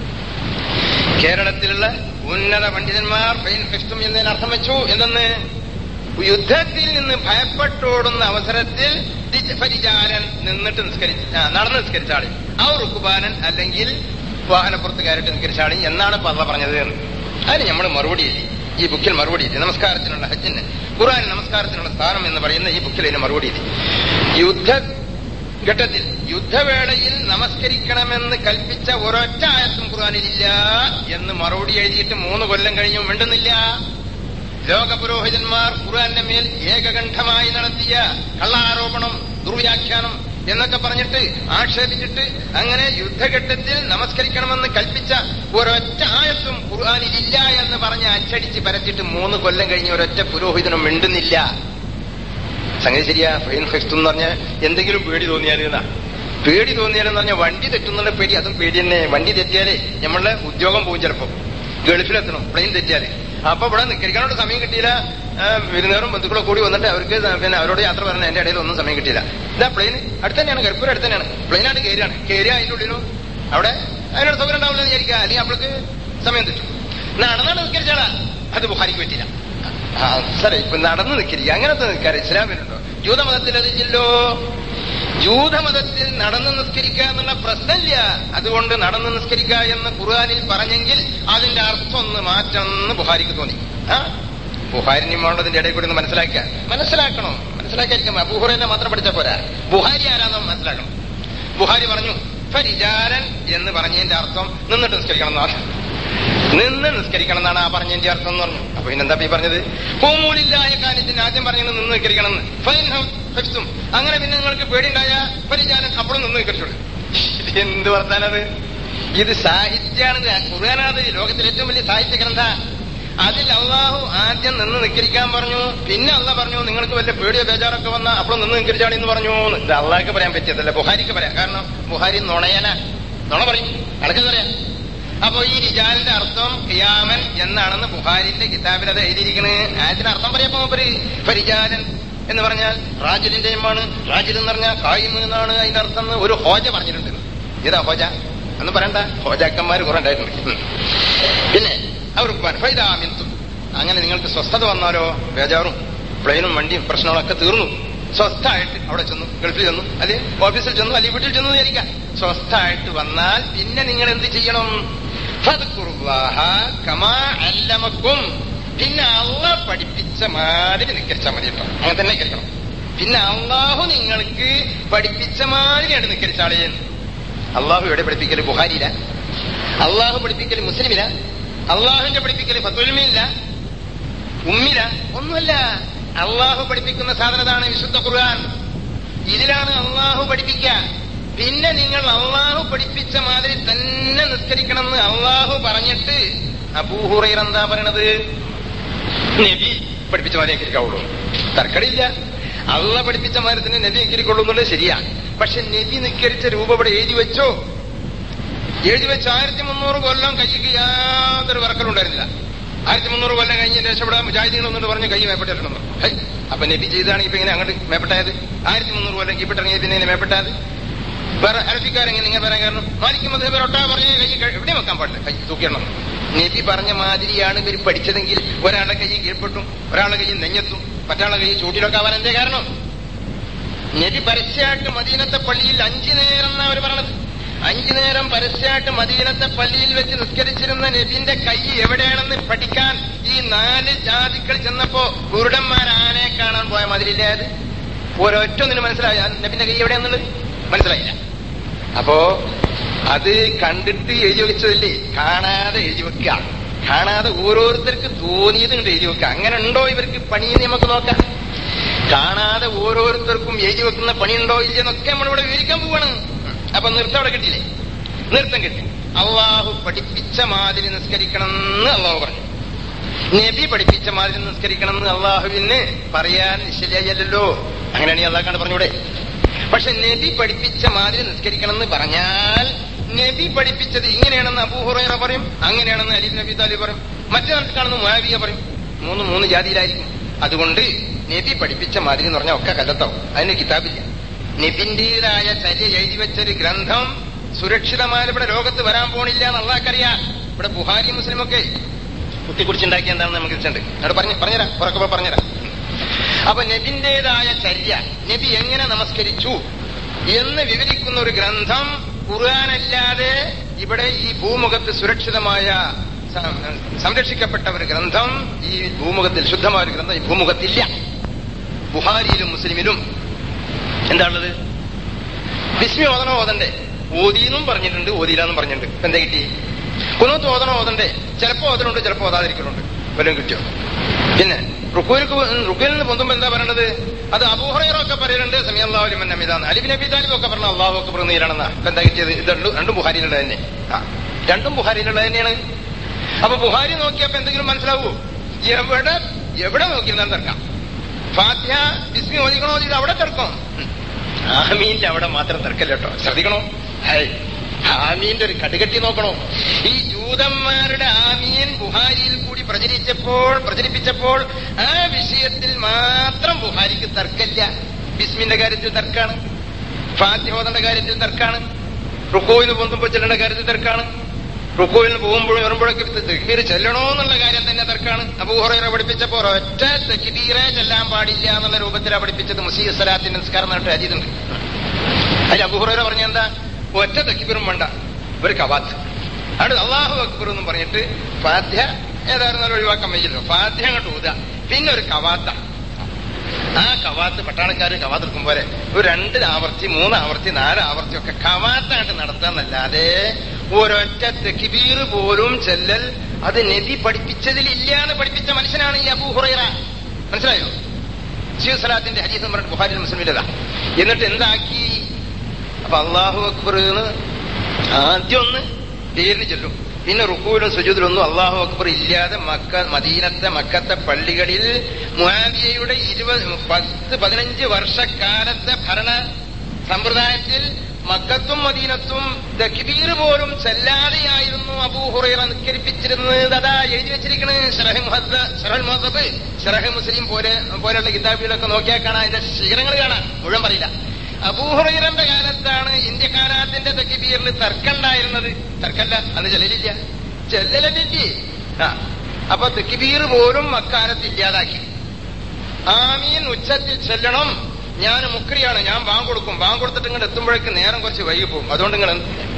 [SPEAKER 2] കേരളത്തിലുള്ള ഉന്നത പണ്ഡിതന്മാർ ഫൈൻ ഫിസ്റ്റും എന്നതിന് അർത്ഥം വെച്ചു എന്തെന്ന് യുദ്ധത്തിൽ നിന്ന് ഭയപ്പെട്ടോടുന്ന അവസരത്തിൽ പരിചാരൻ നിന്നിട്ട് നിസ്കരിച്ച ആ, നടന്ന് നിസ്കരിച്ച ആളി ആ റുക്കുബാനൻ അല്ലെങ്കിൽ വാഹനപ്പുറത്ത് കയറിട്ട് നിസ്കരിച്ച ആളി എന്നാണ് പള്ള പറഞ്ഞത് എന്ന്. അതിന് നമ്മൾ മറുപടി എഴുതി ഈ ബുക്കിൽ മറുപടി എഴുതി നമസ്കാരത്തിനുള്ള ഹജ്ജിന് ഖുറാൻ നമസ്കാരത്തിനുള്ള സ്ഥാനം എന്ന് പറയുന്ന ഈ ബുക്കിൽ അതിന് മറുപടി എഴുതി യുദ്ധ ഘട്ടത്തിൽ യുദ്ധവേളയിൽ നമസ്കരിക്കണമെന്ന് കൽപ്പിച്ച ഒരൊറ്റ ആയത്തും ഖുർആാനിലില്ല എന്ന് മറുപടി എഴുതിയിട്ട് മൂന്ന് കൊല്ലം കഴിഞ്ഞും മിണ്ടുന്നില്ല ലോക പുരോഹിതന്മാർ ഖുർആന്റെ മേൽ ഏകകണ്ഠമായി നടത്തിയ കള്ളാരോപണം ദുർവ്യാഖ്യാനം എന്നൊക്കെ പറഞ്ഞിട്ട് ആക്ഷേപിച്ചിട്ട് അങ്ങനെ യുദ്ധഘട്ടത്തിൽ നമസ്കരിക്കണമെന്ന് കൽപ്പിച്ച ഒരൊറ്റ ആയത്തും ഖുർആാനിലില്ല എന്ന് പറഞ്ഞ് അച്ചടിച്ച് പരത്തിയിട്ട് മൂന്ന് കൊല്ലം കഴിഞ്ഞ് ഒരൊറ്റ പുരോഹിതനും മിണ്ടുന്നില്ല സംഗതി ശരിയാ ഫൈൻ ഫെക്സ്റ്റ് എന്ന് പറഞ്ഞാൽ എന്തെങ്കിലും പേടി തോന്നിയാൽ എന്നാ പേടി തോന്നിയാലെന്ന് പറഞ്ഞാൽ വണ്ടി തെറ്റുന്നുള്ള പേടി അതും പേടി തന്നെ വണ്ടി തെറ്റിയാലേ നമ്മളുടെ ഉദ്യോഗം പോകും ചിലപ്പോ ഗൾഫിലെത്തണം പ്ലെയിൻ തെറ്റിയാല് അപ്പൊ ഇവിടെ നിക്കരിക്കാനോട് സമയം കിട്ടിയില്ല ആ, വിരുന്നേറും ബന്ധുക്കളെ കൂടി വന്നിട്ട് അവർക്ക് പിന്നെ അവരോട് യാത്ര പറഞ്ഞ എന്റെ ഇടയിൽ ഒന്നും സമയം കിട്ടിയില്ല ഇതാ പ്ലെയിൻ അടുത്ത് തന്നെയാണ് കരിപ്പൂർ അടുത്ത് തന്നെയാണ് പ്ലെയിനായിട്ട് കയറിയാണ് കയറിയ അതിന്റെ ഉള്ളിലും അവിടെ അതിനോട് സൗകര്യം ഉണ്ടാവില്ല എന്ന് വിചാരിക്കുക അല്ലെങ്കിൽ അവൾക്ക് സമയം തെറ്റും നടന്നാണ് നിസ്കരിച്ചാളാ അത് ബുഹാരിക്ക് പറ്റില്ല ആ, സാറേ ഇപ്പൊ നടന്ന് നിൽക്കില്ല അങ്ങനത്തെ നിൽക്കാറ് ഇസ്ലാമിലുണ്ടോ ജൂതമതത്തിൽ അതില്ലല്ലോ ജൂതമതത്തിൽ നടന്ന് നിസ്കരിക്കുക എന്നുള്ള പ്രശ്നമില്ല അതുകൊണ്ട് നടന്ന് നിസ്കരിക്കുക എന്ന് ഖുർആാനിൽ പറഞ്ഞെങ്കിൽ അതിന്റെ അർത്ഥം ഒന്ന് മാറ്റം എന്ന് ബുഹാരിക്ക് തോന്നി ആ ബുഹാരിനി മോണ്ടതിന്റെ ഇടയിൽ കൂടി ഒന്ന് മനസ്സിലാക്കുക മനസ്സിലാക്കണം മനസ്സിലാക്കിയായിരിക്കും അബൂഹുറേനെ മാത്രം പഠിച്ച പോരാ ബുഹാരി ആരാന്ന് മനസ്സിലാക്കണം ബുഹാരി പറഞ്ഞു ഫരിജാരൻ എന്ന് പറഞ്ഞതിന്റെ അർത്ഥം നിന്നിട്ട് നിസ്കരിക്കണം എന്നാണ് നിന്ന് നിസ്കരിക്കണം എന്നാണ് ആ പറഞ്ഞതിന്റെ അർത്ഥം എന്ന് പറഞ്ഞു അപ്പൊ പിന്നെന്താ ഈ പറഞ്ഞത് ഹോമൂലില്ലായ കാര്യത്തിന് ആദ്യം പറഞ്ഞത് നിന്ന് നിസ്കരിക്കണം എന്ന് ഫൈൻ ഫിക്സും അങ്ങനെ പിന്നെ നിങ്ങൾക്ക് പേടിയുണ്ടായ പരിചാരൻ അപ്പോഴും നിന്ന് നിസ്കരിച്ചോളൂ ഇത് എന്ത് വർത്താനത് ഇത് സാഹിത്യാണ് ഖുർആാനത് ലോകത്തിലെ ഏറ്റവും വലിയ സാഹിത്യ ഗ്രന്ഥ അതിൽ അള്ളാഹു ആദ്യം നിന്ന് നിസ്കരിക്കാൻ പറഞ്ഞു പിന്നെ അള്ള പറഞ്ഞു നിങ്ങൾക്ക് വല്ല പേടിയോ ബേജാറൊക്കെ വന്ന അപ്പോൾ നിന്ന് നിസ്കരിച്ചാണ് എന്ന് പറഞ്ഞു എന്ന്. ഇത് അള്ളാഹ്ക്ക് പറയാൻ പറ്റിയതല്ല ബുഹാരിക്ക് പറയാം കാരണം ബുഹാരി നുണയന നുണ പറയും നടക്കുന്നത് പറയാം അപ്പൊ ഈ റിജാലിന്റെ അർത്ഥം ഖിയാമൻ എന്നാണെന്ന് ബുഹാരിന്റെ കിതാബിൽ അത് എഴുതിയിരിക്കുന്നത് ആയത്തിന് അർത്ഥം പറയാപ്പോ മൂപ്പര് ഇപ്പൊ റിജാലൻ എന്ന് പറഞ്ഞാൽ റാജിലിന്റെ ആണ് റാജിൽ എന്ന് പറഞ്ഞാൽ കായിമ് എന്നാണ് അതിന്റെ അർത്ഥം എന്ന് ഒരു ഹോജ പറഞ്ഞിട്ടുണ്ട് ഏതാ ഹോജ എന്ന് പറയണ്ട ഹോജാക്കന്മാർ കുറെ ഉണ്ടായിട്ടുണ്ട് ഉം. പിന്നെ അവർക്ക് ഫൈദാമിന്തു അങ്ങനെ നിങ്ങൾക്ക് സ്വസ്ഥത വന്നാലോ ബേജാറും പ്ലെയിനും വണ്ടിയും പ്രശ്നങ്ങളൊക്കെ തീർന്നു സ്വസ്ഥായിട്ട് അവിടെ ചെന്നു ഗൾഫിൽ ചെന്നു അല്ലെ ഓഫീസിൽ ചെന്നു അല്ലെങ്കിൽ വീട്ടിൽ ചെന്നു വിചാരിക്കാം സ്വസ്ഥായിട്ട് വന്നാൽ പിന്നെ നിങ്ങൾ എന്ത് ചെയ്യണം ഫദ്കുറുല്ലാഹ കമാ അല്ലമക്കും പിന്നെ അള്ള പഠിപ്പിച്ച മാതിരി നിക്കരിച്ചാൽ മതി കേട്ടോ അങ്ങനെ തന്നെ നിക്കരിക്കണം പിന്നെ അള്ളാഹു നിങ്ങൾക്ക് പഠിപ്പിച്ച മാതിരിയാണ് നിക്കരിച്ചാളേ അള്ളാഹു എവിടെ പഠിപ്പിക്കല് ബുഹാരിയില അള്ളാഹു പഠിപ്പിക്കല് മുസ്ലിമില അള്ളാഹുവിന്റെ പഠിപ്പിക്കല് ഫത്തുൽമില്ല ഉമ്മില ഒന്നുമല്ല അള്ളാഹു പഠിപ്പിക്കുന്ന സാധനതാണ് വിശുദ്ധ ഖുർആൻ ഇതിലാണ് അള്ളാഹു പഠിപ്പിക്കുക പിന്നെ നിങ്ങൾ അള്ളാഹു പഠിപ്പിച്ച മാതിരി തന്നെ നിസ്കരിക്കണമെന്ന് അള്ളാഹു പറഞ്ഞിട്ട് അബൂഹുറൈർ എന്താ പറയണത് നബി പഠിപ്പിച്ച മാതിരി അനുകരിക്കാവുള്ളൂ തർക്കടില്ല അള്ള പഠിപ്പിച്ച മാതിരി തന്നെ നബി അനുകരിക്കുള്ളൂ എന്നുള്ളത് ശരിയാ പക്ഷെ നബി നിക്കരിച്ച രൂപം ഇവിടെ എഴുതി വെച്ചോ എഴുതി വെച്ച് ആയിരത്തി മുന്നൂറ് കൊല്ലം കൈക്ക് യാതൊരു വർക്കലും ഉണ്ടായിരുന്നില്ല ആയിരത്തി മുന്നൂറ് കൊല്ലം കഴിഞ്ഞ ശേഷം ഇവിടെ മുജാഹിദീങ്ങൾ എന്നിട്ട് പറഞ്ഞ് കൈ മേപ്പെട്ടിട്ടുണ്ടെന്ന് ഹൈ, അപ്പൊ നബി ചെയ്താണ് ഇപ്പൊ ഇങ്ങനെ അങ്ങോട്ട് മേപ്പെട്ടായത് ആയിരത്തി മുന്നൂറ് കൊല്ലം കീപ്പിട്ടിറങ്ങിയ പിന്നെ ഇങ്ങനെ മേപ്പെട്ടായത് വേറെ അരഫിക്കാരെങ്ങനെ നിങ്ങൾ പറയാൻ കാരണം മാലിക്കും മധുബർ ഒട്ടാ പറഞ്ഞ കൈ കഴി- എവിടെ വെക്കാൻ പാടില്ല കൈ തൂക്കിയിടണം നബി പറഞ്ഞ മാതിരിയാണ് ഇവർ പഠിച്ചതെങ്കിൽ ഒരാളുടെ കൈ കീഴ്പ്പെട്ടും ഒരാളുടെ കൈ നെഞ്ഞത്തും മറ്റാളുടെ കൈ ചൂട്ടിലൊക്കെ ആവാൻ എന്തേ കാരണം നബി പരസ്യമായിട്ട് മദീനത്തെ പള്ളിയിൽ അഞ്ചു നേരം എന്നാ അവർ പറഞ്ഞത് അഞ്ചു നേരം പരസ്യമായിട്ട് മദീനത്തെ പള്ളിയിൽ വെച്ച് നിസ്കരിച്ചിരുന്ന നബിന്റെ കൈ എവിടെയാണെന്ന് പഠിക്കാൻ ഈ നാല് ജാതിക്കൾ ചെന്നപ്പോ കുരുടന്മാർ ആനയെ കാണാൻ പോയ മതിലില്ലായത് ഒരൊറ്റ ഒന്നിന് മനസ്സിലായ നബിന്റെ കൈ എവിടെയാന്നുള്ളത് മനസ്സിലായില്ല അപ്പോ അത് കണ്ടിട്ട് എഴുതി വെച്ചതല്ലേ കാണാതെ എഴുതി വെക്കുക കാണാതെ ഓരോരുത്തർക്ക് തോന്നിയത് കണ്ട് എഴുതി വെക്കുക അങ്ങനെ ഉണ്ടോ ഇവർക്ക് പണിയെന്ന് നമുക്ക് നോക്കാം കാണാതെ ഓരോരുത്തർക്കും എഴുതി വെക്കുന്ന പണിയുണ്ടോ ഇല്ലെന്നൊക്കെ നമ്മളിവിടെ വിവരിക്കാൻ പോവാണ് അപ്പൊ നൃത്തം അവിടെ കിട്ടിയില്ലേ നൃത്തം കിട്ടി അള്ളാഹു പഠിപ്പിച്ച മാതിരി നിസ്കരിക്കണം എന്ന് അള്ളാഹു പറഞ്ഞു നബി പഠിപ്പിച്ച മാതിരി നിസ്കരിക്കണം എന്ന് അള്ളാഹുവിന് പറയാൻ ശരിയായല്ലോ അങ്ങനെയാണെങ്കിൽ അള്ളാഹ് പറഞ്ഞൂടെ പക്ഷെ നബി പഠിപ്പിച്ച മാതിരി നിസ്കരിക്കണം എന്ന് പറഞ്ഞാൽ നബി പഠിപ്പിച്ചത് ഇങ്ങനെയാണെന്ന് അബൂഹുറൈറ പറയും അങ്ങനെയാണെന്ന് അലീബ് നബി താലി പറയും മറ്റേ കാണുന്ന മുഹാവിയ പറയും മൂന്ന് മൂന്ന് ജാതിയിലായിരിക്കും അതുകൊണ്ട് നബി പഠിപ്പിച്ച മാതിരി എന്ന് പറഞ്ഞാൽ ഒക്കെ കല്ലെത്താവും അതിന് കിതാബില്ല നബിന്റേതായ ചര്യ എഴുതി വെച്ചൊരു ഗ്രന്ഥം സുരക്ഷിതമായ ഇവിടെ ലോകത്ത് വരാൻ പോണില്ല എന്ന് അള്ളാഹ്ക്കറിയാം ഇവിടെ ബുഹാരി മുസ്ലിമൊക്കെ കുത്തിക്കുടിച്ചുണ്ടാക്കിയ എന്താണെന്ന് നമുക്ക് വെച്ചിട്ടുണ്ട് അവിടെ പറഞ്ഞു പറഞ്ഞുതരാം ഉറക്കപ്പോ പറഞ്ഞുതരാം അപ്പൊ നബിന്റേതായ ചര്യ നബി എങ്ങനെ നമസ്കരിച്ചു എന്ന് വിവരിക്കുന്ന ഒരു ഗ്രന്ഥം ഖുർആാനല്ലാതെ ഇവിടെ ഈ ഭൂമുഖത്ത് സുരക്ഷിതമായ സ- സംരക്ഷിക്കപ്പെട്ട ഒരു ഗ്രന്ഥം ഈ ഭൂമുഖത്തിൽ ശുദ്ധമായ ഒരു ഗ്രന്ഥം ഈ ഭൂമുഖത്തില്ല ബുഹാരിയിലും മുസ്ലിമിലും എന്താണുള്ളത് വിസ്മി ഓതണോ ഓതണ്ടേ ഓതിയെന്നും പറഞ്ഞിട്ടുണ്ട് ഓതിയില്ലാന്നും പറഞ്ഞിട്ടുണ്ട് ഇപ്പൊ എന്താ കിട്ടി കുന്നത്ത് ഓതണോ ഓതണ്ടേ ചിലപ്പോ ഓതലുണ്ട് ചിലപ്പോ ഓതാതിരിക്കലുണ്ട് വല്ലതും കിട്ടിയോ പിന്നെ റുക്കുവിൽ റുക്കുവിൽ നിന്ന് പൊന്തുമ്പോ എന്താ പറയണത് അത് അബൂഹറയൊക്കെ പറയുന്നുണ്ട് സമയല്ലാവരും എന്നമിതാന്ന് അലിബിൻ നബി താലിബ് ഒക്കെ പറഞ്ഞ അള്ളാഹു ഒക്കെ പറഞ്ഞിരാണെന്നാ ഇപ്പൊ എന്താ കിട്ടിയത് ഇത് രണ്ടും രണ്ടും ബുഹാരിയിലുള്ളത് തന്നെ ആ രണ്ടും ബുഹാരിയിലുള്ളത് തന്നെയാണ് അപ്പൊ ബുഹാരി നോക്കിയപ്പോ എന്തെങ്കിലും മനസ്സിലാവൂ എവിടെ എവിടെ നോക്കിയിരുന്നാലും തർക്കാം ഫാത്തിഹ ബിസ്മി ഓദിക്കണോ ഇത് അവിടെ തർക്കം ഉം. ആമീന്റെ അവിടെ മാത്രം തർക്കല്ല കേട്ടോ ശ്രദ്ധിക്കണോ ഹൈ ആമീന്റെ ഒരു കടുകട്ടി നോക്കണോ ഈ ജൂതന്മാരുടെ ആമീൻ ബുഹാരിയിൽ കൂടി പ്രചരിച്ചപ്പോൾ പ്രചരിപ്പിച്ചപ്പോൾ ആ വിഷയത്തിൽ മാത്രം ബുഹാരിക്ക് തർക്കമില്ല ബിസ്മിന്റെ കാര്യത്തിൽ തർക്കാണ് ഫാത്തിഹോദന്റെ കാര്യത്തിൽ തർക്കാണ് റുക്കോയിന് പൊന്തുമ്പോൾ ചെല്ലേണ്ട കാര്യത്തിൽ തർക്കാണ് റുക്കോയിന് പോകുമ്പോഴും വരുമ്പോഴൊക്കെ തെക്കീർ ചെല്ലണോ എന്നുള്ള കാര്യം തന്നെ തർക്കാണ് അബൂഹറ പഠിപ്പിച്ചപ്പോൾ ഒറ്റ തെക്കിതീറെ ചെല്ലാൻ പാടില്ല എന്നുള്ള രൂപത്തിലാണ് പഠിപ്പിച്ചത് മുസീദ് സലാത്തിന്റെ നിസ്കാരം എന്നിട്ട് അജീതുണ്ട് അതിൽ അബൂഹറ പറഞ്ഞ എന്താ ഒറ്റ തെക്കിബിറും വേണ്ട ഒരു കവാത്ത് അവിടെ അള്ളാഹു അക്ബർ എന്നും പറഞ്ഞിട്ട് ഫാധ്യ ഏതായിരുന്നാലും ഒഴിവാക്കാൻ വയ്യല്ലോ ഫാധ്യ അങ്ങോട്ട് ഊത പിന്നെ ഒരു കവാത്ത ആ കവാത്ത് പട്ടാളക്കാർ കവാത്ത് എടുക്കും പോലെ ഒരു രണ്ട് ആവർത്തി മൂന്ന് ആവർത്തി നാല് ആവർത്തി ഒക്കെ കവാത്തായിട്ട് നടത്താന്നല്ലാതെ ഒരൊറ്റ തെക്കിബീർ പോലും ചെല്ലൽ അത് നബി പഠിപ്പിച്ചതിലില്ല എന്ന് പഠിപ്പിച്ച മനുഷ്യനാണ് ഈ അബൂ ഹുറൈറ മനസ്സിലായോ ജിയോ സലാത്തിന്റെ ഹരീസ് എന്ന് പറഞ്ഞിട്ട് ബുഹാരി മുസ്ലിമിലതാ എന്നിട്ട് എന്താക്കി അപ്പൊ അള്ളാഹു അക്ബർ എന്ന് ആദ്യം ഒന്ന് പേരിന് ചെല്ലും പിന്നെ റുക്കൂലും സുജൂദിലൊന്നും അള്ളാഹു അക്ബർ ഇല്ലാതെ മക്ക മദീനത്തെ മക്കത്തെ പള്ളികളിൽ മുഹാബിയയുടെ ഇരുപത് പത്ത് പതിനഞ്ച് വർഷക്കാലത്തെ ഭരണ സമ്പ്രദായത്തിൽ മക്കത്തും മദീനത്തും ദക്കിബീർ പോലും ചെല്ലാതെയായിരുന്നു അബൂ അബൂഹുറൈറ നിസ്കരിപ്പിച്ചിരുന്നത് അതാ എഴുതി വെച്ചിരിക്കണ് ഷറഹ് മുഹദ്ദ ഷറഹുൽ മുഹദ്ദബ് ഷറഹ് മുസ്ലിം പോലെ പോലെയുള്ള കിതാബിലൊക്കെ നോക്കിയാൽ കാണാം അതിന്റെ ശിഖരങ്ങൾ കാണാം മുഴുവൻ പറയില്ല അബൂഹുറൈറന്റെ കാലത്താണ് ഇന്ത്യക്കാലാത്തിന്റെ തെക്കിബീറിൽ തർക്കമുണ്ടായിരുന്നത് തർക്കല്ല അന്ന് ചെല്ലലില്ല ചെല്ലലില്ലേ ആ അപ്പൊ തെക്കിബീർ പോലും അക്കാലത്ത് ഇല്ലാതാക്കി ആമീൻ ഉച്ചത്തിൽ ചെല്ലണം ഞാൻ മുക്രിയാണ് ഞാൻ ബാങ്ക് കൊടുക്കും ബാങ്ക് കൊടുത്തിട്ട് ഇങ്ങോട്ട് എത്തുമ്പോഴേക്ക് നേരം കുറച്ച് വൈകി പോകും അതുകൊണ്ട് നിങ്ങൾ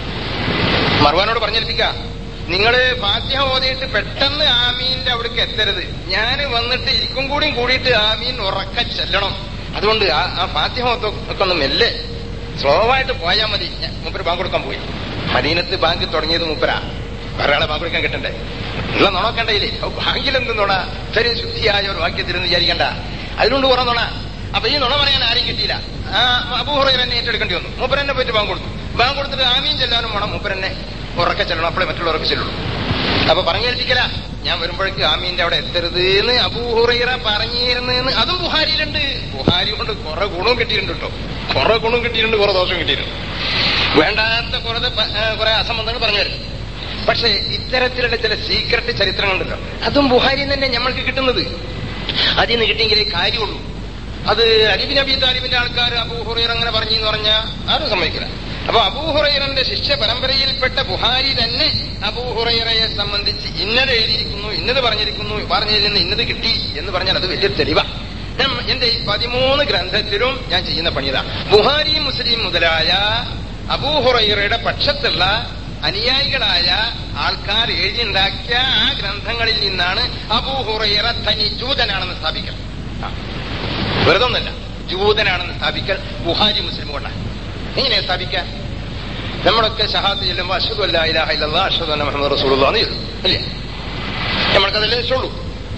[SPEAKER 2] മർവാനോട് പറഞ്ഞേൽപ്പിക്ക നിങ്ങള് ഫാത്തിഹ ഓതിയിട്ട് പെട്ടെന്ന് ആമീന്റെ അവിടേക്ക് എത്തരുത് ഞാൻ വന്നിട്ട് ഇരിക്കും കൂടിയും കൂടിയിട്ട് ആമീൻ ഉറക്ക ചെല്ലണം അതുകൊണ്ട് ആ ആ ഫാത്തിഹ ഒക്കെ ഒന്ന് മെല്ലെ സ്ലോ ആയിട്ട് പോയാൽ മതി ഞാൻ മൂപ്പര് ബാങ്ക് കൊടുക്കാൻ പോയി മദീനത്ത് ബാങ്ക് തുടങ്ങിയത് മൂപ്പരാ ഒരാളെ ബാങ്ക് കൊടുക്കാൻ കിട്ടണ്ടേ ഉള്ള നുണക്കണ്ടയില്ലേ ബാങ്കിലെന്ത് നുണ ഇത്രയും ശുദ്ധിയായ ഒരു വാക്യത്തിലെന്ന് വിചാരിക്കണ്ട അതിനുകൊണ്ട് കുറെ നുണ അപ്പൊ ഈ നുണ പറയാൻ ആരും കിട്ടിയില്ല ആ അബൂഹുറൈൻ എന്നെ ഏറ്റെടുക്കേണ്ടി വന്നു മൂപ്പരെന്നെ പോയിട്ട് ബാങ്ക് കൊടുത്തു ബാങ്ക് കൊടുത്തിട്ട് ആമീൻ ചെല്ലാനും വേണം മൂപ്പരെന്നെ ഉറക്കെ ചെല്ലണം അപ്പോഴേ മറ്റുള്ളവർക്ക് ചെല്ലുള്ളൂ അപ്പൊ പറഞ്ഞേൽപ്പിക്കല ഞാൻ വരുമ്പോഴേക്ക് ആമീന്റെ അവിടെ എത്തരുത് എന്ന് അബൂഹുറൈറ പറഞ്ഞിരുന്നെന്ന് അതും ബുഹാരിയിലുണ്ട് ബുഹാരി കൊണ്ട് കുറെ ഗുണവും കിട്ടിയിട്ടുണ്ട് കേട്ടോ കുറെ ഗുണവും കിട്ടിയിട്ടുണ്ട് കുറെ ദോഷവും കിട്ടിയിട്ടുണ്ട് വേണ്ടാത്ത കുറെ കുറെ അസംബന്ധങ്ങൾ പറഞ്ഞു തരും പക്ഷേ ഇത്തരത്തിലുള്ള ചില സീക്രട്ട് ചരിത്രങ്ങളുണ്ടല്ലോ അതും ബുഹാരിയിൽ തന്നെ നമ്മൾക്ക് കിട്ടുന്നത് അതിൽ നിന്ന് കിട്ടിയെങ്കിലേ കാര്യമുള്ളൂ അത് അലിബിൻ അബി താലിബിന്റെ ആൾക്കാർ അബൂഹുറൈർ അങ്ങനെ പറഞ്ഞു എന്ന് പറഞ്ഞാൽ ആരും സമ്മതിക്കില്ല അപ്പൊ അബൂഹുറൈറിന്റെ ശിഷ്യ പരമ്പരയിൽപ്പെട്ട ബുഹാരി തന്നെ അബൂഹുറൈറയെ സംബന്ധിച്ച് ഇന്നത് എഴുതിയിരിക്കുന്നു ഇന്നത് പറഞ്ഞിരിക്കുന്നു പറഞ്ഞതിൽ നിന്ന് ഇന്നത് കിട്ടി എന്ന് പറഞ്ഞാൽ അത് വലിയ തെളിവാ ഞാൻ എന്റെ ഈ പതിമൂന്ന് ഗ്രന്ഥത്തിലും ഞാൻ ചെയ്യുന്ന പണിയതാ ബുഹാരിയും മുസ്ലിം മുതലായ അബൂഹുറൈറയുടെ പക്ഷത്തുള്ള അനുയായികളായ ആൾക്കാർ എഴുതിയുണ്ടാക്കിയ ആ ഗ്രന്ഥങ്ങളിൽ നിന്നാണ് അബൂഹുറൈറ തനി ജൂതനാണെന്ന് സ്ഥാപിക്കൽ ആ. വെറുതെ ഒന്നല്ല ജൂതനാണെന്ന് സ്ഥാപിക്കൽ ബുഹാരി മുസ്ലിം കൊണ്ടാണ് എങ്ങനെയാ സ്ഥാപിക്കാൻ നമ്മളൊക്കെ ഷഹാദ് ചെല്ലുമ്പോൾ അഷദ് അല്ല ഇലാഹ ഇല്ലല്ലാ അഷദ് അന്ന മുഹമ്മദ് റസൂലുള്ള എന്ന് ചൊല്ലും അല്ലേ നമ്മൾക്കതല്ലേ ഇഷ്ടമുള്ളൂ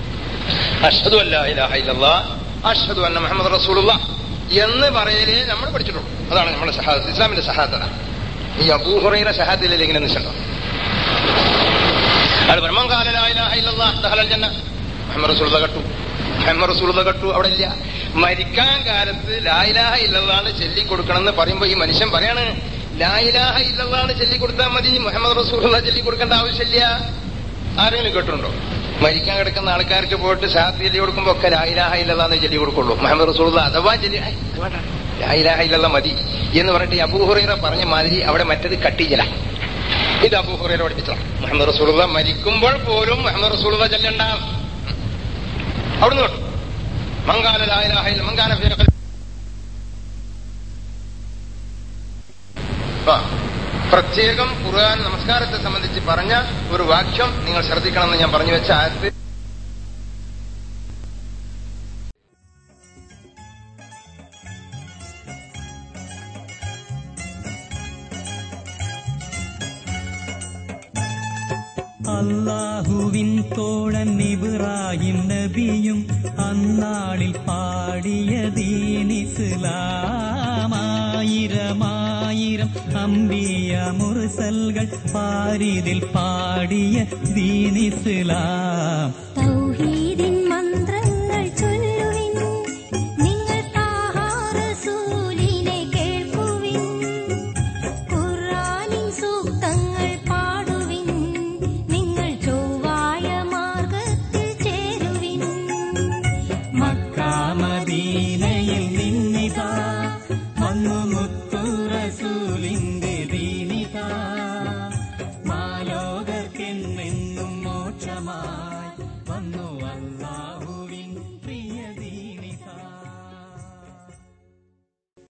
[SPEAKER 2] അഷദു അല്ല ഇലാഹ ഇല്ലല്ലാ അഷദു അന്ന മുഹമ്മദ് റസൂലുള്ള എന്ന് പറയലേ നമ്മൾ പഠിച്ചിട്ടുള്ളൂ അതാണ് നമ്മുടെ ഷഹാദത്ത് ഇസ്ലാമിന്റെ ഷഹാദത്ത് അതാണ് ഈ അബൂഹുറൈറ ഷഹാദിലെ ഇങ്ങനെ നിശ്ചണ്ടോ അത് ബ്രഹ്മം കാലലായില്ല മുഹമ്മദ് റസൂലത കട്ടു മുഹമ്മദ് റസൂലത കട്ടു അവിടെ ഇല്ല മരിക്കാൻ കാലത്ത് ലായിലാഹ ഇല്ലെന്നാണ് ചൊല്ലിക്കൊടുക്കണം എന്ന് പറയുമ്പോ ഈ മനുഷ്യൻ പറയാണ് ലായിലാഹ ഇല്ലെന്നാണ് ചൊല്ലിക്കൊടുത്താൽ മതി മുഹമ്മദ് റസൂല ചൊല്ലിക്കൊടുക്കേണ്ട ആവശ്യമില്ല ആരെങ്കിലും കേട്ടിട്ടുണ്ടോ മരിക്കാൻ കിടക്കുന്ന ആൾക്കാർക്ക് പോയിട്ട് ഷാത്ത് ചൊല്ലി കൊടുക്കുമ്പോ ഒക്കെ ലായിലാഹ ഇല്ലെന്നാന്ന് ചൊല്ലി കൊടുക്കുള്ളൂ മുഹമ്മദ് റസൂല അഥവാ ചൊല്ലി "ഐ, അത് വേണ്ട ലായിലാഹ ഇല്ലല്ല മതി എന്ന് പറഞ്ഞിട്ട് ഈ അബൂഹുറൈറ പറഞ്ഞ മാതിരി അവിടെ മറ്റത് കട്ടിയില്ല ഇത് അബൂഹുറൈറ പഠിപ്പിച്ചതാണ് മുഹമ്മദ് റസൂലുള്ള മരിക്കുമ്പോൾ പോലും മുഹമ്മദ് റസൂലുള്ള ചെല്ലണ്ട അവിടുന്ന് കേട്ടു മങ്കാല ലായിലാഹയിൽ മങ്കാന ഫീ ഖൽബി- ആ, പ്രത്യേകം ഖുർആൻ നമസ്കാരത്തെ സംബന്ധിച്ച് പറഞ്ഞ ഒരു വാക്യം നിങ്ങൾ ശ്രദ്ധിക്കണമെന്ന് ഞാൻ പറഞ്ഞു വെച്ച ആയത്ത്
[SPEAKER 3] അല്ലാഹുവിൻ തോഴൻ ഇബ്രാഹിം നബിയും അന്നാളിൽ പാടിയ ദീനിസ്ലാമായിരമായിരം അമ്പിയ മുറുസൽകൾ പാരിതിൽ പാടിയ ദീനിസ്ലാം
[SPEAKER 4] തൗഹീദിൻ മന്ത്രങ്ങൾ ചൊല്ലുവിൻ നിങ്ങൾ താഹാ റസൂലിനെ കേൾക്കുവിൻ ഖുർആനിൻ സൂക്തങ്ങൾ പാടുവിൻ നിങ്ങൾ ചൊവ്വായ മാർഗത്തിൽ ചേരുവിൻ
[SPEAKER 3] മക്കാമദീനയിൽ നിന്നിതാ വന്നു മുത്തു റസൂലിന്റെ ദീനിതാ മാലോകർക്കെന്നെന്നും മോക്ഷമായി വന്നു